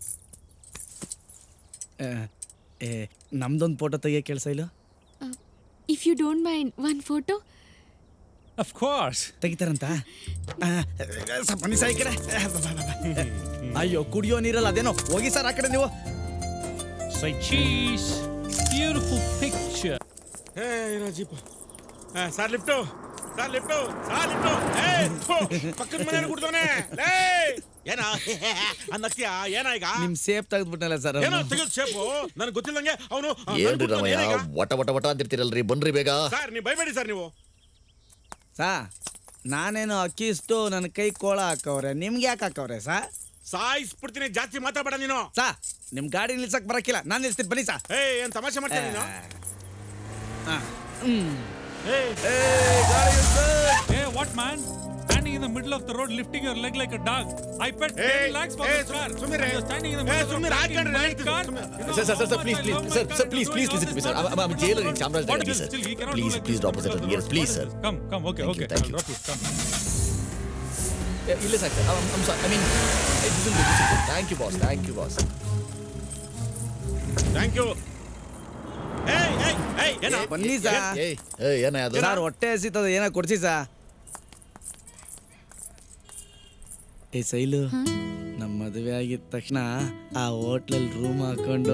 ಏ ನಮ್ದೊಂದು ಫೋಟೋ ತೆಗಿಯೋ ಕೆಲಸ ಇಲ್ಲ if you don't mind one photo Of course. ತೆಗಿತಾರಂತ ಆ, ಸ್ವಲ್ಪ ಬನ್ನಿ ಸರ್ ಈ ಕಡೆ ಆ, ಬಾ, ಬಾ, ಬಾ, ಬಾ. ಅಯ್ಯೋ ಕುಡಿಯೋ ನೀರಲ್ಲ ಅದೇನೋ ಹೋಗಿ ಸರ್ ಆ ಕಡೆ ನೀವು Say cheese. Beautiful picture. ಏ ರಾಜೀಪ sir lift sir lift sir lift ಏ ಥು, ಪಕ್ಕದ ಮನೆ ಕುಡ್ದವನೆ ಲೇ ಏನ ಅನ್ನಕ್ತಿಯ ಏನ ಈಗ ನಿಮ್ ಸೇಫ್ ತೆಗೆದ್ಬಿಟ್ಟಲ್ಲ ಸರ್ ಏನೋ ತೆಗೆದು ಶೇಪು ನನಗೆ ಗೊತ್ತಿಲ್ಲಂಗೆ ಅವನು ಏನ್ರಿ ರಾಮಯ್ಯ ವಟ ವಟ ವಟ ಅಂತಿರ್ತೀರಲ್ರಿ ಬನ್ರಿ ಬೇಗ ಸರ್ ನೀವು ಬೈಬೇಡಿ ಸರ್ ನೀವು ಸಾ ನಾನೇನು ಅಕ್ಕಿ ಇಷ್ಟು ನನ್ನ ಕೈ ಕೋಳ ಹಾಕವ್ರೆ ನಿಮ್ಗೆ ಯಾಕೆ ಹಾಕವ್ರೆ ಸಾ ಸಾಯಿಸ್ಬಿಡ್ತೀನಿ ಜಾಸ್ತಿ ಮಾತಾಡಬೇಡ ನೀನು ಸಾ ನಿಮ್ ಗಾಡಿ ನಿಲ್ಸಕ್ ಬರಕಿಲ್ಲ ನಾನು ನಿಲ್ಸ್ತೀನಿ ಬನ್ನಿ ಸಾ ಏ ಏನ್ ತಮಾಷೆ ಮಾಡ್ತೀನಿ ನೀನು Hey, what man? Standing in the middle of the road, lifting your leg like a dog. I paid 10 Hey, lakhs for hey, this car. ಸುಮ್ನಿರೆ. And you're standing in the Hey, middle of the ಸುಮ್ನಿರೆ, road, dragging ಹಾಕ್ಕೊಂಡ್ರೆ my ಹೇಳ್ತೀನಿ, car. ಸುಮ್ನಿರೆ. You know sir sir how sir much please I please love my sir car sir and please you're please doing all listen this sir stuff. I jailer in Chamarajanagar What please is sir still he cannot do please like please this. Drop sir years please sir Come, come, okay, okay. thank I'll you. drop you. Come. ಇಲ್ಲೇ ಸಾಕು I mean thank you boss thank you boss thank you ಏಯ್ ಏಯ್ ಏಯ್ ಏನ ಬನ್ನಿ ಸಾ ಏಯ್ ಏನ ಅದು ಸರ್ ಹೊಟ್ಟೆ ಹಸಿತದ ಏನೋ ಕೊಡ್ಸಿ ಸಾ ಏ ಸೈಲು ನಮ್ಮ ಮದುವೆ ಆಗಿದ ತಕ್ಷಣ ಆ ಹೋಟ್ಲಲ್ಲಿ ರೂಮ್ ಹಾಕೊಂಡು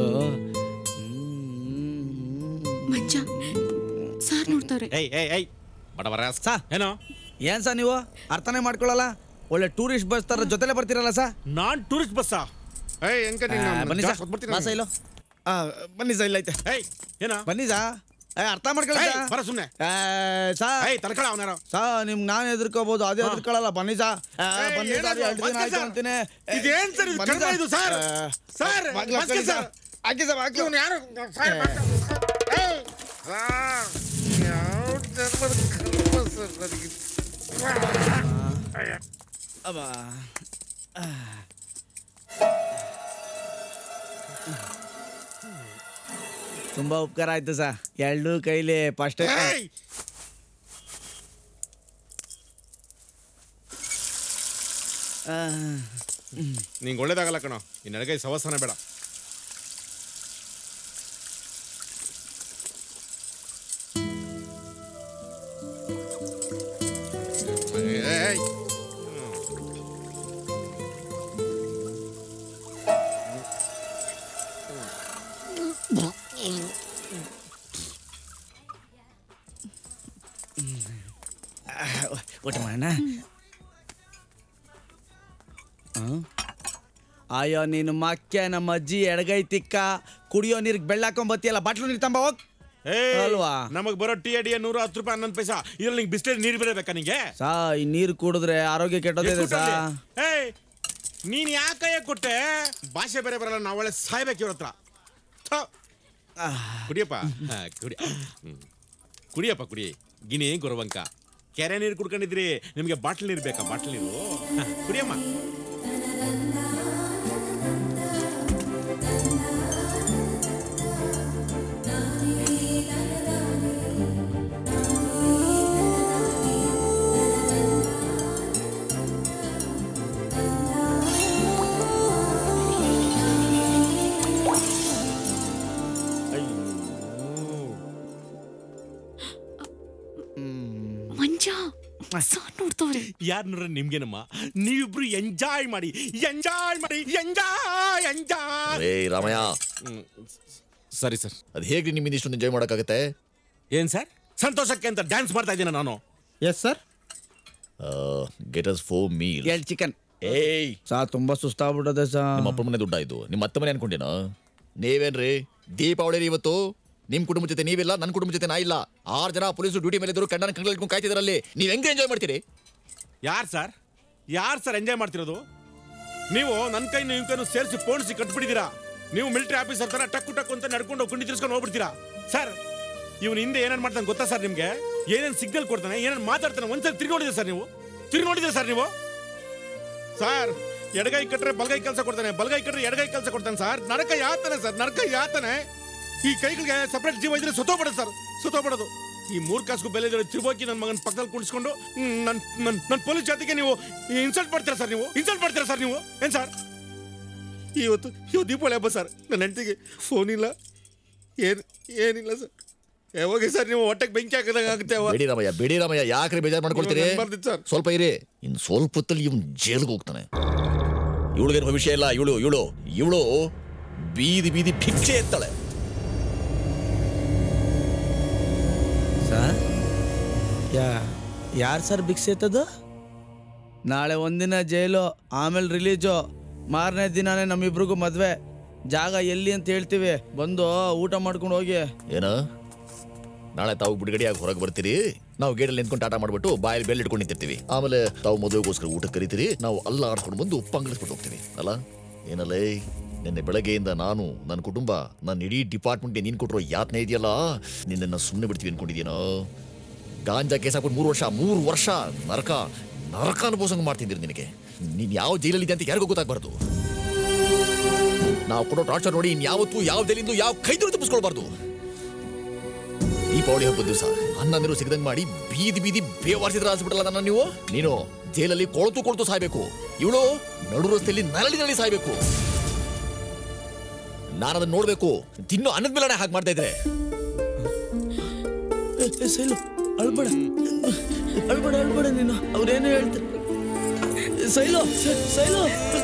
ಮಂಜ ಸಾರ್ ನೋಡ್ತಾರೆ ಏಯ್ ಏಯ್ ಏಯ್ ಬಡವರ ಸಾ ಏನೋ ಏನ್ ಸಾ ನೀವು ಅರ್ಥನೇ ಮಾಡ್ಕೊಳ್ಳಲ್ಲ ಒಳ್ಳೆ ಟೂರಿಸ್ಟ್ ಬಸ್ ತರ ಜೊತೆಲೆ ಬರ್ತೀರಲ್ಲ ಸಾ ನಾನ್ ಟೂರಿಸ್ಟ್ ಬಸ್ಸಾ ಏಯ್ ಹೆಂಗ ಬನ್ನಿ ಸಾ ಬಾ ಸೈಲು ಆ, ಬನ್ನಿ ಸಾ ಇಲ್ಲ ಐತೆ ಏಯ್ ಏನ ಬನ್ನಿ ಸಾ ಏ, ಅರ್ಥ ಮಾಡ್ಕೊಳ್ಳಿ ಏಯ್, ಸಾ. ಬರ ಸುಮ್ನೆ ಏ, ಸಾ ಏಯ್ ತಡ್ಕೊಳ ಅವನಾರ ಸಾ ನಿಮ್ ನಾನ್ ಎದುರ್ಕೋಬಹುದು ಅದೇ ಎದುರ್ಕೊಳ್ಳಲ್ಲ ಬನ್ನಿ ಸಾ ಆ, ಏಯ್, ಬನ್ನಿ ಏನದು? ಸರ್ ಎರಡು ದಿನ ಬಸ್ಗೆ ಆಯ್ತು ಸರ್. ಅಂತೀನಿ ಏ, ಇದೇನ್ ಸರ್ ಇದು? ಬನ್ನಿ ಕರ್ಮ ಇದು ಸರ್. ಆ, ಸರ್, ಬಾಗ್ಲು ಬಸ್ಗೆ ಹಾಕೊಳ್ಳಿ ಸರ್. ಹಾಕಿ ಸರ್ ಬಾಗ್ಲು. ಇವ್ನು ಯಾರು ಸರ್, ಏಯ್, ಸರ್, ಯಾವ ಜನ್ಮದ ಕರ್ಮ ಸರ್ ನನಗೆ? ಅಬ್ಬಾ. ಆ. ತುಂಬಾ ಉಪಕಾರ ಆಯ್ತು ಸಾ ಎರಡು ಕೈಲಿ ಫಸ್ಟ್ ಏಯ್! ನಿಂಗೆ ಒಳ್ಳೇದಾಗಲ್ಲ ಕಣೋ ಈ ನನಗೈ ಸವಸನ ಬೇಡ ಏಯ್! ಊಟ ಮಾಡೋಣ ಅಯ್ಯೋ ನೀನು ಮಕ್ಕೆ ನಮ್ಮ ಅಜ್ಜಿ ಎಡಗೈ ತಿಕ್ಕ ಕುಡಿಯೋ ನೀರಿಗೆ ಬೆಳ್ಳಾಕೊಂಡ್ ಬತ್ತಿಯಲ್ಲ ಬಾಟ್ಲು ನೀರು ತಂಬ ಹೋಗ್ ಏಯ್! ಅಲ್ವಾ? ನಮಗ್ ಬರೋ ಟಿ ಅಡಿಯ ನೂರ ಹತ್ತು ರೂಪಾಯಿ ಹನ್ನೊಂದು ಪೈಸಾ ಇದ್ರಲ್ಲಿ ನಿಂಗೆ ಬಿಸ್ಲೇಟ್ ನೀರು ಬರಬೇಕಾ ನಿಂಗೆ ಸಾ ಈ ನೀರು ಕುಡಿದ್ರೆ ಆರೋಗ್ಯ ಕೆಟ್ಟೋದಿದೆ ಸಾ ಏಯ್ ನೀನ್ ಯಾಕಯ್ಯ ಕೊಟ್ಟೆ ಭಾಷೆ ಬೇರೆ ಬರಲ್ಲ ನಾವು ಒಳ್ಳೆ ಸಾಯ್ಬೇಕು ಇವ್ರ ಹತ್ರ ಥು. ಕುಡಿಯಪ್ಪ ಹಾ, ಕುಡಿ ಹ್ಮ್. ಕುಡಿಯಪ್ಪ ಕುಡಿ ಗಿನಿ ಗುರವಂಕ ಕೆರೆ ನೀರು ಕುಡ್ಕೊಂಡಿದ್ರಿ ನಿಮಗೆ ಬಾಟ್ಲ್ ನೀರು ಬೇಕಾ ಬಾಟ್ಲ್ ನೀರು ಹಾ, ಕುಡಿಯಮ್ಮ ಮಂಜ ಸಾರ್ ನೋಡ್ತವ್ರೆ ಯಾರು ನೋಡ್ರೆ ನಿಮ್ಗೇನಮ್ಮ ನೀವಿಬ್ರು ಎಂಜಾಯ್ ಮಾಡಿ ಎಂಜಾಯ್ ಮಾಡಿ ಎಂಜಾಯ್ ಎಂಜಾಯ್ ಏ ರಾಮಯ್ಯ ಸರಿ ಸರ್ ಅದು ಹೇಗೆ ನಿಮ್ಮಿಂದ ಇಷ್ಟೊಂದು ಎಂಜಾಯ್ ಮಾಡೋಕ್ಕಾಗತ್ತೆ ಏನ್ ಸರ್ ಸಂತೋಷಕ್ಕೆ ಅಂತ ಡ್ಯಾನ್ಸ್ ಮಾಡ್ತಾ ಇದ್ದೀನಿ ನಾನು yes sir get us four meal ಎರಡು ಚಿಕನ್ ಏಯ್ ಸಾ ತುಂಬಾ ಸುಸ್ತಾಗ್ಬಿಟ್ಟದೆ ಸಾ ನಿಮ್ಮ ಅಪ್ಪ ಮನೆ ದುಡ್ಡಾಯ್ತು ನಿಮ್ಮ ಅತ್ತ ಮನೆ ಅನ್ಕೊಂಡೇನ ನೀವೇನ್ರಿ ದೀಪಾವಳಿ ರೀ ಇವತ್ತು ನಿಮ್ ಕುಟುಂಬ ಜೊತೆ ನೀವಿಲ್ಲ ನನ್ನ ಕುಟುಂಬ ಜೊತೆ ನಾ ಇಲ್ಲ ಆರು ಜನ ಪೊಲೀಸರು ಡ್ಯೂಟಿ ಮೇಲೆ ಇದ್ರು ಕಣ್ಣನ ಕಂಗಳು ಇಟ್ಕೊಂಡು ಕಾಯ್ತಿದ್ರಲ್ಲಿ ನೀವ್ ಹೆಂಗೆ ಎಂಜಾಯ್ ಮಾಡ್ತೀರಿ ಯಾರು ಸರ್ ಯಾರು ಸರ್ ಎಂಜಾಯ್ ಮಾಡ್ತಿರೋದು ನೀವು ನನ್ನ ಕೈ ನಿಮ್ಮ ಕೈನು ಸೇರಿಸಿ ಪೋಣಿಸಿ ಕಟ್ಬಿಟ್ಟಿದ್ದೀರಾ ನೀವು ಮಿಲಿಟರಿ ಆಫೀಸರ್ ತರ ಟಕ್ಕು ಟಕ್ಕು ಅಂತ ನಡ್ಕೊಂಡು ಕುಂಡಿ ತಿರ್ಸ್ಕೊಂಡು ಹೋಗ್ಬಿಡ್ತೀರಾ ಸರ್ ಇವನು ಹಿಂದೆ ಏನೇನು ಮಾಡ್ತಾನೆ ಗೊತ್ತಾ ಸರ್ ನಿಮಗೆ ಏನೇನು ಸಿಗ್ನಲ್ ಕೊಡ್ತಾನೆ ಏನೇನು ಮಾತಾಡ್ತಾನೆ ಒಂದ್ಸಲ ತಿರ್ಗಿ ನೋಡಿದೆ ಸರ್ ನೀವು ತಿರ್ಗಿ ನೋಡಿದೆ ಸರ್ ನೀವು ಸರ್ ಎಡಗೈ ಕಟ್ರೆ ಬಲಗೈ ಕೆಲಸ ಕೊಡ್ತಾನೆ ಬಲಗೈ ಕಟ್ರೆ ಎಡಗೈ ಕೆಲಸ ಕೊಡ್ತಾನೆ ಸರ್ ನರಕ ಯಾತನೆ ಸರ್ ನರಕ ಯಾತನೆ ಈ ಕೈಗಳಿಗೆ ಸಪ್ರೇಟ್ ಜೀವ ಇದ್ರೆ ಸುತ್ತೋಗ್ಬಿಡೋದು ಸರ್ ಸುತ್ತೋಗ್ಬಿಡೋದು ಈ ಮೂರ್ ಕಾಸ್ಗೂ ಬೆಲೆ ಇರೋ ತಿರುಬೋಕಿ ನನ್ನ ಮಗನ ಪಕ್ಕದಲ್ಲಿ ಕುಣಿಸ್ಕೊಂಡು ನನ್ನ ನನ್ನ ನನ್ನ ಪೊಲೀಸ್ ಜಾತಿಗೆ ನೀವು ಇನ್ಸಲ್ಟ್ ಮಾಡ್ತೀರಾ ಸರ್ ನೀವು ಇನ್ಸಲ್ಟ್ ಮಾಡ್ತೀರಾ ಸರ್ ನೀವು ಏನ್ ಸರ್ ಇವತ್ತು ಇವತ್ತು ದೀಪಾವಳಿ ಹಬ್ಬ ಸರ್ ನನ್ನ ಹೆಂಡತಿಗೆ ಫೋನ್ ಇಲ್ಲ ಏನು ಏನಿಲ್ಲ ಸರ್ ಯಾವಾಗ ಸರ್ ನೀವು ಹೊಟ್ಟೆಗೆ ಬೆಂಕಿ ಹಾಕಿದಂಗೆ ಆಗುತ್ತೆ ಅವ ಬಿಡಿ ರಾಮಯ್ಯ ಬಿಡಿ ರಾಮಯ್ಯ ಯಾಕ್ರಿ ಬೇಜಾರು ಮಾಡ್ಕೊಳ್ತೀರಿ ನನ್ ಬರ್ದಿತ್ತು ಸರ್. ಸ್ವಲ್ಪ ಇರಿ ಇನ್ ಸ್ವಲ್ಪ ಹೊತ್ತಲ್ಲಿ ಇವ್ನು ಜೈಲ್ಗೆ ಹೋಗ್ತಾನೆ ಇವಳಿಗೇನು ಭವಿಷ್ಯ ಇಲ್ಲ ಇವಳು ಇವಳು ಇವಳು ಬೀದಿ ಬೀದಿ ಭಿಕ್ಷೆ ಎತ್ತಾಳೆ ಸರ್ ಯಾ ಯಾರು ಸರ್ ಭಿಕ್ಷೆ ಎತ್ತದು ನಾಳೆ ಒಂದಿನ ಜೈಲು ಆಮೇಲೆ ರಿಲೀಜು ಮಾರನೇ ದಿನಾನೇ ನಮ್ಮಿಬ್ರಿಗೂ ಮದ್ವೆ ಜಾಗ ಎಲ್ಲಿ ಅಂತ ಹೇಳ್ತೀವಿ ಬಂದು ಊಟ ಮಾಡ್ಕೊಂಡು ಹೋಗಿ ಏನ ನಾಳೆ ತಾವು ಬಿಡುಗಡೆಯಾಗಿ ಹೊರಗೆ ಬರ್ತೀರಿ ನಾವು ಗೇಡಲ್ಲಿ ನಿಂತ್ಕೊಂಡು ಟಾಟಾ ಮಾಡ್ಬಿಟ್ಟು ಬಾಯಲ್ಲಿ ಬೆಲ್ಲ ಇಟ್ಕೊಂಡು ನಿಂತಿರ್ತೀವಿ ಆಮೇಲೆ ತಾವು ಮದುವೆಗೋಸ್ಕರ ಊಟ ಕರಿತೀರಿ ನಾವು ಅಲ್ಲ ಆಡ್ಕೊಂಡು ಬಂದು ಉಪ್ಪಂಗಿಳಿಸ್ಬಿಟ್ಟು ಹೋಗ್ತೀವಿ ಅಲ್ಲ ಏನಲ್ಲೇ ನಿನ್ನೆ ಬೆಳಗ್ಗೆಯಿಂದ ನಾನು ನನ್ನ ಕುಟುಂಬ ನನ್ನ ಇಡೀ ಡಿಪಾರ್ಟ್ಮೆಂಟ್ಗೆ ನೀನು ಕೊಟ್ಟಿರೋ ಯಾತನೆ ಇದೆಯಲ್ಲ ನಿನ್ನನ್ನು ಸುಮ್ಮನೆ ಬಿಡ್ತೀವಿ ಅನ್ಕೊಂಡಿದ್ದೀನೋ ಗಾಂಜಾ ಕೇಸ್ ಹಾಕ್ಬಿಟ್ಟು ಮೂರು ವರ್ಷ ಮೂರು ವರ್ಷ ನರಕ ನರಕ ಅನುಭವಿಸಂಗ್ ಮಾಡ್ತಿದ್ದೀರಿ ನಿನಗೆ ನೀನು ಯಾವ ಜೈಲಲ್ಲಿದೆ ಅಂತ ಯಾರಿಗೂ ಗೊತ್ತಾಗಬಾರ್ದು ನಾವು ಕೊಡೋ ಟಾರ್ಚರ್ ನೋಡಿ ಇನ್ಯಾವತ್ತೂ ಯಾವ ಜೈಲಿಂದ ಯಾವ ಕೈದ್ರು ತಪ್ಪಿಸ್ಕೊಳ್ಬಾರ್ದು ದೀಪಾವಳಿ ಹಬ್ಬದ ದಿವಸ ಅನ್ನ ನೀರು ಸಿಗದಂಗ್ ಮಾಡಿ ಬೀದಿ ಬೀದಿ ಬೇವಾರಿಸಿದ್ರೆ ಅನ್ಸ್ಬಿಡಲ್ಲ ನನ್ನ ನೀವು ನೀನು ಜೈಲಲ್ಲಿ ಕೊಳತು ಕೊಳತು ಸಾಯ್ಬೇಕು ಇವಳು ನಡು ರಸ್ತೆಯಲ್ಲಿ ನರಳಿ ನರಳಿ ಸಾಯ್ಬೇಕು ನಾನು ಅದನ್ನ ನೋಡ್ಬೇಕು ತಿನ್ನು ಅನ್ನದ ಮೇಲೆ ಹಾಗೆ ಮಾಡ್ತಾ ಇದ್ರೆ ಸೈಲು ಅಳ್ಬೇಡ ಅಳ್ಬೇಡ ಅಳ್ಬೇಡ ನೀನು ಅವ್ರೇನು ಹೇಳ್ತಾರೆ ಸೈಲು ಸೈಲು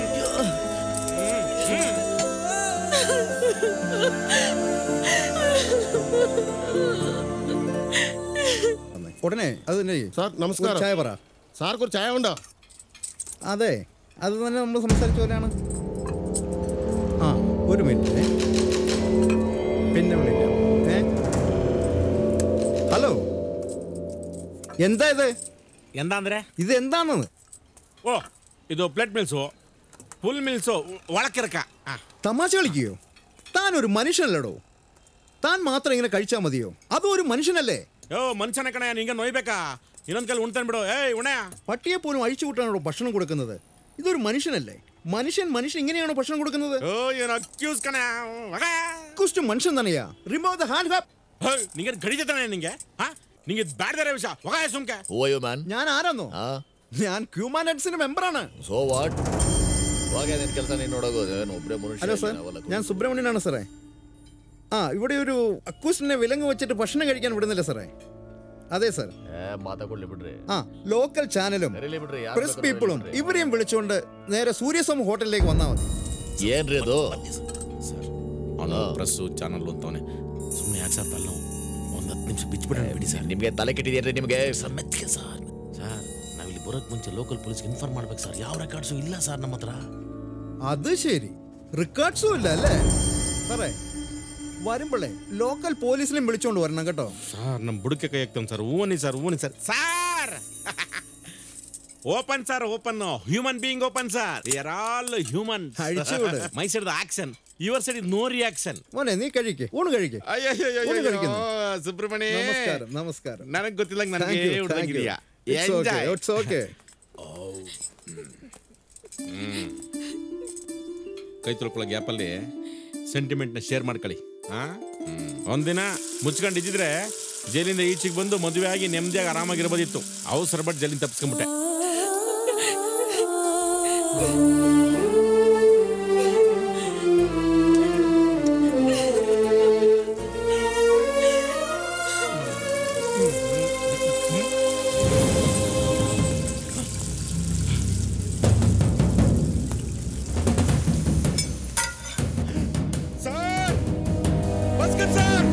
ഉടനെ അത് തന്നെ സാർ നമസ്കാരം. ചായ പറ സാർക്ക് ഒരു ചായ ഉണ്ടോ അതെ അത് തന്നെ നമ്മൾ സംസാരിച്ച പോലെയാണ് ആ ഒരു മിനിറ്റ് പിന്നെ വിളിക്കാം ഏ ഹലോ എന്താ ഇത് എന്താ ಅಂದ್ರೆ ഇത് എന്താണെന്ന് ಓ ಇದು ಬ್ಲಡ್ ಮಿಲ್ಸು ಫುಲ್ ಮಿಲ್ಸು ಒಳಕಿರಕ തമാശ കളിക്കുകയോ താൻ ഒരു മനുഷ്യനല്ലടോ താൻ മാത്രം ഇങ്ങനെ കഴിച്ചാൽ മതിയോ അതും ഒരു മനുഷ്യനല്ലേ ಯೋ ಮನುಷ್ಯನ ಕಣ ನಿಂಗೆ ನೋಯ್ಬೇಕಾ ಇನ್ನೊಂದ್ ಕೈಲಿ ಉಣ್ತಾನ್ ಬಿಡು ಏಯ್ ಉಣಯ പട്ടിയെ പോലും അഴിച്ചു വിട്ടാണോ ഭക്ഷണം കൊടുക്കുന്നത് ഇതൊരു മനുഷ്യനല്ലേ മനുഷ്യൻ മനുഷ്യൻ ഇങ്ങനെയാണോ ഭക്ഷണം കൊടുക്കുന്നത് ಓ ಏನು ಅಕ್ಯೂಸ್ ಕಣ കുസ്റ്റ് മനുഷ്യൻ തന്നെയാ റിമൂവ് ദ ഹാൻഡ് ഹാപ്പ് ನಿಂಗೆ ಗಡಿತಾನೆ ನಿಂಗೆ ಹಾ ನಿಂಗೆ ಬ್ಯಾಡ್ದಾರೆ ವಿಷಯ ಒಗಾಯ ಸುಮ್ಕೆ ಓಯೋ ಮ್ಯಾನ್ ഞാൻ ആരാന്നോ ഞാൻ ഹ്യൂമാൻ റൈറ്റ്സിന്റെ മെമ്പറാണ് ಸೋ ವಾಟ್ ಇವಾಗ ನಿನ್ ಕೆಲಸ ನೀನು ನೋಡೋದು ಏನು ಒಬ್ಬರೇ ಮನುಷ್ಯ ഹലോ സാർ ನಾವೆಲ್ಲ ഞാൻ സുബ്രഹ്മണ്യനാണ് സാറേ ആ ഇവിടെ ഒരു അക്കൂസിനെ വിലങ്ങ് വെച്ചിട്ട് ഭക്ഷണം കഴിക്കാൻ വിടുന്നില്ല സാറേ അതെ സാർ ಏ, ಮಾತಾಡ್ಕೊಳ್ಳಿ ಬಿಡ್ರಿ ആ ലോക്കൽ ചാനലും ಕರೀಲಿ ಬಿಡ್ರಿ ಯಾರ್ പ്രസ് ಬೇಕಾದ್ರೂ പീപ്പിളും ಕರೀಲಿ ಬಿಡ್ರಿ. ഇവരെയും വിളിച്ചുകൊണ്ട് നേരെ സൂര്യസം ഹോട്ടലിലേക്ക് വന്നാൽ മതി ಏನ್ರಿ ಅದು ಅವನು ಪ್ರೆಸ್ಸು ಚಾನಲ್ ಅಂತವನೆ ಸುಮ್ಮನೆ ಯಾಕೆ ಸರ್ ತಲೆ ಒಂದು ಹತ್ತು ನಿಮಿಷ ಬಿಚ್ಬಿಡೋಣ ಬಿಡಿ ಸರ್ ನಿಮ್ಗೆ ತಲೆ ಕೆಟ್ಟಿದೇನ್ರಿ ನಿಮ್ಗೆ ಸರ್ ಮೆತ್ತಿಗೆ ಸರ್ ಸರ್ ನಾವಿಲ್ಲಿ ಬರೋಕ್ಕೆ ಮುಂಚೆ ಲೋಕಲ್ ಪೊಲೀಸ್ಗೆ ಇನ್ಫಾರ್ಮ್ ಮಾಡ್ಬೇಕು ಸರ್ ಯಾವ ರೆಕಾರ್ಡ್ಸು ಇಲ್ಲ ಸರ್ ನಮ್ಮ ಹತ್ರ അത് ശരി റിക്കാർഡ്സും ഇല്ല അല്ലേ സാറേ വരുമ്പോഴേ ലോക്കൽ പോലീസിനെയും വിളിച്ചോണ്ട് വരണം കേട്ടോ ಸರ್ ನಮ್ಮ ಬುಡಕ್ಕೆ ಕೈ ಹಾಕ್ತಾನೆ ಸರ್ ಹೂವನಿ ಸರ್ ಹೂವನಿ sir sir open sir open human being open sir are all human അഴിച്ചുവിട്. My side action your side no reaction മോനെ നീ കഴിക്ക് ഊണ് കഴിക്ക് ഊണ് കഴിക്കുന്നു. ಸುಬ್ರಹ್ಮಣ್ಯ നമസ്കാരം നമസ്കാരം ನನಗೆ ಗೊತ್ತಿಲ್ಲ Thank ನನಗೆ you, thank you. ಹುಡುಗಿದೆಯಾ It's okay, it's okay. ಕೈ ತೊಳ್ಕೊಳ್ಳೋ ಗ್ಯಾಪಲ್ಲಿ ಸೆಂಟಿಮೆಂಟ್ನ ಶೇರ್ ಮಾಡ್ಕೊಳ್ಳಿ ಹಾ ಒಂದಿನ ಮುಚ್ಕೊಂಡು ಇದ್ದಿದ್ರೆ ಜೈಲಿಂದ ಈಚೆಗೆ ಬಂದು ಮದುವೆ ಆಗಿ ನೆಮ್ಮದಿಯಾಗಿ ಆರಾಮಾಗಿರ್ಬೋದಿತ್ತು ಅವಸರ ಬಟ್ ಜೈಲಿಂದ ತಪ್ಪಿಸ್ಕೊಂಬಿಟ್ಟೆ ಸರ್ ಬಸ್ಕತ್ ಸರ್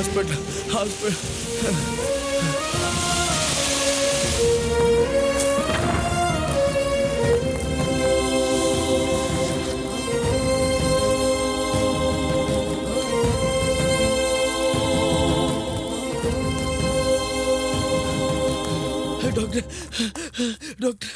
ಹಾಸ್ಪಿಟ್ಲ್ ಹಾಸ್ಪಿಟ್ಲ್ ಡಾಕ್ಟ್ರೆ ಡಾಕ್ಟ್ರೆ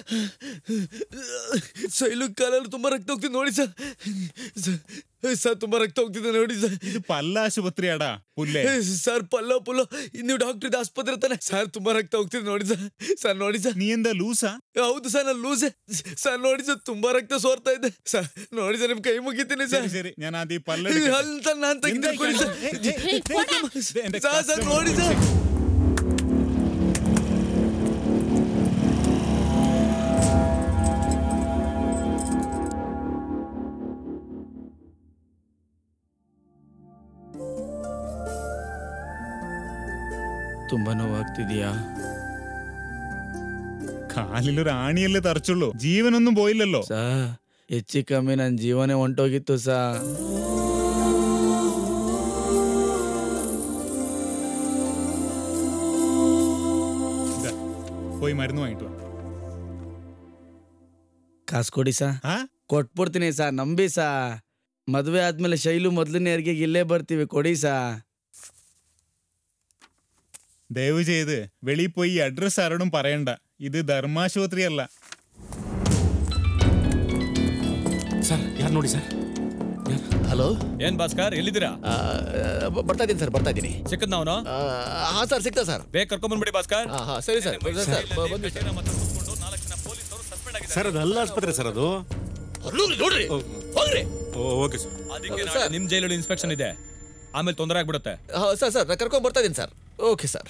ಸೈಲು ಕಾಲಲ್ಲಿ ತುಂಬಾ ರಕ್ತ ಹೋಗ್ತಿದೆ ನೋಡಿ ಸರ್ ಸರ್ ತುಂಬಾ ರಕ್ತ ಹೋಗ್ತಿದೆ ನೋಡಿ ಸರ್ ಇದು ಪಲ್ಲ ಆಸ್ಪತ್ರೆ ಅಡ ಪುಲ್ಲೆ ಸರ್ ಪಲ್ಲ ಪುಲ್ಲ ನೀವು ಡಾಕ್ಟರ್ ಆಸ್ಪತ್ರೆ ತಾನೆ ಸರ್ ತುಂಬಾ ರಕ್ತ ಹೋಗ್ತಿದೆ ನೋಡಿ ಸರ್ ಸರ್ ನೋಡಿ ಸರ್ ನೀಯಿಂದ ಲೂಸಾ ಹೌದು ಸರ್ ನಾನು ಲೂಸೆ ಸರ್ ನೋಡಿ ಸರ್ ತುಂಬಾ ರಕ್ತ ಸೋರ್ತಾ ಇದೆ ಸರ್ ನೋಡಿ ಸರ್ ನಿಮ್ ಕೈ ಮುಗಿತೀನಿ ಸರ್ ಸರಿ ಸರಿ ഞാൻ ആദ്യം പല്ല ಅಂತ ನಾನು ತೆಗಿತೀನಿ ಕೊಡಿ ಸರ್ എന്റെ ಸರ್ ಸರ್ ನೋಡಿ ಸರ್ ತುಂಬಾ നോവാಗ್ತಿದ್ಯಾ കാലിലൊരു ആണിയല്ലേ തറച്ചുള്ളൂ ജീവനൊന്നും പോയില്ലല്ലോ ಸಾ ಹೆಚ್ಚು ಕಮ್ಮಿ ನನ್ನ ಜೀವನೇ ಹೊಂಟೋಗಿತ್ತು ಸಾ ഇതാ, പോയി മരുന്ന് വാങ്ങിട്ട് വാ ಕಾಸು ಕೊಡಿ ಸಾ ಕೊಟ್ಬಿಡ್ತೀನಿ ಸಾ ನಂಬಿ ಸಾ ಮದುವೆ ಆದ್ಮೇಲೆ ಶೈಲು ಮೊದಲನೇ ಹೆರಿಗೆಗೆ ಇಲ್ಲೇ ಬರ್ತೀವಿ ಕೊಡಿ ಸಾ ദയവ് ചെയ്ത് വെളിയിൽ പോയി ഈ അഡ്രസ് ആരോടും പറയണ്ട ഇത് ധർമാശുപത്രി അല്ല ಸರ್ ಯಾರು ನೋಡಿ ಸರ್ ಹಲೋ ಏನ್ ಭಾಸ್ಕರ್ ಎಲ್ಲಿದ್ದೀರಾ ಬರ್ತಾ ಇದ್ದೀನಿ ಸರ್ ಬರ್ತಾ ಇದ್ದೀನಿ ಸಿಕ್ಕದ್ ನಾವು ಹಾ ಸರ್ ಸಿಗ್ತಾ ಸರ್ ಬೇಗ ಕರ್ಕೊಂಡ್ ಬಂದ್ಬಿಡಿ ಭಾಸ್ಕರ್ ಹಾ ಹಾ ಸರಿ ಸರ್ ಬರ್ತಾ ಸರ್ ಬ- ಬಂದ್ವಿ ಸರ್ ಸರ್ ಅದು ಅಲ್ಲ ಆಸ್ಪತ್ರೆ ಸರ್ ಅದು ನೋಡ್ರಿ ನೋಡ್ರಿ ಹೋಗ್ರಿ ಓಕೆ ಸರ್ ಅದಕ್ಕೆ ನಾಳೆ ನಿಮ್ ಜೈಲಲ್ಲಿ ಇನ್ಸ್ಪೆಕ್ಷನ್ ಇದೆ ಆಮೇಲೆ ತೊಂದರೆ ಆಗ್ಬಿಡುತ್ತೆ ಹಾ, ಸರ್ ಸರ್ ನಾನು ಕರ್ಕೊಂಡ್ ಬರ್ತಾ ಇದ್ದೀನಿ ಸರ್ ಓಕೆ ಸರ್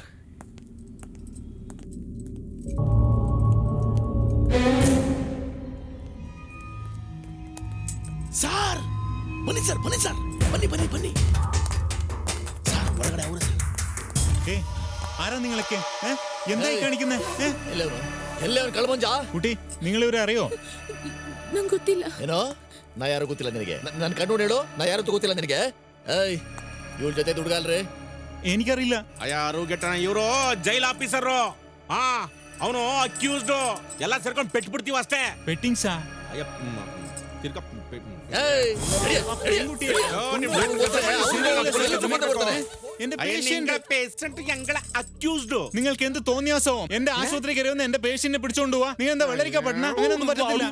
സാർ ബന്നി സാർ ബന്നി സാർ ബന്നി ബന്നി ബന്നി സാർ ഒരകടെ അവര് സാർ ഏ ആരാ നിങ്ങളൊക്കെ ഏ? എന്തായി കാണിക്കുന്നേ ಎಲ್ಲವನ್ ಕಳ್ಮಂಜ കുട്ടി നിങ്ങൾ ഇവരെ അറിയോ ನಂಗೆ ಗೊತ್ತಿಲ್ಲ ಏನೋ ನಾ ಯಾರು ಗೊತ್ತಿಲ್ಲ ನಿನಗೆ ನನ್ನ ಕಣ್ಣು ಹೇಳು ನಾ ಯಾರು ಗೊತ್ತಿಲ್ಲ ನಿನಗೆ ಏಯ್ ಇವ್ರ ಜೊತೆ ದುಡ್ಗಲ್ರಿ എനിക്കറിയില്ല ಯಾರು ಗೆಟ್ಟಣ ಇವರು ಜೈಲ್ ಆಫೀಸರು ಹಾ ಅವನು ಅಕ್ಯೂಸ್ಡ್ ಎಲ್ಲ ಸೇರ್ಕೊಂಡು ಪೆಟ್ಟು ಬಿಡ್ತೀವಿ ಅಷ್ಟೇ ಪೆಟ್ಟಿಂಗ್ ಸಾ ಅಯ್ಯ ಹ್ಮ್, ತಿರ್ಗ ಪೆ- ಏಯ್ ನಡಿ, ನಡಿ. ಅಯ್ಯೋ, ನಿಮ್ ಅವ್ನು ಹೋಗ್ತಾನೆ, ಅವ್ನು ಹೋಗ್ತಾನೆ, ಸಂಬಂಧ ಬರ್ತಾನೆ. എന്റെ അയ്യ, പേഷ്യന്റ് നിങ്ങളുടെ patient ഞങ്ങളെ accused. നിങ്ങൾക്ക് എന്ത് തോന്നിയാസവും എന്റെ ആശുപത്രി കയറിയൊന്ന് എന്റെ പേഷ്യന്റിനെ പിടിച്ചോണ്ട് പോവാ നിങ്ങൾ എന്താ വെള്ളരിക്ക പഠന അങ്ങനെയൊന്നും പറ്റത്തില്ല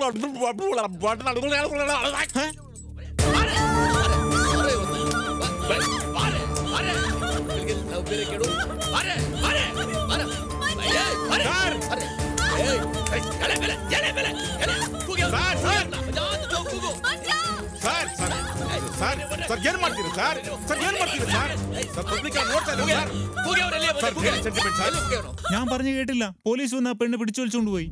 ഹേ? ನಾವು ಬೇರೆ ಕೇಳು ಬಾರೆ ಬಾರೆ ಬಾರೆ ಏಯ್, ಬಾರೆ. ಬಾರೆ. ಏಯ್, ಏಯ್, ಎಲೆ ಮೇಲೆ, ಎಲೆ ಮೇಲೆ, ಎಲೆ. ಕೂಗಿ ಅವ್ನು. ಜಾಸ್ತಿ ಜೋಗ್ ಕೂಗು. ಸರ್ ಸರ್ ಸರ್ ಸರ್ ಏನ್ ಮಾಡ್ತೀರಿ ಸರ್ ಸರ್ ಏನ್ ಮಾಡ್ತೀರಿ ಸರ್ ಸರ್ ಪಬ್ಲಿಕ್ ನೋಡ್ತಾ ಇದ್ದಾರೆ ಸರ್ ಕೂಗಿ ಅವ್ರು ಎಲ್ಲಿ ಸರ್ ಕೂಗಿ. sentiment ಸರ್ ಎಲ್ಲಿ ಕೂಗಿ ಅವ್ನು? ഞാൻ പറഞ്ഞു കേട്ടില്ല പോലീസ് വന്ന് ആ പെണ്ണ് പിടിച്ചു വലിച്ചോണ്ട് പോയി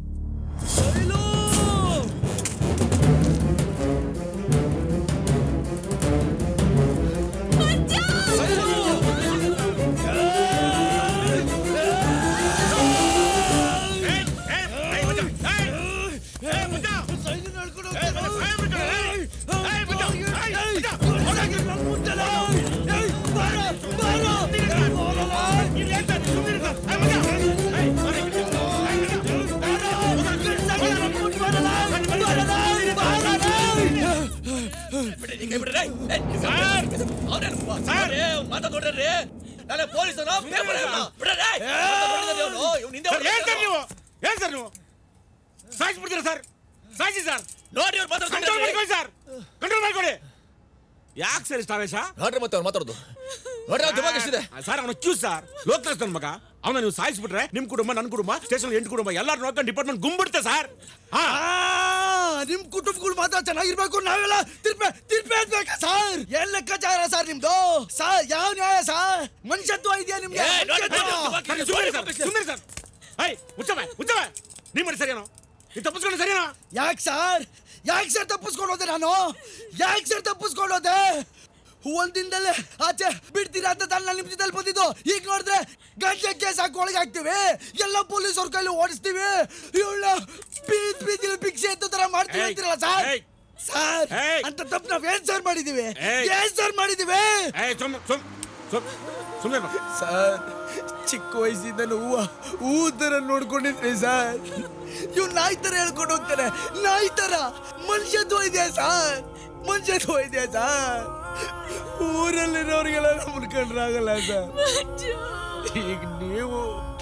ಕೈ ಬಿಡ್ರಿ. ಏಯ್, ಅವ್ನೇನು? ಅವ್ರೇ, ಅವ್ನ್ ಮಾತಾಡ್ಕೊಂಡ್ರಿ ನಾಳೆ ಪೊಲೀಸರು ಪೇಪರ್ ಅವ್ನು. ಬಿಡ್ರಿ. ಮಾತಾಡ್ಕೊಂಡಿದ್ದಾನೆ ಅವ್ನು. ಇವ್ನು ಹಿಂದೆ ಸರ್ ಏನ್ ಸರ್ ನೀವು ಏನ್ ಸರ್ ನೀವು ಸಾಯಿಸ್ಬಿಡ್ತೀರಾ ಸರ್ ಸಾಯಿಸಿ ಸರ್ ನೋಡಿ ಅವ್ರು ಕಂಟ್ರೋಲ್ ಮಾತಾಡ್ಕೊಂಡು ಮಾಡ್ಕೊಳ್ಳಿ ಸರ್ ಕಂಟ್ರೋಲ್ ಮಾಡ್ಕೊಳ್ಳಿ ಯಾಕೆ ಸರ್ ಇಷ್ಟ ಆವೇಶ ನೋಡ್ರಿ ಮತ್ತೆ ಅವ್ನು ಮಾತಾಡೋದು ನೋಡ್ರಿ ಅವ್ನು ದಿಮಾಗ್ ಎಷ್ಟಿದೆ ಸರ್ ಅವನ ಕ್ಯೂ ಸರ್ ಲೋಕನಾಥ್ ನನ್ನ ಮಗ ಅವನ ನೀವು ಸಾಯಿಸ್ಬಿಟ್ರೆ ನಿಮ್ ಕುಟುಂಬ ನನ್ನ ಕುಟುಂಬ ಸ್ಟೇಷನ್ ಎಂಟು ಕುಟುಂಬ ಎಲ್ಲಾರು ನೋಡ್ಕೊಂಡು ಡಿಪಾರ್ಟ್ಮೆಂಟ್ ಗುಂಬಿಡುತ್ತೆ ಸರ್ ನಿಮ್ ಕುಟುಂಬಗಳು ಮಾತ್ರ ಚೆನ್ನಾಗಿರ್ಬೇಕು ನಾವೆಲ್ಲ ತಿರ್ಪೆ ತಿರ್ಪೆ ಅನ್ಬೇಕಾ ಸರ್ ಏನ್ ಲೆಕ್ಕಾಚಾರ ಸರ್ ನಿಮ್ದು ಸರ್ ಯಾವ ನ್ಯಾಯ ಸರ್ ಮನುಷ್ಯತ್ವ ಇದೆಯಾ ನಿಮ್ಗೆ ಏ, ನೋಡಿ, ಮನುಷ್ಯತ್ವ? ನೋಡಿ, ಸುಮ್ಮನೆ ಸರ್ ಸುಮ್ಮನೆ ಸರ್ ಐ ಮುಚ್ಚವೆ ಮುಚ್ಚವೆ ನೀ ಮಾಡಿ ಸರಿಯಾನೋ ನೀ ತಪ್ಪಿಸ್ಕೊಂಡು ಸರಿಯಾನೋ ಯಾಕೆ ಸರ್ ಯಾಕೆ ಸರ್ ತಪ್ಪಿಸ್ಕೊಂಡೋದೆ ನಾನು ಯಾಕೆ ಸರ್ ತಪ್ಪಿಸ್ಕೊಂಡೋದೆ ಒಂದಿನದಲ್ಲೇ ಆಚೆ ಬಿಡ್ತೀರಾ ಅಂತ ತಾನು ನಾನು ನಿಮ್ಮ ಜೊತೆಲಿ ಬಂದಿದ್ದು ಈಗ ನೋಡಿದ್ರೆ ಗಂಟೆ ಕೇಸ್ ಹಾಕಿ ಒಳಗೆ ಹಾಕ್ತೀವಿ ಎಲ್ಲ ಪೊಲೀಸ್ ಅವ್ರ ಕೈಲಿ ಓಡಿಸ್ತೀವಿ ಇವಳ ಬೀದ್ ಬೀದಿಲಿ ಭಿಕ್ಷೆ ಎತ್ತೋ ತರ ಮಾಡ್ತೀವಿ ಏಯ್, ಅಂತೀರಲ್ಲ ಸರ್ ಏಯ್. ಸರ್ ಏಯ್. ಅಂತ ತಪ್ಪು ನಾವ್ ಏನ್ ಸರ್ ಮಾಡಿದೀವಿ ಏಯ್. ಏನ್ ಸರ್ ಮಾಡಿದೀವಿ ಏ ಸುಮ್ ಸುಮ್ ಸುಮ್ಮನೆ ಸರ್ ಚಿಕ್ಕ ವಯಸ್ಸಿಂದಲೂ ಹೂವ ಹೂ ತರ ನೋಡ್ಕೊಂಡಿದ್ರಿ ಸರ್ ಇವ್ ನಾಯಿ ತರ ಹೇಳ್ಕೊಂಡು ಹೋಗ್ತಾರೆ ನಾಯಿ ತರ ಮನುಷ್ಯತ್ವ ಇದೆಯಾ ಸರ್ ಮನುಷ್ಯತ್ವ ಇದೆಯಾ ಸರ್ ಊರಲ್ಲಿರೋರಿಗೆಲ್ಲ ನಮ್ಮನ್ನ ಕಂಡ್ರಾಗಲ್ಲ ಸರ್ ಈಗ ನೀವು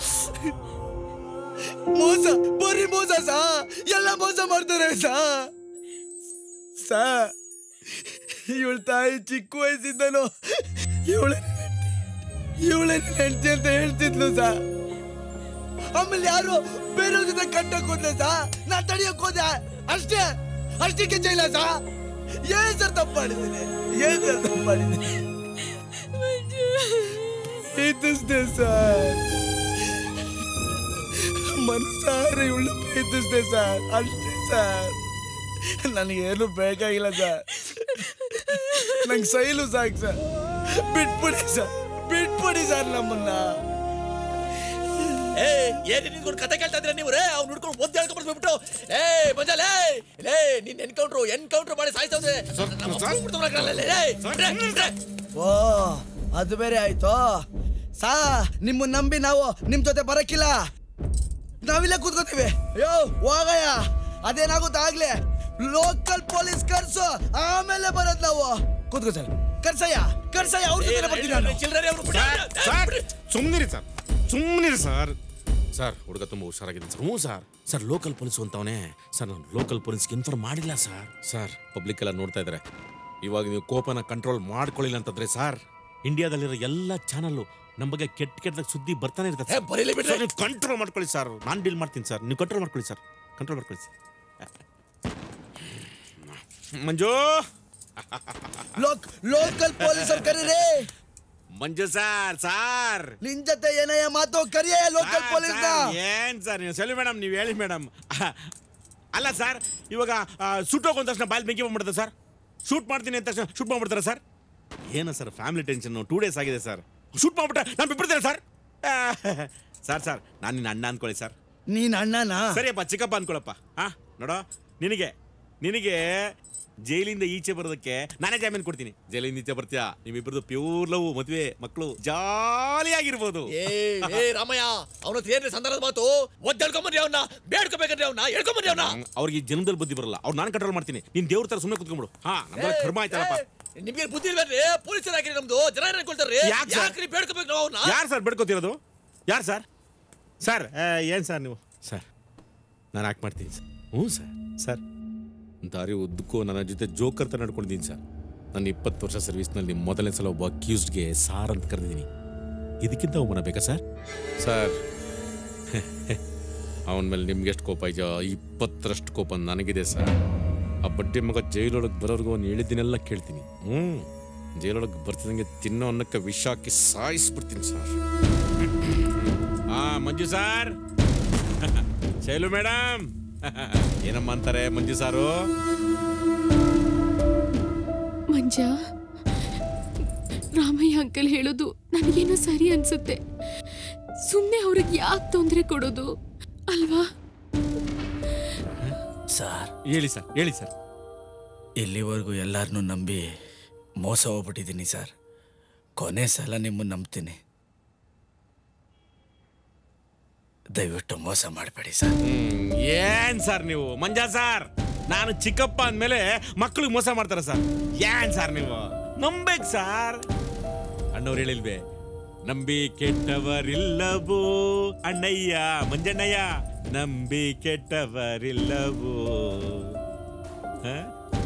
ಮೋಸ ಬರೀ ಮೋಸ ಸಾ ಎಲ್ಲ ಮೋಸ ಮಾಡ್ತಾರೆ ಸಾ ಸಾ ಇವಳ ತಾಯಿ ಚಿಕ್ಕ ವಯಸ್ಸಿಂದಲೂ ಇವಳ ಇವಳೇ ಹೆಂಡತಿ ಅಂತ ಹೇಳ್ತಿದ್ಲು ಸಾ ಆಮೇಲೆ ಯಾರು ಬೇರೆಯವ್ರ ಜೊತೆ ಕಟ್ಟಕ್ ಹೋದ್ಲೆ ಸಾ ನಾ ತಡಿಯಕ್ ಹೋದೆ ಅಷ್ಟೇ ಅಷ್ಟಕ್ಕೆ ಜೈಲ ಸಾ ಏನ್ ಸರ್ ತಪ್ಪು ಮಾಡಿದ್ದೀನಿ ಏನ್ ಸರ್ ತಪ್ಪು ಮಾಡಿದ್ದೀನಿ ಪ್ರೀತಿಸ್ದೆ ಸರ್ ಮನಸಾರೆ ಇವಳು ಪ್ರೀತಿಸ್ದೆ ಸರ್ ಅಷ್ಟೇ ಸರ್ ನನಗೇನು ಬೇಕಾಗಿಲ್ಲ ಸರ್ ನಂಗೆ ಸೈಲು ಸಾಕು ಸರ್ ಬಿಟ್ಬಿಡಿ ಸರ್ ಬಿಟ್ಬಿಡಿ ಸರ್ ನಮ್ಮನ್ನ ಏ ಏನ್ ನಿಂತ್ಕೊಂಡು ಕತೆ ಕೇಳ್ತಾ ಇದ್ರೆ ನೀವು ರೇ ಅವ್ನು ಹುಡ್ಕೊಂಡು ಒದ್ದು ಹೇಳ್ಕೊಂಡು ಬಿಟ್ಬಿಟ್ಟು ಏ ಬಂಜಲೇ ಲೇ ನಿನ್ ಎನ್ಕೌಂಟ್ರು ಎನ್ಕೌಂಟ್ರು ಮಾಡಿ ಸಾಯ್ತವ್ರೆ ಓ ಅದು ಬೇರೆ ಆಯ್ತು ಸಾ ನಿಮ್ಮ ನಂಬಿ ನಾವು ನಿಮ್ ಜೊತೆ ಬರಕ್ಕಿಲ್ಲ ನಾವಿಲ್ಲೇ ಕೂತ್ಕೋತೀವಿ ಅಯ್ಯೋ ಹೋಗಯ್ಯ ಅದೇನಾಗುತ್ತೆ ಆಗ್ಲಿ ಲೋಕಲ್ ಪೊಲೀಸ್ ಕರ್ಸು ಆಮೇಲೆ ಬರೋದ್ ನಾವು ಕೂತ್ಕೋ ಸರ್ ಕರ್ಸಯ್ಯ ಕರ್ಸಯ್ಯ ಅವ್ರ ಜೊತೆ ಬರ್ತೀನಿ ನಾನು ಸರ್ ಸುಮ್ಮನಿರಿ ಸರ್ ಸುಮ್ಮನಿರಿ ಸರ್ ಸರ್ ಹುಡುಗ ತುಂಬ ಹುಷಾರಾಗಿದೆ ಸರ್ ಹ್ಞೂ ಸರ್ ಸರ್ ಲೋಕಲ್ ಪೊಲೀಸ್ ಅಂತವನೇ ಸರ್ ನಾನು ಲೋಕಲ್ ಪೊಲೀಸ್ಗೆ ಇನ್ಫಾರ್ಮ್ ಮಾಡಿಲ್ಲ ಸರ್ ಸರ್ ಪಬ್ಲಿಕ್ ಎಲ್ಲ ನೋಡ್ತಾ ಇದ್ದಾರೆ ಇವಾಗ ನೀವು ಕೋಪನ ಕಂಟ್ರೋಲ್ ಮಾಡ್ಕೊಳ್ಳಿಲ್ಲ ಅಂತಂದ್ರೆ ಸರ್ ಇಂಡಿಯಾದಲ್ಲಿರೋ ಎಲ್ಲ ಚಾನಲ್ಲು ನಮ್ಮ ಬಗ್ಗೆ ಕೆಟ್ಟ ಕೆಟ್ಟದಾಗ ಸುದ್ದಿ ಬರ್ತಾನೆ ಇರ್ತದೆ ಬರೀಲಿ ಬಿಡ್ರಿ. ನೀವು ಕಂಟ್ರೋಲ್ ಮಾಡ್ಕೊಳ್ಳಿ ಸರ್ ನಾನು ಡೀಲ್ ಮಾಡ್ತೀನಿ ಸರ್ ನೀವು ಕಂಟ್ರೋಲ್ ಮಾಡ್ಕೊಳ್ಳಿ ಸರ್ ಕಂಟ್ರೋಲ್ ಮಾಡ್ಕೊಳ್ಳಿ ಸರ್ ಮಂಜು ಲೋಕ್ ಲೋಕಲ್ ಪೊಲೀಸರು ಕರೀರಿ ಮಂಜು ಸರ್ ಸರ್ ನಿನ್ ಜೊತೆ ಏನಯ್ಯ ಮಾತು ಕರಿಯ ಲೋಕಲ್ ಪೊಲೀಸ್ ಏನ್ ಸರ್ ನೀವು ಸೆಲಿ ಮೇಡಮ್ ನೀವು ಹೇಳಿ ಮೇಡಮ್ ಅಲ್ಲ ಸರ್ ಇವಾಗ ಶೂಟ್ ಹೋಗೋ ತಕ್ಷಣ ಬಾಯಲ್ಲಿ ಬೆಂಕಿ ಬಂದ್ಬಿಡುತ್ತೆ ಸರ್ ಶೂಟ್ ಮಾಡ್ತೀನಿ ಅಂತ ತಕ್ಷಣ ಶೂಟ್ ಮಾಡ್ಬಿಡ್ತಾರೆ ಸರ್ ಏನು sir family tension two days ಆಗಿದೆ ಸರ್ ಶೂಟ್ ಮಾಡ್ಬಿಟ್ರೆ ನಾನು ಬಿಟ್ಬಿಡ್ತೇನೆ ಸರ್ ಸರ್ ಸರ್ ನಾನು ನಿನ್ನ ಅಣ್ಣ ಅನ್ಕೊಳ್ಳಿ ಸರ್ ನೀನ್ ಅಣ್ಣನಾ ಸರಿಯಪ್ಪ ಚಿಕ್ಕಪ್ಪ ಅನ್ಕೊಳಪ್ಪ ಹಾ ನೋಡೋ ನಿನಗೆ ನಿನಗೆ ಜೈಲಿಂದ ಈಚೆ ಬರೋದಕ್ಕೆ ನಾನೇ ಜಾಮೀನು ಕೊಡ್ತೀನಿ ಜೈಲಿಂದ ಈಚೆ ಬರ್ತೀಯಾ ನಿಮ್ಮಿಬ್ಬರದು ಪ್ಯೂರ್ ಲವ್ ಮದುವೆ ಮಕ್ಕಳು ಜಾಲಿಯಾಗಿರ್ಬೋದು ಏ ಏ ರಾಮಯ್ಯ ಅವನ ಏನ್ರಿ ಸಂದರ್ಭದ ಮಾತು ಒದ್ದು ಹೇಳ್ಕೊಂಬನ್ರಿ ಅವನ್ನ ಬೇಡ್ಕೋಬೇಕಂದ್ರೆ ಅವನ್ನ ಹೇಳ್ಕೊಂಬನ್ರಿ ಅವನ್ನ ಅವ್ರಿಗೆ ಈ ಜನ್ಮದಲ್ಲಿ ಬುದ್ಧಿ ಬರಲ್ಲ ಅವ್ರು ನಾನು ಕಂಟ್ರೋಲ್ ಮಾಡ್ತೀನಿ ನೀನ್ ದೇವ್ರ ತರ ಸುಮ್ಮನೆ ಕುತ್ಕೊಂಡ್ಬಿಡು ಹಾ ನಮ್ಗೆ ಕರ್ಮ ಆಯ್ತಲ್ಲಪ್ಪ ನಿಮ್ಗೆ ಬುದ್ಧಿ ಇಲ್ವೇನ್ರಿ ಪೊಲೀಸರು ಹಾಕಿರಿ ನಮ್ದು ಜನ ಏನ್ ಅನ್ಕೊಳ್ತಾರ್ರಿ ಯಾಕ್ ಸರ್? ಯಾಕ್ರಿ ಬೇಡ್ಕೋಬೇಕು ನಾವು ಅವ್ನ ಯಾರು ಸರ್ ಬೆಡ್ಕೋತಿರೋದು ಯಾರು ಸರ್ ಸರ್ ಏನು ಸರ್ ನೀವು ಸರ್ ನಾನು ಆಕ್ಟ್ ಮಾಡ್ತೀನಿ ಸರ್ ಹ್ಞೂ ಸರ್ ಸರ್ ದಾರಿ ಉದ್ದಕ್ಕೂ ನನ್ನ ಜೊತೆ ಜೋಕರ್ ತರ ನಡ್ಕೊಂಡಿದ್ದೀನಿ ಸರ್ ನನ್ನ ಇಪ್ಪತ್ತು ವರ್ಷ ಸರ್ವಿಸ್ನಲ್ಲಿ ಮೊದಲನೇ ಸಲ ಒಬ್ಬ ಅಕ್ಯೂಸ್ಡ್ಗೆ ಸಾರ್ ಅಂತ ಕರೆದಿದ್ದೀನಿ ಇದಕ್ಕಿಂತ ಅವಮಾನ ಬೇಕಾ ಸರ್ ಸರ್ ಅವನ ಮೇಲೆ ನಿಮ್ಗೆ ಎಷ್ಟು ಕೋಪ ಇದೆಯೋ ಇಪ್ಪತ್ತರಷ್ಟು ಕೋಪ ನನಗಿದೆ ಸರ್ ಆ ಬಡ್ಡಿ ಮಗ ಜೈಲೊಳಗೆ ಬರೋರ್ಗು ಅವ್ನು ಹೇಳಿದ್ದೀನೆಲ್ಲ ಕೇಳ್ತೀನಿ ಹ್ಞೂ ಜೈಲೊಳಗೆ ಬರ್ತಿದಂಗೆ ತಿನ್ನೋ ಅನ್ನಕ್ಕೆ ವಿಷ ಹಾಕಿ ಸಾಯಿಸ್ಬಿಡ್ತೀನಿ ಸರ್ ಹಾ ಮಂಜು ಸರ್ ಶೈಲು ಮೇಡಮ್ ಏನಮ್ಮ ಅಂತಾರೆ ಮಂಜು ಸಾರು ಮಂಜ ರಾಮಯ್ಯ ಅಂಕಲ್ ಹೇಳೋದು ನನಗೇನೋ ಸರಿ ಅನ್ಸುತ್ತೆ ಸುಮ್ಮನೆ ಅವ್ರಿಗೆ ಯಾಕೆ ತೊಂದರೆ ಕೊಡೋದು ಅಲ್ವಾ ಸರ್ ಹೇಳಿ ಸರ್ ಹೇಳಿ ಸರ್ ಇಲ್ಲಿವರೆಗೂ ಎಲ್ಲರನ್ನೂ ನಂಬಿ ಮೋಸ ಹೋಗ್ಬಿಟ್ಟಿದ್ದೀನಿ ಸರ್ ಕೊನೆ ಸಲ ನಿಮ್ಮನ್ನು ನಂಬ್ತೀನಿ ದಯವಿಟ್ಟು ಮೋಸ ಮಾಡಬೇಡಿ ಸರ್ ಹ್ಮ್, ಏನ್ ಸರ್ ನೀವು ಮಂಜಾ ಸರ್ ನಾನು ಚಿಕ್ಕಪ್ಪ ಅಂದ್ಮೇಲೆ ಮಕ್ಕಳಿಗೆ ಮೋಸ ಮಾಡ್ತಾರ ಸರ್ ಏನ್ ಸರ್ ನೀವು ನಂಬೇಕು ಸರ್ ಅಣ್ಣವ್ರು ಹೇಳಿಲ್ವೇ ನಂಬಿ ಕೆಟ್ಟವರಿಲ್ಲವೋ ಅಣ್ಣಯ್ಯ ಮಂಜಣ್ಣಯ್ಯ ನಂಬಿ ಕೆಟ್ಟವರಿಲ್ಲವೋ ಹ?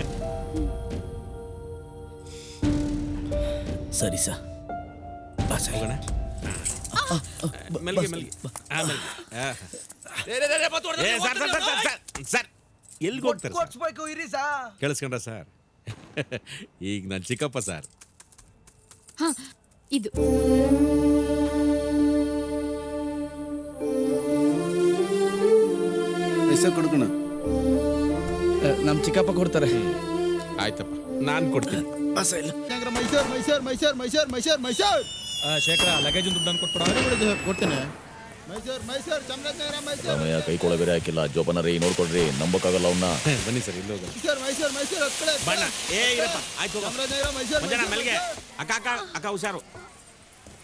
ಸರಿ ಸರ್ ಬಾ ಸರ್ ಹೋಗೋಣ ಮೆಲ್ಗೆ ಮೆಲ್ಗೆ ಆ, ಮೆಲ್ಗೆ. ಆ. ಏ, sir sir sir sir sir sir ಎಲ್ಲಿಗೆ ಹೋಗ್ತಾರೆ ಸರ್ ಕೊಡ್ಸ್ಬೇಕು ಇರಿ ಸಾ ಕೇಳಿಸ್ಕೊಂಡ್ರ ಸರ್ ಈಗ ನಾನು ಚಿಕ್ಕಪ್ಪ ಸರ್ ಹಾ ಇದು ಪೈಸೆ ಕೊಡ್ಕಣ ನಮ್ಮ ಚಿಕ್ಕಪ್ಪ ಕೊಡ್ತಾರೆ ಆಯ್ತಪ್ಪ ನಾನು ಕೊಡ್ತೀನಿ ಮೈಸೂರು ಮೈಸೂರು ಮೈಸೂರು ಮೈಸೂರು ಮೈಸೂರು ಮೈಸೂರು ಶೇಖರ ಲಗೇಜ್ ದುಡ್ಡು ನಾನು ಕೊಟ್ಬಿಡ ಕೊಡ್ತೇನೆ ಮೈಸೂರು ಮೈಸೂರು ಚಾಮರಾಜನಗರ ಮೈಸೂರು ರಾಮಯ್ಯ ಕೈ ಕೊಳ ಬೇರೆ ಹಾಕಿಲ್ಲ ಜೋಪಾನ ರೀ ನೋಡ್ಕೊಳ್ರಿ ನಂಬಕ್ಕಾಗಲ್ಲ ಅವನ್ನ ಬನ್ನಿ ಸರ್ ಇಲ್ಲಿ ಹೋಗೋಣ ಮೈಸೂರು ಮೈಸೂರು ಮೈಸೂರು ಹತ್ಕಳೆ ಬಣ್ಣ ಏ ಇರಪ್ಪ ಆಯ್ತು ಹೋಗೋ ಚಾಮರಾಜನಗರ ಮೈಸೂರು ಮಂಜಣ್ಣ ಮೆಲ್ಗೆ ಅಕ್ಕ ಅಕ್ಕ ಅಕ್ಕ ಹುಷಾರು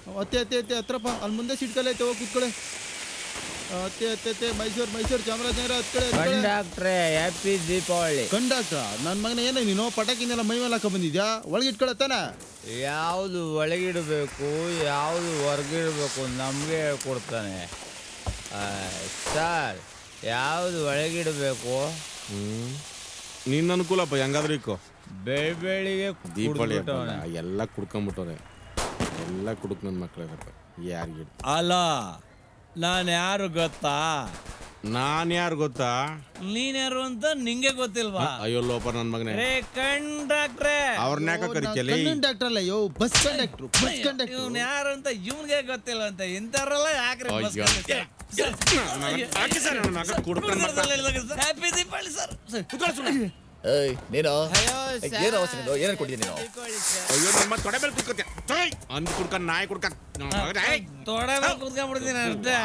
ಅತ್ತೆ ಅತ್ತೆ ಅತ್ತೆ ಹತ್ರಪ್ಪ ಅಲ್ಲಿ ಮುಂದೆ ಸಿಟ್ಕಲ್ಲ ಐತೆ ಹೋಗಿ ಕೂತ್ಕೊಳ್ಳಿ ಅತ್ತೆ ಅತ್ತೆ ಅತ್ತೆ ಮೈಸೂರು ಮೈಸೂರು ಚಾಮರಾಜನಗರ ಹತ್ಕಡೆ ಕಂಡಕ್ಟ್ರೆ ಹ್ಯಾಪಿ ದೀಪಾವಳಿ ಕಂಡಕ್ಟ್ರ ನನ್ನ ಮಗನ ಏನೇ ನೀನು ಪಟಾಕಿನೆಲ್ಲ ಮೈ ಮೇಲೆ ಹಾಕೊ ಬಂದಿದ್ಯಾ ಒಳಗೆ ಇಟ್ಕೊಳತ್ತಾನ ಯಾವುದು ಒಳಗಿಡಬೇಕು ಯಾವುದು ಹೊರಗಿಡಬೇಕು ನಮಗೆ ಹೇಳ್ಕೊಡ್ತಾನೆ ಆ, ಸರ್ ಯಾವುದು ಒಳಗಿಡಬೇಕು ನಿನ್ನ ಅನುಕೂಲಪ್ಪ ಹೆಂಗಾದ್ರೂ ಇಕ್ಕೋ ಬೆಳ್ ಬೆಳಿಗ್ಗೆ ದೀಪಾವಳಿ ಹಬ್ಬ ಕುಡ್ದ್ಬಿಟ್ಟವ್ನೆ. ಅಲ್ಲ, ಎಲ್ಲ ಕುಡ್ಕೊಂಬಿಟ್ಟವ್ರೆ ಎಲ್ಲ ಕುಡುಕ್ ನನ್ನ ಮಕ್ಳಿರಪ್ಪ ಯಾರಿಗೆ ಅಲ್ಲ ನಾನು ಯಾರು ಗೊತ್ತಾ ನಾನು ಯಾರು ಗೊತ್ತಾ ನೀನ್ಯಾರು ಅಂತ ನಿಂಗೆ ಗೊತ್ತಿಲ್ವಾ ಅಯ್ಯೋ ಲೋಪ ನನ್ನ ಮಗನೇ ರೇ ಕಂಡಕ್ಟ್ರೆ ಅವ್ರನ್ನ ಯಾಕೋ ಕರಿತೀಯಲ್ಲ ಈ? ಕಂಡಕ್ಟರ್ ಅಲ್ಲ ಯೋ ಬಸ್ ಕಂಡಕ್ಟ್ರು ಬಸ್ ಕಂಡಕ್ಟ್ರು ಇವ್ನು ಯಾರು ಅಂತ ಇವ್ನಿಗೆ ಗೊತ್ತಿಲ್ಲ ಅಂತ ಇಂಥವ್ರೆಲ್ಲ ಯಾಕ್ರಿ ಬಸ್ ಅಯ್ಯೋ. ಹಾಕಿ ಸರ್ ಅವ್ನ ಹಾಕಿ ಕುಡ್ಕೊಂಡ್ ಮಕ್ಕ. ಹ್ಯಾಪಿ ದೀಪಾವಳಿ ಸರ್ ಏಯ್ ನೀನು ಅಯ್ಯೋ, ಸರ್. ಏನು ಅವಶ್ಯ ನೀನು ಏನೇನು ಕೊಟ್ಟಿದ್ದೀನಿ ನೀನು ಅಯ್ಯೋ ನಿಮ್ಮ ತೊಡೆ ಮೇಲೆ ಕುಡ್ಕೊತ್ಯ ಅಂದ್ ಕುಡ್ಕೊಂಡ್ ನಾಯಿ ಕುಡ್ಕ ತೊಡೆ ಮೇಲೆ ಕುತ್ಕೊಂಡ್ಬಿಡ್ತೀನಿ ಅಷ್ಟೇ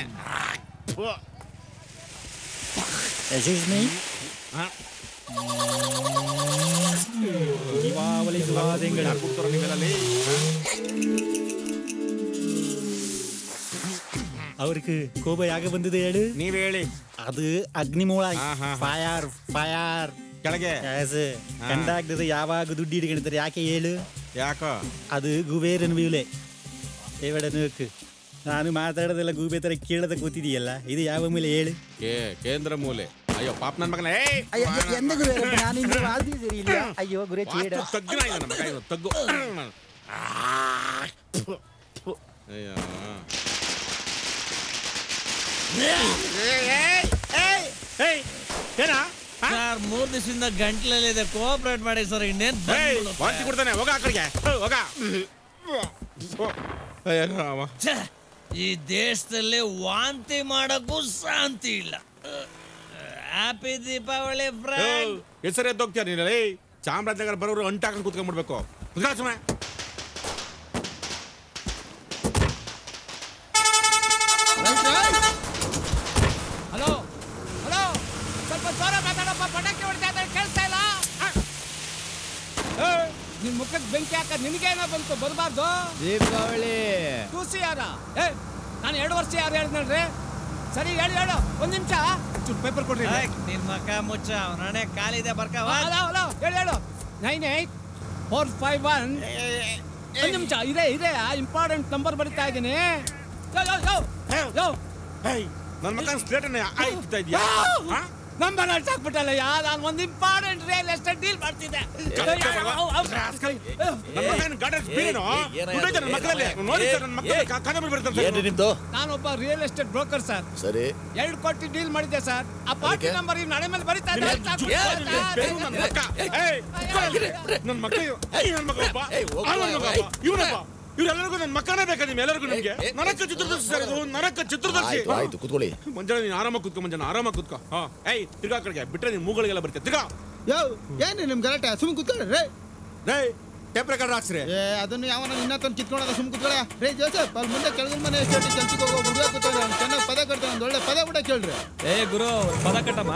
Excuse me? ದೀಪಾವಳಿ ಶುಭಾಶಯಗಳು ಅವ್ರಿಗೆ ಕೋಪ ಯಾಕೆ ಬಂದಿದೆ ಹೇಳು ನೀವ್ ಹೇಳಿ ಅದು ಅಗ್ನಿಮೂಳ ಹಾ, ಹಾ. ಫೈರ್ ಫೈರ್ ಕೆಳಗೆ ಕಂಡಾಗ್ತದೆ ಯಾವಾಗ ದುಡ್ಡು ಹಿಡ್ಕೊಂಡಿದ್ದಾರೆ ಯಾಕೆ ಹೇಳು ಯಾಕೋ ಅದು ಗುಬೇರನ ವಿಲೆ ಎವಡ ನೋಕು ನಾನು ಮಾತಾಡೋದೆಲ್ಲ ಗೂಬೆ ತರ ಕೇಳದ ಕೂತಿದೀಯಲ್ಲ ಇದು ಯಾವ ಮೇಲೆ ಹೇಳು ಕೇ ಕೇಂದ್ರ ಮೂಲೆ ಅಯ್ಯೋ ಪಾಪ ನನ್ನ ಮಗನ ಏಯ್ ಎಂದ ಗುರುವೇ ನಾನು ಇನ್ನು ವಾದಿಸಿರಿ ಇಲ್ಲ ಅಯ್ಯೋ ಗುರೇ ಚೀಡ ವಾಸ್ತು ತಗ್ಗಿನ ಇದು ನಮ್ಮ ಮಗ ಇದು ತಗ್ಗು ಅಯ್ಯೋ ಸರ್ ಮೂರ್ ದಿವಸದಿಂದ ಗಂಟ್ಲಲ್ಲಿದೆ ಕೋಆಪರೇಟ್ ಮಾಡಿ ಸರ್ ಇನ್ನೇನ್ ಏಯ್, ವಾಂತಿ ಕೊಡ್ತಾನೆ ಹೋಗ ಆ ಕಡೆಗೆ ಹೋಗ ಅಯ್ಯೋ ರಾಮ. ಛೆ, ಈ ದೇಶದಲ್ಲಿ ವಾಂತಿ ಮಾಡಕ್ಕೂ ಶಾಂತಿ ಇಲ್ಲ ಹ್ಯಾಪಿ ದೀಪಾವಳಿ ಫ್ರೆಂಡ್ ಹೆಸರು ಎದ್ದೋಗ್ತೀಯ ನೀನು ಏಯ್ ಚಾಮರಾಜನಗರ ಬರೋರು ಅಂಟಾಕೊಂಡು ಕೂತ್ಕೊಂಡ್ಬಿಡ್ಬೇಕು ಕುತ್ಕೊಳ್ಳ ಸುಮ್ಮನೆ ಹಲೋ ಹಲೋ ಸ್ವಲ್ಪ ಜೋರ ಮಾತಾಡಪ್ಪ ಪಟಾಕಿ ಹೊಡಿತಾ ಇದ್ದಾರೆ ಕೇಳಿಸ್ತಾ ಇಲ್ಲ ಏ, ನಿನ್ ಮುಖಕ್ಕೆ ಬೆಂಕಿ ಹಾಕ ನಿನಗೇನೋ ಬಂತು ಬರಬಾರ್ದು ದೀಪಾವಳಿ ಕೂಸಿ ಯಾರ ಏ ನಾನು ಎರಡು ವರ್ಷ ಯಾರು ಹೇಳಿದ್ನಲ್ರಿ ಸರಿ ಹೇಳಿ ಹೇಳು ಒಂದ್ ನಿಮಿಷ ಚೂರು ಪೇಪರ್ ಕೊಡ್ರಿ ಇಲ್ಲಿ. ಏಯ್, ನಿನ್ ಮಕ್ಕ ಮುಚ್ಚ ಅವನ ಹಣೆ ಕಾಲಿದೆ ಬರ್ಕವ ಹಲೋ ಹಲೋ ಹೇಳಿ ಹೇಳು nine eight four five one ಒಂದು ನಿಮಿಷ ಇದೆ ಇದೆ ಇಂಪಾರ್ಟೆಂಟ್ ನಂಬರ್ ಬರಿತಾ ಇದ್ದೀನಿ ಯೋ ಯೋ ಯೋ ಯೋ ನನ್ನ ಮಕ್ಕಳ ಸ್ಲೇಟ್ ಆಯ್ತಾ ಇದೆಯಾ ನಂಬರ್ ಅಳ್ಸಾಕ್ಬಿಟ್ಟಲ್ಲ ಯಾ ನಾನು ಒಂದು ಇಂಪಾರ್ಟೆಂಟ್ ರಿಯಲ್ ಎಸ್ಟೇಟ್ ಡೀಲ್ ಮಾಡ್ತಿದ್ದೆ ಏನ್ರಿ ನಿಮ್ದು ನಾನೊಬ್ಬ ರಿಯಲ್ ಎಸ್ಟೇಟ್ ಬ್ರೋಕರ್ ಸರ್ ಸರಿ ಎರಡು ಕೋಟಿ ಡೀಲ್ ಮಾಡಿದ್ದೆ ಸರ್ ಆ ಪಾರ್ಟಿ ಅದಕ್ಕೆ? ನಂಬರ್ ಈ ನಡೆ ಮೇಲೆ ಬರೀತಾ ಇದೆ ನನ್ನ ಮಕ್ಕಳು ನನ್ನ ಮಗ ಒಬ್ಬ ಅವ್ನ್ ಮಗ ಒಬ್ಬ, ಇವ್ನೊಬ್ಬ ಇವ್ರೆಲ್ಲರಿಗೂ ನನ್ನ ಮಕ್ಕನೇ ಬೇಕಾ ನಿಮ್ ಎಲ್ಲರಿಗೂ ನಿಮ್ಗೆ ನರಕ ಚಿತ್ರದರ್ಶಿ ಸರ್ ಇದು ನರಕ ಚಿತ್ರದರ್ಶಿ ಆಯ್ತು ಆಯ್ತು ಕುತ್ಕೊಳ್ಳಿ ಮಂಜಾನ ನೀನು ಆರಾಮ ಕೂತ್ಕೊ ಮಂಜಾನ ಆರಾಮ ಕೂತ್ಕೊ ಹಾ ಏಯ್ ತಿರ್ಗಾ ಕಡೆಗೆ ಬಿಟ್ರೆ ನಿನ್ ಮೂಗಳಿಗೆಲ್ಲ ಬರ್ತದೆ ತಿರ್ಗಾ ಯೋ ಏನ್ರಿ ನಿಮ್ ಗಲಾಟೆ ಸುಮ್ ಕುತ್ಕೊಳ್ಳಿ ರೇ ರೇ ಟೇಪ್ ರೆಕಾರ್ಡ್ ಹಾಕ್ಸ್ರಿ ಏ ಅದನ್ನು ಯಾವನ ನಿನ್ನ ತಂದು ಕಿತ್ಕೊಳ್ಳೋದ ಸುಮ್ ಕುತ್ಕೊಳ್ಳ ರೇ ಜೋಸೆಫ್ ಅಲ್ಲಿ ಮುಂದೆ ಕೆಳಗಿನ ಮನೆ ಎಸ್ಟೇಟ್ ಕೆಲ್ಸಕ್ಕೆ ಹೋಗೋ ಹುಡುಗ ಕೂತವ್ರೆ ಅವ್ನು ಚೆನ್ನಾಗಿ ಪದ ಕಟ್ತಾನೆ ಒಂದು ಒಳ್ಳೆ ಪದ ಕೂಡ ಕೇಳ್ರಿ ಏ ಗುರು ಪದ ಕಟ್ಟಮ್ಮ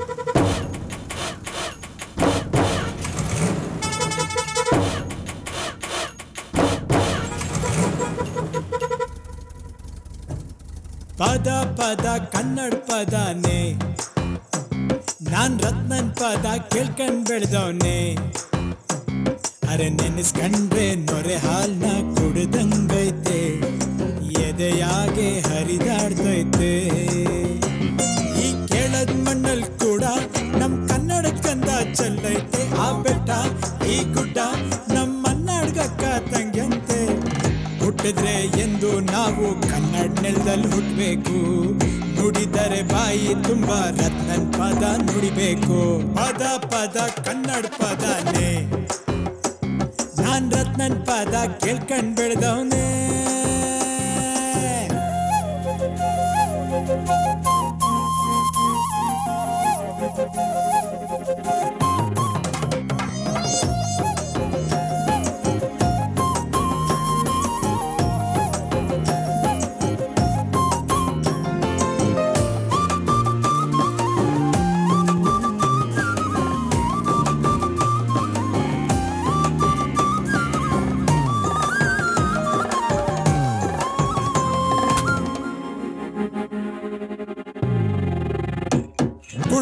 ಪದ ಪದ ಕನ್ನಡ ಪದನೇ ನಾನ್ ರತ್ನನ್ ಪದ ಕೇಳ್ಕೊಂಡ್ ಬೆಳ್ದವ್ನೆ ಅರೆ ನೆನೆಸ್ಕಂಡ್ರೆ ನೊರೆ ಹಾಲ್ನ ಕುಡ್ದಂಗೈತೆ ಎದೆಯಾಗೆ ಹರಿದಾಡ್ತೈತೆ ಈ ಕೇಳದ್ ಮಣ್ಣಲ್ ಕೂಡ ನಮ್ ಕನ್ನಡ ಕಂದ ಚೆಲ್ಲೈತೆ ಆ ಬೆಟ್ಟ ಈ ಗುಡ್ಡ ನಮ್ ಮನ್ನಾಡ್ಗಕ್ಕ ತಂಗ್ಯಂತೆ ಹುಟ್ಟಿದ್ರೆ ಎಂದು ನಾವು ಕನ್ನಡ ನೆಲದಲ್ಲಿ ಹುಟ್ಟಬೇಕು ನುಡಿದರೆ ಬಾಯಿ ತುಂಬಾ ರತ್ನನ್ ಪದ ನುಡಿಬೇಕು ಪದ ಪದ ಕನ್ನಡ ಪದನೇ ನಾನ್ ರತ್ನನ್ ಪದ ಕೇಳ್ಕೊಂಡ್ ಬೆಳೆದವನೇ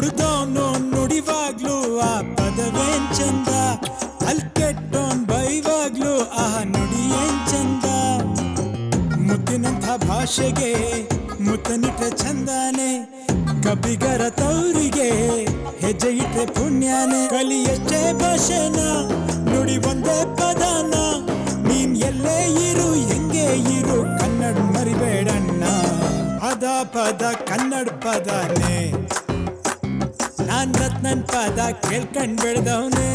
ನುಡಿದವನು ನುಡಿವಾಗ್ಲು ಆ ಪದವೇನ್ ಚಂದ ಅಲ್ ಕೆಟ್ಟೋನ್ ಬೈವಾಗ್ಲು ಆ ನುಡಿ ಏನ್ ಚಂದ ಮುತ್ತಿನಂಥ ಭಾಷೆಗೆ ಮುತ್ತನಿಟ್ರೆ ಚಂದಾನೆ ಕಬ್ಬಿಗರ ತವರಿಗೆ ಹೆಜ್ಜೆ ಇಟ್ರೆ ಪುಣ್ಯಾನೆ ಕಲಿ ಎಷ್ಟೇ ಭಾಷೆನ ನುಡಿ ಒಂದೇ ಪದನ ನೀನ್ ಎಲ್ಲೇ ಇರು ಹೆಂಗೆ ಇರು ಕನ್ನಡ ಮರಿಬೇಡಣ್ಣ ಪದ ಪದ ಕನ್ನಡ ಪದನೇ ನಾನ್ ರತ್ನನ್ ಪದ ಕೇಳ್ಕೊಂಡ್ ಬೆಳ್ದವ್ನೇ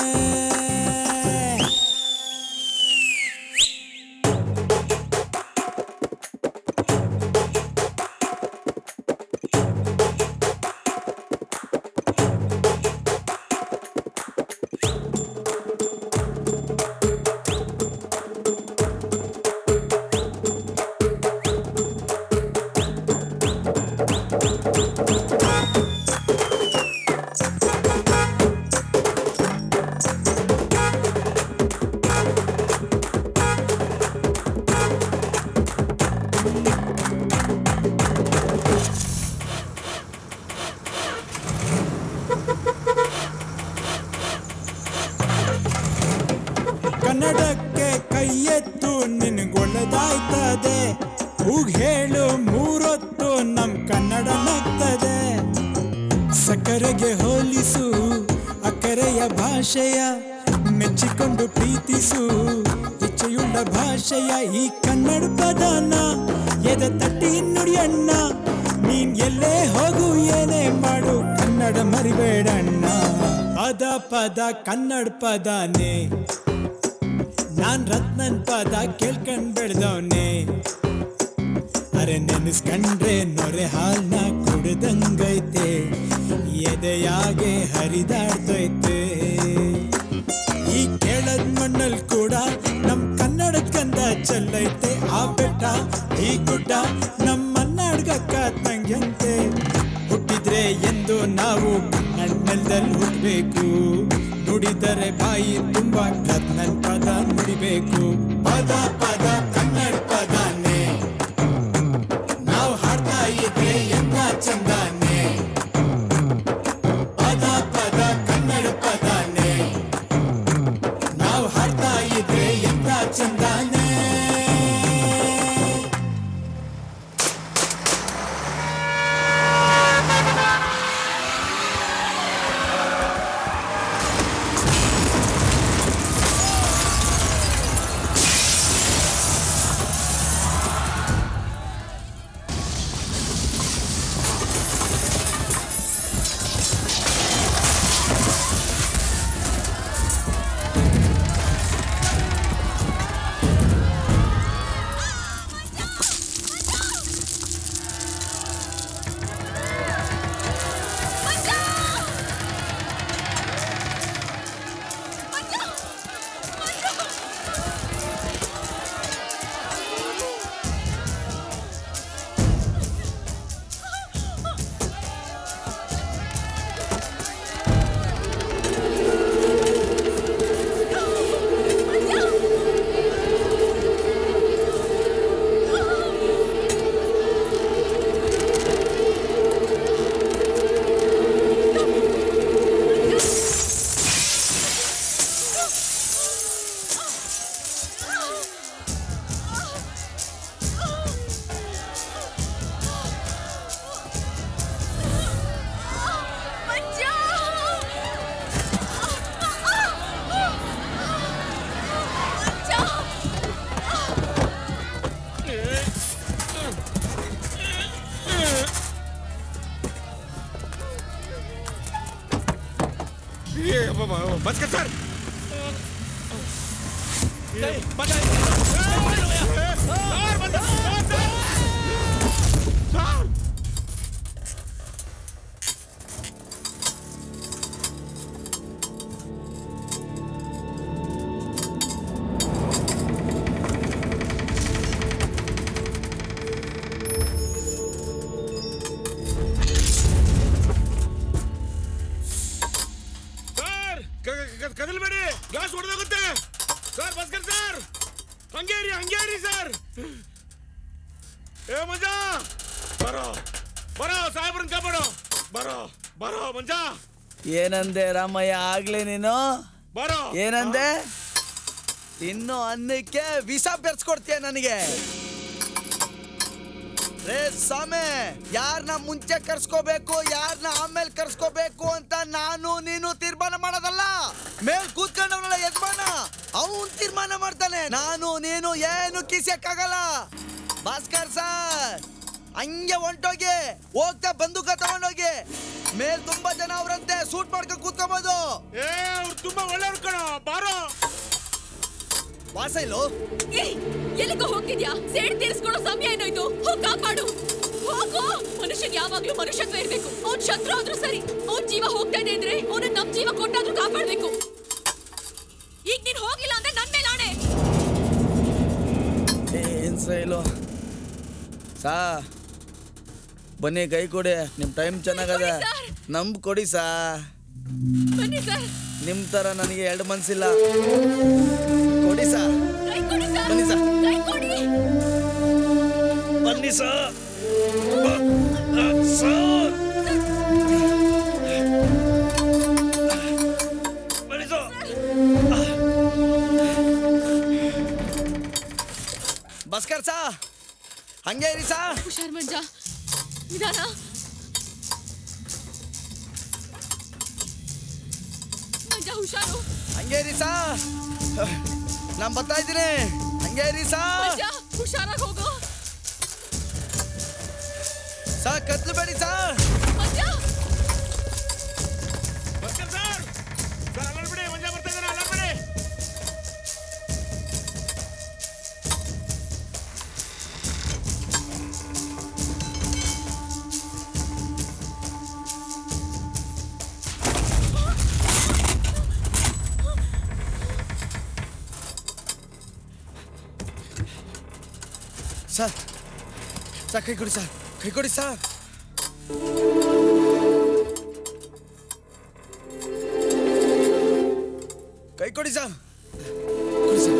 ಕನ್ನಡಕ್ಕೆ ಕೈ ಎತ್ತು ನಿನಗೊಳ್ಳದಾಯ್ತದೆ ಹೂಗ್ ಹೇಳು ಮೂರೊತ್ತು ನಮ್ ಕನ್ನಡ ನಗ್ತದೆ ಸಕ್ಕರೆಗೆ ಹೋಲಿಸು ಅಕ್ಕರೆಯ ಭಾಷೆಯ ಮೆಚ್ಚಿಕೊಂಡು ಪ್ರೀತಿಸು ಇಚ್ಛೆಯುಳ್ಳ ಭಾಷೆಯ ಈ ಕನ್ನಡ ಪದನ ಎದೆ ತಟ್ಟಿ ನುಡಿಯಣ್ಣ ನೀನ್ ಎಲ್ಲೇ ಹೋಗು ಏನೇ ಮಾಡು ಕನ್ನಡ ಮರಿಬೇಡಣ್ಣ ಪದ ಪದ ಕನ್ನಡ ಪದನೇ ನಾನ್ ರತ್ನನ್ ಪದ ಕೇಳ್ಕೊಂಡ್ ಬೆಳ್ದವ್ನೆ ಅರೆ ನೆನೆಸ್ಕಂಡ್ರೆ ನೊರೆ ಹಾಲ್ನ ಕುಡ್ದಂಗೈತೆ ಎದೆಯಾಗೆ ಹರಿದಾಡ್ತೈತೆ ಈ ಕೇಳದ್ ಮಣ್ಣಲ್ ಕೂಡ ನಮ್ ಕನ್ನಡದ ಕಂದ ಚೆಲ್ಲೈತೆ ಆ ಬೆಟ್ಟ ಈ ಗುಡ್ಡ ನಮ್ಮ ಮನ್ನಾಡ್ಗಕ್ಕ ತಂಗ್ಯಂತೆ ಹುಟ್ಟಿದ್ರೆ ಎಂದು ನಾವು ಕನ್ನಡ ನೆಲದಲ್ಲಿ ಹುಟ್ಟಬೇಕು ನುಡಿದರೆ ಬಾಯಿ ತುಂಬ ರತ್ನನ್ ಪದ ನುಡಿಬೇಕು ಪದ ಪದ ಕನ್ನಡ ಪದನೇ ನಾವು ಹಾಡ್ತಾ ಇದ್ರೆ ಎಂತ ಚಂದಾನೆ ಪದ ಪದ ಕನ್ನಡ ಪದನೇ ನಾವು ಹಾಡ್ತಾ ಇದ್ರೆ ಎಂತ ಚಂದಾನೆ बस कर सर ಸರ್ ಕದಲ್ಬೇಡಿ ಗ್ಲಾಸ್ ಹೊಡೆದೋಗುತ್ತೆ ಸರ್ ಬಸ್ಕರ್ ಸರ್ ಹಂಗೆ ರೀ ಹಂಗೆ ರೀ ಸರ್ ಏ ಮಜಾ ಬರೋ ಬರೋ ಸಾಹೇಬ್ರನ್ನ ಕಾಪಾಡು ಬರೋ ಬರೋ ಮಂಜ ಏನಂದೆ ರಾಮಯ್ಯ ಆಗ್ಲೇ ನೀನು ಬರೋ ಏನಂದೆ ಇನ್ನು ಅನ್ನಕ್ಕೆ ವಿಷ ಬೆರ್ಸ್ಕೊಡ್ತೀಯ ನನಗೆ ರೇ ಸ್ವಾಮಿ ಯಾರನ್ನ ಮುಂಚೆ ಕರ್ಸ್ಕೋಬೇಕು ಯಾರನ್ನ ಆಮೇಲೆ ಕರ್ಸ್ಕೋಬೇಕು ಅಂತ ನಾನು ನೀನು ತೀರ್ಮಾನ ಮಾಡೋದಲ್ಲ ಮೇಲ್ ಕೂತ್ಕೊಂಡವನಲ್ಲ ಯಜಮಾನ ಅವನ್ ತೀರ್ಮಾನ ಮಾಡ್ತಾನೆ ನಾನು ನೀನು ಏನು ಕಿಸಿಯಕ್ಕಾಗಲ್ಲ ಭಾಸ್ಕರ್ ಸರ್ ಹಂಗೆ ಹೊಂಟೋಗಿ ಹೋಗ್ತಾ ಬಂದೂಕ ತಗೊಂಡೋಗಿ ಮೇಲ್ ತುಂಬಾ ಜನ ಅವ್ರಂತೆ ಸೂಟ್ ಮಾಡ್ಕೊಂಡು ಕೂತ್ಕೋಬಹುದು ಏ ಅವ್ರು ತುಂಬಾ ಒಳ್ಳೆಯವ್ರು ಕಣ ಬಾರೋ ವಾಸ ಇಲ್ಲೋ ಏಯ್ ಎಲ್ಲಿಗೋ ಹೋಗ್ತಿದ್ಯಾ ಸೇಡ್ ತೀರಿಸ್ಕೊಳ್ಳೋ ಸಮಯ ಏನೋಯ್ತು ಹೋಗ್ ಕಾಪಾಡು ಹೋಗು ಮನುಷ್ಯನ್ ಯಾವಾಗ್ಲೂ ಮನುಷ್ಯತ್ವ ಇರ್ಬೇಕು ಅವ್ನ್ ಶತ್ರು ಆದ್ರೂ ಸರಿ ಅವ್ನ್ ಜೀವ ಹೋಗ್ತಾ ಇದೆ ಅಂದ್ರೆ ಅವ್ನ ನಮ್ ಜೀವ ಕೊಟ್ಟಾದ್ರೂ ಕಾಪಾಡ್ಬೇಕು ಈಗ ನೀನ್ ಹೋಗಿಲ್ಲ ಅಂದ್ರೆ ನನ್ ಮೇಲೆ ಆಣೆ ಏನ್ ಸೈಲು ಸಾ ಬನ್ನಿ ಕೈ ಕೊಡಿ ನಿಮ್ ಟೈಮ್ ಚೆನ್ನಾಗದ ನಮ್ ಕೊಡಿ ಸಾ ಬನ್ನಿ ಸರ್ ನಿಮ್ ತರ ನನಗೆ ಎರಡು ಮನ್ಸಿಲ್ಲ ಕೊಡಿ ಸಾ ಕೈ ಕೊಡಿ ಸರ್ ಬನ್ನಿ ಸರ್ ಕೈ ಕೊಡಿ ಬನ್ನಿ ಸಾ ಬಸ್ಕರ್ ಸಾ ಹಂಗೆ ಇರಿ ಸಾ ಹುಷಾರ್ ಮಂಜ ನಿಧಾನ ಮಂಜ ಹುಷಾರು ಹಂಗೆ ಇರಿ ಸಾ ನಾನ್ ಬರ್ತಾ ಇದ್ದೀನಿ ಹಂಗೆ ಇರಿ ಸಾ ಮಂಜ ಹುಷಾರಾಗಿ ಹೋಗು ಸಾ ಕತ್ಲು ಬೇಡಿ ಸಾ ಮಂಜ ಬರ್ತಾರೆ ಸರ್ ಸರ್ ಅಲ್ಲರ್ ಬಿಡಿ ಮಂಜ ಬರ್ತಾ ಇದಾರೆ ಅಲ್ಲರ್ ಬಿಡಿ ಸರ್ ಸರ್ ಕೈ ಕೊಡಿ ಸರ್ ಕೈ ಕೊಡಿ ಸರ್ ಕೈ ಕೊಡಿ ಸರ್ ಕೊಡಿ ಸರ್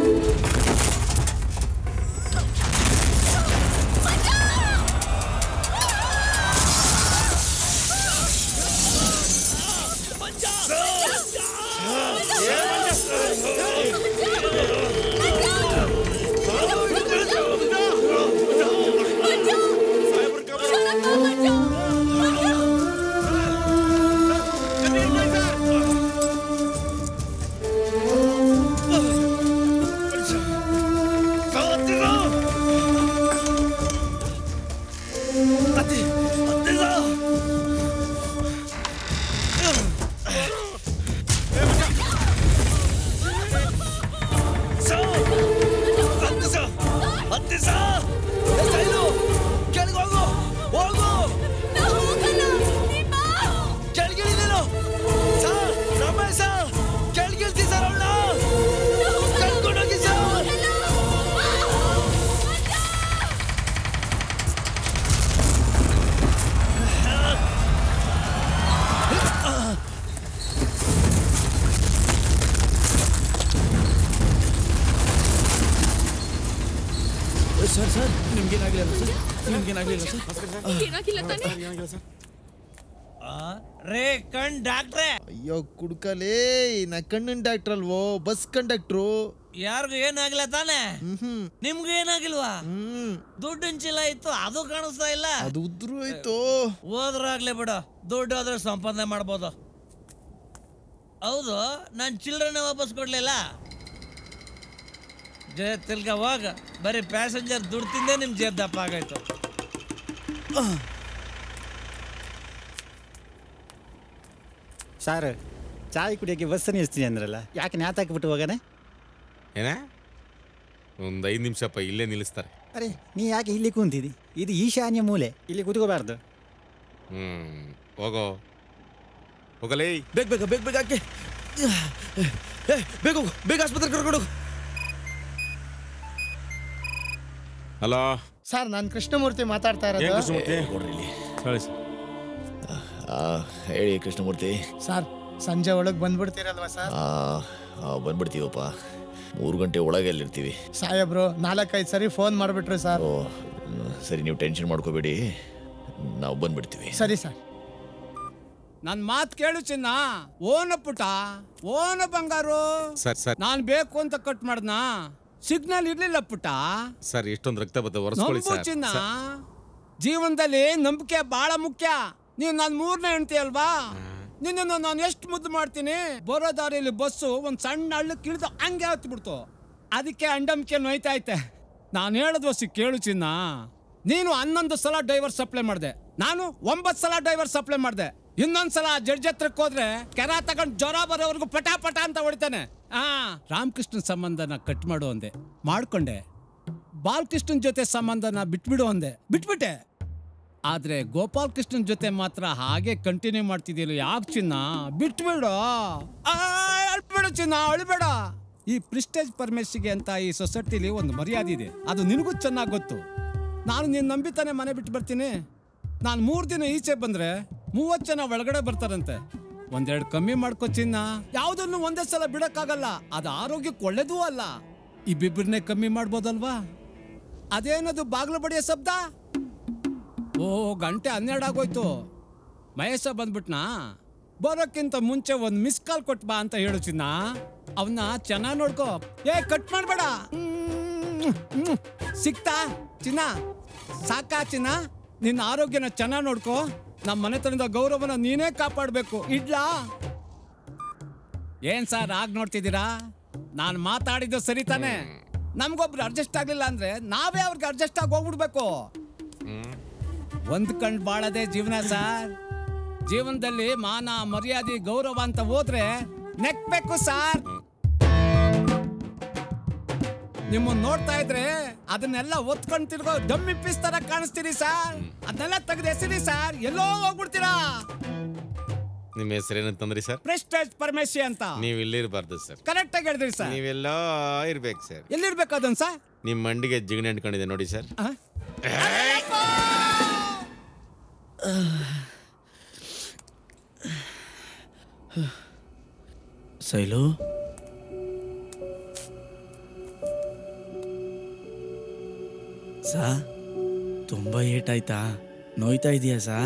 ಹತ್ತಿ ಸಾ ಸೈಲು ಕೆಳಗೆ ಹೋಗು ಹೋಗು ಕೆಳಗಿಳಿದೇನು ಸಾ ರಮೇಶ ಕೆಳಗಿಳ್ತಿ ಸರ್ ಅವಳ ಕರ್ಕೊಂಡೋಗಿ ಸರ್ ಸರ್ ಸರ್ ನಿಮ್ಗೇನಾಗಲಿಲ್ಲ ಸರ್ ನಿಮ್ಗೇನಾಗಲಿಲ್ಲ ಸರ್ ಏನಾಗಿಲ್ಲ ತಾನೆ ರೇ ಕಣ್ ಡಾಕ್ಟ್ರೇ ಅಯ್ಯೋ ಕುಡ್ಕಲೇ ನಾ ಕಣ್ಣಿನ ಡಾಕ್ಟರ್ ಅಲ್ವೋ ಬಸ್ ಕಂಡಕ್ಟ್ರು ಯಾರಿಗೂ ಏನಾಗಿಲ್ಲ ತಾನೆ ನಿಮ್ಗೂ ಏನಾಗಿಲ್ವಾ ದುಡ್ಡಿನ ಚೀಲ ಇತ್ತು ಅದು ಕಾಣಿಸ್ತಾ ಇಲ್ಲ ಅದು ಉದ್ರು ಆಯ್ತು ಹೋದ್ರಾಗ್ಲಿ ಬಿಡು ದುಡ್ಡು ಆದ್ರೆ ಸಂಪಾದನೆ ಮಾಡ್ಬೋದು ಹೌದು ನಾನು ಚಿಲ್ಡ್ರನ್ನ ವಾಪಸ್ ಕೊಡ್ಲಿಲ್ಲ ಜಯ ತಿಲ್ಕ ಹೋಗ ಬರೀ ಪ್ಯಾಸೆಂಜರ್ ದುಡ್ಡು ತಿಂದೇ ನಿಮ್ ಜೇಬ್ ದಪ್ಪ ಆಗಾಯ್ತು ಸಾರ್ ಚಾಯ್ ಕುಡಿಯೋಕ್ಕೆ ಬಸ್ ನಿಲ್ಸ್ತೀನಿ ಅಂದ್ರಲ್ಲ ಯಾಕೆ ನ್ಯಾತಾಕ್ಬಿಟ್ಟು ಹೋಗನೆ ಏನ ಒಂದು ಐದು ನಿಮಿಷಪ್ಪ ಇಲ್ಲೇ ನಿಲ್ಲಿಸ್ತಾರೆ ಅರೆ ನೀ ಯಾಕೆ ಇಲ್ಲಿ ಕುಂತಿದಿ ಇದು ಈಶಾನ್ಯ ಮೂಲೆ ಇಲ್ಲಿ ಕೂತ್ಕೋಬಾರ್ದು ಹ್ಮ್ ಹೋಗೋ ಹೋಗಲೇ ಬೇಗ ಬೇಗ ಬೇಗ ಬೇಗ ಹಾಕಿ ಏ, ಬೇಗ ಹೋಗು ಬೇಗ ಆಸ್ಪತ್ರೆ ಕರ್ಕೊಂಡು ಹೋಗು ಹಲೋ ಸರ್ ನಾನು ಕೃಷ್ಣಮೂರ್ತಿ ಮಾತಾಡ್ತಾ ಏನ್ ಇರೋದು ಕೃಷ್ಣಮೂರ್ತಿ ಹೇಳಿ ಸರ್. ಆ, ಹೇಳಿ ಕೃಷ್ಣಮೂರ್ತಿ ಸರ್ ಸಂಜೆ ಒಳಗೆ ಬಂದ್ಬಿಡ್ತೀರಲ್ವಾ ಸರ್ ಆ, ಆ, ಬಂದ್ಬಿಡ್ತೀವಪ್ಪ ಮೂರು ಗಂಟೆ ಒಳಗೆ ಅಲ್ಲಿರ್ತೀವಿ ಸಾಹೇಬ್ರು ನಾಲ್ಕೈದು ಸರಿ ಫೋನ್ ಮಾಡಿಬಿಟ್ರು ಸರ್ ಹ್ಮ್, ಸರಿ ನೀವು ಟೆನ್ಷನ್ ಮಾಡ್ಕೋಬೇಡಿ ನಾವು ಬಂದ್ಬಿಡ್ತೀವಿ ಸರಿ ಸರ್ ನನ್ ಮಾತ್ ಕೇಳು ಚಿನ್ನ ಓನ ಪುಟ ಓನ ಬಂಗಾರು ಸರ್ ಸರ್ ನಾನ್ ಬೇಕು ಅಂತ ಕಟ್ ಮಾಡ್ದ ಸಿಗ್ನಲ್ ಇರ್ಲಿಲ್ಲ ಪುಟ ಸರ್ ಇಷ್ಟೊಂದು ರಕ್ತ ಬತ್ತ ಒರೆಸ್ಕೊಳ್ಳಿ ನಂಬು ಸರ್ ಚಿನ್ನ ಸರ್. ಜೀವನದಲ್ಲಿ ನಂಬಿಕೆ ಬಹಳ ಮುಖ್ಯ ನೀವ್ ನನ್ ಮೂರನೇ ಹೆಂಡತಿ ಅಲ್ವಾ ನಿನ್ನನ್ನು ನಾನು ಎಷ್ಟು ಮುದ್ದು ಮಾಡ್ತೀನಿ ಬರೋ ದಾರಿಯಲ್ಲಿ ಬಸ್ಸು ಒಂದ್ ಸಣ್ಣ ಹಳ್ಳಕ್ಕೆ ಇಳಿದು ಹಂಗೆ ಹತ್ತು ಬಿಡ್ತು ಅದಕ್ಕೆ ಅಂಡಂಬಿಕೆ ನೋಯ್ತಾ ಐತೆ ನಾನು ಹೇಳದ್ ವಸಿ ಕೇಳು ಚಿನ್ನ ನೀನು ಹನ್ನೊಂದು ಸಲ ಡೈವರ್ ಸಪ್ಲೈ ಮಾಡಿದೆ ನಾನು ಒಂಬತ್ತು ಸಲ ಡೈವರ್ ಸಪ್ಲೈ ಮಾಡಿದೆ ಇನ್ನೊಂದ್ಸಲ ಜಡ್ಜ್ ಹತ್ರಕ್ಕೆ ಹೋದ್ರೆ ಕೆರ ತಗೊಂಡ್ ಜ್ವರ ಬರೋವರೆಗೂ ಪಟ ಪಟ ಅಂತ ಹೊಡಿತಾನೆ ಆ ರಾಮಕೃಷ್ಣನ್ ಸಂಬಂಧನ ಕಟ್ ಮಾಡು ಅಂದೆ ಮಾಡ್ಕೊಂಡೆ ಬಾಲಕೃಷ್ಣನ್ ಜೊತೆ ಸಂಬಂಧನ ಬಿಟ್ಬಿಡು ಅಂದೆ ಬಿಟ್ಬಿಟ್ಟೆ ಆದ್ರೆ ಗೋಪಾಲ್ ಕೃಷ್ಣನ್ ಜೊತೆ ಮಾತ್ರ ಹಾಗೆ ಕಂಟಿನ್ಯೂ ಮಾಡ್ತಿದ್ದೀರ ಯಾಕೆ ಚಿನ್ನ ಬಿಟ್ಬಿಡು ಆ, ಅಳ್ಬೇಡ ಚಿನ್ನ ಅಳ್ಬೇಡ ಈ ಪ್ರಿಸ್ಟೇಜ್ ಪರ್ಮೇಶಿಗೆ ಅಂತ ಈ ಸೊಸೈಟಿಲಿ ಒಂದು ಮರ್ಯಾದೆ ಇದೆ ಅದು ನಿನಗೂ ಚೆನ್ನಾಗಿ ಗೊತ್ತು ನಾನು ನೀನು ನಂಬಿತಾನೆ ಮನೆ ಬಿಟ್ಟು ಬರ್ತೀನಿ ನಾನು ಮೂರು ದಿನ ಈಚೆ ಬಂದ್ರೆ ಮೂವತ್ತು ಜನ ಒಳಗಡೆ ಬರ್ತಾರಂತೆ ಒಂದೆರಡು ಕಮ್ಮಿ ಮಾಡ್ಕೊ ಚಿನ್ನ ಯಾವುದನ್ನು ಒಂದೇ ಸಲ ಬಿಡಕ್ಕಾಗಲ್ಲ ಅದು ಆರೋಗ್ಯಕ್ಕೆ ಒಳ್ಳೇದೂ ಅಲ್ಲ ಇಬ್ಬಿಬ್ಬರನ್ನೇ ಕಮ್ಮಿ ಮಾಡ್ಬೋದಲ್ವಾ ಅದೇನದು ಬಾಗ್ಲು ಬಡಿಯೋ ಶಬ್ದ ಓ ಗಂಟೆ ಹನ್ನೆರಡು ಆಗೋಯ್ತು ಮಹೇಶ ಬಂದ್ಬಿಟ್ನಾ ಬರೋಕ್ಕಿಂತ ಮುಂಚೆ ಒಂದು ಮಿಸ್ ಕಾಲ್ ಕೊಟ್ ಬಾ ಅಂತ ಹೇಳು ಚಿನ್ನ ಅವನ್ನ ಚೆನ್ನಾಗಿ ನೋಡ್ಕೋ ಏ ಕಟ್ ಮಾಡಬೇಡ ಸಿಕ್ತಾ ಚಿನ್ನ ಸಾಕಾ ಚಿನ್ನ ನಿನ್ನ ಆರೋಗ್ಯನ ಚೆನ್ನಾಗಿ ನೋಡ್ಕೋ ನಮ್ಮ ಮನೆತನದ ಗೌರವನ ನೀನೇ ಕಾಪಾಡಬೇಕು ಇಡ್ಲಾ ಏನ್ ಸರ್ ಆಗ್ ನೋಡ್ತಿದ್ದೀರಾ ನಾನು ಮಾತಾಡಿದ್ದು ಸರಿ ತಾನೆ ನಮ್ಗೊಬ್ರು ಅಡ್ಜಸ್ಟ್ ಆಗ್ಲಿಲ್ಲ ಅಂದ್ರೆ ನಾವೇ ಅವ್ರಿಗೆ ಅಡ್ಜಸ್ಟ್ ಆಗಿ ಹೋಗ್ಬಿಡ್ಬೇಕು ಒಂದ್ ಕಣ್ ಬಾಳದೆ ಜೀವನ ಸರ್ ಜೀವನದಲ್ಲಿ ಮಾನ ಮರ್ಯಾದೆ ಗೌರವ ಅಂತ ಹೋದ್ರೆ ನೆಕ್ಬೇಕು ಸಾರ್ ನಿಮ್ಮನ್ನ ನೋಡ್ತಾ ಇದ್ರೆ ಅದನ್ನೆಲ್ಲ ಒತ್ಕೊಂಡ್ ತಿರ್ಗೋ ಡಮ್ಮಿ ಪೀಸ್ ತರ ಕಾಣಿಸ್ತೀರಿ ಸರ್ ಅದನ್ನೆಲ್ಲ ತೆಗೆದು ಎಸಿರಿ ಸರ್ ಎಲ್ಲೋ ಹೋಗ್ಬಿಡ್ತೀರಾ ನಿಮ್ಮ ಹೆಸರೇನಂತಂದ್ರಿ ಸರ್ ಪ್ರೆಸ್ಟೇಜ್ ಪರಮೇಶಿ ಅಂತ ನೀವು ಇಲ್ಲಿರ್ಬಾರ್ದು ಸರ್ ಕರೆಕ್ಟ್ ಆಗಿ ಹೇಳಿದ್ರಿ ಸರ್ ನೀವೆಲ್ಲೋ ಇರ್ಬೇಕು ಸರ್ ಎಲ್ಲಿರ್ಬೇಕು ಅದನ್ ಸರ್ ನಿಮ್ಮ ಮಂಡಿಗೆ ಜಿಗಣೆ ಅಂಟ್ಕೊಂಡಿದೆ ನೋಡಿ ಸರ್ ಸೈಲು ಸಾ ತುಂಬ ಏಟಾಯ್ತಾ ನೋಯ್ತಾ ಇದೆಯಾ ಸಾ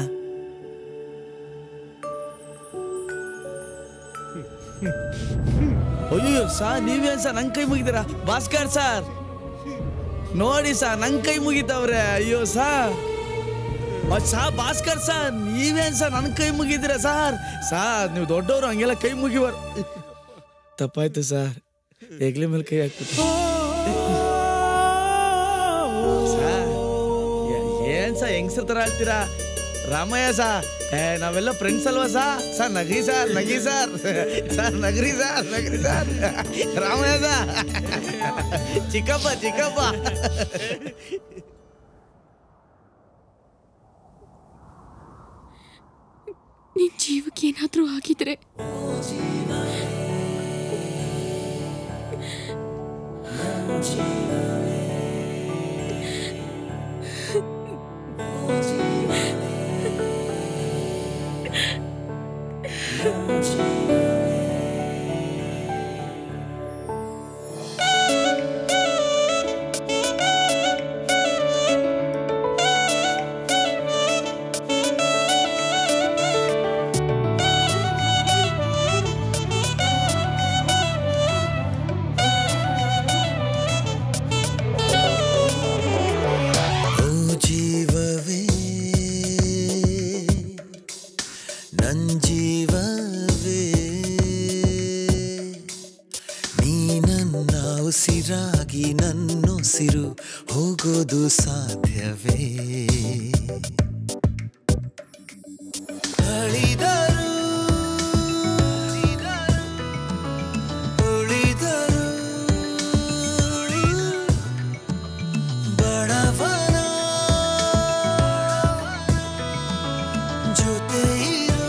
ಅಯ್ಯೋ ಸಾ ನೀವೇನ್ ಸರ್ ನಂಗೆ ಕೈ ಮುಗಿತೀರಾ ಭಾಸ್ಕರ್ ಸರ್ ನೋಡಿ ಸಾ ನಂಗೆ ಕೈ ಮುಗಿತಾವ್ರೆ ಅಯ್ಯೋ ಸಾ ಸಾ ಭಾಸ್ಕರ್ ಸರ್ ನೀವೇನ್ ಸರ್ ನನ್ ಕೈ ಮುಗಿದ್ದೀರಾ ಸರ್ ಸರ್ ನೀವು ದೊಡ್ಡವರು ಹಂಗೆಲ್ಲ ಕೈ ಮುಗಿವಾರ ತಪ್ಪಾಯ್ತು ಸರ್ ಹೆಗ್ಲಿ ಮೇಲೆ ಕೈ ಹಾಕ್ಬಿಟ್ಟು ಸರ್, ಏ- ಏನ್ ಸಾ ಹೆಂಗ್ಸರ್ ತರ ಹೇಳ್ತೀರಾ ರಾಮಯ್ಯ ಸಾ ಏ ನಾವೆಲ್ಲ ಫ್ರೆಂಡ್ಸ್ ಅಲ್ವಾ ಸಾ ಸರ್ ನಗ್ರಿ ಸರ್ ನಗಿ ಸರ್ ಸರ್ ನಗ್ರಿ ಸರ್ ನಗ್ರಿ ಸರ್ ರಾಮಯ್ಯ ಸಾ ಚಿಕ್ಕಪ್ಪ ಚಿಕ್ಕಪ್ಪ ನಿನ್ ಜೀವಕ್ಕೆ ಏನಾದ್ರೂ ಆಗಿದ್ರೆ ಓ ಜೀವವೇ ನನ್ ಜೀವವೇ ನೀ ನನ್ನ ಉಸಿರಾಗಿ ನನ್ನುಸಿರು ಹೋಗೋದು ಸಾಧ್ಯವೇ ಅಳಿದರು ಉಳಿದರು ಬಡವನ ಜೊತೆ ಇರು.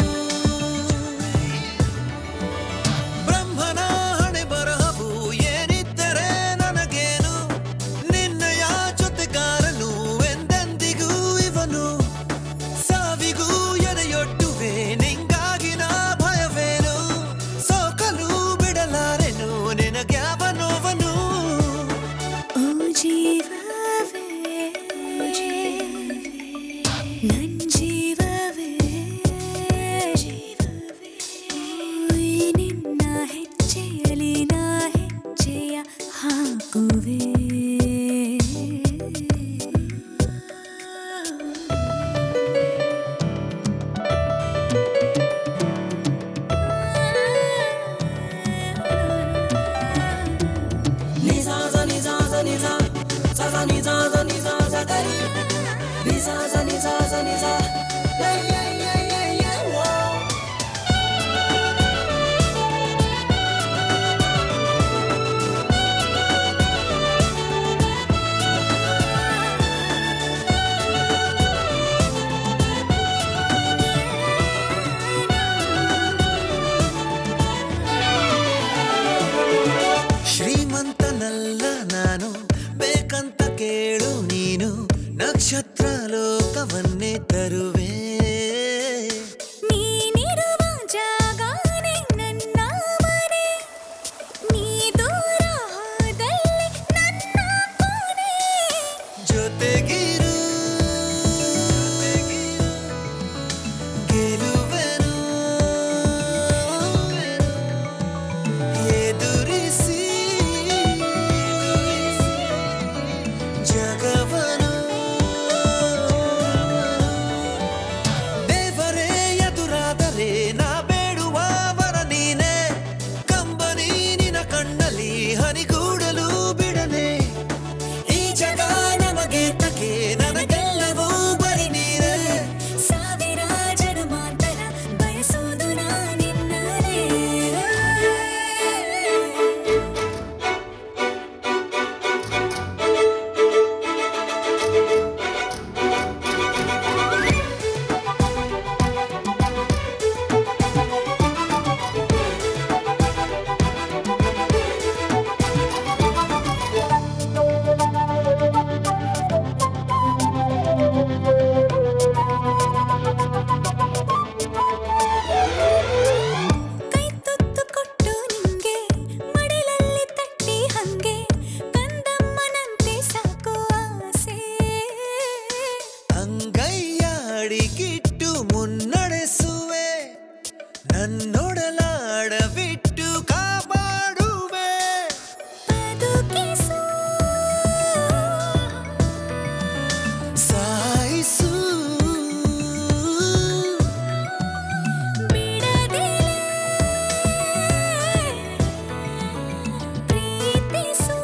ಬ್ರಹ್ಮನ ಹಣೆ ಬರಹವು ಏನಿದ್ದರೆ ನನಗೇನು ನಿನ್ನಯ ಜೊತೆಗಾರನು ಎಂದೆಂದಿಗೂ ಇವನು ಸಾವಿಗೂ ಎದೆಯೊಡ್ಡುವೆ ಸಾಕುವೆ Nisa za nisa za nisa, sa za nisa za nisa za gari. Nisa za nisa za nisa, yeah yeah yeah yeah yeah. Whoa. ಶ್ರೀಮಂತನಲ್ಲ ನಾನು ಬೇಕಂತ ಕೇಳು ನೀನು ನಕ್ಷತ್ರ ಲೋಕವನ್ನೇ ತರುವೆ ನೀನಿರುವ ಜಾಗನೇ ನನ್ನ ಮನೆ ನೀ ದೂರ ಹೋದಲ್ಲಿ ನನ್ನ ಕೊನೆ ಜೊತೆಗಿರು ಗೆಲುವೆನು ಎದುರಿಸಿ ಜಗವನು ದೇವರೇ ಎದುರಾದರೆ ನಾ ಬೇಡುವ ವರ ನೀನೆ ಕಂಬನಿ ನಿನ ಕಣ್ಣಲ್ಲಿ ಹನಿಗೂಡಲು ಬಿಡನೆ ಈ ಜಗ ನಮಗೆ ತಗೆ ನನಗೆಲ್ಲವೂ ಬರಿ ನೀನೆ ಸಾವಿರ ಜನ್ಮಾಂತರ ಬಯಸೋದು ನಾನಿನ್ನಲೇ ಕೈ ತುತ್ತು ಕೊಟ್ಟು ನಿಂಗೆ ಮಡಿಲಲ್ಲಿ ತಟ್ಟಿ ಹಂಗೆ ಕಂದಮ್ಮನಂತೆ ಸಾಕು ಆಸೆ ಅಂಗೈಯಾಡಿಗಿಟ್ಟು ಮುನ್ನಡೆಸುವೆ ನನ್ನೊಡಲಾಡವಿಟ್ಟು ಕಾಪಾಡುವೆ ಬದುಕಿಸು ಸಾಯಿಸು ಬಿಡದಿಲೆ ಪ್ರೀತಿಸು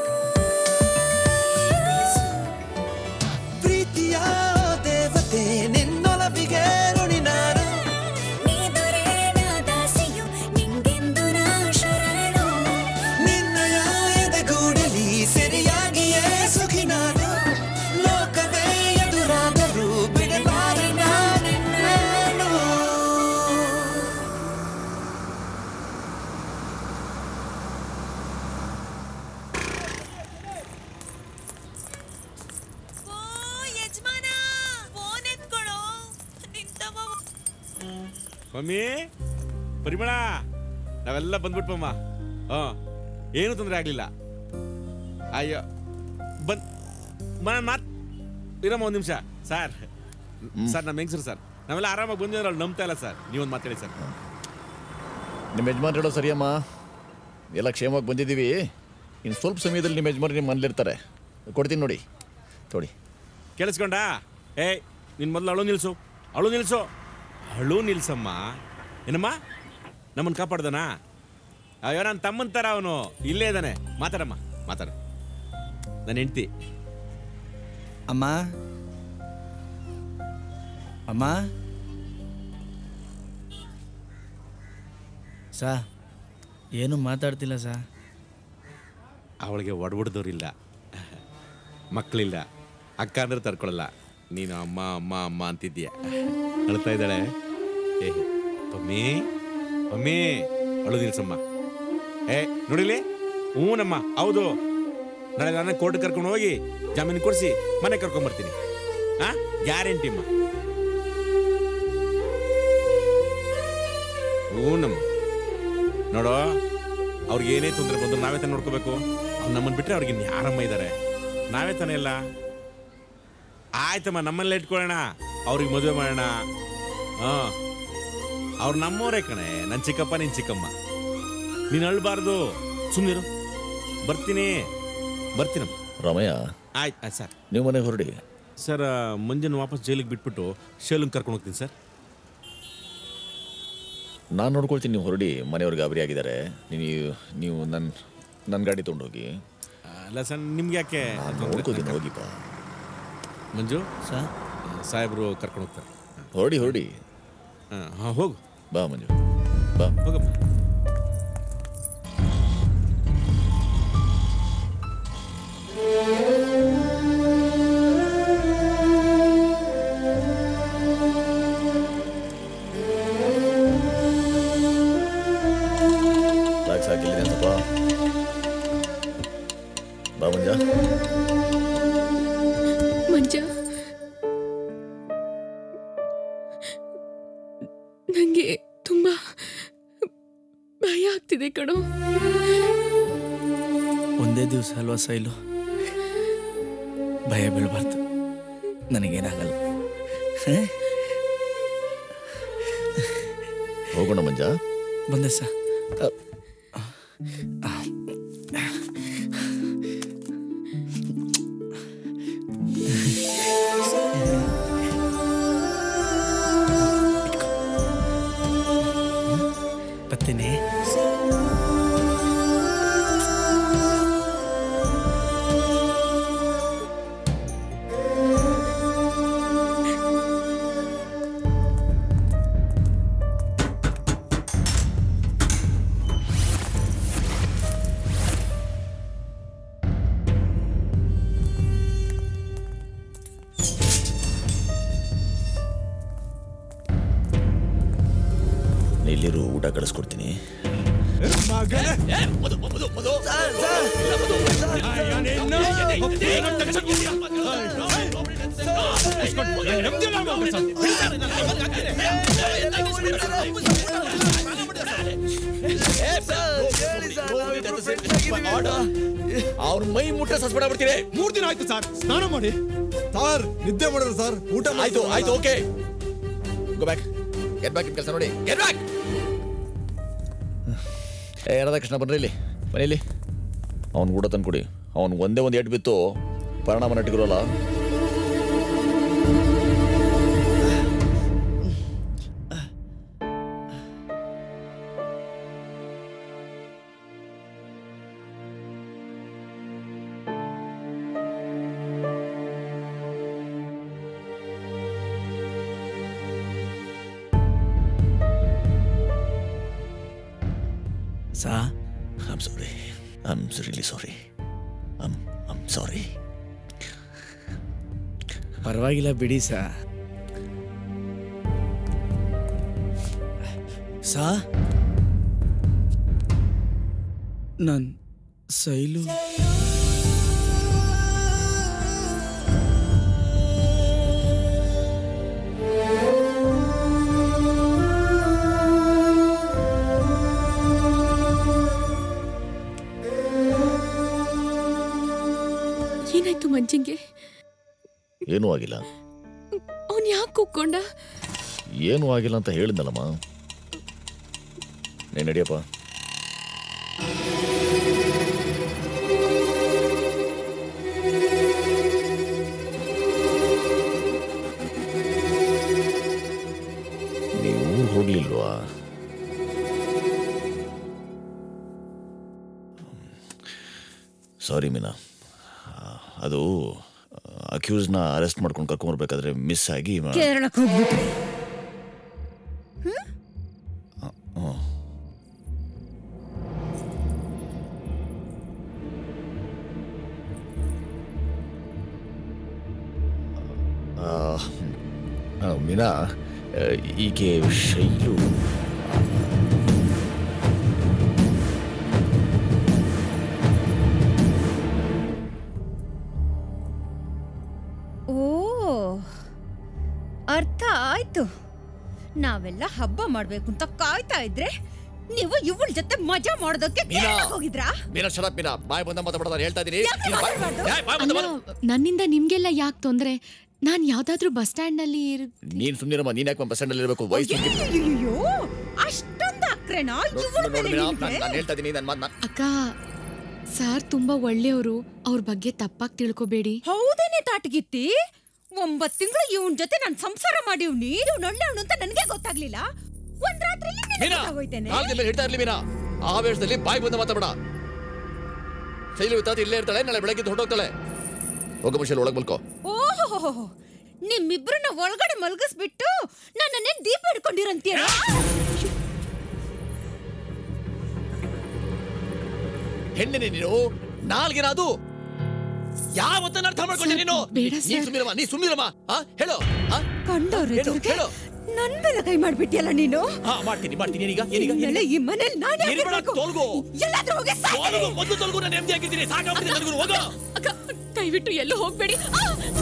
ಪ್ರೀತಿಯ ದೇವತೆ ನಿನ್ನೊಲವಿಗೆ ಋಣಿ ನಾನು ನೀ ದೊರೆನ ದಾಸಿಯು ನಿಂಗೆಂದು ನಾ ಶರಣು ನಿನ್ನಯ ಎದೆಗೂಡಲಿ ಸರಿಯಾಗಿಯೇ ಸುಖಿ ನಾನು ಲೋಕವೇ ಎದುರಾದರೂ ಬಿಡಲಾರೆ ನಾನೆನ್ನನು ಯಜಮಾನ ಫೋನ್ ಎತ್ಕೊಳೋ ನಿಂತಮ್ಮ ಮಮ್ಮಿ ಪರಿಮಳ ನಾವೆಲ್ಲ ಬಂದ್ಬಿಟ್ವಮ್ಮ ಹಾ ಏನು ತೊಂದರೆ ಆಗ್ಲಿಲ್ಲ ಅಯ್ಯೋ ಬಂದ್ ಮ- ಮಾತ್ ಇರಮ್ಮ ಒಂದು ನಿಮಿಷ ಸರ್ ಸರ್ ನಮ್ಮ ಹೆಂಗ್ಸರು ಸರ್ ನಾವೆಲ್ಲ ಆರಾಮಾಗಿ ಬಂದಿದ್ರೆ ಅವ್ಳು ನಂಬ್ತಾ ಇಲ್ಲ ಸರ್ ನೀವೊಂದು ಮಾತಾಡಿ ಸರ್ ನಿಮ್ಮ ಯಜಮಾನ್ ಹೇಳೋ ಸರಿಯಮ್ಮ ಎಲ್ಲ ಕ್ಷೇಮವಾಗಿ ಬಂದಿದ್ದೀವಿ ಇನ್ನು ಸ್ವಲ್ಪ ಸಮಯದಲ್ಲಿ ನಿಮ್ಮ ಯಜಮಾನ್ ನಿಮ್ಮ ಮನೇಲಿರ್ತಾರೆ ಕೊಡ್ತೀನಿ ನೋಡಿ ತೊಡಿ ಕೇಳಿಸ್ಕೊಂಡ ಏಯ್ ನಿನ್ ಮೊದಲು ಅಳು ನಿಲ್ಸು ಅಳು ನಿಲ್ಸು ಅಳು ನಿಲ್ಸಮ್ಮ ಏನಮ್ಮ ನಮ್ಮನ್ನು ಕಾಪಾಡ್ದನಾ ಅಯ್ಯೋ ನನ್ನ ತಮ್ಮನ ಥರ ಅವನು ಇಲ್ಲೇ ಇದ್ದಾನೆ ಮಾತಾಡಮ್ಮ ಮಾತಾಡ ನನ್ನ ಹೆಂಡ್ತಿ ಅಮ್ಮ ಅಮ್ಮ ಸಾ ಏನು ಮಾತಾಡ್ತಿಲ್ಲ ಸಾ ಅವಳಿಗೆ ಒಡಬಡ್ದವ್ರಿಲ್ಲ ಮಕ್ಕಳಿಲ್ಲ ಅಕ್ಕ ಅಂದ್ರೆ ತಡ್ಕೊಳಲ್ಲ ನೀನು ಅಮ್ಮ ಅಮ್ಮ ಅಮ್ಮ ಅಂತಿದ್ದೀಯ ಅಳ್ತಾ ಇದ್ದಾಳೆ ಏ ಪಮ್ಮಿ ಪಮ್ಮಿ ಅಳು ನಿಲ್ಸಮ್ಮ ಏ ನೋಡಿಲಿ ಹ್ಞೂನಮ್ಮ ಹೌದು ನಾಳೆ ನಾನು ಕೋರ್ಟ್ ಕರ್ಕೊಂಡು ಹೋಗಿ ಜಾಮೀನು ಕೊಡಿಸಿ ಮನೆ ಕರ್ಕೊಂಬರ್ತೀನಿ ಹಾ ಗ್ಯಾರಂಟಿ ಅಮ್ಮ ಹ್ಞೂನಮ್ಮ ನೋಡೋ ಅವ್ರಿಗೆ ಏನೇ ತೊಂದರೆ ಬಂದ್ರು ನಾವೇ ತಾನೇ ನೋಡ್ಕೋಬೇಕು ಅವ್ರು ನಮ್ಮನ್ನು ಬಿಟ್ರೆ ಅವ್ರಿಗೆ ಯಾರಮ್ಮ ಇದ್ದಾರೆ ನಾವೇ ತಾನೇ ಇಲ್ಲ ಆಯ್ತಮ್ಮ ನಮ್ಮಲ್ಲೇ ಇಟ್ಕೊಳ್ಳೋಣ ಅವ್ರಿಗೆ ಮದುವೆ ಮಾಡೋಣ ಹಾ ಅವ್ರು ನಮ್ಮವರೇ ಕಣೆ ನನ್ನ ಚಿಕ್ಕಪ್ಪ ನಿನ್ ಚಿಕ್ಕಮ್ಮ ನೀನು ಅಳ್ಬಾರ್ದು ಸುಮ್ಮನಿರು ಬರ್ತೀನಿ ಬರ್ತೀನಮ್ಮ ರಾಮಯ್ಯ ಆಯ್ತು ಆಯ್ತು ಸರ್ ನೀವು ಮನೆಗೆ ಹೊರಡಿ ಸರ್ ಮಂಜನ್ ವಾಪಸ್ ಜೈಲಿಗೆ ಬಿಟ್ಬಿಟ್ಟು ಶೇಲಂಗ್ ಕರ್ಕೊಂಡು ಹೋಗ್ತೀನಿ ಸರ್ ನಾನು ನೋಡ್ಕೊಳ್ತೀನಿ ನೀವು ಹೊರಡಿ ಮನೆಯವ್ರಿಗೆ ಗಾಬರಿ ಆಗಿದ್ದಾರೆ ನೀವು ನೀವು ನನ್ನ ನನ್ನ ಗಾಡಿ ತೊಗೊಂಡೋಗಿ ಅಲ್ಲ ಸರ್ ನಿಮ್ಗೆ ಯಾಕೆ ನೋಡ್ಕೋತೀನಿ ಹೋಗಿಪ್ಪ ಮಂಜು ಸರ್ ಸಾಹೇಬರು ಕರ್ಕೊಂಡು ಹೋಗ್ತಾರೆ ಹೊರಡಿ ಹೊರಡಿ ಹಾಂ ಹೋಗು ಬಾ ಮಂಜು ಬಾ ಹೋಗಮ್ಮ ಸಾಕು ಸಾಕಿಲ್ಲ ಸ್ವಲ್ಪ ಬಾ ಮಂಜ ಮಂಜ ನಂಗೆ ತುಂಬಾ ಭಯ ಆಗ್ತಿದೆ ಕಣೋ ಒಂದೇ ದಿವಸ ಅಲ್ವಾ ಸೈಲು ಭಯ ಬೀಳಬಾರ್ದು ನನಗೇನಾಗಲ್ಲ ಹೇ? ಹೋಗೋಣ ಮಂಜ ಬಂದೆ ಸರ್ ಬರ್ತೀನಿ ಇಲ್ಲಿರು ಊಟ ಕಳಿಸ್ಕೊಡ್ತೀನಿ ಅವ್ರ ಮೈ ಮುಟ್ಟ ಸಸ್ಪೆಂಡ್ ಆಗ್ಬಿಡ್ತೀನಿ ಮೂರ್ ದಿನ ಆಯ್ತು ಸರ್ ಸ್ನಾನ ಮಾಡಿ ಸರ್ ನಿದ್ದೆ ಮಾಡಿದ್ರು ಸರ್ ಊಟ ಆಯ್ತು ಆಯ್ತು okay go back get back ಕೆಲಸ ನೋಡಿ ಗೆಟ್ ಬ್ಯಾಕ್ ಏ ರಾಧಾಕೃಷ್ಣ ಬನ್ರಿ ಇಲ್ಲಿ ಬನ್ನಿ ಇಲ್ಲಿ ಅವ್ನು ಊಟ ತಂದ್ಕೊಡಿ ಅವ್ನು ಒಂದೇ ಒಂದು ಏಟ್ ಬಿತ್ತು ಪರಿಣಾಮ ನಟಿಗಿರೋಲ್ಲ ಸಾ I'm sorry. I'm really sorry. I'm I'm sorry. ಪರವಾಗಿಲ್ಲ ಬಿಡಿ ಸಾ ಸಾ ನನ್ ಸೈಲು ಏನಾಯ್ತು ಮಂಜಂಗೆ ಏನೂ ಆಗಿಲ್ಲ ಅವನ್ ಯಾಕೆ ಕೂಕ್ಕೊಂಡ ಏನೂ ಆಗಿಲ್ಲ ಅಂತ ಹೇಳಿದ್ನಲ್ಲಮ್ಮ ನೀನು ನಡಿಯಪ್ಪ ನೀವು ಊರಿಗೆ ಹೋಗ್ಲಿಲ್ವಾ ಸಾರಿ ಮೀನಾ ಆ, ಅದು ಅಕ್ಯೂಸ್ನ ಅರೆಸ್ಟ್ ಮಾಡ್ಕೊಂಡು ಕರ್ಕೊಂಬರ್ಬೇಕಾದ್ರೆ ಮಿಸ್ ಆಗಿ ಮ- ಕೇರಳಕ್ಕೆ ಹೋಗ್ಬಿಟ್ರಿ ಹ್ಮ್. ಆ, ಆ, ಮೀನಾ ಆ, ಈಕೆ ಶೈಲು ಓ ಅರ್ಥ ಆಯ್ತು ನಾವೆಲ್ಲ ಹಬ್ಬ ಮಾಡ್ಬೇಕು ಅಂತ ಕಾಯ್ತಾ ಇದ್ರೆ ನೀವು ಇವಳ ಜೊತೆ ಮಜಾ ಮಾಡೋದಕ್ಕೆ ಮೀನಾ! ಕೇರಳಕ್ಕೆ ಹೋಗಿದ್ರಾ ಮೀನಾ ಶರತ್ ಮೀನಾ ಬಾಯ್ ಬಂದ ಮಾತಾಡ್ಬಾರ್ದು ಹೇಳ್ತಾ ಇದೀನಿ ಯಾಕೆ ನೀನು ಬಾಯ್- ಮಾತಾಡ್ಬಾರ್ದು? ಏ, ಬಾಯ್ ಬಂದ ಅಲ್ಲ ಮಾತಾಡ್- ನನ್ನಿಂದ ನಿಮ್ಗೆಲ್ಲ ಯಾಕೆ ತೊಂದ್ರೆ ನಾನ್ ಯಾವ್ದಾದ್ರೂ ಬಸ್ ಸ್ಟ್ಯಾಂಡ್ ನಲ್ಲಿ ಇರ್ ನೀನ್ ಸುಮ್ಮನಿರಮ್ಮ ನೀನ್ ಯಾಕೆ ಬಸ್ ಸ್ಟ್ಯಾಂಡ್ ಇರಬೇಕು ವಯಸ್ಸು ಅಯ್ಯೋ ಅಷ್ಟೊಂದು ಅಕ್ರೆನಾ ಇವಳ ನೋಡು ಮೇಲೆ ಮೀನಾ ನಿನ್ಗೆ? ನಾನು ಹೇಳ್ತಾ ಇದೀನಿ ನನ್ನ ಮಾತು ಅಕ್ಕ ಸಾರ್ ತುಂಬಾ ಒಳ್ಳೆಯವರು ಅವ್ರ ಬಗ್ಗೆ ತಪ್ಪಾಗಿ ತಿಳ್ಕೊಬೇಡಿ ಹೌದೇನೆ ತಾಟಗಿತ್ತಿ ಒಂಬತ್ ತಿಂಗಳು ಇವನ್ ಜೊತೆ ನಾನ್ ಸಂಸಾರ ಮಾಡಿವ್ನಿ ಇವ್ನು ಒಳ್ಳೆಯವನು ಅಂತ ನನ್ಗೆ ಗೊತ್ತಾಗ್ಲಿಲ್ಲ ಒಂದ್ ರಾತ್ರಿ ಮೀನಾ ಹೋಯ್ತೇನೆ ನಾಲ್ಕು ಮೇಲೆ ಹಿಡ್ತಾ ಇರ್ಲಿ ಮೀನಾ ಆವೇಶದಲ್ಲಿ ಬಾಯಿ ಬಂದ ಮಾತಾಡ ಶೈಲು ಇವತ್ತಾತಿ ಇಲ್ಲೇ ಇರ್ತಾಳೆ ನಾಳೆ ಬೆಳಗ್ಗೆ ಹೊರಟೋಗ್ತಾಳೆ ಹೋಗ ಮುಷಲ್ ಒಳಗ್ ಮಲ್ಕೋ ಓಹೋ ನಿಮ್ಮಿಬ್ರನ್ನ ಒಳಗಡೆ ಮಲ್ಗಿಸ್ಬಿಟ್ಟು ನನ್ನನ್ನೇ ದೀಪ ಹಿಡ್ಕೊಂಡಿರಂತೀರ ಹೆಣ್ಣಿನ ನೀನು ನಾಲ್ಗಿನ ಅದು ಯಾವತ್ತನ್ನ ಅರ್ಥ ಮಾಡ್ಕೊಂಡೆ ನೀನು ಬೇಡ ನೀ ಸುಮ್ಮಿರಮ್ಮ ನೀ ಸುಮ್ಮಿರಮ್ಮ ಆ ಹೇಳು ಆ? ಕಂಡವ್ರ ಹೇಳು, ಎದುರಿಗೆ ಹೇಳು. ನನ್ ಮೇಲೆ ಕೈ ಮಾಡ್ಬಿಟ್ಟಿಯಲ್ಲ ನೀನು ಹಾ ಮಾಡ್ತೀನಿ ಮಾಡ್ತೀನಿ ಏನೀಗ ಏನೀಗ ಇನ್ಮೇಲೆ ಈ ಮನೇಲಿ ನಾನು ಯಾಕೆ ಇರ್ಬೇಡ, ಇರ್ಬೇಕು? ತೊಲ್ಗು. ಎಲ್ಲಾದ್ರೂ ಹೋಗಿ ಸಾಯ್ತೀನಿ. ತೊಲಗು, ಮೊದ್ಲು ತೊಲಗು ನಾನು ನೆಮ್ಮದಿ ಆಗಿದ್ದೀನಿ ಸಾಕಾಗ್ಬಿಟ್ಟಿದೆ ನನಗೂ ಹೋಗೋ ಅಕ್ಕ ದಯವಿಟ್ಟು ಎಲ್ಲೂ ಹೋಗ್ಬೇಡಿ ಆ!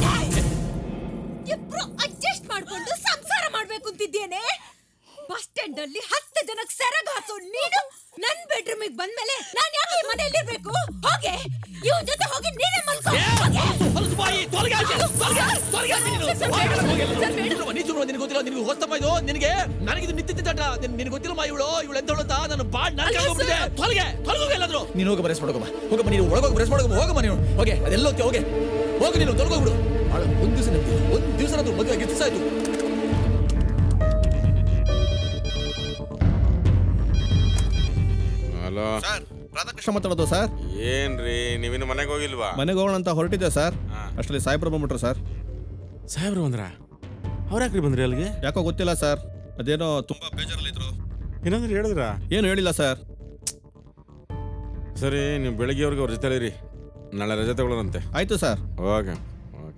ಇಬ್ರು ಅಡ್ಜಸ್ಟ್ ಮಾಡ್ಕೊಂಡು ಸಂಸಾರ ಮಾಡ್ಬೇಕು ಅಂತಿದ್ದೇನೆ ಬಸ್ ಸ್ಟ್ಯಾಂಡ್ ಅಲ್ಲಿ ಹತ್ತು ಜನಕ್ಕೆ ಸೆರಗ ಹಾಸೋ ನೀನು ನನ್ ಬೆಡ್ರೂಮ್ ಬಂದ್ಮೇಲೆ ನಾನ್ ಯಾಕೆ ಈ ಮನೆಯಲ್ಲಿ ಇರ್ಬೇಕು ಹೋಗೆ ಇವನ್ ಜೊತೆ ಹೋಗಿ ನೀನೇ ಮಲ್ಕೋ ಹೊಲಸು ಬಾಯಿ ತೊಲಗೆ ಆಚೆ, ತೊಲಗೆ, ತೊಲಗೆ ಆಚೆ ನೀನು. ಸುಮ್ನಿರಮ್ಮ, ನೀ ಸುಮ್ನಿರು, ನಿನಗೆ ಗೊತ್ತಿಲ್ಲ ನಿನಗೆ ಹೊಸ್ತಪ್ಪ ಇದು ನಿನಗೆ ನನಗಿದು ನಿತ್ಯ ಚಟ ನಿನಗೆ ಗೊತ್ತಿಲ್ಲಮ್ಮ ಇವಳು ಇವಳು ಎಂತ ಅಂತ ನಾನು ಬಾಡ್ ನಾಲ್ಕು ಹೋಗ್ಬಿಟ್ಟಿದೆ ತೊಲಗೆ ತೊಲಗೋಗ ಎಲ್ಲಾದ್ರೂ ನೀನು ಹೋಗ ಬ್ರೆಸ್ ಮಾಡ್ಕೊಮ್ಮ ಹೋಗಮ್ಮ ನೀನು ಒಳಗೋಗಿ ಬ್ರೆಸ್ ಮಾಡ್ಕೊಮ್ಮ ಹೋಗಮ್ಮ ನೀನು ಹೋಗೆ ಅದೆಲ್ಲ ಹೋಗ್ತೀಯ ಹೋಗೆ ಹೋಗು ನೀನು ತೊಲಗೋಗ್ಬಿಡು ಭಾಳ ಒಂದು ದಿವಸ ನೆಮ್ಮದಿ ಒಂದು ದಿವಸ ಅದು ಮದುವೆ ಆಗಿ ದಿವಸ ಆಯ್ತು ಹಲೋ ರಾಧಾಕೃಷ್ಣ ಮಾತಾಡೋದು ಸರ್ ಏನ್ರಿ ನೀವಿನ್ನು ಮನೆಗೆ ಹೋಗಿಲ್ವಾ ಮನೆಗೆ ಹೋಗೋಣ ಅಂತ ಹೊರಟಿದ್ದೆ ಸರ್ ಅಷ್ಟರಲ್ಲಿ ಸಾಹೇಬ್ರು ಬಂದ್ಬಿಟ್ರು ಸರ್ ಸಾಹೇಬ್ರು ಬಂದ್ರ ಅವ್ರ ಯಾಕ್ರಿ ಬಂದ್ರಿ ಅಲ್ಲಿಗೆ ಯಾಕೋ ಗೊತ್ತಿಲ್ಲ ಸರ್ ಅದೇನೋ ತುಂಬಾ ಬೇಜಾರಲ್ಲಿದ್ರು ಏನಾದ್ರು ಹೇಳಿದ್ರ ಏನು ಹೇಳಿಲ್ಲ ಸರ್ ಸರಿ ನೀವು ಬೆಳಗ್ಗೆವರೆಗೆ ಅವ್ರ ಜೊತೆ ಇರಿ ನಾಳೆ ರಜೆ ತಗೊಳ್ಳೋರಂತೆ ಆಯ್ತು ಸರ್ ಓಕೆ ಓಕೆ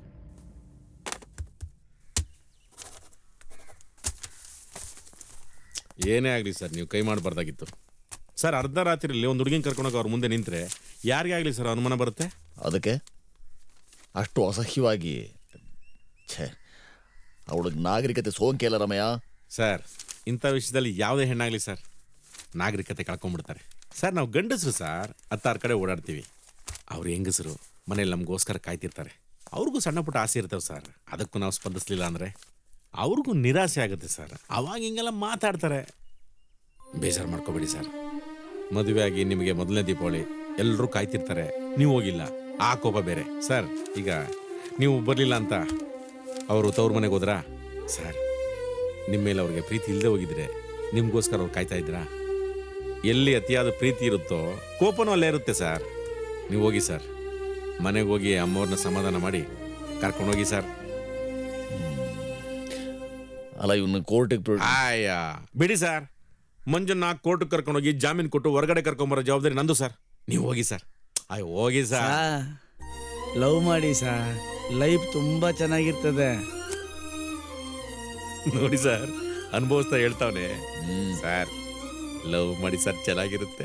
ಏನೇ ಆಗಲಿ ಸರ್ ನೀವು ಕೈ ಮಾಡಬಾರ್ದಾಗಿತ್ತು ಸರ್ ಅರ್ಧ ರಾತ್ರಿಯಲ್ಲಿ ಒಂದು ಹುಡುಗಿನ ಕರ್ಕೊಂಡೋಗಿ ಅವ್ರ ಮುಂದೆ ನಿಂತರೆ ಯಾರಿಗೆ ಆಗಲಿ ಸರ್ ಅನುಮಾನ ಬರುತ್ತೆ ಅದಕ್ಕೆ ಅಷ್ಟು ಅಸಹ್ಯವಾಗಿ ಛೇ ಅವಳಿಗೆ ನಾಗರಿಕತೆ ಸೋಂಕಿಲ್ಲ ರಮಯ್ಯ ಸರ್ ಇಂಥ ವಿಷಯದಲ್ಲಿ ಯಾವುದೇ ಹೆಣ್ಣಾಗಲಿ ಸರ್ ನಾಗರಿಕತೆ ಕಳ್ಕೊಂಡ್ಬಿಡ್ತಾರೆ ಸರ್ ನಾವು ಗಂಡಸರು ಸರ್ ಹತ್ತಾರು ಕಡೆ ಓಡಾಡ್ತೀವಿ ಅವ್ರು ಹೆಂಗಸರು ಮನೇಲಿ ನಮಗೋಸ್ಕರ ಕಾಯ್ತಿರ್ತಾರೆ ಅವ್ರಿಗೂ ಸಣ್ಣ ಪುಟ್ಟ ಆಸೆ ಇರ್ತವೆ ಸರ್ ಅದಕ್ಕೂ ನಾವು ಸ್ಪಂದಿಸ್ಲಿಲ್ಲ ಅಂದರೆ ಅವ್ರಿಗೂ ನಿರಾಸೆ ಆಗುತ್ತೆ ಸರ್ ಅವಾಗ ಹಿಂಗೆಲ್ಲ ಮಾತಾಡ್ತಾರೆ ಬೇಜಾರು ಮಾಡ್ಕೋಬೇಡಿ ಸರ್ ಮದುವೆ ಆಗಿ ನಿಮಗೆ ಮೊದಲನೇ ದೀಪಾವಳಿ ಎಲ್ಲರೂ ಕಾಯ್ತಿರ್ತಾರೆ ನೀವು ಹೋಗಿಲ್ಲ ಆ ಕೋಪ ಬೇರೆ ಸರ್ ಈಗ ನೀವು ಬರಲಿಲ್ಲ ಅಂತ ಅವರು ತವ್ರ ಮನೆಗೆ ಹೋದ್ರಾ ಸರ್ ನಿಮ್ಮ ಮೇಲೆ ಅವ್ರಿಗೆ ಪ್ರೀತಿ ಇಲ್ಲದೆ ಹೋಗಿದ್ರೆ ನಿಮಗೋಸ್ಕರ ಅವ್ರು ಕಾಯ್ತಾ ಇದ್ರಾ ಎಲ್ಲಿ ಅತಿಯಾದ ಪ್ರೀತಿ ಇರುತ್ತೋ ಕೋಪನೂ ಅಲ್ಲೇ ಇರುತ್ತೆ ಸರ್ ನೀವು ಹೋಗಿ ಸರ್ ಮನೆಗೆ ಹೋಗಿ ಅಮ್ಮವ್ರನ್ನ ಸಮಾಧಾನ ಮಾಡಿ ಕರ್ಕೊಂಡೋಗಿ ಸರ್ ಅಲ್ಲ ಇವನು ಕೋರ್ಟಿಗೆ ಆಯ್ಯ ಬಿಡಿ ಸರ್ ಮಂಜನ್ನ ಕೋರ್ಟ್ಗೆ ಕರ್ಕೊಂಡೋಗಿ ಜಾಮೀನು ಕೊಟ್ಟು ಹೊರಗಡೆ ಕರ್ಕೊಂಬರೋ ಜವಾಬ್ದಾರಿ ನಂದು ಸರ್ ನೀವು ಹೋಗಿ ಸರ್ ಅಯ್ಯ ಹೋಗಿ ಸರ್ ಲವ್ ಮಾಡಿ ಸಾ ಲೈಫ್ ತುಂಬಾ ಚೆನ್ನಾಗಿರ್ತದೆ ನೋಡಿ ಸರ್ ಅನುಭವಿಸ್ತಾ ಹೇಳ್ತಾವನೆ ಸರ್ ಲವ್ ಮಾಡಿ ಸರ್ ಚೆನ್ನಾಗಿರುತ್ತೆ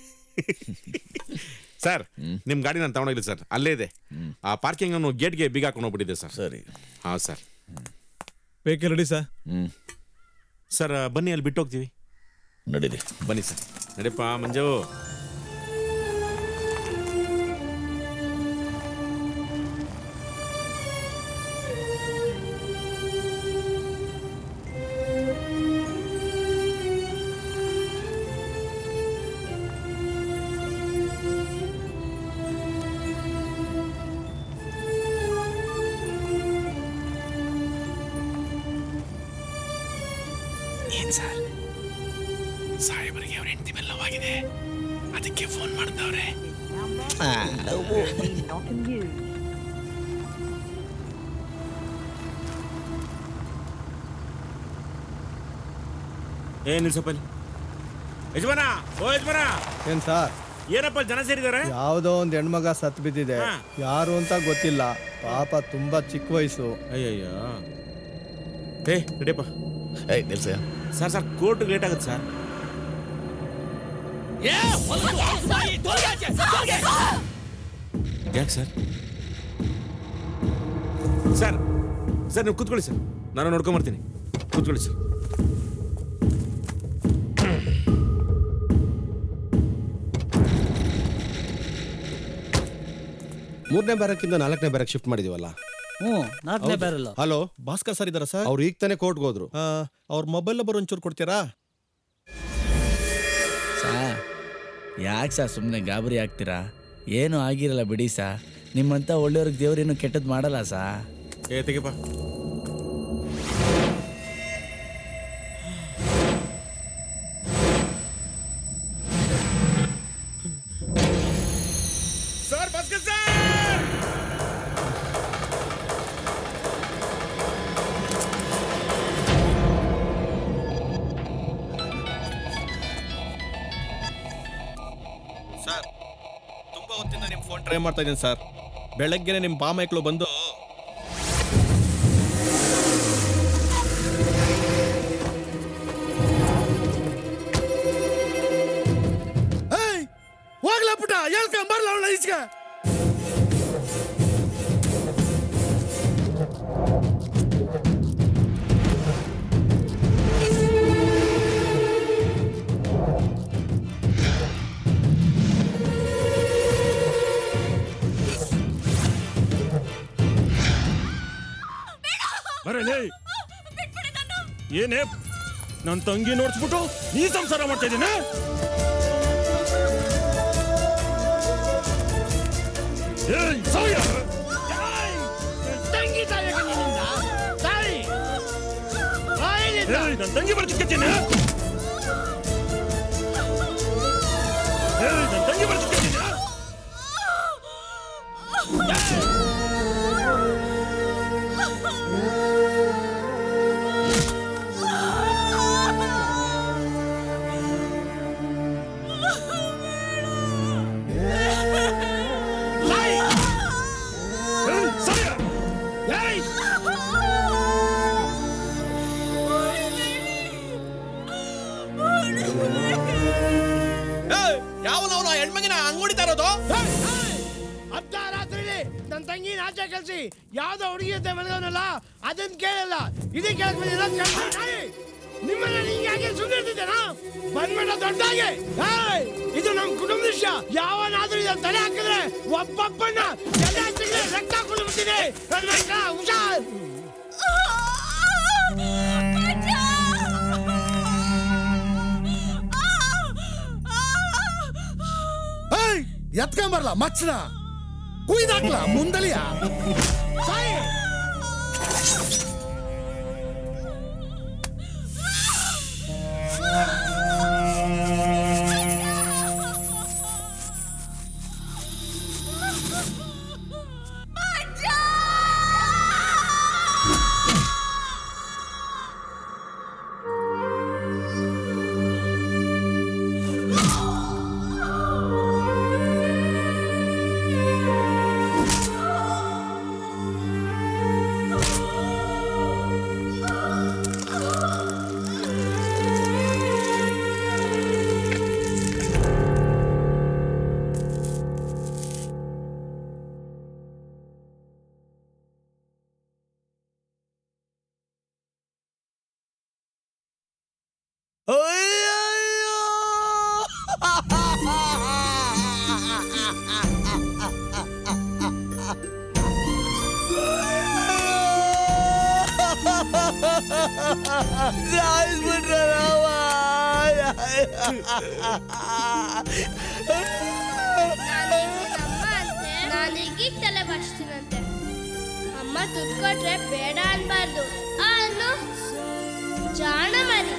ಸರ್ ನಿಮ್ ಗಾಡಿ ನಾನು ತಗೊಂಡೋಗಿಲ್ಲ ಸರ್ ಅಲ್ಲೇ ಇದೆ ಆ ಪಾರ್ಕಿಂಗ್ ಅನ್ನು ಗೇಟ್ಗೆ ಬೀಗ ಹಾಕೊಂಡು ಹೋಗ್ಬಿಟ್ಟಿದೆ ಸರ್ ಸರಿ ಹಾ sir vehicle ready sir hmm sir ಬನ್ನಿ ಅಲ್ಲಿ ಬಿಟ್ಟು ಹೋಗ್ತೀವಿ ನಡೀರಿ ಬನ್ನಿ ಸರ್ ನಡಿಯಪ್ಪ ಮಂಜು ಏನ್ ಸರ್ ಸಾಹೇಬರಿಗೆ ಅವ್ರ ಹೆಂಡತಿ ಮೇಲೆ ನೋವಾಗಿದೆ ಅದಕ್ಕೆ ಫೋನ್ ಮಾಡ್ತಾವ್ರೆ ಏ ನಿಲ್ಸಪ್ಪ ಇಲ್ಲಿ. ಯಜಮಾನ ಓ ಯಜಮಾನ ಏನ್ ಸರ್ ಏನಪ್ಪ ಜನ ಸೇರಿದ್ದಾರೆ ಯಾವುದೋ ಒಂದು ಹೆಣ್ಮಗ ಸತ್ ಬಿದ್ದಿದೆ ಹಾ. ಯಾರು ಅಂತ ಗೊತ್ತಿಲ್ಲ ಪಾಪ ತುಂಬಾ ಚಿಕ್ಕ ವಯಸ್ಸು ಅಯ್ಯಯ್ಯೋ ಏ ನಡಿಯಪ್ಪ ಏಯ್ ನಿಲ್ಸಯ್ಯ ಸರ್ ಸರ್ ಕೋರ್ಟ್ ಲೇಟ್ ಆಗುತ್ತೆ ಸರ್ ಯಾಕೆ ಸರ್ ಸರ್ ಸರ್ ನೀವು ಕೂತ್ಕೊಳ್ಳಿ ಸರ್ ನಾನು ನೋಡ್ಕೊಂಬರ್ತೀನಿ ಕೂತ್ಕೊಳ್ಳಿ ಸರ್ ಮೂರನೇ ಬ್ಯಾರಕ್ಕಿಂದ ನಾಲ್ಕನೇ ಬ್ಯಾರಕ್ ಶಿಫ್ಟ್ ಮಾಡಿದೀವಲ್ಲ ಹ್ಞೂ ನಾಲ್ಕನೇ ಬ್ಯಾರಲ್ಲ ಹಲೋ ಭಾಸ್ಕರ್ ಸರ್ ಇದಾರ ಸರ್ ಅವ್ರು ಈಗ ತಾನೇ ಕೋರ್ಟ್ಗೆ ಹೋದ್ರು ಅವ್ರ ಮೊಬೈಲ್ ನಂಬರ್ ಒಂಚೂರು ಕೊಡ್ತೀರಾ ಸಾ ಯಾಕೆ ಸಾ ಸುಮ್ಮನೆ ಗಾಬರಿ ಆಗ್ತೀರಾ ಏನು ಆಗಿರಲ್ಲ ಬಿಡಿ ಸಾ ನಿಮ್ಮಂತ ಒಳ್ಳೆಯವ್ರಿಗೆ ದೇವ್ರೇನು ಕೆಟ್ಟದ್ದು ಮಾಡಲ್ಲ ಸಾ ಏ ತೆಗಿಪ್ಪ ಸರ್ ಬಸ್ ಸರ್ ಸರ್ ತುಂಬ ಹೊತ್ತಿಂದ ನಿಮ್ಮ ಫೋನ್ ಟ್ರೈ ಮಾಡ್ತಾ ಇದ್ದೀನಿ ಸರ್ ಬೆಳಗ್ಗೆನೆ ನಿಮ್ಮ ಬಾಮೈಕ್ಳು ಬಂದು ಏಯ್ ಹೋಗ್ಲಾ ಪುಟ ಹೇಳ್ಕೊಂಡ್ ಬರ್ಲ ಅವಳ ಈಚೆಗೆ ಬರಲೇ ಏನೇ ನನ್ನ ತಂಗಿ ನೋಡ್ಸ್ಬಿಟ್ಟು ನೀ ಸಂಸಾರ ಮಾಡ್ತಾ ಇದ್ದೀನಿ ಏಯ್ ಸಾಯ ತಂಗಿ ತಾಯಿ ನಿನ್ನಿಂದ ತಾಯಿ ಏಯ್ ನನ್ನ ತಂಗಿ ಬರ್ತಿಕ್ಕತ್ತೀನಿ ಏಯ್ ನನ್ನ ತಂಗಿ ಬರ್ತಿಕ್ಕತ್ತೀನಿ ಏಯ್ ಸಾಯ ಏಯ್ ಯಾವನವನು ಹೆಣ್ಮಗಿನ ಹಂಗೊಡಿತಾ ಇರೋದು ಅರ್ಧ ರಾತ್ರಿಲಿ ನನ್ನ ತಂಗಿ ಆಚೆ ಕಳ್ಸಿ ಯಾವ್ದೋ ಹುಡುಗಿ ಜೊತೆ ಮಲಗವನಲ್ಲ ಅದನ್ನ ಕೇಳಲ್ಲ ಇದೇ ಕೇಳಕ್ ಬಂದಿಲ್ಲ ಕಳ್ಸಿ ನಾಯಿ ನಿಮ್ಮನ್ನ ನಿಂಗೆ ಯಾಕೆ ಸುಮ್ಮನೆ ಇರ್ತಿದ್ದೇನಾ ಬಂದ್ಬಿಟ್ಟ ದೊಡ್ಡಾಗಿ ಏಯ್, ಇದು ನಮ್ ಕುಟುಂಬ ವಿಷಯ ಯಾವನಾದ್ರೂ ಇದನ್ನ ತಲೆ ಹಾಕಿದ್ರೆ ಒಬ್ಬೊಬ್ಬನ್ನ ತಲೆ ಹಾಕಿದ್ರೆ ರಕ್ತ ಹಾಕೊಂಡು ಬಿಡ್ತೀನಿ ನನ್ನ ಮಗ, ಹುಷಾರ್ ಏಯ್ ಎತ್ಕೊಂಬರ್ಲ ಮಚ್ಚನ ಕುಯ್ದಾಕ್ಲ ಮುಂದಲಿಯ ಸಾಯಿ ನಾನು ಈಗೀಗ ತಲೆ ಬಾಚ್ತೀನಂತೆ ಅಮ್ಮ ದುಡ್ಡು ಕೊಟ್ರೆ ಬೇಡ ಅನ್ಬಾರ್ದು ಅನ್ನು ಜಾಣ ಮರಿ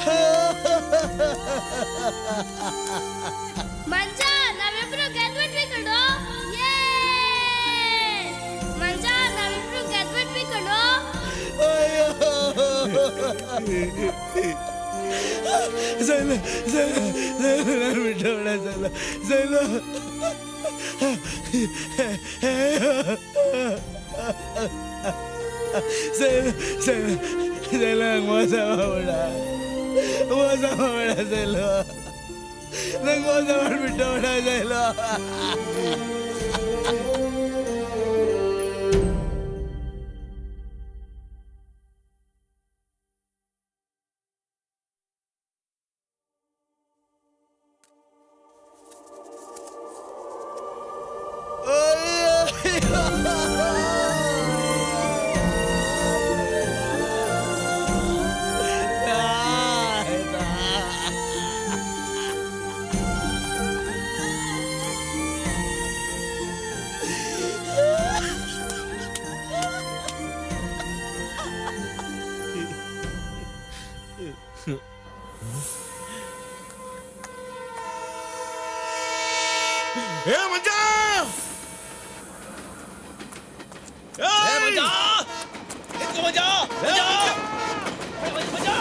ಮಂಜ ನಾವಿಬ್ರು ಗೆದ್ಬಿಟ್ವಿ ಕಣೋ ಯೇ! ಮಂಜ ನಾವಿಬ್ರು ಗೆದ್ಬಿಟ್ವಿ ಕಣೋ ಸೈಲ ಸೈಲ ಸೈಲ ನಾನು ಬಿಟ್ಟವಳ ಸೈಲ ಸೈಲ ಸೈಲ ಸೈಲ ಸೈಲ ನಂಗೆ ಮೋಸ ಮಾಡಬೇಡ ಮೋಸ ಮಾಡಬೇಡ ಸೈಲ ನಂಗೆ ಮೋಸ ಮಾಡಿಬಿಟ್ಟವಳ ಸೈಲ ಏ ಮಂಜ ಏ ಮಂಜ ನಿಂತ್ಕೊ ಮಂಜ ಮಂಜ ಮಂಜ, ಮಂಜ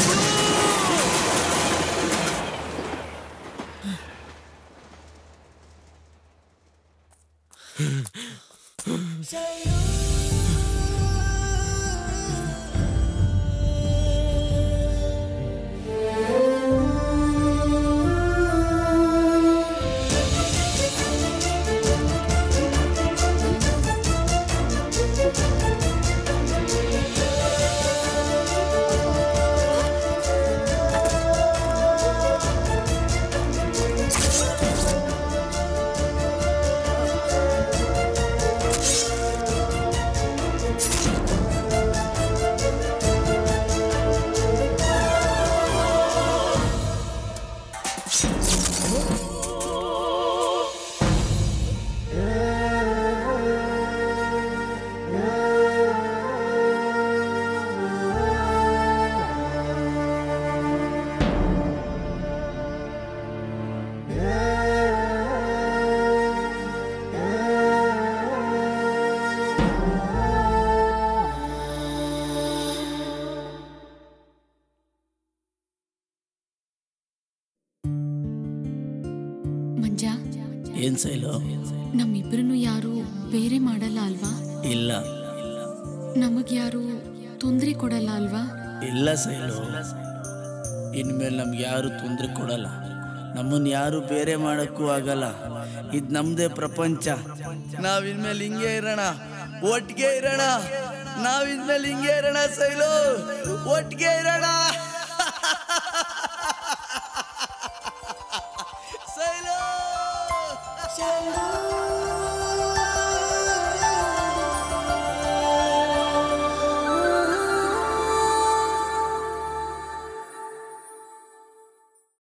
ಮಂಜ ಏನ್ ಸೈಲು ನಮ್ಮಿಬ್ರನ್ನು ಯಾರು ಬೇರೆ ಮಾಡಲ್ಲ ಅಲ್ವಾ ಇಲ್ಲ ನಮಗ್ ಯಾರು ತೊಂದರೆ ಕೊಡಲ್ಲ ಅಲ್ವಾ ಇಲ್ಲ ಸೈಲು ಇನ್ಮೇಲೆ ನಮ್ಗೆ ಯಾರು ತೊಂದರೆ ಕೊಡಲ್ಲ ನಮ್ಮನ್ನ ಯಾರು ಬೇರೆ ಮಾಡಕ್ಕೂ ಆಗಲ್ಲ ಇದು ನಮ್ದೇ ಪ್ರಪಂಚ ನಾವ್ ಇನ್ಮೇಲೆ ಹಿಂಗೆ ಇರೋಣ ಒಟ್ಟಿಗೆ ಇರೋಣ ನಾವ್ ಇನ್ಮೇಲೆ ಹಿಂಗೆ ಇರೋಣ ಸೈಲು ಒಟ್ಟಿಗೆ ಇರೋಣ